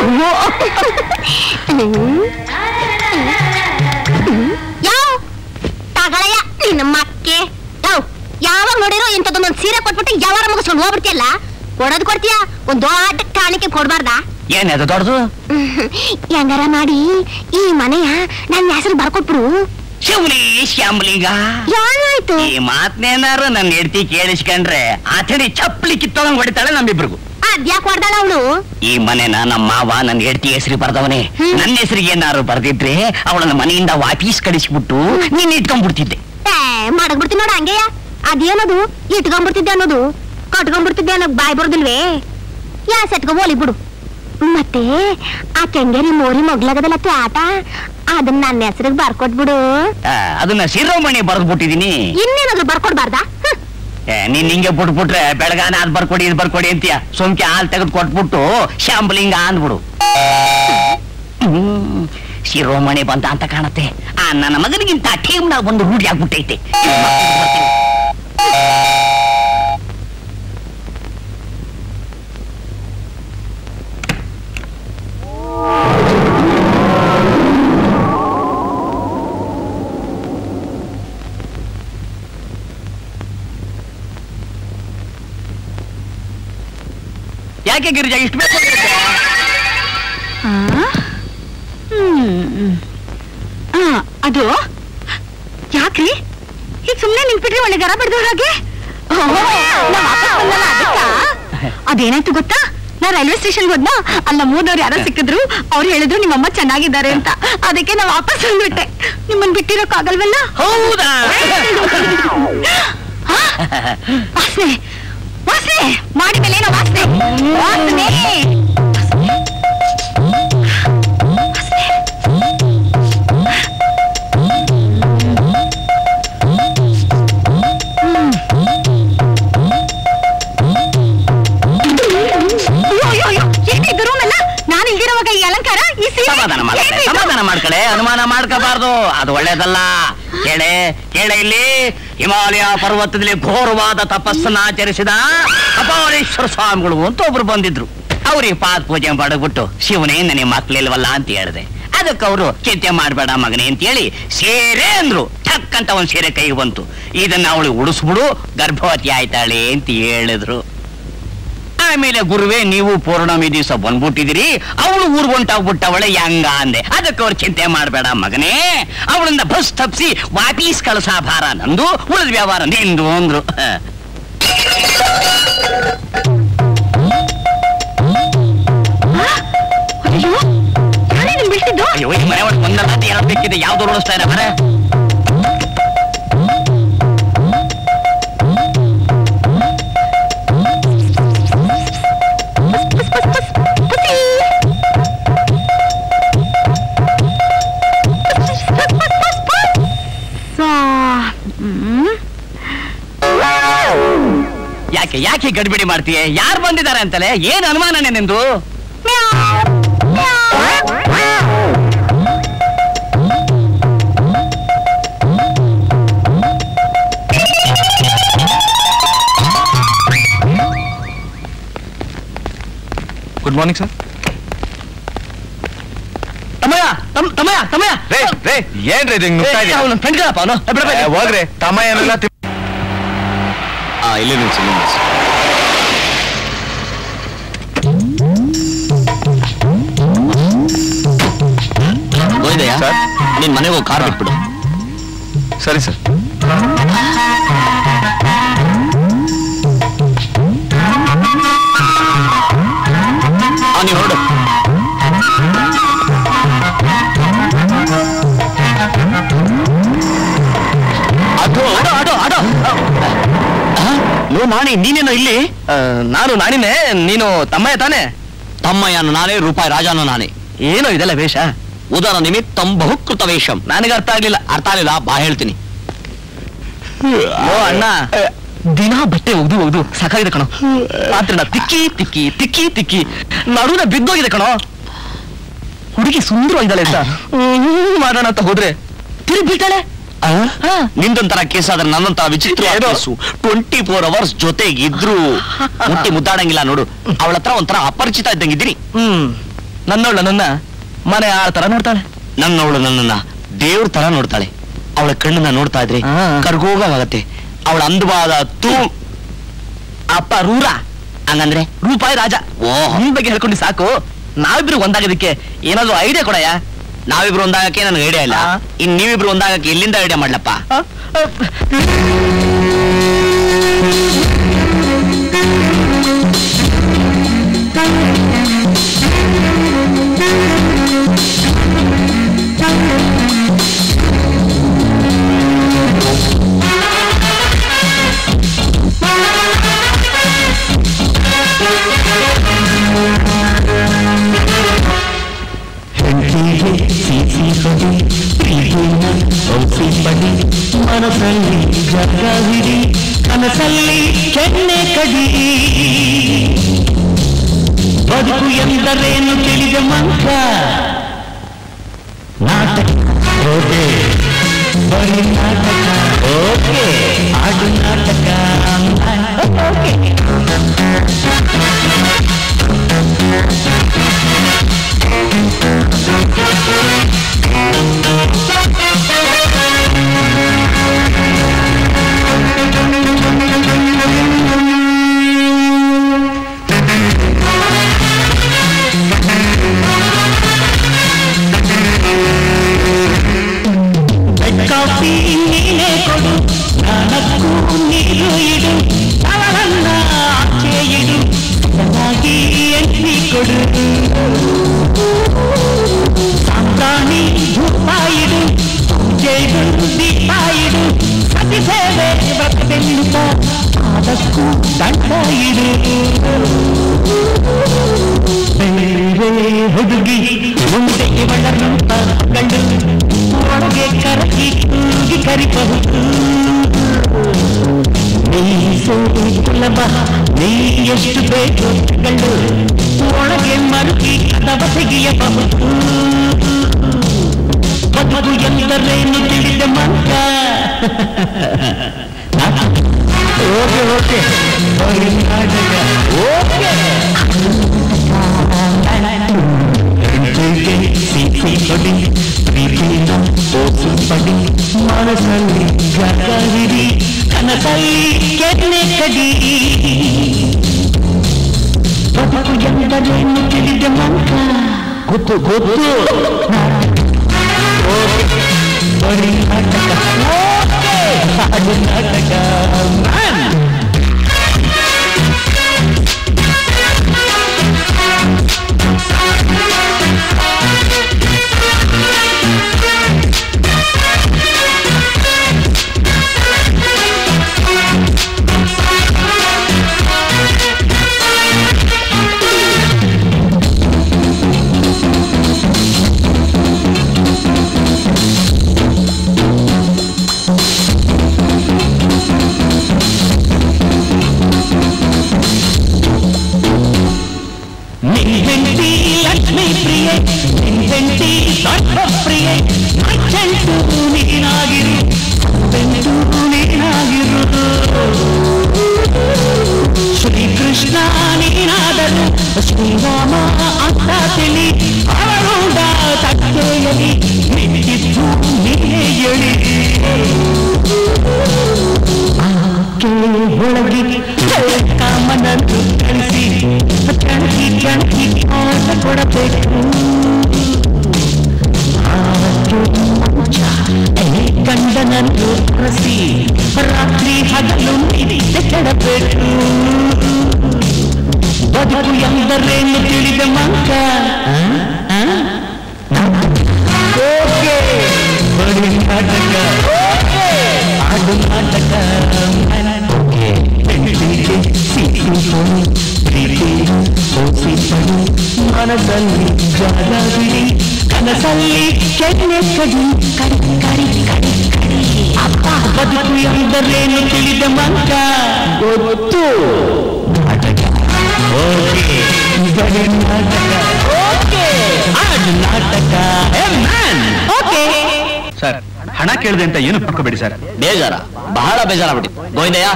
[SPEAKER 2] ಯಾವ ತಗಳಯ್ಯ ನಿನ್ನ ಮಕ್ಕೆ ಯಾವ ಯಾವಾಗ ನೋಡಿರೋ ಇಂಥದ್ದೊಂದೊಂದು ಸೀರೆ ಕೊಟ್ಬಿಟ್ಟು ಯಾವಾರ ಮುಗಿಸ್ಕೊಂಡು ಹೋಗ್ಬಿಡ್ತೀಯಲ್ಲ ಕೊಡೋದು ಕೊಡ್ತೀಯ ಒಂದ್ ದೊಡ್ಡ ಕಾಣಿಕೆ ಕೊಡ್ಬಾರ್ದಾ
[SPEAKER 5] ಏನದು ದೊಡ್ಡದು
[SPEAKER 2] ಹೆಂಗಾರ ಮಾಡಿ ಈ ಮನೆಯ ನನ್ನ ಹೆಸರು ಬರ್ಕೊಟ್ಬಿಡು
[SPEAKER 5] ಶಿವಲಿ ಶ್ಯಾಮಲಿಂಗ
[SPEAKER 2] ಏನಾಯ್ತು
[SPEAKER 5] ಈ ಮಾತ್ನೇನಾರು ನನ್ನ ಹೆಂಡತಿ ಕೇಳಿಸ್ಕೊಂಡ್ರೆ ಆತಡಿ ಚಪ್ಪಲಿ ಕಿತ್ತೋದಂಗ್ ಹೊಡಿತಾಳೆ ನಮ್ಮಿಬ್ರಿಗೂ
[SPEAKER 2] ಅದ್ಯಾಕ್ ಹೊಡ್ದಾಳ ಅವಳು
[SPEAKER 5] ಈ ಮನೆನ ನಮ್ಮ ಮಾವ ನನ್ನ ಹೆಂಡತಿ ಹೆಸರು ಬರ್ದವನೇ
[SPEAKER 2] ಹ್ಮ್.
[SPEAKER 5] ನನ್ನ ಹೆಸರಿಗೆ ಏನಾರು ಬರ್ದಿದ್ರೆ ಅವಳನ್ನ ಮನೆಯಿಂದ ವಾಪೀಸ್ ಕಳಿಸ್ಬಿಟ್ಟು ನೀನ್ ಇಟ್ಕೊಂಡ್ಬಿಡ್ತಿದ್ದೆ
[SPEAKER 2] ಏ ಮಾಡಕ್ಬಿಡ್ತೀನಿ ನೋಡ ಹಂಗೆಯ ಅದೇನದು ಇಟ್ಕೊಂಡ್ಬಿಡ್ತಿದ್ದೆ ಅನ್ನೋದು ಕಟ್ಕೊಂಡ್ಬಿಡ್ತಿದ್ದೆ ಅನ್ನೋದು ಬಾಯ್ ಬರ್ದಿಲ್ವೇ ಯಾ ಸೆಟ್ಕೊ ಹೋಲಿ ಬಿಡು ಮತ್ತೆ ಆ ಕೆಂಗೇರಿ ಮೋರಿ ಮೊಗ್ಲಾಗದಲ್ಲ ಆಟ ಅದನ್ನ ನನ್ನ ಹೆಸರಿಗೆ ಬರ್ಕೊಟ್ಬಿಡು
[SPEAKER 5] ಆ, ಅದನ್ನ ಶಿರೋಮಣಿ ಬರ್ದ್ಬಿಟ್ಟಿದೀನಿ
[SPEAKER 2] ಇನ್ನೇನಾದ್ರು ಬರ್ಕೊಡ್ಬಾರ್ದಾ ಹ್ಮ್.
[SPEAKER 5] ಏ, ನೀನ್ ಹಿಂಗೆ ಬಿಟ್ಬಿಟ್ರೆ ಬೆಳಗಾನ ಅದ್ ಬರ್ಕೊಡಿ ಇದ್ ಬರ್ಕೊಡಿ ಅಂತೀಯ ಸೋಂಕಿ ಹಾಲ್ ತೆಗೆದು ಕೊಟ್ಬಿಟ್ಟು ಶಾಂಬಲಿಂಗ ಅಂದ್ಬಿಡು ಹ್ಮ್, ಶಿರೋಮಣಿ ಬಂತ ಅಂತ ಕಾಣತ್ತೆ ಆ ನನ್ನ ಮಗನಿಗಿಂತ ಟೀಮ್ನಾಗ ಒಂದು ರೂಢಿ ಆಗ್ಬಿಟ್ಟೈತೆ ಯಾಕೆ ಗಿರಿಜಾ ಇಷ್ಟು ಬೇಕು ಅಂದಿದ್ದೆ?
[SPEAKER 10] ಅದು ಯಾಕ್ರಿ ಈಗ ಸುಮ್ನೆ ನಿಂತ್ಬಿಟ್ರಿ ಒಳ್ಳೆ ಗರ ಬಡ್ದವ್ರ ಹಾಗೆ ಅದೇನಾಯ್ತು ಗೊತ್ತಾ ನಾ ರೈಲ್ವೆ ಸ್ಟೇಷನ್ ಹೋದ್ನ ಅಲ್ಲ ಮೂದವ್ರು ಯಾರೋ ಸಿಕ್ಕಿದ್ರು ಅವ್ರು ಹೇಳಿದ್ರು ನಿಮ್ಮಮ್ಮ ಚೆನ್ನಾಗಿದ್ದಾರೆ ಅಂತ ಅದಕ್ಕೆ ನಾ ವಾಪಸ್ ಬಂದ್ಬಿಟ್ಟೆ ನಿಮ್ಮನ್ ಬಿಟ್ಟಿರೋಕ್ಕಾಗಲ್ವಲ್ಲ
[SPEAKER 5] ಹೌದಾ
[SPEAKER 10] ಆ? ವಾಸನೆ ವಾಸನೆ ಮಾಡಿ ಮೇಲೆ ಏನೋ ವಾಸನೆ ವಾಸನೆ ಅಯ್ಯೋ, ಅಯ್ಯೋ, ಅಯ್ಯೋ, ಏನಿದು ರೂಮ್ ಎಲ್ಲ ನಾನು ಇಲ್ದಿರೋವಾಗ ಈ ಅಲಂಕಾರ ಈ ಸೀರೆ
[SPEAKER 5] ಸಮಾಧಾನ ಮಾಡ್ಕಳೆ
[SPEAKER 10] ಏನಿದು?
[SPEAKER 5] ಸಮಾಧಾನ ಮಾಡ್ಕಳೆ ಅನುಮಾನ ಮಾಡ್ಕೋಬಾರ್ದು ಅದು ಒಳ್ಳೇದಲ್ಲ ಕೇಳೆ ಕೇಳೆ ಇಲ್ಲಿ ಹಿಮಾಲಯ ಪರ್ವತದಲ್ಲಿ ಘೋರವಾದ ತಪಸ್ಸನ್ನ ಆಚರಿಸಿದ ಅಪಾರೇಶ್ವರ ಸ್ವಾಮಿಗಳು ಅಂತ ಒಬ್ರು ಬಂದಿದ್ರು ಅವ್ರಿಗೆ ಪಾದ ಪೂಜೆ ಮಾಡಬಿಟ್ಟು ಶಿವನೇ ನನಗೆ ಮಕ್ಳಿಲ್ವಲ್ಲ ಅಂತ ಹೇಳಿದೆ ಅದಕ್ಕೆ ಅವರು ಚಿಂತೆ ಮಾಡಬೇಡ ಮಗನೇ ಅಂತೇಳಿ ಸೇರೆ ಅಂದ್ರು ಠಕ್ ಅಂತ ಒಂದ್ ಸೀರೆ ಕೈಗೆ ಬಂತು ಇದನ್ನ ಅವಳು ಉಡಿಸ್ಬಿಡು ಗರ್ಭವತಿ ಆಯ್ತಾಳೆ ಅಂತ ಹೇಳಿದ್ರು ಆಮೇಲೆ ಗುರುವೇ ನೀವು ಪೌರ್ಣಮಿ ದಿವಸ ಬಂದ್ಬಿಟ್ಟಿದಿರಿ ಅವಳು ಊರ್ ಹೊಂಟಾಗ್ಬಿಟ್ಟವಳೆ ಹೆಂಗ ಅಂದೆ ಅದಕ್ಕೆ ಅವ್ರು ಚಿಂತೆ ಮಾಡಬೇಡ ಮಗನೇ ಅವಳನ್ನ ಬಸ್ ತಪ್ಪಿಸಿ ವಾಪೀಸ್ ಕಳಸ ಭಾರ ನಂದು ಉಳಿದ ವ್ಯವಹಾರ ನಿಂದು ಅಂದ್ರು
[SPEAKER 2] ಅಯ್ಯೋ ಯಾರೇ ನಿಮ್ ಬೀಳ್ತಿದ್ದು
[SPEAKER 5] ಅಯ್ಯೋ ಈ ಮನೆ ಒಳಗೆ ಒಂದಲ್ಲ ಅಂತ ಎರಡು ಬೇಕಿದೆ ಯಾವ್ದು ಉಳಿಸ್ತಾ ಇರ ಮರ ಯಾಕೆ ಯಾಕೆ ಗಡಿಬಿಡಿ ಮಾಡ್ತೀಯ ಯಾರು ಬಂದಿದ್ದಾರೆ ಅಂತಲೇ ಏನ್ ಅನುಮಾನನೇ ನಿಂದು
[SPEAKER 4] ಗುಡ್ ಮಾರ್ನಿಂಗ್ ಸರ್
[SPEAKER 8] ತಮ್ಮಯ್ಯ ತಮ್- ತಮ್ಮಯ್ಯ ತಮ್ಮಯ್ಯ
[SPEAKER 4] ರೇ ರೇ ಏನ್ರಿ ಇದು ಹಿಂಗ್ ನುಗ್ತಾ ಇದೀಯ?
[SPEAKER 8] ಅವನು ಫ್ರೆಂಡ್ ಕಣಪ್ಪ ಅವನು ಬಿಡ
[SPEAKER 4] ಏ, ಹೋಗ್ರಿ ತಮ್ಮ ಏನೆಲ್ಲ
[SPEAKER 3] ಆ ಇಲ್ಲಿ ನಿಲ್ಸಿ ಇಲ್ಲಿ ನಿಲ್ಸಿ. ಗೋವಿಂದಯ್ಯ
[SPEAKER 4] ಸರ್?
[SPEAKER 3] ನಿನ್ ಮನೆಗೆ ಹೋಗಿ ಕಾರ್ ಬಿಟ್ಬಿಡು
[SPEAKER 4] ಸರಿ ಸರ್
[SPEAKER 3] ಆ ನೀವು ಹೊರಡು
[SPEAKER 8] ಅದು ಆಡೋ ಆಡೋ ಆಡೋ
[SPEAKER 3] ಲೋ ನಾಣಿ ನೀನೇನೋ ಇಲ್ಲಿ
[SPEAKER 8] ಆ, ನಾನು ನಾನಿನೇ ನೀನು ತಮ್ಮಯ್ಯ ತಾನೆ
[SPEAKER 3] ತಮ್ಮಯ್ಯನು ನಾನೇ ರೂಪಾಯಿ ರಾಜಾನು ನಾನೇ
[SPEAKER 8] ಏನೋ ಇದೆಲ್ಲ ವೇಷ
[SPEAKER 3] ಉದರ ನಿಮಿತ್ತಂ ಬಹುಕೃತ ವೇಷಂ
[SPEAKER 8] ನನಗೆ ಅರ್ಥ ಆಗ್ಲಿಲ್ಲ
[SPEAKER 3] ಅರ್ಥ ಆಗಲಿಲ್ಲ ಬಾ ಹೇಳ್ತೀನಿ
[SPEAKER 8] ಓ ಅಣ್ಣ ದಿನ ಬಟ್ಟೆ ಒಗ್ದು ಒಗ್ದು ಸಾಕಾಗಿದೆ ಕಣೋ ರಾತ್ರಿನ ತಿಕ್ಕಿ ತಿಕ್ಕಿ ತಿಕ್ಕಿ ತಿಕ್ಕಿ ನಡುನ ಬಿದ್ದೋಗಿದೆ ಕಣೋ ಹುಡುಗಿ ಸುಂದರವಾಗಿದ್ದಾಳೆ ಅಂತ ಹ್ಮ್ ಮಾಡೋಣ ಅಂತ ಹೋದ್ರೆ ತಿರುಗಿ ಬೀಳ್ತಾಳೆ ಹಾ.
[SPEAKER 3] ನಿಂದೊಂಥರ ಕೇಸ್ ಆದ್ರೆ ನನ್ನಂತ ವಿಚಿತ್ರ
[SPEAKER 8] ಏನೋ?
[SPEAKER 3] ಟ್ವೆಂಟಿ ಫೋರ್ ಅವರ್ಸ್ ಜೊತೆಗಿದ್ರು ಮುಟ್ಟಿ ಮುದ್ದಾಡಂಗಿಲ್ಲ ನೋಡು ಅವಳ ಹತ್ರ ಒಂಥರ ಅಪರಿಚಿತ ಇದ್ದಂಗಿದ್ದೀನಿ
[SPEAKER 8] ಹ್ಮ್ ನನ್ನವಳು ನನ್ನ ಮನೆ ಆ ತರ ನೋಡ್ತಾಳೆ
[SPEAKER 3] ನನ್ನವಳು ನನ್ನನ್ನ ದೇವ್ರ ತರ ನೋಡ್ತಾಳೆ ಅವಳ ಕಣ್ಣನ್ನ ನೋಡ್ತಾ ಇದ್ರೆ
[SPEAKER 8] ಆ.
[SPEAKER 3] ಕರ್ಗೋಗತ್ತೆ ಅವಳ ಅಂದವಾದ ತೂ
[SPEAKER 8] ಅಪ್ಪ ರೂರ
[SPEAKER 3] ಹಂಗಂದ್ರೆ
[SPEAKER 8] ರೂಪಾಯಿ ರಾಜ
[SPEAKER 3] ಓಹ್.
[SPEAKER 8] ನಿನ್ ಬಗ್ಗೆ ಹೇಳ್ಕೊಂಡು ಸಾಕು ನಾವಿಬ್ರು ಒಂದಾಗೋದಕ್ಕೆ ಏನಾದ್ರು ಐಡಿಯಾ ಕೊಡಯ್ಯ
[SPEAKER 3] ನಾವಿಬ್ರು ಒಂದಾಗಕ್ಕೆ ನನಗೆ ಐಡಿಯಾ ಇಲ್ಲ
[SPEAKER 8] ಆ.
[SPEAKER 3] ಇನ್ ನೀವಿಬ್ರು ಒಂದಾಗಕ್ಕೆ ಎಲ್ಲಿಂದ ಐಡಿಯಾ ಮಾಡ್ಲಪ್ಪ
[SPEAKER 8] ಆ? ಆ,
[SPEAKER 7] ಹೆಂಡತಿಗೆ ಸಿಸಿ ಬಡಿ ಪ್ರೀತಿನ ಔಸಿ ಬಡಿ ಮನಸ್ಸಲ್ಲಿ ಜಗವಿಡಿ ಕನಸಲ್ಲಿ ಕೆನ್ನೆ ಕಡಿ ಬದುಕು ಎಂದರೇನು ತಿಳಿದ ಮಂಕ ನಾಟಕ ಓಕೆ ಬರೀ ನಾಟಕ ಓಕೆ ಆಡು ನಾಟಕ ಓಕೆ ಬೆಡ್ ಕಾಫಿ ನೀನೇ ಕೊಡು ನಾನಕ್ಕೂ ನೀರು ಇಡು ಅವಳನ್ನ ಆಚೆ ಇಡು ಚೆನ್ನಾಗಿ ಎಣ್ಣಿ ಕೊಡು ಸಾಂಬ್ರಾಣಿ ಧೂಪ ಇಡು ಪೂಜೆಗೂ ದೀಪ ಇಡು ಸತಿ ಸೇವೆ ಬರಬೆನ್ನುತ್ತ ಅದಕ್ಕೂ ದಂಡ ಇಡು ಬೇರೆ ಹುಡುಗಿ ಮುಂದೆ ಇವಳನ್ನು ಗಂಡು ಒಳಗೆ ಕರಗಿ ತೂಗಿ ಕರಿಬಹುದು ನೀ ಸುಲಭ ನೀ ಎಷ್ಟು ಬೇಕು ಗಂಡು ಒಳಗೆ ಮರುಗಿ ಕದವ ತೆಗೆಯಬಹುದು ಬದುಕು ಎಂದರೇನು ತಿಳಿದ ಮಂಕ ಓಕೆ ಓಕೆ ಬರೀ ನಾಟಕ ಓಕೆ ಹೆಂಡತಿಗೆ ಸಿಕ್ಕ ಓಸಿ ಪಡಿ ಪ್ರೀತಿನ ಓಸಿ ಪಡಿ ಮನಸ್ಸಲ್ಲಿ ಜಾಗರಿರಿ ಕನಸಲ್ಲಿ ಕೆನ್ನೆ ಕಡಿ ಬದುಕು ಎಂದರೇನು ತಿಳಿದ ಮಂಕ ಗೊತ್ತು ಗೊತ್ತು ಬರೀ ನಾಟಕ ಹಾಡು ನಾಟಕ ಮ್ಯಾನ್ ನಿನ್ನೆಂಟಿ ಲಕ್ಷ್ಮೀ ಪ್ರಿಯೆ ನಿನ್ನೆಂಟಿ ಸರ್ವ ಪ್ರಿಯೆ ಅಚ್ಚಂಟು ನೀನಾಗಿರು ಬೆಂಟು ನೀನಾಗಿರು ಶ್ರೀಕೃಷ್ಣ ನೀನಾದರು ಶ್ರೀರಾಮ ಅಂತ ತಿಳಿ ಅವರುಂಡ ತಟ್ಟೆಯಲಿ ನಿಂತಿದ್ದು ನೀನೇ ಎಳಿ ಆಕೆ ಒಳಗಿ ಕಾಮನನ್ನು ಕಳಿಸಿ ಕಣಕಿ ಕಣಕಿ ಆಟ ಕೊಡಬೇಕು ಆವತ್ತು ಮಂಚ ಈ ಗಂಡನನ್ನು ರಸಿ ರಾತ್ರಿ ಹಗಲು ನಿದ್ದೆ ಕೆಡಬೇಕು ಬದುಕು ಎಂದರೇನು ತಿಳಿದ ಮಂಕ ಆ? ಆ? ಓಕೆ ಬರೀ ನಾಟಕ ಆಡು ನಾಟಕ ಓಕೆ ಪ್ರೀತಿಗೆ ಸಿಕ್ಕಿಕೊಂಡು ಪ್ರೀತಿ ಓಸಿಸಲು ಮನಸ್ಸಲ್ಲಿ ಜಾಗ ಬಿಡಿ ಕನಸಲ್ಲಿ ಕೆನ್ನೆ ಕಡಿ ಕಡಿ ಕಡಿ ಕಡಿ ಕಡಿ ಅಪ್ಪ ಬದುಕು ಎಂದರೇನು ತಿಳಿದ ಮಂಕ ಗೊತ್ತು ನಾಟಕ ಓಕೆ ಬರೀ ನಾಟಕ ಓಕೆ ಆಡು ನಾಟಕ ಓಕೆ
[SPEAKER 4] ಸರ್ ಹಣ ಕೇಳಿದೆ ಅಂತ ಏನು ಪಡ್ಕೋಬೇಡಿ ಸರ್
[SPEAKER 3] ಬೇಜಾರ ಬಹಳ ಬೇಜಾರಾಗ್ಬಿಟ್ಟಿತ್ತು ಗೋವಿಂದಯ್ಯ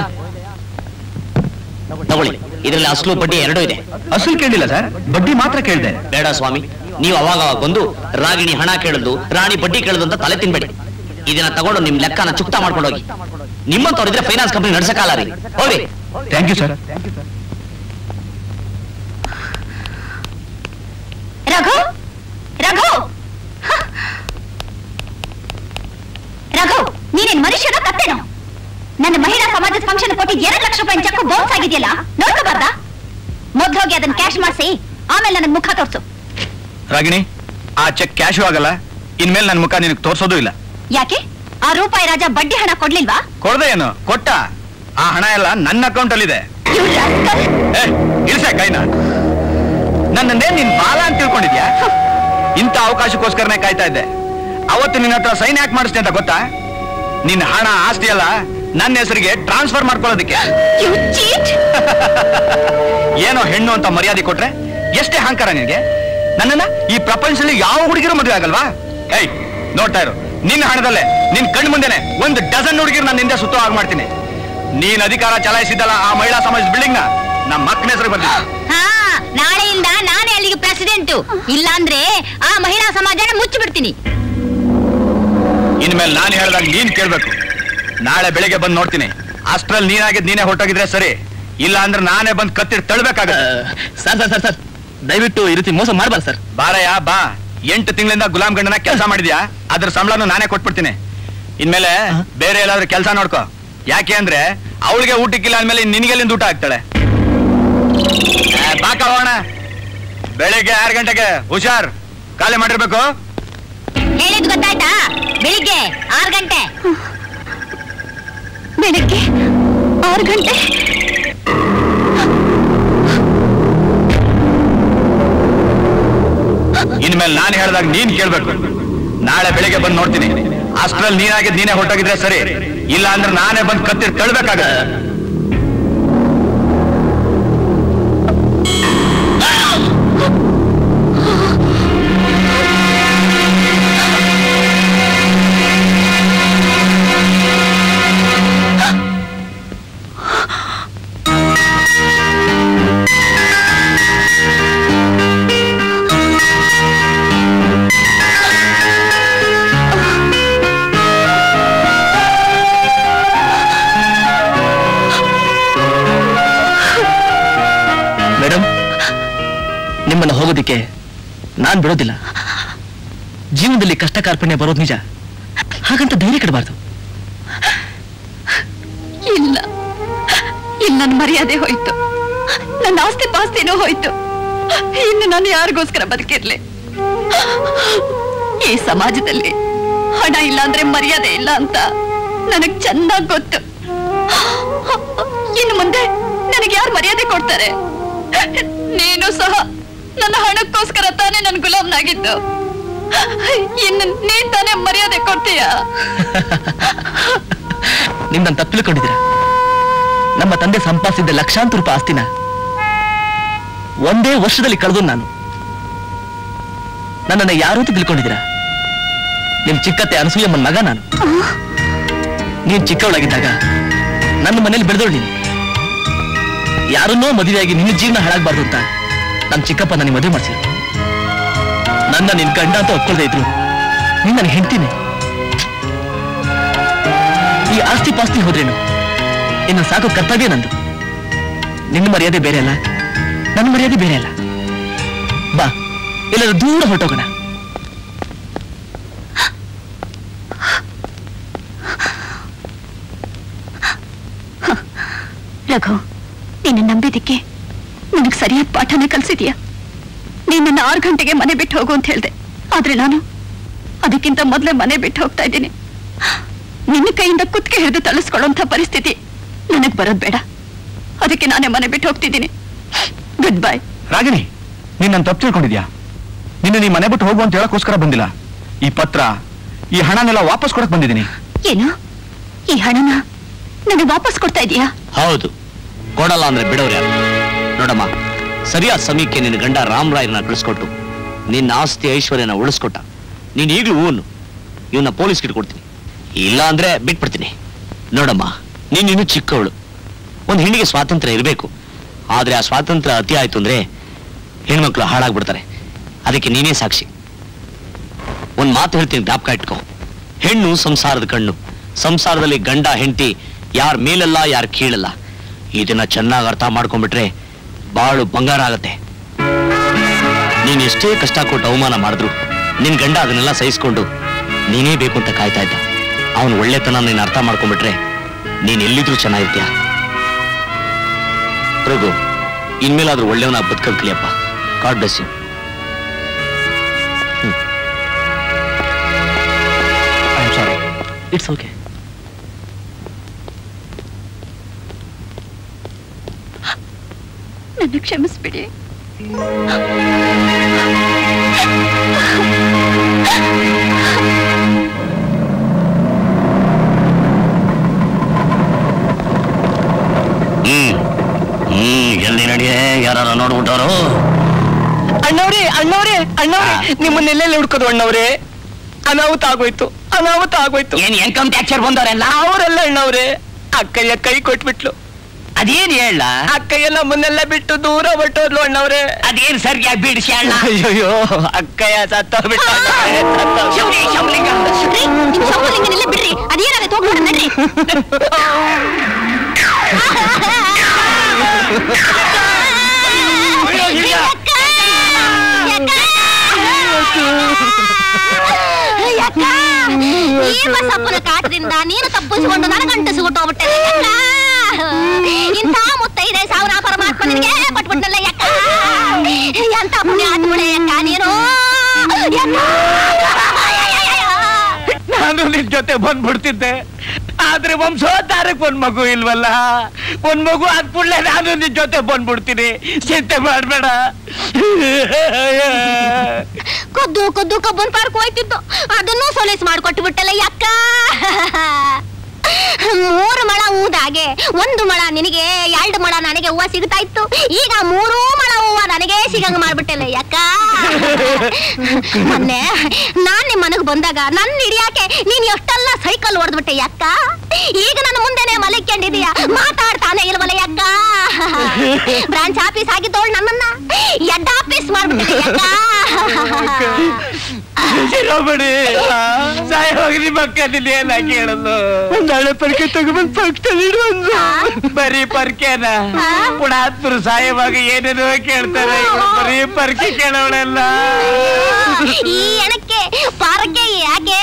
[SPEAKER 3] ತಗೊಳ್ಳಿ ಇದರಲ್ಲಿ ಅಸಲು ಬಡ್ಡಿ ಎರಡೂ ಇದೆ
[SPEAKER 4] ಅಸಲು ಕೇಳಿಲ್ಲ ಸರ್ ಬಡ್ಡಿ ಮಾತ್ರ ಕೇಳಿದೆ
[SPEAKER 3] ಬೇಡ ಸ್ವಾಮಿ ನೀವು ಅವಾಗ ಅವಾಗ ಬಂದು ರಾಗಿಣಿ ಹಣ ಕೇಳದು ರಾಣಿ ಬಡ್ಡಿ ಕೇಳದು ಅಂತ ತಲೆ ತಿನ್ಬೇಡಿ ಇದನ್ನ ತಗೊಂಡು ನಿಮ್ ಲೆಕ್ಕನ ಚುಕ್ತಾ ಮಾಡ್ಕೊಂಡು ಹೋಗಿ ನಿಮ್ಮಂತವ್ರಿದ್ರೆ ಫೈನಾನ್ಸ್ ಕಂಪನಿ ನಡ್ಸಕ್ಕಾಲ ರೀ ಹೋಗಿ
[SPEAKER 4] thank you sir
[SPEAKER 2] Raghu Raghu ಹ! ರಘು ನೀನೇನ್ ಮನುಷ್ಯನ ಕತ್ತೇನೋ ನನ್ನ ಮಹಿಳಾ ಸಮಾಜದ ಫಂಕ್ಷನ್ ಕೊಟ್ಟಿದ್ ಎರಡು ಲಕ್ಷ ರೂಪಾಯಿ ಚೆಕ್ ಬೌನ್ಸ್ ಆಗಿದೆಯಲ್ಲ ನೋಡ್ಕೋಬಾರ್ದ ಮೊದ್ಲು ಹೋಗಿ ಅದನ್ನ ಕ್ಯಾಶ್ ಮಾಡಿಸಿ ಆಮೇಲೆ ನನಗೆ ಮುಖ ತೋರ್ಸು
[SPEAKER 4] ರಾಗಿಣಿ ಆ ಚೆಕ್ ಕ್ಯಾಶು ಆಗಲ್ಲ ಇನ್ಮೇಲೆ ನನ್ನ ಮುಖ ನಿನಗೆ ತೋರ್ಸೋದು ಇಲ್ಲ
[SPEAKER 2] ಯಾಕೆ ಆ ರೂಪಾಯಿ ರಾಜ ಬಡ್ಡಿ ಹಣ ಕೊಡ್ಲಿಲ್ವಾ
[SPEAKER 4] ಕೊಡ್ದೆ ಏನು ಕೊಟ್ಟ ಆ ಹಣ ಎಲ್ಲ ನನ್ನ ಅಕೌಂಟ್ ಅಲ್ಲಿ ಇದೆ
[SPEAKER 2] You rascal!
[SPEAKER 4] ಏ ಇಳಿಸೆ ಕೈನ ನನ್ನನ್ನೇ ನಿನ್ ಬಾಲ ಅಂತ ತಿಳ್ಕೊಂಡಿದ್ಯಾ ಇಂಥ ಅವಕಾಶಕ್ಕೋಸ್ಕರನೇ ಕಾಯ್ತಾ ಇದ್ದೆ ಅವತ್ತು ನಿನ್ನ ಹತ್ರ ಸೈನ್ ಯಾಕೆ ಮಾಡಿಸ್ತೆ ಅಂತ ಗೊತ್ತಾ ನಿನ್ನ ಹಣ ಆಸ್ತಿ ಅಲ್ಲ ನನ್ನ ಹೆಸರಿಗೆ ಟ್ರಾನ್ಸ್ಫರ್ ಮಾಡ್ಕೊಳ್ಳೋದಕ್ಕೆ
[SPEAKER 2] You cheat!
[SPEAKER 4] ಏನೋ ಹೆಣ್ಣು ಅಂತ ಮರ್ಯಾದೆ ಕೊಟ್ರೆ ಎಷ್ಟೇ ಅಹಂಕಾರ ನಿನಗೆ ನನ್ನನ್ನ ಈ ಪ್ರಪಂಚದಲ್ಲಿ ಯಾವ ಹುಡುಗಿರು ಮದುವೆ ಆಗಲ್ವಾ ಏಯ್ ನೋಡ್ತಾ ಇರು ನಿನ್ನ ಹಣದಲ್ಲೇ ನಿನ್ ಕಣ್ ಮುಂದೆನೆ ಒಂದು ಡಜನ್ ಹುಡುಗಿರು ನನ್ನ ಹಿಂದೆ ಸುತ್ತೋ ಹಾಗೆ ಮಾಡ್ತೀನಿ ನೀನ್ ಅಧಿಕಾರ ಚಲಾಯಿಸಿದ್ದಲ್ಲ ಆ ಮಹಿಳಾ ಸಮಾಜದ ಬಿಲ್ಡಿಂಗ್ ನ ನಮ್ಮ ಮಕ್ಕನ ಹೆಸರು ಬರ್ತೀನಿ
[SPEAKER 2] ಹಾ ನಾಳೆಯಿಂದ ನಾನೇ ಅಲ್ಲಿಗೆ ಪ್ರೆಸಿಡೆಂಟ್ ಇಲ್ಲಾಂದ್ರೆ ಆ ಮಹಿಳಾ ಸಮಾಜನ ಮುಚ್ಚಿಬಿಡ್ತೀನಿ
[SPEAKER 4] ಇನ್ಮೇಲೆ ನಾನು ಹೇಳ್ದಾಗ ನೀನ್ ಕೇಳ್ಬೇಕು ನಾಳೆ ಬೆಳಿಗ್ಗೆ ಬಂದು ನೋಡ್ತೀನಿ ಅಷ್ಟ್ರಲ್ಲಿ ನೀನಾಗಿದ್ ನೀನೇ ಹೊರಟೋಗಿದ್ರೆ ಸರಿ ಇಲ್ಲ ಅಂದ್ರೆ ನಾನೇ ಬಂದು ಕತ್ತಿಡ್ ತಳ್ಬೇಕಾಗತ್ತೆ
[SPEAKER 8] ಸರ್ ಸರ್ ಸರ್ ಸರ್ ದಯವಿಟ್ಟು ಈ ರೀತಿ ಮೋಸ ಮಾಡಬಾರ್ದು ಸರ್
[SPEAKER 4] ಬಾರಯ್ಯ ಬಾ ಎಂಟು ತಿಂಗಳಿಂದ ಗುಲಾಮ್ ಗಂಡನ ಕೆಲಸ ಮಾಡಿದ್ಯಾ ಅದ್ರ ಸಂಬಳನು ನಾನೇ ಕೊಟ್ಬಿಡ್ತೀನಿ ಇನ್ಮೇಲೆ ಬೇರೆ ಎಲ್ಲಾದ್ರೂ ಕೆಲಸ ನೋಡ್ಕೋ ಯಾಕೆ ಅಂದ್ರೆ ಅವಳಿಗೆ ಊಟಕ್ಕಿಲ್ಲ ಅಂದ್ಮೇಲೆ ನಿನಗೆಲ್ಲಿಂದ ಊಟ ಆಗ್ತಾಳೆ ಏ, ಬಾ ಕಳ್ವಣ ಬೆಳಿಗ್ಗೆ ಆರು ಗಂಟೆಗೆ ಹುಷಾರ್ ಖಾಲಿ ಮಾಡಿರ್ಬೇಕು
[SPEAKER 2] ಹೇಳಿದ್ ಗೊತ್ತಾಯ್ತಾ ಬೆಳಿಗ್ಗೆ ಆರು ಗಂಟೆ ಬೆಳಿಗ್ಗೆ ಆರು ಗಂಟೆ
[SPEAKER 4] ಇನ್ಮೇಲೆ ನಾನು ಹೇಳ್ದಾಗ ನೀನ್ ಕೇಳ್ಬೇಕು ನಾಳೆ ಬೆಳಿಗ್ಗೆ ಬಂದು ನೋಡ್ತೀನಿ ಅಷ್ಟ್ರಲ್ಲಿ ನೀನಾಗಿದ್ ನೀನೇ ಹೊರಟೋಗಿದ್ರೆ ಸರಿ ಇಲ್ಲ ಅಂದ್ರೆ ನಾನೇ ಬಂದು ಕತ್ತಿರ್ ತಳ್ಬೇಕಾಗತ್ತೆ
[SPEAKER 8] ನಿಮ್ಮನ್ನ ಹೋಗೋದಿಕ್ಕೆ ನಾನ್ ಬಿಡೋದಿಲ್ಲ ಜೀವನದಲ್ಲಿ ಕಷ್ಟ ಕಾರ್ಪಣ್ಯ ಬರೋದು ನಿಜ ಹಾಗಂತ ಧೈರ್ಯ ಕೆಡಬಾರ್ದು
[SPEAKER 10] ಇಲ್ಲ ಇಲ್ಲ ನನ್ನ ಮರ್ಯಾದೆ ಹೋಯ್ತು ನನ್ನ ಆಸ್ತಿ ಪಾಸ್ತಿನೂ ಹೋಯ್ತು ಇನ್ನು ನಾನು ಯಾರಿಗೋಸ್ಕರ ಬದುಕಿರ್ಲಿ ಈ ಸಮಾಜದಲ್ಲಿ ಹಣ ಇಲ್ಲ ಅಂದ್ರೆ ಮರ್ಯಾದೆ ಇಲ್ಲ ಅಂತ ನನಗ್ ಚೆನ್ನಾಗ್ ಗೊತ್ತು ಇನ್ನು ಮುಂದೆ ನನಗೆ ಯಾರು ಮರ್ಯಾದೆ ಕೊಡ್ತಾರೆ ನೀನು ಸಹ ನನ್ನ ಹಣಕ್ಕೋಸ್ಕರ ತಾನೇ ನನ್ ಗುಲಾಮ್ನಾಗಿದ್ದು ಇನ್ನು ನೀನ್ ತಾನೇ ಮರ್ಯಾದೆ ಕೊಡ್ತೀಯಾ
[SPEAKER 8] ನಿಮ್ಮನ್ನ ತಪ್ಪು ತಿಳ್ಕೊಂಡಿದ್ದೀರ ನಮ್ಮ ತಂದೆ ಸಂಪಾದಿಸಿದ್ದ ಲಕ್ಷಾಂತರ ರೂಪಾಯಿ ಆಸ್ತಿನ ಒಂದೇ ವರ್ಷದಲ್ಲಿ ಕಳೆದು ನಾನು ನನ್ನನ್ನು ಯಾರು ಅಂತ ತಿಳ್ಕೊಂಡಿದ್ದೀರಾ ನಿಮ್ ಚಿಕ್ಕತ್ತೆ ಅನಸೂಯಮ್ಮನ ಮಗ ನಾನು ನೀನ್ ಚಿಕ್ಕವಳಾಗಿದ್ದಾಗ ನನ್ನ ಮನೇಲಿ ಬೆಳೆದೋಳು ನೀನು ಯಾರನ್ನೋ ಮದುವೆಯಾಗಿ ನಿನ್ನ ಜೀವನ ಹಾಳಾಗಬಾರ್ದು ಅಂತ ನನ್ನ ಚಿಕ್ಕಪ್ಪ ನನಗೆ ಮದುವೆ ಮಾಡಿಸಿದ್ರು ನನ್ನ ನಿನ್ ಗಂಡ ಅಂತ ಒಪ್ಕೊಳ್ದೇ ಇದ್ರು ನೀನ್ ನನಗೆ ಹೆಂಡ್ತೀನಿ ಈ ಆಸ್ತಿ ಪಾಸ್ತಿ ಹೋದ್ರೇನು ಇನ್ನು ಸಾಕು ಕರ್ತವ್ಯ ನಂದು ನಿನ್ನ ಮರ್ಯಾದೆ ಬೇರೆ ಅಲ್ಲ ನನ್ನ ಮರ್ಯಾದೆ ಬೇರೆ ಅಲ್ಲ ಬಾ ಎಲ್ಲರೂ ದೂರ ಹೊರಟೋಗೋಣ
[SPEAKER 10] ರಘು ನಿನ್ನ ನಂಬಿದ್ದಕ್ಕೆ ನನಗೆ ಸರಿಯಾದ ಪಾಠನೇ ಕಲ್ಸಿದ್ಯಾ ನೀನ್ ನನ್ನ ಆರು ಗಂಟೆಗೆ ಮನೆ ಬಿಟ್ಟು ಹೋಗು ಅಂತ ಹೇಳ್ದೆ ಆದ್ರೆ ನಾನು ಅದಕ್ಕಿಂತ ಮೊದಲೇ ಮನೆ ಬಿಟ್ಟು ಹೋಗ್ತಾ ಇದ್ದೀನಿ ನಿನ್ನ ಕೈಯಿಂದ ಕುತ್ತಿಗೆ ಹಿಡಿದು ತಳಿಸ್ಕೊಳ್ಳೋಂಥ ಪರಿಸ್ಥಿತಿ ನನಗ್ ಬರೋದ್ ಬೇಡ ಅದಕ್ಕೆ ನಾನೇ ಮನೆ ಬಿಟ್ಟು ಹೋಗ್ತಿದ್ದೀನಿ ಗುಡ್ ಬೈ
[SPEAKER 4] ರಾಗಿಣಿ ನೀನ್ ನನ್ನ ತಪ್ಪು ತಿಳ್ಕೊಂಡಿದ್ಯಾ ನಿನ್ನ ನೀ ಮನೆ ಬಿಟ್ಟು ಹೋಗು ಅಂತ ಹೇಳಕ್ಕೋಸ್ಕರ ಬಂದಿಲ್ಲ ಈ ಪತ್ರ ಈ ಹಣನೆಲ್ಲ ವಾಪಸ್ ಕೊಡಕ್ ಬಂದಿದ್ದೀನಿ
[SPEAKER 10] ಏನು ಈ ಹಣನ ನನಗೆ ವಾಪಸ್ ಕೊಡ್ತಾ ಇದೀಯಾ
[SPEAKER 3] ಹೌದು ಕೊಡಲ್ಲ ಅಂದ್ರೆ ಬಿಡೋರು ಯಾರು ನೋಡಮ್ಮ ಸರಿಯಾದ ಸಮಯಕ್ಕೆ ನಿನ್ನ ಗಂಡ ರಾಮರಾಯರನ್ನ ಕಳಿಸ್ಕೊಟ್ಟು ನಿನ್ನ ಆಸ್ತಿ ಐಶ್ವರ್ಯನ ಉಳಿಸ್ಕೊಟ್ಟ ನೀನ್ ಈಗಲೂ ಹೂನು ಇವನ್ನ ಪೊಲೀಸ್ ಕೊಡ್ತೀನಿ ಇಲ್ಲ ಅಂದ್ರೆ ಬಿಟ್ಬಿಡ್ತೀನಿ ನೋಡಮ್ಮ ನೀನ್ ಇನ್ನು ಚಿಕ್ಕವಳು ಒಂದು ಹೆಣ್ಣಿಗೆ ಸ್ವಾತಂತ್ರ್ಯ ಇರಬೇಕು ಆದ್ರೆ ಆ ಸ್ವಾತಂತ್ರ್ಯ ಅತಿ ಆಯ್ತು ಅಂದ್ರೆ ಹೆಣ್ಮಕ್ಳು ಹಾಳಾಗ್ಬಿಡ್ತಾರೆ ಅದಕ್ಕೆ ನೀನೇ ಸಾಕ್ಷಿ ಒಂದ್ ಮಾತು ಹೇಳ್ತೀನಿ ಜ್ಞಾಪಕ ಇಟ್ಕೋ ಹೆಣ್ಣು ಸಂಸಾರದ ಕಣ್ಣು ಸಂಸಾರದಲ್ಲಿ ಗಂಡ ಹೆಂಡತಿ ಯಾರ ಮೇಲಲ್ಲ ಯಾರ ಕೀಳಲ್ಲ ಇದನ್ನ ಚೆನ್ನಾಗಿ ಅರ್ಥ ಮಾಡ್ಕೊಂಡ್ಬಿಟ್ರೆ ಬಾಳು ಬಂಗಾರ ಆಗತ್ತೆ ನೀನ್ ಎಷ್ಟೇ ಕಷ್ಟ ಕೊಟ್ಟು ಅವಮಾನ ಮಾಡಿದ್ರು ನಿನ್ ಗಂಡ ಅದನ್ನೆಲ್ಲ ಸಹಿಸ್ಕೊಂಡು ನೀನೇ ಬೇಕು ಅಂತ ಕಾಯ್ತಾ ಇದ್ದ ಅವನ್ ಒಳ್ಳೆತನ ನೀನ್ ಅರ್ಥ ಮಾಡ್ಕೊಂಡ್ಬಿಟ್ರೆ ನೀನ್ ಎಲ್ಲಿದ್ರೂ ಚೆನ್ನಾಗಿರ್ತೀಯ ರಘು ಇನ್ಮೇಲಾದ್ರೂ ಒಳ್ಳೆಯವನ ಬದುಕಲ್ ಕಲಿಯಪ್ಪ God bless you
[SPEAKER 4] I am sorry
[SPEAKER 8] it's okay
[SPEAKER 10] ನನ್ನ ಕ್ಷಮಿಸ್ಬಿಡಿ
[SPEAKER 3] ಹ್ಮ್ ಹ್ಮ್ ಎಲ್ಲಿ ನಡಿಯೇ ಯಾರು ನೋಡ್ಬಿಟ್ಟವರು
[SPEAKER 8] ಅಣ್ಣವ್ರಿ ಅಣ್ಣವ್ರಿ ಅಣ್ಣವ್ರಿ ನಿಮ್ಮನ್ನೆಲ್ಲೆಲ್ಲಿ ಹುಡ್ಕೋದು ಅಣ್ಣವ್ರೆ ಅನಾಹುತ ಆಗೋಯ್ತು ಅನಾಹುತ ಆಗೋಯ್ತು
[SPEAKER 5] ಏನ್ ಇನ್ಕಮ್ ಟ್ಯಾಕ್ಸರ್ ಬಂದವರೆಲ್ಲ
[SPEAKER 8] ಅವರೆಲ್ಲ ಅಣ್ಣವ್ರೆ ಅಕ್ಕಯ್ಯ ಕೈ ಕೊಟ್ಬಿಟ್ಲು
[SPEAKER 5] ಅದೇನ್ ಹೇಳ
[SPEAKER 8] ಅಕ್ಕಯ್ಯ ನಮ್ಮನ್ನೆಲ್ಲ ಬಿಟ್ಟು ದೂರ ಹೊಟ್ಟೋದ್ಲು ಅಣ್ಣವ್ರೆ
[SPEAKER 5] ಅದೇನ್ ಸರಿಯಾಗಿ ಬಿಡಿಸಿ ಅಣ್ಣ
[SPEAKER 8] ಅಯ್ಯೋ ಅಕ್ಕಯ್ಯ ಸತ್ತೋಗ್ಬಿಟ್ಟ
[SPEAKER 5] ಶಿವನೇ, ಶಿವಲಿಂಗ.
[SPEAKER 2] ರೀ, ನಿಮ್ ಶಂಭುಲಿಂಗನೆಲ್ಲ ಬಿಡ್ರಿ ಅದೇನಾಗೈತೆ ಹೋಗ್ಬಿಡ ನಡ್ರಿ ಯಕ್ಕ! ಯಕ್ಕ! ಯಕ್ಕ! ಈ ಬಸಪ್ಪನ ಕಾಟದಿಂದ ನೀನು ತಪ್ಪಿಸಿಕೊಂಡು ನನಗಂಟು ಸುಗುಟ್ಟೋಗ್ಬಿಟ್ಟೆ ಯಕ್ಕ! ಇಂಥ ಮುತ್ತೈದೆ ಸಾವಿರ ಪರಮಾತ್ಮ ನಿನಗೆ ಕೊಟ್ಬಿಟ್ನಲ್ಲ ಯಕ್ಕ ಎಂತ ಪುಣ್ಯ ಆತ್ಮಳೆ ಯಕ್ಕ ನೀನು ಯಕ್ಕ!
[SPEAKER 8] ನಾನು ನಿನ್ ಜೊತೆ ಬಂದ್ಬಿಡ್ತಿದ್ದೆ ಆದ್ರೆ ವಂಶೋದ್ಧಾರಕ್ಕೆ ಒಂದ್ ಮಗು ಇಲ್ವಲ್ಲ ಒಂದ್ ಮಗು ಆದ್ ಕೂಡ್ಲೆ ನಾನು ನಿನ್ ಜೊತೆ ಬಂದ್ಬಿಡ್ತೀನಿ ಚಿಂತೆ ಮಾಡ್ಬೇಡ
[SPEAKER 2] ಕದ್ದು ಕದ್ದು ಕಬ್ಬನ್ ಪಾರ್ಕ್ ಹೋಯ್ತಿದ್ದು ಅದನ್ನು ಸೊಲೇಸ್ ಮಾಡ್ಕೊಟ್ಟು ಬಿಟ್ಟಲ್ಲ ಯಾಕ ಮೂರು ಮಳ ಊದಾಗೆ ಒಂದು ಮಳ ನಿನಗೆ ಎರಡು ಮಳ ನನಗೆ ಹೂವ ಸಿಗ್ತಾ ಇತ್ತು ಈಗ ಮೂರೂ ಮಳ ಹೂವ ನನಗೆ ಸಿಗಂಗ ಮಾಡ್ಬಿಟ್ಟಲ್ಲ ಯಾಕ ಮೊನ್ನೆ ನಾನ್ ನಿಮ್ ಮನೆಗ್ ಬಂದಾಗ ನನ್ನ ಹಿಡಿಯಾಕೆ ನೀನ್ ಎಷ್ಟೆಲ್ಲ ಸೈಕಲ್ ಹೊಡೆದ್ಬಿಟ್ಟೆ ಯಾಕ ಈಗ ನನ್ನ ಮುಂದೆನೆ ಮಲಿಕೊಂಡಿದೀಯ ಮಾತಾಡ್ತಾನೆ ಇಲ್ವಲ್ಲ ಯಾಕ ಬ್ರಾಂಚ್ ಆಫೀಸ್ ಆಗಿದ್ದೋಳು ನನ್ನನ್ನ ಎಡ್ ಆಫೀಸ್ ಮಾಡ್ಬಿಟ್ಟೆ ಯಾಕ
[SPEAKER 5] ಬಿಟ್ಕೋಬೇಡಿ ಸಾಯೋಗಿ ನಿಮ್ಮ ಅಕ್ಕ ಏನ ಕೇಳಲು ನಾಳೆ ಪರ್ಕೆ ತಗೊಂಡ್ಬಂದು ಪಕ್ಕದಲ್ಲಿ ಇಡುವಂದು ಬರೀ ಪರ್ಕೆನ ಪುಣಾತ್ಮರು ಸಾಯವಾಗ ಏನೇನೋ ಕೇಳ್ತಾರೆ ಇವ್ರು ಬರೀ ಪರ್ಕೆ ಕೇಳೋಳೆಲ್ಲ
[SPEAKER 2] ಈ ಎಣಕ್ಕೆ ಪಾರಕ್ಕೆ ಯಾಕೆ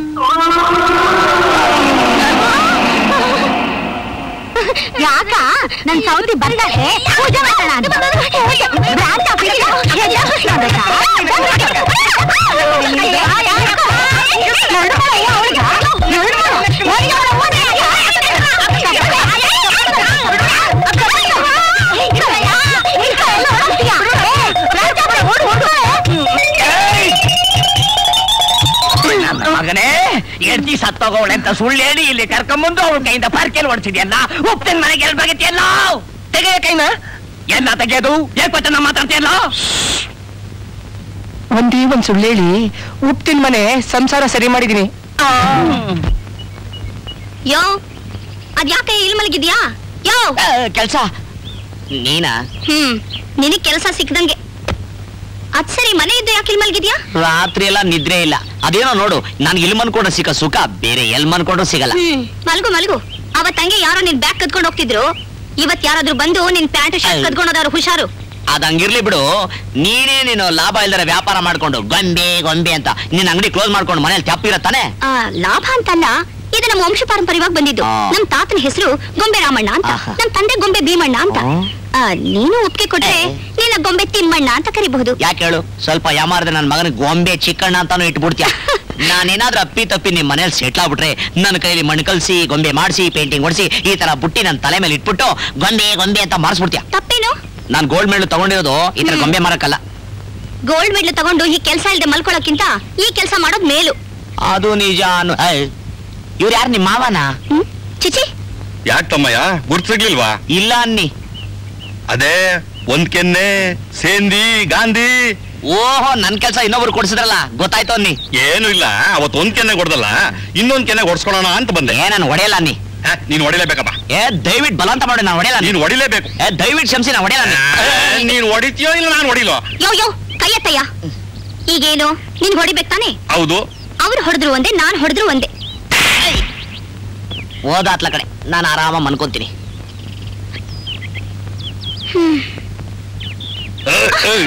[SPEAKER 2] ಯಾಕ ನನ್ ಸೌದಿ ಬರ್ತಾಳೆ ಪೂಜೆ ಮಾಡೋಣ ಅಂತ ಭ್ರಾಂತ ಬಿಡಿ. ಎಲ್ಲ ನೋಡ್ಬೇಕಾ? ನಡ್ಕೊಳಯ್ಯ ಅವ್ಳ್ಗ. ನಡ್ಕೊಳು. ಓಡಿ ಅವ್ಳ ಓಡಿ. ಇಳ್ಕೊಳಯ್ಯ. ಇಳ್ಕೊ, ಎಲ್ಲ ಓಡ್ತೀಯ. ಏ, ಭ್ರಾಂತ ಬಿಡು, ಓಡು, ಓಡು.
[SPEAKER 5] ನನ್ನ ಮಗನೇ ಎಡ್ತಿ ಸತ್ತೋಗೋಳೆ ಅಂತ ಸುಳ್ಳು ಹೇಳಿ ಇಲ್ಲಿ ಕರ್ಕೊಂಬಂದು ಅವಳ ಕೈಯಿಂದ ಪರ್ಕೆಲ್ ಹೊಡ್ಸಿದ್ಯಲ್ಲ ಉಪ್ಪಿನ ಮನೆಗೆ ಎಲ್ಲಿ ಬಗತಿಯಲ್ಲ ತೆಗೆಯ ಕೈನ ಎಲ್ಲ ತೆಗೆಯೋದು ಏಕ್ ನಮ್ಮ ಮಾತಾಡ್ತಿಯಲ್ಲ
[SPEAKER 9] ಒಂದೇ ಒಂದ್ ಸುಳ್ಳು ಹೇಳಿ ಉಪ್ಪಿನ ಮನೆ ಸಂಸಾರ ಸರಿ ಮಾಡಿದೀನಿ
[SPEAKER 2] ಯೋ ಅದ್ಯಾಕೆ ಇಲ್ಲಿ ಮಲಗಿದ್ಯಾ ಯೋ
[SPEAKER 3] ಕೆಲ್ಸ ನೀನಾ
[SPEAKER 2] ಹ್ಮ್ ನಿನಗ್ ಕೆಲಸ ಸಿಕ್ದಂಗೆ ಅದ್ ಸರಿ ಮನೆ ಇದ್ದು ಯಾಕೆ ಇಲ್ಲಿ ಮಲಗಿದ್ಯಾ
[SPEAKER 3] ರಾತ್ರಿ ಎಲ್ಲ ನಿದ್ರೆ ಇಲ್ಲ ಅದೇನೋ ನೋಡು ನಾನು ಇಲ್ಲಿ ಮನ್ಕೊಂಡ್ರೆ ಸಿಕ್ಕ ಸುಖ ಬೇರೆ ಎಲ್ ಮನ್ಕೊಂಡ್ರು ಸಿಗಲ್ಲ
[SPEAKER 2] ಹ್ಮ್ ಮಲಗು ಮಲಗು ಅವತ್ ಹಂಗೆ ಯಾರೋ ನಿನ್ ಬ್ಯಾಗ್ ಕದ್ಕೊಂಡು ಹೋಗ್ತಿದ್ರು ಇವತ್ ಯಾರಾದ್ರೂ ಬಂದು ನಿನ್ ಪ್ಯಾಂಟ್ ಶರ್ಟ್
[SPEAKER 3] ಅಯ್ಯ್.
[SPEAKER 2] ಕದ್ಕೊಂಡೋದಾರು ಹುಷಾರು
[SPEAKER 3] ಅದ್ ಹಂಗಿರ್ಲಿ ಬಿಡು ನೀನೇ ನೀನು ಲಾಭ ಇಲ್ದರೆ ವ್ಯಾಪಾರ ಮಾಡ್ಕೊಂಡು ಗೊಂಬೆ ಗೊಂಬೆ ಅಂತ ನಿನ್ನ ಅಂಗಡಿ ಕ್ಲೋಸ್ ಮಾಡ್ಕೊಂಡು ಮನೇಲಿ ತಪ್ಪಿರತ್ತಾನೆ
[SPEAKER 2] ಆ, ಲಾಭ ಅಂತಲ್ಲ ಇದು ನಮ್ಮ ವಂಶ ಪಾರಂಪರ್ಯವಾಗಿ ಬಂದಿದ್ದು
[SPEAKER 3] ಆ.
[SPEAKER 2] ನಮ್ ತಾತನ ಹೆಸರು ಗೊಂಬೆ ರಾಮಣ್ಣ ಅಂತ
[SPEAKER 3] ಆಹಾ.
[SPEAKER 2] ನಮ್ ತಂದೆ ಗೊಂಬೆ ಭೀಮಣ್ಣ ಅಂತ
[SPEAKER 3] ಆ.
[SPEAKER 2] ಆ, ನೀನು ಒಪ್ಪಿಗೆ ಕೊಟ್ರೆ
[SPEAKER 3] ಏ.
[SPEAKER 2] ನಿನ್ನ ಗೊಂಬೆ ತಿಮ್ಮಣ್ಣ ಅಂತ ಕರಿಬಹುದು
[SPEAKER 3] ಯಾಕೆ ಹೇಳು ಸ್ವಲ್ಪ ಯಾಮಾರ್ದೆ ನನ್ನ ಮಗನ ಗೊಂಬೆ ಚಿಕ್ಕಣ್ಣ ಅಂತಾನು ಇಟ್ಬಿಡ್ತೀಯ ನಾನೇನಾದ್ರೂ ಅಪ್ಪಿ ತಪ್ಪಿ ನಿಮ್ ಮನೇಲಿ ಸೆಟ್ಲ್ ಆಗ್ಬಿಟ್ರೆ ನನ್ನ ಕೈಲಿ ಮಣ್ಣು ಕಲ್ಸಿ ಗೊಂಬೆ ಮಾಡಿಸಿ ಪೇಂಟಿಂಗ್ ಹೊಡಿಸಿ ಈ ತರ ಬುಟ್ಟಿ ನನ್ನ ತಲೆ ಮೇಲೆ ಇಟ್ಬಿಟ್ಟು ಗೊಂಬೆ ಗೊಂಬೆ ಅಂತ ಮಾಡಿಸ್ಬಿಡ್ತೀಯ
[SPEAKER 2] ತಪ್ಪೇನು
[SPEAKER 3] ನಾನ್ ಗೋಲ್ಡ್ ಮೆಡಲ್ ತಗೊಂಡಿರೋದು ಈ ತರ
[SPEAKER 2] ಹ್ಮ್.
[SPEAKER 3] ಗೊಂಬೆ ಮಾರಕ್ಕಲ್ಲ
[SPEAKER 2] ಗೋಲ್ಡ್ ಮೆಡ್ಲ್ ತಗೊಂಡು ಈ ಕೆಲಸ ಇಲ್ಲದೆ ಮಲ್ಕೊಳಕ್ಕಿಂತ ಈ ಕೆಲಸ ಮಾಡೋದ್ ಮೇಲು
[SPEAKER 3] ಅದು ನಿಜ ಅನ್ನು ಇವ್ರು ಯಾರು ನಿಮ್ಮ ಮಾವನ
[SPEAKER 2] ಹ್ಮ್ ಚಿಚಿ
[SPEAKER 6] ಯಾಕೆ ತಮ್ಮಯ್ಯ ಗುರ್ತಿರ್ಲಿಲ್ವಾ
[SPEAKER 3] ಇಲ್ಲ ಅನ್ನಿ
[SPEAKER 6] ಅದೇ ಒಂದ್ ಕೆನ್ನೆ ಸೇಂದಿ ಗಾಂಧಿ
[SPEAKER 3] ಓಹೋ ನನ್ ಕೆಲ್ಸ ಇನ್ನೊಬ್ರು ಕೊಡ್ಸಿದ್ರಲ್ಲ ಗೊತ್ತಾಯ್ತು ಅನ್ನಿ
[SPEAKER 6] ಏನು ಇಲ್ಲ ಅವತ್ ಒಂದ್ ಕೆನ್ನೆ ಕೊಡ್ದಲ್ಲ ಇನ್ನೊಂದ್ ಕೆನ್ನೆ ಹೊಡ್ಸ್ಕೊಳೋಣ ಅಂತ ಬಂದೆ
[SPEAKER 3] ಏ ನಾನು ಹೊಡೆಯಲ್ಲ ಅನ್ನಿ
[SPEAKER 6] ಹ, ನೀನ್ ಹೊಡಿಲೇಬೇಕಪ್ಪ
[SPEAKER 3] ಏ ದಯವಿಟ್ಟು ಬಲವಂತ ಮಾಡಿ ನಾನು ಹೊಡೆಯಲ್ಲ ಅನ್ನಿ.
[SPEAKER 6] ನೀನ್ ಹೊಡಿಲೇಬೇಕು
[SPEAKER 3] ಏ ದಯವಿಟ್ಟು ಕ್ಷಮಿಸಿ ನಾನು ಹೊಡೆಯಲ್ಲ
[SPEAKER 6] ಆ,
[SPEAKER 3] ಅನ್ನಿ.
[SPEAKER 6] ನೀನ್ ಹೊಡಿತೀಯೋ ಇಲ್ಲ ನಾನು ಹೊಡಿಲೋ
[SPEAKER 2] ಯೋ ಯೋ ಕೈಯತ್ತಯ್ಯ ಈಗೇನು ನಿನ್ ಹೊಡಿಬೇಕು ತಾನೆ
[SPEAKER 6] ಹೌದು
[SPEAKER 2] ಅವ್ರು ಹೊಡೆದ್ರು ಒಂದೇ ನಾನ್ ಹೊಡೆದ್ರು ಒಂದೇ
[SPEAKER 3] ಓದಾತ್ಲ ಕಡೆ ನಾನು ಆರಾಮ ಮನ್ಕೊಂತೀನಿ
[SPEAKER 6] ಏಯ್, ಏಯ್,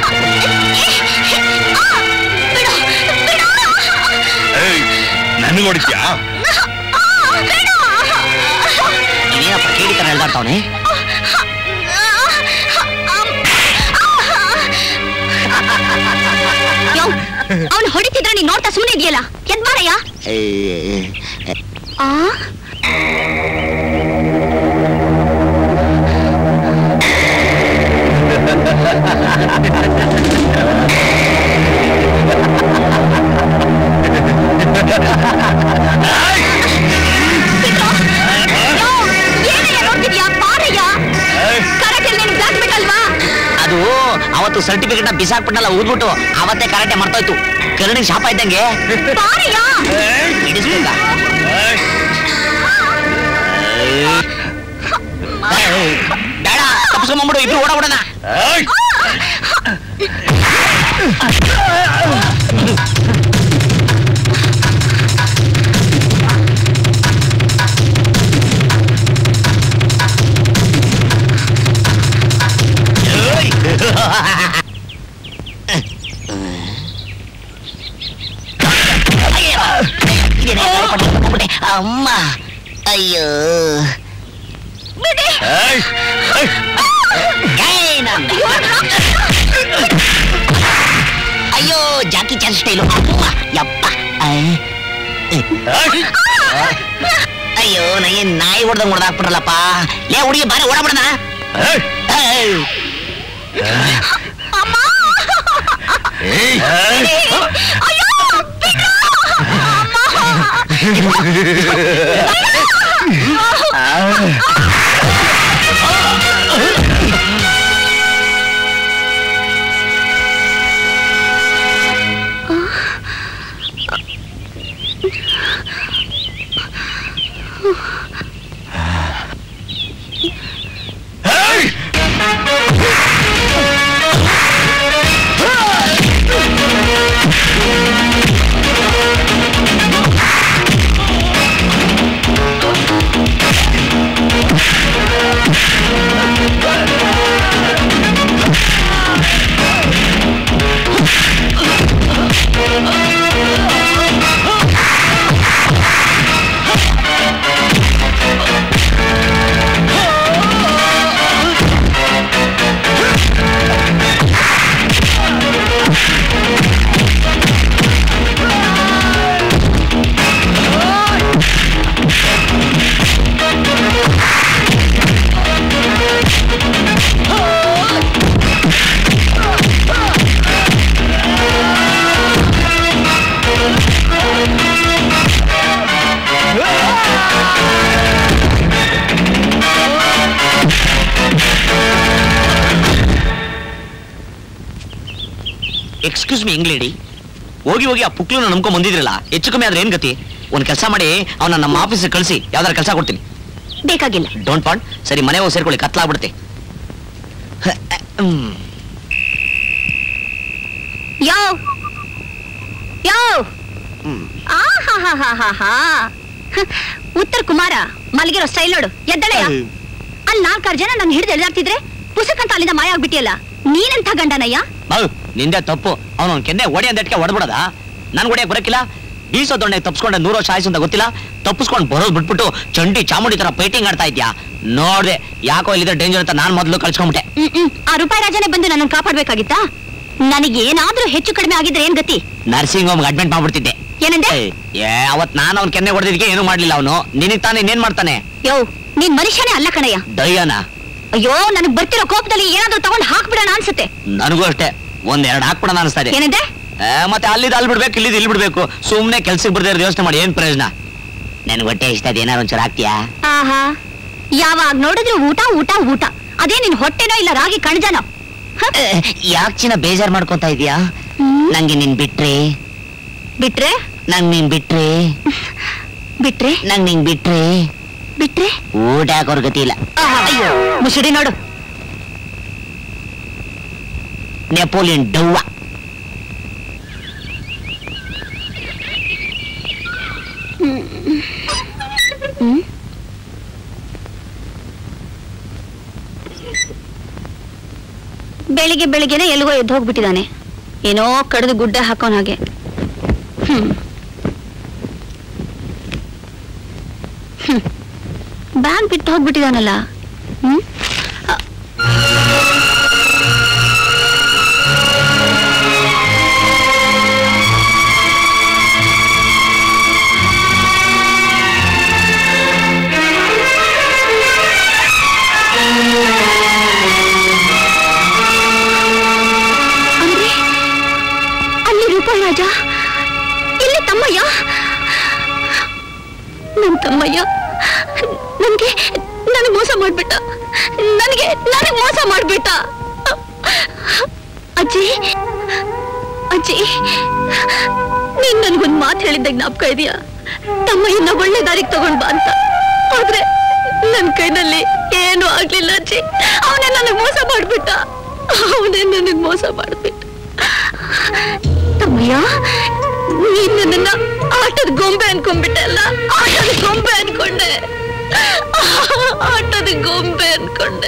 [SPEAKER 2] ಬಿಡು ಬಿಡು
[SPEAKER 6] ಏಯ್, ನನ್ಗ್ ಹೊಡಿತ್ಯಾ
[SPEAKER 2] ಬಿಡು
[SPEAKER 3] ನೀನಪ್ಪ ಕೇಳಿ ತರ ಹೇಳ್ದಾಡ್ತಾವನೆ
[SPEAKER 2] ಅವನು ಹೊಡಿತಿದ್ರೆ ನೀನ್ ನೋಡ್ತಾ ಸುಮ್ಮನೆ ಇದೆಯಲ್ಲ ಎದ್ಮಾರಯ್ಯ ಆ ಬಿಟ್ರು? ಯೋ, ಏನಯ್ಯ ನೋಡ್ತಿದ್ಯಾ ಪಾರಯ್ಯ ಕರೆಕ್ಟ್ ನೀನು ಬ್ಲಾಕ್ ಬಿಟ್ಟಲ್ವಾ
[SPEAKER 3] ಅದು ಅವತ್ತು ಸರ್ಟಿಫಿಕೇಟ್ ನ ಬಿಸಾಕ್ಬಿಟ್ಟಲ್ಲ ಊದ್ಬಿಟ್ಟು ಅವತ್ತೇ ಕರೆಕ್ಟೇ ಮರ್ತೋಯ್ತು ಕರಡಿ ಶಾಪ ಇದ್ದಂಗೆ
[SPEAKER 2] ಪಾರಯ್ಯ
[SPEAKER 3] ಹಿಡಿಸ್ಬೇಕಾ ಬೇಡ ತಪ್ಪಿಸ್ಕೊಂಡ್ಬಿಡು ಇಬ್ರು ಓಡಾಬಿಡೋಣ
[SPEAKER 6] ಏಯ್,
[SPEAKER 3] ಅಮ್ಮ ಅಯ್ಯೋ
[SPEAKER 6] ಏಯ್, ಏಯ್,
[SPEAKER 3] ಏಯ್ ನನ್- ಅಯ್ಯೋ ಜಾಕಿ ಚಾನ್ ಸ್ಟೈಲು ಅಮ್ಮ ಯಪ್ಪ ಐ.
[SPEAKER 6] ಏಯ್.
[SPEAKER 3] ಅಯ್ಯೋ ನನಗೆ ನಾಯಿ ಹೊಡೆದಂಗ್ ಹೊಡೆದಾಕ್ಬಿಟ್ರಲ್ಲಪ್ಪ ಲೇ ಹುಡುಗಿ ಬಾರಿ ಓಡಾಬಿಡಣ
[SPEAKER 6] ಏಯ್,
[SPEAKER 3] ಏಯ್.
[SPEAKER 2] ಅಮ್ಮ
[SPEAKER 6] ಏಯ್,
[SPEAKER 2] ಅಯ್ಯೋ ಬಿಟ್ರು!
[SPEAKER 6] ಏಯ್.
[SPEAKER 2] ಆ
[SPEAKER 3] ಎಕ್ಸ್ಕ್ಯೂಸ್ ಮಿ ಇಂಗ್ಲೇಡಿ ಹೋಗಿ ಹೋಗಿ ಆ ಪುಕ್ಲನ್ನ ನಂಬ್ಕೊಂಡ್ ಬಂದಿದ್ರಲ್ಲ ಹೆಚ್ಚು ಕಮ್ಮಿ ಆದ್ರೆ ಏನ್ ಗತಿ ಒಂದ್ ಕೆಲಸ ಮಾಡಿ ಅವನ ನಮ್ಮ ಆಫೀಸಿಗೆ ಕಳಿಸಿ ಯಾವ್ದಾರ ಕೆಲಸ ಕೊಡ್ತೀನಿ
[SPEAKER 2] ಬೇಕಾಗಿಲ್ಲ
[SPEAKER 3] ಡೋಂಟ್ ಪಾಂಟ್ ಸರಿ ಮನೆ ಹೋಗಿ ಸೇರ್ಕೊಳ್ಳಿ ಕತ್ಲಾಗ್ಬಿಡುತ್ತೆ ಹ್ಮ್
[SPEAKER 2] ಯೋ ಯೋ ಆಹಾಹಾಹಾಹಾ. ಹ, ಉತ್ತರ ಕುಮಾರ ಮಲಗಿರೋ ಸ್ಟೈಲ್ ನೋಡು ಎದ್ದಳೆಯ ಅಲ್ಲಿ ನಾಲ್ಕಾರು ಜನ ನಾನು ಹಿಡಿದು ಎಳ್ದಾಡ್ತಿದ್ರೆ ಪುಸ್ತಕಂತ ಅಲ್ಲಿಂದ ಮಾಯ ಆಗ್ಬಿಟ್ಟಿಯಲ್ಲ ನೀನೆಂಥ ಗಂಡನಯ್ಯ
[SPEAKER 3] ಬಾವು ನಿಂದೆ ತಪ್ಪು ಅವನು ಕೆನ್ನೆ ಒಡೆ ಅಂದಟ್ಕೆ ಹೊಡೆದ್ಬಿಡದ ನನ್ ಒಡೆಯಕ್ ಬರಕಿಲ್ಲ ಬೀಸೋ ದೊಣ್ಣೆ ತಪ್ಸ್ಕೊಂಡೆ ನೂರು ವರ್ಷ ಆಯ್ಸು ಅಂತ ಗೊತ್ತಿಲ್ಲ ತಪ್ಪಿಸ್ಕೊಂಡು ಬರೋದ್ ಬಿಟ್ಬಿಟ್ಟು ಚಂಡಿ ಚಾಮುಂಡಿ ತರ ಪೇಟಿಂಗ್ ಆಡ್ತಾ ಇದ್ಯಾ ನೋಡ್ದೆ ಯಾಕೋ ಇಲ್ಲಿದ್ರೆ ಡೇಂಜರ್ ಅಂತ ನಾನ್ ಮೊದಲು ಕಳ್ಸ್ಕೊಂಬಿಟ್ಟೆ
[SPEAKER 2] ಹ್ಮ್ ಹ್ಮ್ ಆ ರೂಪಾಯಿ ರಾಜನೇ ಬಂದು ನನ್ನನ್ನು ಕಾಪಾಡ್ಬೇಕಾಗಿತ್ತಾ ನನಗೆ ಏನಾದ್ರೂ ಹೆಚ್ಚು ಕಡಿಮೆ ಆಗಿದ್ರೆ ಏನ್ ಗತಿ
[SPEAKER 3] ನರ್ಸಿಂಗ್ ಹೋಮ್ ಅಡ್ಮಿಟ್ ಮಾಡ್ಬಿಡ್ತಿದ್ದೆ
[SPEAKER 2] ಏನಂದೆ
[SPEAKER 3] ಏಯ್, ಏ ಅವತ್ ನಾನು ಅವ್ನ ಕೆನ್ನೆ ಹೊಡೆದಿದ್ದಕ್ಕೆ ಏನು ಮಾಡ್ಲಿಲ್ಲ ಅವನು ನಿನಗ್ ತಾನೇ ಇನ್ನೇನ್ ಮಾಡ್ತಾನೆ
[SPEAKER 2] ಯೋ ನೀನ್ ಮನುಷ್ಯನೇ ಅಲ್ಲ ಕಣಯ್ಯ
[SPEAKER 3] ದಯ್ಯನ
[SPEAKER 2] ಅಯ್ಯೋ ನನಗ್ ಬರ್ತಿರೋ ಕೋಪದಲ್ಲಿ ಏನಾದ್ರೂ ತಗೊಂಡ್ ಹಾಕ್ಬಿಡೋಣ ಅನ್ಸುತ್ತೆ
[SPEAKER 3] ನನಗೂ ಅಷ್ಟೇ ಒಂದ್ ಎರಡು ಹಾಕ್ಬಿಡೋಣ ಅನಿಸ್ತಾ ಇದೆ
[SPEAKER 2] ಏನಂದೆ
[SPEAKER 3] ಏ, ಮತ್ತೆ ಅಲ್ಲಿದ್ ಅಲ್ಲಿ ಬಿಡ್ಬೇಕು ಇಲ್ಲಿದ್ ಇಲ್ಲಿ ಬಿಡ್ಬೇಕು ಸುಮ್ನೆ ಕೆಲ್ಸಕ್ಕೆ ಬರ್ದೇ ಯೋಚನೆ ಮಾಡಿ ಏನ್ ಪ್ರಯೋಜನ ನನ್ಗೆ ಹೊಟ್ಟೆ ಇಷ್ಟ ಅದ ಏನಾರು ಒಂಚೂರು ಹಾಕ್ತೀಯಾ
[SPEAKER 2] ಆಹಾ ಯಾವಾಗ ನೋಡಿದ್ರು ಊಟ ಊಟ ಊಟ ಅದೇ ನಿನ್ ಹೊಟ್ಟೆನೋ ಇಲ್ಲ ರಾಗಿ ಕಣ್ಜನೋ ಹ?
[SPEAKER 3] ಯಾಕೆ ಚಿನ್ನ ಬೇಜಾರ್ ಮಾಡ್ಕೊಂತ ಇದೀಯಾ
[SPEAKER 2] ಹ್ಮ್.
[SPEAKER 3] ನಂಗೆ ನಿನ್ ಬಿಟ್ರೆ
[SPEAKER 2] ಬಿಟ್ರೆ
[SPEAKER 3] ನಂಗ್ ನೀನ್ ಬಿಟ್ರೆ
[SPEAKER 2] ಬಿಟ್ರೆ
[SPEAKER 3] ನಂಗ್ ನಿಂಗ್ ಬಿಟ್ರೆ
[SPEAKER 2] ಬಿಟ್ರೆ
[SPEAKER 3] ಊಟ ಹಾಕೋರ್ ಗತಿ ಇಲ್ಲ
[SPEAKER 2] ಆಹಾ, ಅಯ್ಯೋ ಮುಸುಡಿ ನೋಡು
[SPEAKER 3] ನೆಪೋಲಿಯನ್ ಡವ್ವ
[SPEAKER 2] ಹ್ಮ್ ಬೆಳಿಗ್ಗೆ ಬೆಳಿಗ್ಗೆನೆ ಎಲ್ಗೋ ಎದ್ದು ಹೋಗ್ಬಿಟ್ಟಿದ್ದಾನೆ ಏನೋ ಕಡ್ದು ಗುಡ್ಡ ಹಾಕೋನ್ ಹಾಗೆ ಹ್ಮ್ ಹ್ಮ್. ಬ್ಯಾಗ್ ಬಿಟ್ಟು ಹೋಗ್ಬಿಟ್ಟಿದಾನಲ್ಲ ಹ್ಮ್ ಅ- ಅಂದ್ರೆ ಅಲ್ಲಿ ರೂಪಾಯಿ ರಾಜ ಇಲ್ಲಿ ತಮ್ಮಯ್ಯ ನನ್ ತಮ್ಮಯ್ಯ ನನ್ಗೆ ನನಗೆ ಮೋಸ ಮಾಡ್ಬಿಟ್ಟ ನನಗೆ ನನಗೆ ಮೋಸ ಮಾಡ್ಬಿಟ್ಟ ಅಜ್ಜಿ ಅಜ್ಜಿ ನೀನ್ ನನ್ಗೊಂದ್ ಮಾತು ಹೇಳಿದ್ದ ಜ್ಞಾಪಕ ಇದೆಯಾ ತಮ್ಮಯ್ಯನ ಒಳ್ಳೆ ದಾರಿಗೆ ತಗೊಂಡ್ ಬಾ ಅಂತ ಆದ್ರೆ ನನ್ ಕೈನಲ್ಲಿ ಏನೂ ಆಗ್ಲಿಲ್ಲ ಅಜ್ಜಿ ಅವನೇ ನನಗ್ ಮೋಸ ಮಾಡ್ಬಿಟ್ಟ ಅವನೇ ನನಗ್ ಮೋಸ ಮಾಡ್ಬಿಟ್ಟ ತಮ್ಮಯ್ಯ ನೀನ್ ನನ್ನನ್ನ ಆಟದ ಗೊಂಬೆ ಅನ್ಕೊಂಡ್ಬಿಟ್ಟೆ ಅಲ್ಲ ಆಟದ ಗೊಂಬೆ ಅನ್ಕೊಂಡೆ ಆಟದ ಗೊಂಬೆ ಅನ್ಕೊಂಡೆ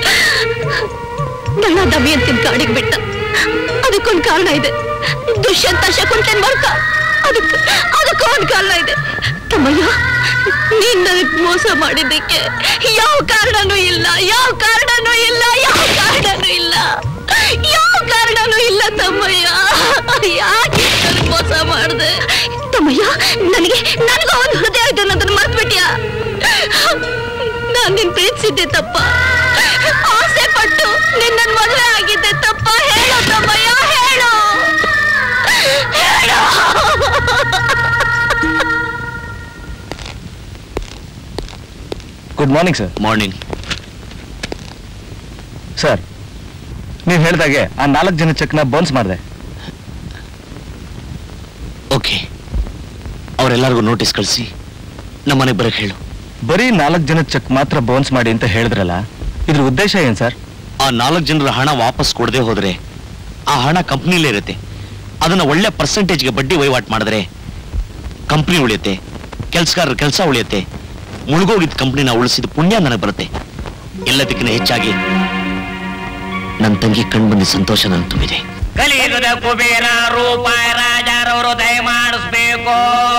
[SPEAKER 2] ನನ್ನ ದಮಯಂತಿನ ಕಾಡಿಗೆ ಬಿಟ್ಟ ಅದಕ್ಕೊಂದ್ ಕಾರಣ ಇದೆ ದುಷ್ಯಂತ ಶಕುಂತನ್ ಮರ್ಕ ಅದಕ್ಕೆ ಅದಕ್ಕೊಂದ್ ಕಾರಣ ಇದೆ ತಮ್ಮಯ್ಯ ನೀನ್ ನನಗ್ ಮೋಸ ಮಾಡಿದ್ದಕ್ಕೆ ಯಾವ ಕಾರಣನೂ ಇಲ್ಲ ಯಾವ ಕಾರಣನೂ ಇಲ್ಲ ಯಾವ ಕಾರಣನೂ ಇಲ್ಲ ಯಾವ ಕಾರಣನೂ ಇಲ್ಲ ತಮ್ಮಯ್ಯ ಯಾಕೆ ನನಗ್ ಮೋಸ ಮಾಡ್ದೆ ತಮ್ಮಯ್ಯ ನನಗೆ ನನಗೂ ಒಂದು ಹೃದಯ ಇದೆ ಅನ್ನೋದನ್ನ ಮರ್ತ್ಬಿಟ್ಯಾ ನಾನ್ ನಿನ್ ಪ್ರೀತಿಸಿದ್ದೆ ತಪ್ಪ ಆಸೆ ಪಟ್ಟು ನಿನ್ನ ಮದುವೆ ಆಗಿದ್ದೆ ತಪ್ಪ ಹೇಳು ತಮ್ಮಯ್ಯ ಹೇಳು ಹೇಳು
[SPEAKER 4] good morning sir
[SPEAKER 3] morning
[SPEAKER 4] sir ನೀವು ಹೇಳ್ದಾಗೆ ಆ ನಾಲ್ಕು ಜನ ಚೆಕ್ನ ಬೌನ್ಸ್ ಮಾಡಿದೆ
[SPEAKER 3] ಓಕೆ ಅವರೆಲ್ಲರಿಗೂ ನೋಟಿಸ್ ಕಳಿಸಿ ನಮ್ಮನೆಗೆ ಬರಕ್ ಹೇಳು
[SPEAKER 4] ಬರೀ ನಾಲ್ಕು ಜನ ಚೆಕ್ ಮಾತ್ರ ಬೌನ್ಸ್ ಮಾಡಿ ಅಂತ ಹೇಳಿದ್ರಲ್ಲ ಇದ್ರ ಉದ್ದೇಶ ಏನ್ ಸರ್
[SPEAKER 3] ಆ ನಾಲ್ಕು ಜನರ ಹಣ ವಾಪಸ್ ಕೊಡದೆ ಹೋದ್ರೆ ಆ ಹಣ ಕಂಪ್ನಿಲೇ ಇರುತ್ತೆ ಅದನ್ನ ಒಳ್ಳೆ ಪರ್ಸೆಂಟೇಜ್ಗೆ ಬಡ್ಡಿ ವಹಿವಾಟು ಮಾಡಿದ್ರೆ ಕಂಪ್ನಿ ಉಳಿಯುತ್ತೆ ಕೆಲ್ಸಗಾರರ ಕೆಲಸ ಉಳಿಯುತ್ತೆ ಮುಳುಗೋಗಿದ್ದ ಕಂಪ್ನಿನ ಉಳಿಸಿದ ಪುಣ್ಯ ನನಗೆ ಬರುತ್ತೆ ಎಲ್ಲದಕ್ಕಿಂತ ಹೆಚ್ಚಾಗಿ ನನ್ನ ತಂಗಿ ಕಣ್ಬಂದಿ ಸಂತೋಷ ನನಗೆ ತುಂಬಿದೆ
[SPEAKER 5] ಕಲಿಯುಗದ ಕುಬೇರ ರೂಪಾಯಿ ರಾಜರವರು ದಯ ಮಾಡಿಸ್ಬೇಕು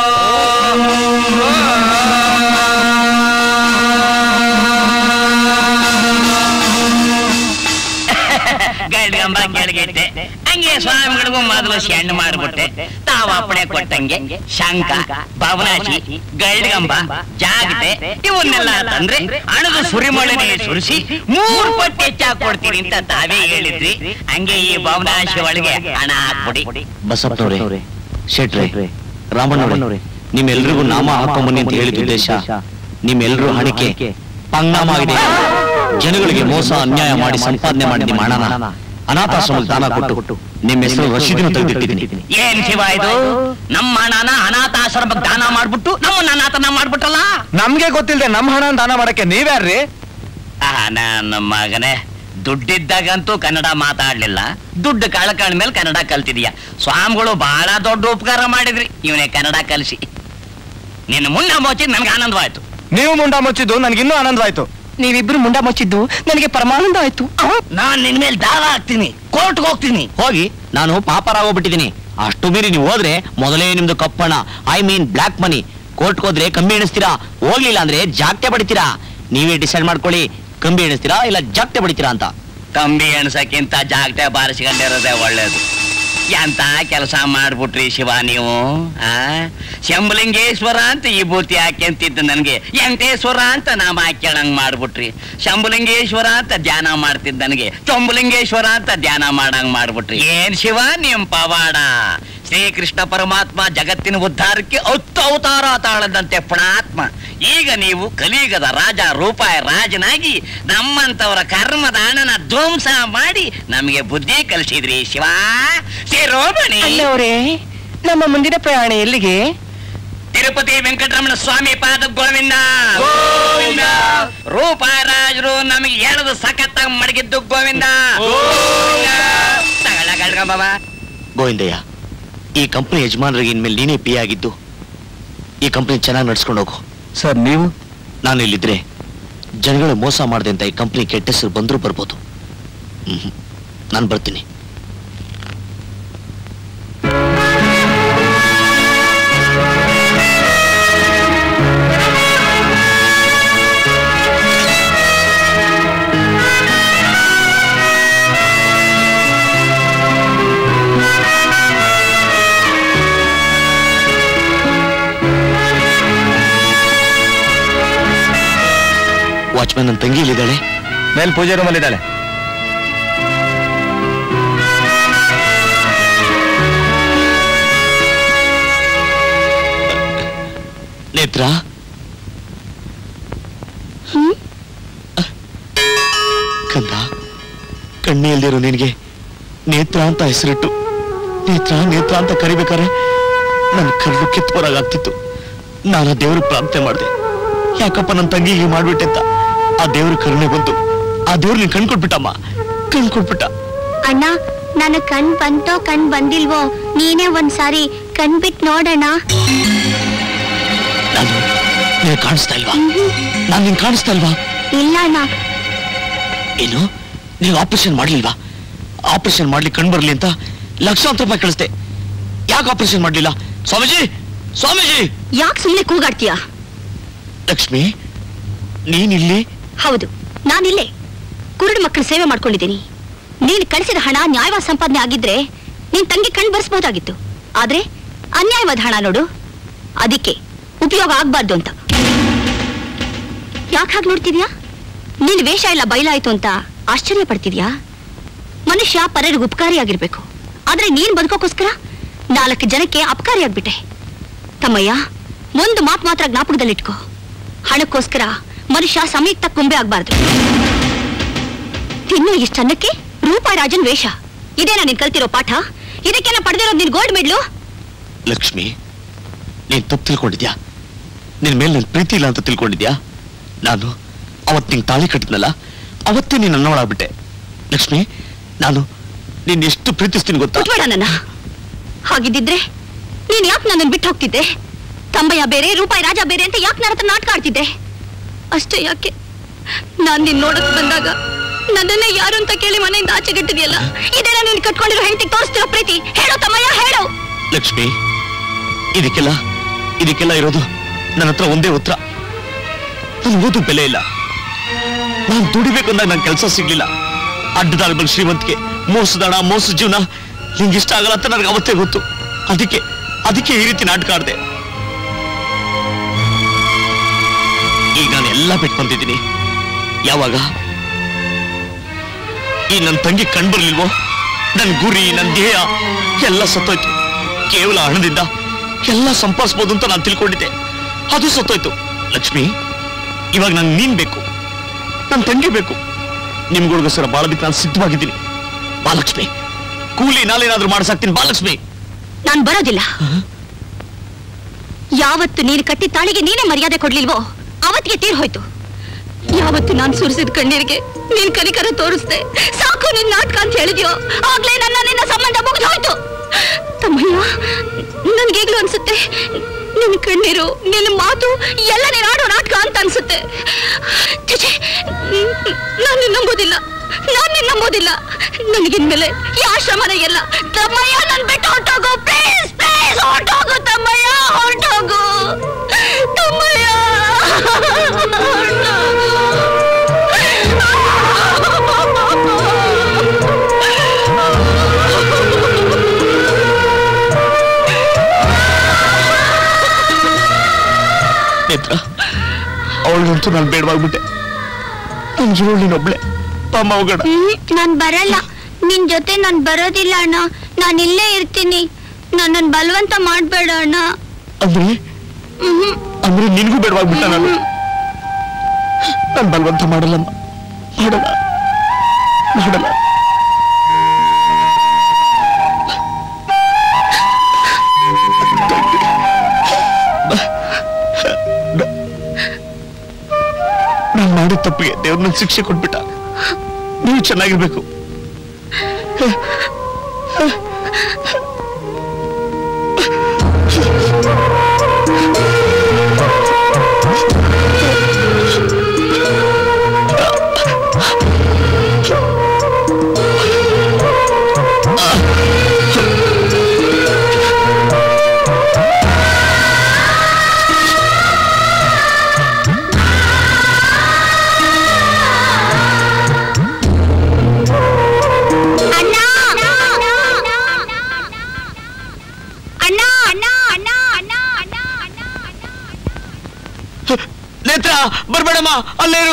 [SPEAKER 5] ಗಡ್ಗಂಬ ಕೆಳಗಿಟ್ಟೆ ಹಂಗೆ ಸ್ವಾಮಿಗಳಿಗೂ ಮೊದಲು ಸೆಂಡ್ ಮಾಡ್ಬಿಟ್ಟೆ ತಾವ ಅಪ್ಪಣೆ ಕೊಟ್ಟಂಗೆ ಶಂಕ ಭವನಾಶಿ ಗಡ್ಗಂಬ ಜಾಗಟೆ ಇವನ್ನೆಲ್ಲ ತಂದ್ರೆ ಹಣದ ಸುರಿಮಳೆನೆ ಸುರಿಸಿ ಮೂರ್ ಪಟ್ಟು ಹೆಚ್ಚಾಗಿ ಕೊಡ್ತೀನಿ ಅಂತ ತಾವೇ ಹೇಳಿದ್ರಿ ಹಂಗೆ ಈ ಭವನಾಶಿ ಒಳಗೆ ಹಣ ಹಾಕ್ಬಿಡಿ
[SPEAKER 3] ಬಸಪ್ಪನವ್ರೆ ಶೆಟ್ರೆ ರಾಮಣ್ಣವ್ರೆ ನಿಮ್ಮೆಲ್ರಿಗೂ ನಾಮ ಹಾಕೊಂಬನ್ನಿ ಅಂತ ಹೇಳಿದ ಉದ್ದೇಶ ನಿಮ್ಮೆಲ್ರೂ ಹಣಿಕೆ ಪಂಗ್ನಾಮ ಆಗಿದೆ ಜನಗಳಿಗೆ ಮೋಸ ಅನ್ಯಾಯ ಮಾಡಿ ಸಂಪಾದನೆ ಮಾಡಿ ನಿಮ್ಮ ಹಣನ ಅನಾಥಾಶ್ರಮಕ್ಕೆ ದಾನ ಕೊಟ್ಟು ನಿಮ್ಮ ಹೆಸರು ರಶೀದಿನ ತೆಗೆದಿಟ್ಟಿದ್ದೀನಿ
[SPEAKER 5] ಏನ್ ಶಿವ ಇದು ನಮ್ಮ ಹಣನ ಅನಾಥಾಶ್ರಮಕ್ಕೆ ದಾನ ಮಾಡ್ಬಿಟ್ಟು ನಮ್ಮನ್ನ ಅನಾಥನ ಮಾಡ್ಬಿಟ್ಟಲ್ಲ
[SPEAKER 4] ನಮ್ಗೆ ಗೊತ್ತಿಲ್ಲದೆ ನಮ್ ಹಣ ದಾನ ಮಾಡಕ್ಕೆ ನೀವ್ಯಾರ್ರಿ
[SPEAKER 5] ಆ, ನನ್ನ ಮಗನೇ ದುಡ್ಡಿದ್ದಾಗಂತೂ ಕನ್ನಡ ಮಾತಾಡ್ಲಿಲ್ಲ ದುಡ್ಡು ಕಳ್ಕೊಂಡ ಮೇಲೆ ಕನ್ನಡ ಕಲ್ತಿದೀಯ ಸ್ವಾಮಿಗಳು ಬಹಳ ದೊಡ್ಡ ಉಪಕಾರ ಮಾಡಿದ್ರಿ ಇವನೇ ಕನ್ನಡ ಕಲಿಸಿ ನಿನ್ನ ಮುಂಡ ಮೋಚಿದ್ ನನ್ಗೆ ಆನಂದವಾಯ್ತು
[SPEAKER 4] ನೀವು ಮುಂಡ ಮುಚ್ಚಿದ್ದು ನನ್ಗಿನ್ನೂ ಆನಂದವಾಯ್ತು
[SPEAKER 9] ನೀವಿಬ್ರು ಮುಂಡ ಮುಚ್ಚಿದ್ದು ನನಗೆ ಪರಮಾನಂದ ಆಯ್ತು
[SPEAKER 5] ನಾನ್ ನಿನ್ ಮೇಲೆ ದಾವ ಹಾಕ್ತೀನಿ ಕೋರ್ಟ್ಗೆ ಹೋಗ್ತೀನಿ
[SPEAKER 3] ಹೋಗಿ ನಾನು ಪಾಪರಾಗೋಗ್ಬಿಟ್ಟಿದ್ದೀನಿ ಅಷ್ಟು ಮೀರಿ ನೀವು ಹೋದ್ರೆ ಮೊದಲೇ ನಿಮ್ದು ಕಪ್ಪಣ ಐ ಮೀನ್ ಬ್ಲಾಕ್ ಮನಿ ಕೋರ್ಟ್ಗೆ ಹೋದ್ರೆ ಕಮ್ಮಿ ಎಣಿಸ್ತೀರಾ ಹೋಗ್ಲಿಲ್ಲ ಅಂದ್ರೆ ಜಾಗ್ತೆ ಬಡಿತೀರಾ ನೀವೇ ಡಿಸೈಡ್ ಮಾಡ್ಕೊಳ್ಳಿ ಕಂಬಿ ಎಣಿಸ್ತೀರಾ ಇಲ್ಲ ಜಾಗ್ತೆ ಬಡಿತೀರಾ ಅಂತ
[SPEAKER 5] ಕಂಬಿ ಎಣ್ಸಕ್ಕಿಂತ ಜಾಗಟೆ ಬಾರಿಸ್ಕೊಂಡಿರೋದೇ ಒಳ್ಳೇದು ಎಂತ ಕೆಲಸ ಮಾಡ್ಬಿಟ್ರಿ ಶಿವ ನೀವು ಆ ಶಂಭುಲಿಂಗೇಶ್ವರ ಅಂತ ಈ ಭೂತಿ ಹಾಕ್ಯಂತಿದ್ದು ನನಗೆ ಎಂಟೇಶ್ವರ ಅಂತ ನಾಮ ಹಾಕ್ಯಳಂಗ್ ಮಾಡ್ಬಿಟ್ರಿ ಶಂಭುಲಿಂಗೇಶ್ವರ ಅಂತ ಧ್ಯಾನ ಮಾಡ್ತಿದ್ದ ನನಗೆ ಚೊಂಬುಲಿಂಗೇಶ್ವರ ಅಂತ ಧ್ಯಾನ ಮಾಡಂಗ್ ಮಾಡ್ಬಿಟ್ರಿ ಏನ್ ಶಿವ ನಿಮ್ ಪವಾಡ ಶ್ರೀಕೃಷ್ಣ ಪರಮಾತ್ಮ ಜಗತ್ತಿನ ಉದ್ಧಾರಕ್ಕೆ ಹತ್ತು ಅವತಾರ ತಾಳದಂತೆ ಪುಣಾತ್ಮ ಈಗ ನೀವು ಕಲಿಯುಗದ ರಾಜ ರೂಪಾಯಿ ರಾಜನಾಗಿ ನಮ್ಮಂತವರ ಕರ್ಮದಾನನ ಧ್ವಂಸ ಮಾಡಿ ನಮಗೆ ಬುದ್ಧಿ ಕಲಿಸಿದ್ರಿ ಶಿವ ಶಿರೋಮಣಿ
[SPEAKER 9] ಅಲ್ಲವರೇ ನಮ್ಮ ಮುಂದಿನ ಪ್ರಯಾಣ ಎಲ್ಲಿಗೆ
[SPEAKER 5] ತಿರುಪತಿ ವೆಂಕಟರಮಣ ಸ್ವಾಮಿ ಪಾದ ಗೋವಿಂದ ಗೋವಿಂದ ರೂಪಾಯಿ ರಾಜರು ನಮಗೆ ಎಳೆದು ಸಖತ್ತಾಗಿ ಮಡಗಿದ್ದು ಗೋವಿಂದ ಗೋವಿಂದ. ತಗೊಳ್ಳ ಗಳ್ಗ ಬಾಬಾ
[SPEAKER 3] ಗೋವಿಂದಯ್ಯ ಈ ಕಂಪನಿ ಯಜಮಾನರಿಗೆ ಇನ್ಮೇಲೆ ನೀನೇ ಪಿ ಆಗಿದ್ದು ಈ ಕಂಪನಿ ಚೆನ್ನಾಗಿ ನಡ್ಸ್ಕೊಂಡು ಹೋಗು
[SPEAKER 4] ಸರ್ ನೀವು
[SPEAKER 3] ನಾನು ಇಲ್ಲಿದ್ರೆ ಜನಗಳು ಮೋಸ ಮಾಡದೆ ಅಂತ ಈ ಕಂಪನಿ ಕೆಟ್ಟ ಹೆಸರು ಬಂದರೂ ಬರ್ಬೋದು ಹ್ಮ್ ನಾನು ಬರ್ತೀನಿ ವಾಚ್ಮ್ಯಾನ್ ನನ್ನ ತಂಗಿ ಇಲ್ಲಿದ್ದಾಳೆ
[SPEAKER 4] ಮೇಲ್ ಪೂಜೆ ರೂಮಲ್ಲಿ ಇದ್ದಾಳೆ
[SPEAKER 3] ನೇತ್ರ ಕಂದ ಕಣ್ಣೇ ಇಲ್ದಿರೋ ನಿನಗೆ ನೇತ್ರ ಅಂತ ಹೆಸರಿಟ್ಟು ನೇತ್ರ ನೇತ್ರ ಅಂತ ಕರಿಬೇಕಾರೆ ನನ್ನ ಕಣ್ಣು ಕಿತ್ಬರಾಗ್ತಿತ್ತು ನಾನು ದೇವ್ರ ಪ್ರಾರ್ಥನೆ ಮಾಡಿದೆ ಯಾಕಪ್ಪ ನನ್ನ ತಂಗಿ ಹೀಗೆ ಮಾಡ್ಬಿಟ್ಟೆ ಅಂತ ಆ ದೇವ್ರ ಕರುಣೆ ಬಂತು ಆ ದೇವ್ರು ನೀನ್ ಕಣ್ ಕೊಟ್ಬಿಟ್ಟಮ್ಮ ಕಣ್ ಕೊಟ್ಬಿಟ್ಟ
[SPEAKER 2] ಅಣ್ಣ ನನ್ನ ಕಣ್ ಬಂತೋ ಕಣ್ ಬಂದಿಲ್ವೋ ನೀನೇ ಒಂದ್ಸಾರಿ ಕಣ್ ಬಿಟ್ ನೋಡೋಣ
[SPEAKER 3] ನಾನು ನೀನು ಕಾಣಿಸ್ತಾ ಇಲ್ವಾ ನಾನು ನಿನ್ ಕಾಣಿಸ್ತಾ ಇಲ್ವಾ
[SPEAKER 2] ಇಲ್ಲ ಅಣ್ಣ
[SPEAKER 3] ಏನು ನೀವು ಆಪರೇಷನ್ ಮಾಡ್ಲಿಲ್ವಾ ಆಪರೇಷನ್ ಮಾಡ್ಲಿಕ್ಕೆ ಕಣ್ ಬರ್ಲಿ ಅಂತ ಲಕ್ಷಾಂತರ ರೂಪಾಯಿ ಕಳಿಸ್ದೆ ಯಾಕೆ ಆಪರೇಷನ್ ಮಾಡ್ಲಿಲ್ಲ ಸ್ವಾಮೀಜಿ ಸ್ವಾಮೀಜಿ
[SPEAKER 2] ಯಾಕೆ ಸುಮ್ಮನೆ ಕೂಗಾಡ್ತೀಯ
[SPEAKER 3] ಲಕ್ಷ್ಮಿ ನೀನಿಲ್ಲಿ
[SPEAKER 2] ಹೌದು ನಾನಿಲ್ಲೇ ಕುರುಡು ಮಕ್ಕಳ ಸೇವೆ ಮಾಡ್ಕೊಂಡಿದ್ದೀನಿ ನೀನ್ ಕಳಿಸಿದ ಹಣ ನ್ಯಾಯವಾದ ಸಂಪಾದನೆ ಆಗಿದ್ರೆ ನಿನ್ ತಂಗಿ ಕಣ್ ಬರ್ಸ್ಬೋದಾಗಿತ್ತು ಆದ್ರೆ ಅನ್ಯಾಯವಾದ ಹಣ ನೋಡು ಅದಕ್ಕೆ ಉಪಯೋಗ ಆಗ್ಬಾರ್ದು ಅಂತ ಯಾಕೆ ಹಾಗೆ ನೋಡ್ತಿದ್ಯಾ ನಿನ್ ವೇಷ ಎಲ್ಲ ಬಯಲಾಯ್ತು ಅಂತ ಆಶ್ಚರ್ಯ ಪಡ್ತಿದ್ಯಾ ಮನುಷ್ಯ ಪರರಿಗೆ ಉಪಕಾರಿಯಾಗಿರ್ಬೇಕು ಆದ್ರೆ ನೀನ್ ಬದುಕೋಕ್ಕೋಸ್ಕರ ನಾಲ್ಕು ಜನಕ್ಕೆ ಅಪಕಾರಿಯಾಗ್ಬಿಟ್ಟೆ ತಮ್ಮಯ್ಯ ಒಂದು ಮಾತು ಮಾತ್ರ ಜ್ಞಾಪಕದಲ್ಲಿಟ್ಕೋ ಹಣಕ್ಕೋಸ್ಕರ ಮನುಷ್ಯ ಸಮಯಕ್ಕೆ ತಕ್ಕ ಕೊಂಬೆ ಆಗ್ಬಾರ್ದು ಇನ್ನು ಇಷ್ಟನ್ನಕ್ಕೆ ರೂಪಾಯಿ ರಾಜನ್ ವೇಷ ಇದೇನಾ ನೀನ್ ಕಲ್ತಿರೋ ಪಾಠ ಇದಕ್ಕೆಲ್ಲ ಪಡೆದಿರೋದು ನಿನ್ ಗೋಲ್ಡ್ ಮೆಡ್ಲು
[SPEAKER 3] ಲಕ್ಷ್ಮಿ ನೀನ್ ತಪ್ಪು ತಿಳ್ಕೊಂಡಿದ್ಯಾ ನಿನ್ ಮೇಲೆ ನನ್ ಪ್ರೀತಿ ಇಲ್ಲ ಅಂತ ತಿಳ್ಕೊಂಡಿದ್ಯಾ ನಾನು ಅವತ್ ನಿಂಗೆ ತಾಳಿ ಕಟ್ಟಿದ್ನಲ್ಲ ಅವತ್ತೇ ನೀನ್ ನನ್ನವಳಾಗ್ಬಿಟ್ಟೆ ಲಕ್ಷ್ಮಿ ನಾನು ನೀನ್ ಎಷ್ಟು ಪ್ರೀತಿಸ್ತೀನಿ ಗೊತ್ತಾ
[SPEAKER 2] ಬಿಟ್ಬೇಡ ನನ್ನ ಹಾಗಿದ್ದಿದ್ರೆ ನೀನ್ ಯಾಕೆ ನನ್ನನ್ನು ಬಿಟ್ಟು ಹೋಗ್ತಿದ್ದೆ ತಂಬಯ್ಯ ಬೇರೆ ರೂಪಾಯಿ ರಾಜ ಬೇರೆ ಅಂತ ಯಾಕೆ ನನ್ನ ಹತ್ರ ನಾಟಕ ಆಡ್ತಿದ್ದೆ ಅಷ್ಟೇ ಯಾಕೆ ನಾನ್ ನಿನ್ ನೋಡಕ್ ಬಂದಾಗ ನನ್ನನ್ನೇ ಯಾರು ಅಂತ ಕೇಳಿ ಮನೆಯಿಂದ ಆಚೆ ಗಟ್ಟಿದೆಯಲ್ಲ ಇದೆಲ್ಲ ನೀನ್ ಕಟ್ಕೊಂಡಿರೋ ಹೆಂಡತಿ ತೋರಿಸ್ತಿರೋ ಪ್ರೀತಿ ಹೇಳೋ ತಮ್ಮಯ್ಯ ಹೇಳು
[SPEAKER 3] ಲಕ್ಷ್ಮಿ ಇದಕ್ಕೆಲ್ಲ ಇದಕ್ಕೆಲ್ಲ ಇರೋದು ನನ್ನ ಹತ್ರ ಒಂದೇ ಉತ್ತರ ನನ್ನ ಓದು ಬೆಲೆ ಇಲ್ಲ ನಾನು ದುಡಿಬೇಕು ಅಂದಾಗ ನನ್ನ ಕೆಲಸ ಸಿಗ್ಲಿಲ್ಲ ಅಡ್ಡದಾಳ್ಬಲ್ ಶ್ರೀಮಂತಿಗೆ ಮೋಸದಣ ಮೋಸ ಜೀವನ ನಿಂಗೆ ಇಷ್ಟ ಆಗಲ್ಲ ಅಂತ ನನಗೆ ಅವತ್ತೇ ಗೊತ್ತು ಅದಕ್ಕೆ ಅದಕ್ಕೆ ಈ ರೀತಿ ನಾಟಕ ಆಡ್ದೆ ಈಗ ನಾನು ಎಲ್ಲ ಬಿಟ್ಟು ಬಂದಿದ್ದೀನಿ ಯಾವಾಗ ಈ ನನ್ನ ತಂಗಿ ಕಂಡ್ಬರ್ಲಿಲ್ವೋ ನನ್ನ ಗುರಿ ನನ್ನ ಧ್ಯೇಯ ಎಲ್ಲ ಸತ್ತೋಯ್ತು ಕೇವಲ ಹಣದಿಂದ ಎಲ್ಲ ಸಂಪಾದಿಸ್ಬೋದು ಅಂತ ನಾನು ತಿಳ್ಕೊಂಡಿದ್ದೆ ಅದು ಸತ್ತೋಯ್ತು ಲಕ್ಷ್ಮಿ ಇವಾಗ ನಂಗೆ ನೀನ್ ಬೇಕು ನನ್ನ ತಂಗಿ ಬೇಕು ನಿಮ್ಗಳಿಗೋಸ್ಕರ ಬಾಳೋದಕ್ಕೆ ನಾನು ಸಿದ್ಧವಾಗಿದ್ದೀನಿ ಬಾ ಲಕ್ಷ್ಮಿ ಕೂಲಿ ನಾಲೇನಾದ್ರೂ ಮಾಡ್ಸಾಕ್ತೀನಿ ಬಾಲಕ್ಷ್ಮಿ
[SPEAKER 2] ನಾನ್ ಬರೋದಿಲ್ಲ ಯಾವತ್ತು ನೀನು ಕಟ್ಟಿ ತಾಳಿಗೆ ನೀನೇ ಮರ್ಯಾದೆ ಕೊಡ್ಲಿಲ್ವೋ ಅವತ್ತಿಗೆ ತೀರ್ ಹೋಯ್ತು ಯಾವತ್ತು ನಾನು ಸುರಿಸಿದ ಕಣ್ಣೀರಿಗೆ ನೀನ್ ಕನಿಕರ ತೋರಿಸ್ದೆ ಸಾಕು ನಿನ್ ನಾಟಕ ಅಂತ ಹೇಳಿದ್ಯೋ ಆಗ್ಲೇ ನನ್ನ ನಿನ್ನ ಸಂಬಂಧ ಮುಗಿದು ಹೋಯ್ತು ತಮ್ಮಯ್ಯ ನನ್ಗೀಗ್ಲೂ ಅನ್ಸುತ್ತೆ ನಿನ್ ಕಣ್ಣೀರು ನಿನ್ನ ಮಾತು ಎಲ್ಲ ನೀನ್ ಆಡೋ ನಾಟಕ ಅಂತ ಅನ್ಸುತ್ತೆ ಛೆ, ನಾನು ನಿನ್ನ ನಂಬೋದಿಲ್ಲ ನಾನು ನಿನ್ನ ನಂಬೋದಿಲ್ಲ ನನಗಿನ್ಮೇಲೆ ಈ ಆಶ್ರಮನ ಎಲ್ಲ ತಮ್ಮಯ್ಯ ನನ್ ಬಿಟ್ಟು ಹೊರಟೋಗು ಪ್ಲೀಸ್ ಪ್ಲೀಸ್ ಹೊರಟೋಗು ತಮ್ಮಯ್ಯ ಹೊರಟೋಗು ತಮ್ಮಯ್ಯ
[SPEAKER 3] ನೇತ್ರ ಅವಳಂತೂ ನಾನು ಬೇಡವಾಗ್ಬಿಟ್ಟೆ ನನ್ಗಿರೋಳು ನೀನೊಬ್ಳೆ ಅಮ್ಮ ಹೋಗೋಣ
[SPEAKER 2] ನಾನ್ ಬರಲ್ಲ ನಿನ್ ಜೊತೆ ನಾನ್ ಬರೋದಿಲ್ಲ ಅಣ್ಣ ನಾನು ಇಲ್ಲೇ ಇರ್ತೀನಿ ನನ್ನನ್ ಬಲವಂತ ಮಾಡ್ಬೇಡ ಅಣ್ಣ
[SPEAKER 3] ಅಂದ್ರೆ
[SPEAKER 2] ಮ್ಹೂ.
[SPEAKER 3] ಅಂದ್ರೆ ನಿನ್ಗೂ ಬೇಡವಾಗ್ಬಿಟ್ಟ ನಾನು ನಾನು ಬಲವಂತ ಮಾಡಲ್ಲಮ್ಮ ಮಾಡಲ್ಲ ಮಾಡಲ್ಲ ನಾನು ಮಾಡಿದ ತಪ್ಪಿಗೆ ದೇವ್ರ ನನ್ ಶಿಕ್ಷೆ ಕೊಟ್ಬಿಟ್ಟ ನೀವು ಚೆನ್ನಾಗಿರ್ಬೇಕು
[SPEAKER 2] ಅಣ್ಣ ಅಣ್ಣ ಅಣ್ಣ ಅಣ್ಣ ಅಣ್ಣ ಅಣ್ಣ ಅಣ್ಣ
[SPEAKER 3] ನೇತ್ರ ಬರ್ಬೇಡಮ್ಮ ಅಲ್ಲೇರು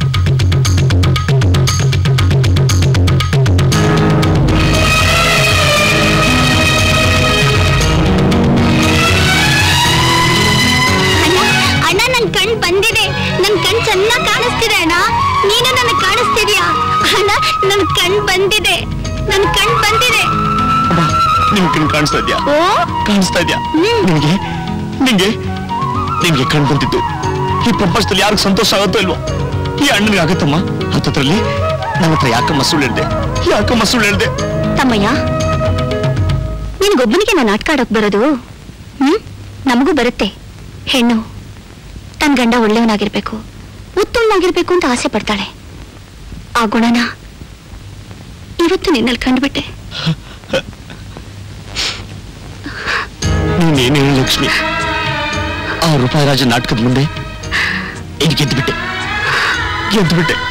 [SPEAKER 2] ಅಣ್ಣ ಅಣ್ಣ ನನ್ ಕಣ್ ಬಂದಿದೆ ನನ್ ಕಣ್ ಚೆನ್ನಾಗ್ ಕಾಣಿಸ್ತಿದೆ ಅಣ್ಣ ನೀನು ನನಗ್ ಕಾಣಿಸ್ತಿದ್ಯಾ ಅಣ್ಣ ನನ್ ಕಣ್ ಬಂದಿದೆ ನನ್ ಕಣ್ ಬಂದಿದೆ
[SPEAKER 3] ಅಮ್ಮ ನಿನ್ ಕಣ್ ಕಾಣಿಸ್ತಾ ಇದ್ಯಾ
[SPEAKER 2] ಓ
[SPEAKER 3] ಕಾಣಿಸ್ತಾ ಇದ್ಯಾ ನಿನ್ಗೆ ನಿಂಗೆ ನಿನ್ಗೆ ಕಣ್ ಬಂದಿದ್ದು ಈ ಪ್ರಪಂಚದಲ್ಲಿ ಯಾರಿಗ್ ಸಂತೋಷ ಆಗುತ್ತೋ ಇಲ್ವೋ ಈ ಅಣ್ಣನಿಗೆ ಆಗತ್ತಮ್ಮ ಹತ್ತತ್ರಲ್ಲಿ ನನ್ನ ಹತ್ರ ಯಾಕಮ್ಮ ಸುಳ್ಳು ಹೇಳ್ದೆ ಯಾಕಮ್ಮ ಸುಳ್ಳು ಹೇಳ್ದೆ
[SPEAKER 2] ತಮ್ಮಯ್ಯ ನಿನಗೊಬ್ಬನಿಗೆ ನಾನು ನಾಟಕ ಆಡೋಕ್ ಬರೋದು ಹ್ಮ್ ನಮಗೂ ಬರುತ್ತೆ ಹೆಣ್ಣು ತನ್ನ ಗಂಡ ಒಳ್ಳೆಯವನಾಗಿರ್ಬೇಕು ಉತ್ತಮನಾಗಿರ್ಬೇಕು ಅಂತ ಆಸೆ ಪಡ್ತಾಳೆ ಆ ಗುಣನ ಇವತ್ತು ನಿನ್ನಲ್ಲಿ ಕಂಡುಬಿಟ್ಟೆ
[SPEAKER 3] ನೀನೇನು ಹೇಳಿ ಲಕ್ಷ್ಮಿ ಆ ರೂಪಾಯಿ ರಾಜ ನಾಟಕದ ಮುಂದೆ ಇದು ಗೆದ್ದು ಬಿಟ್ಟೆ ಗೆದ್ದು ಬಿಟ್ಟೆ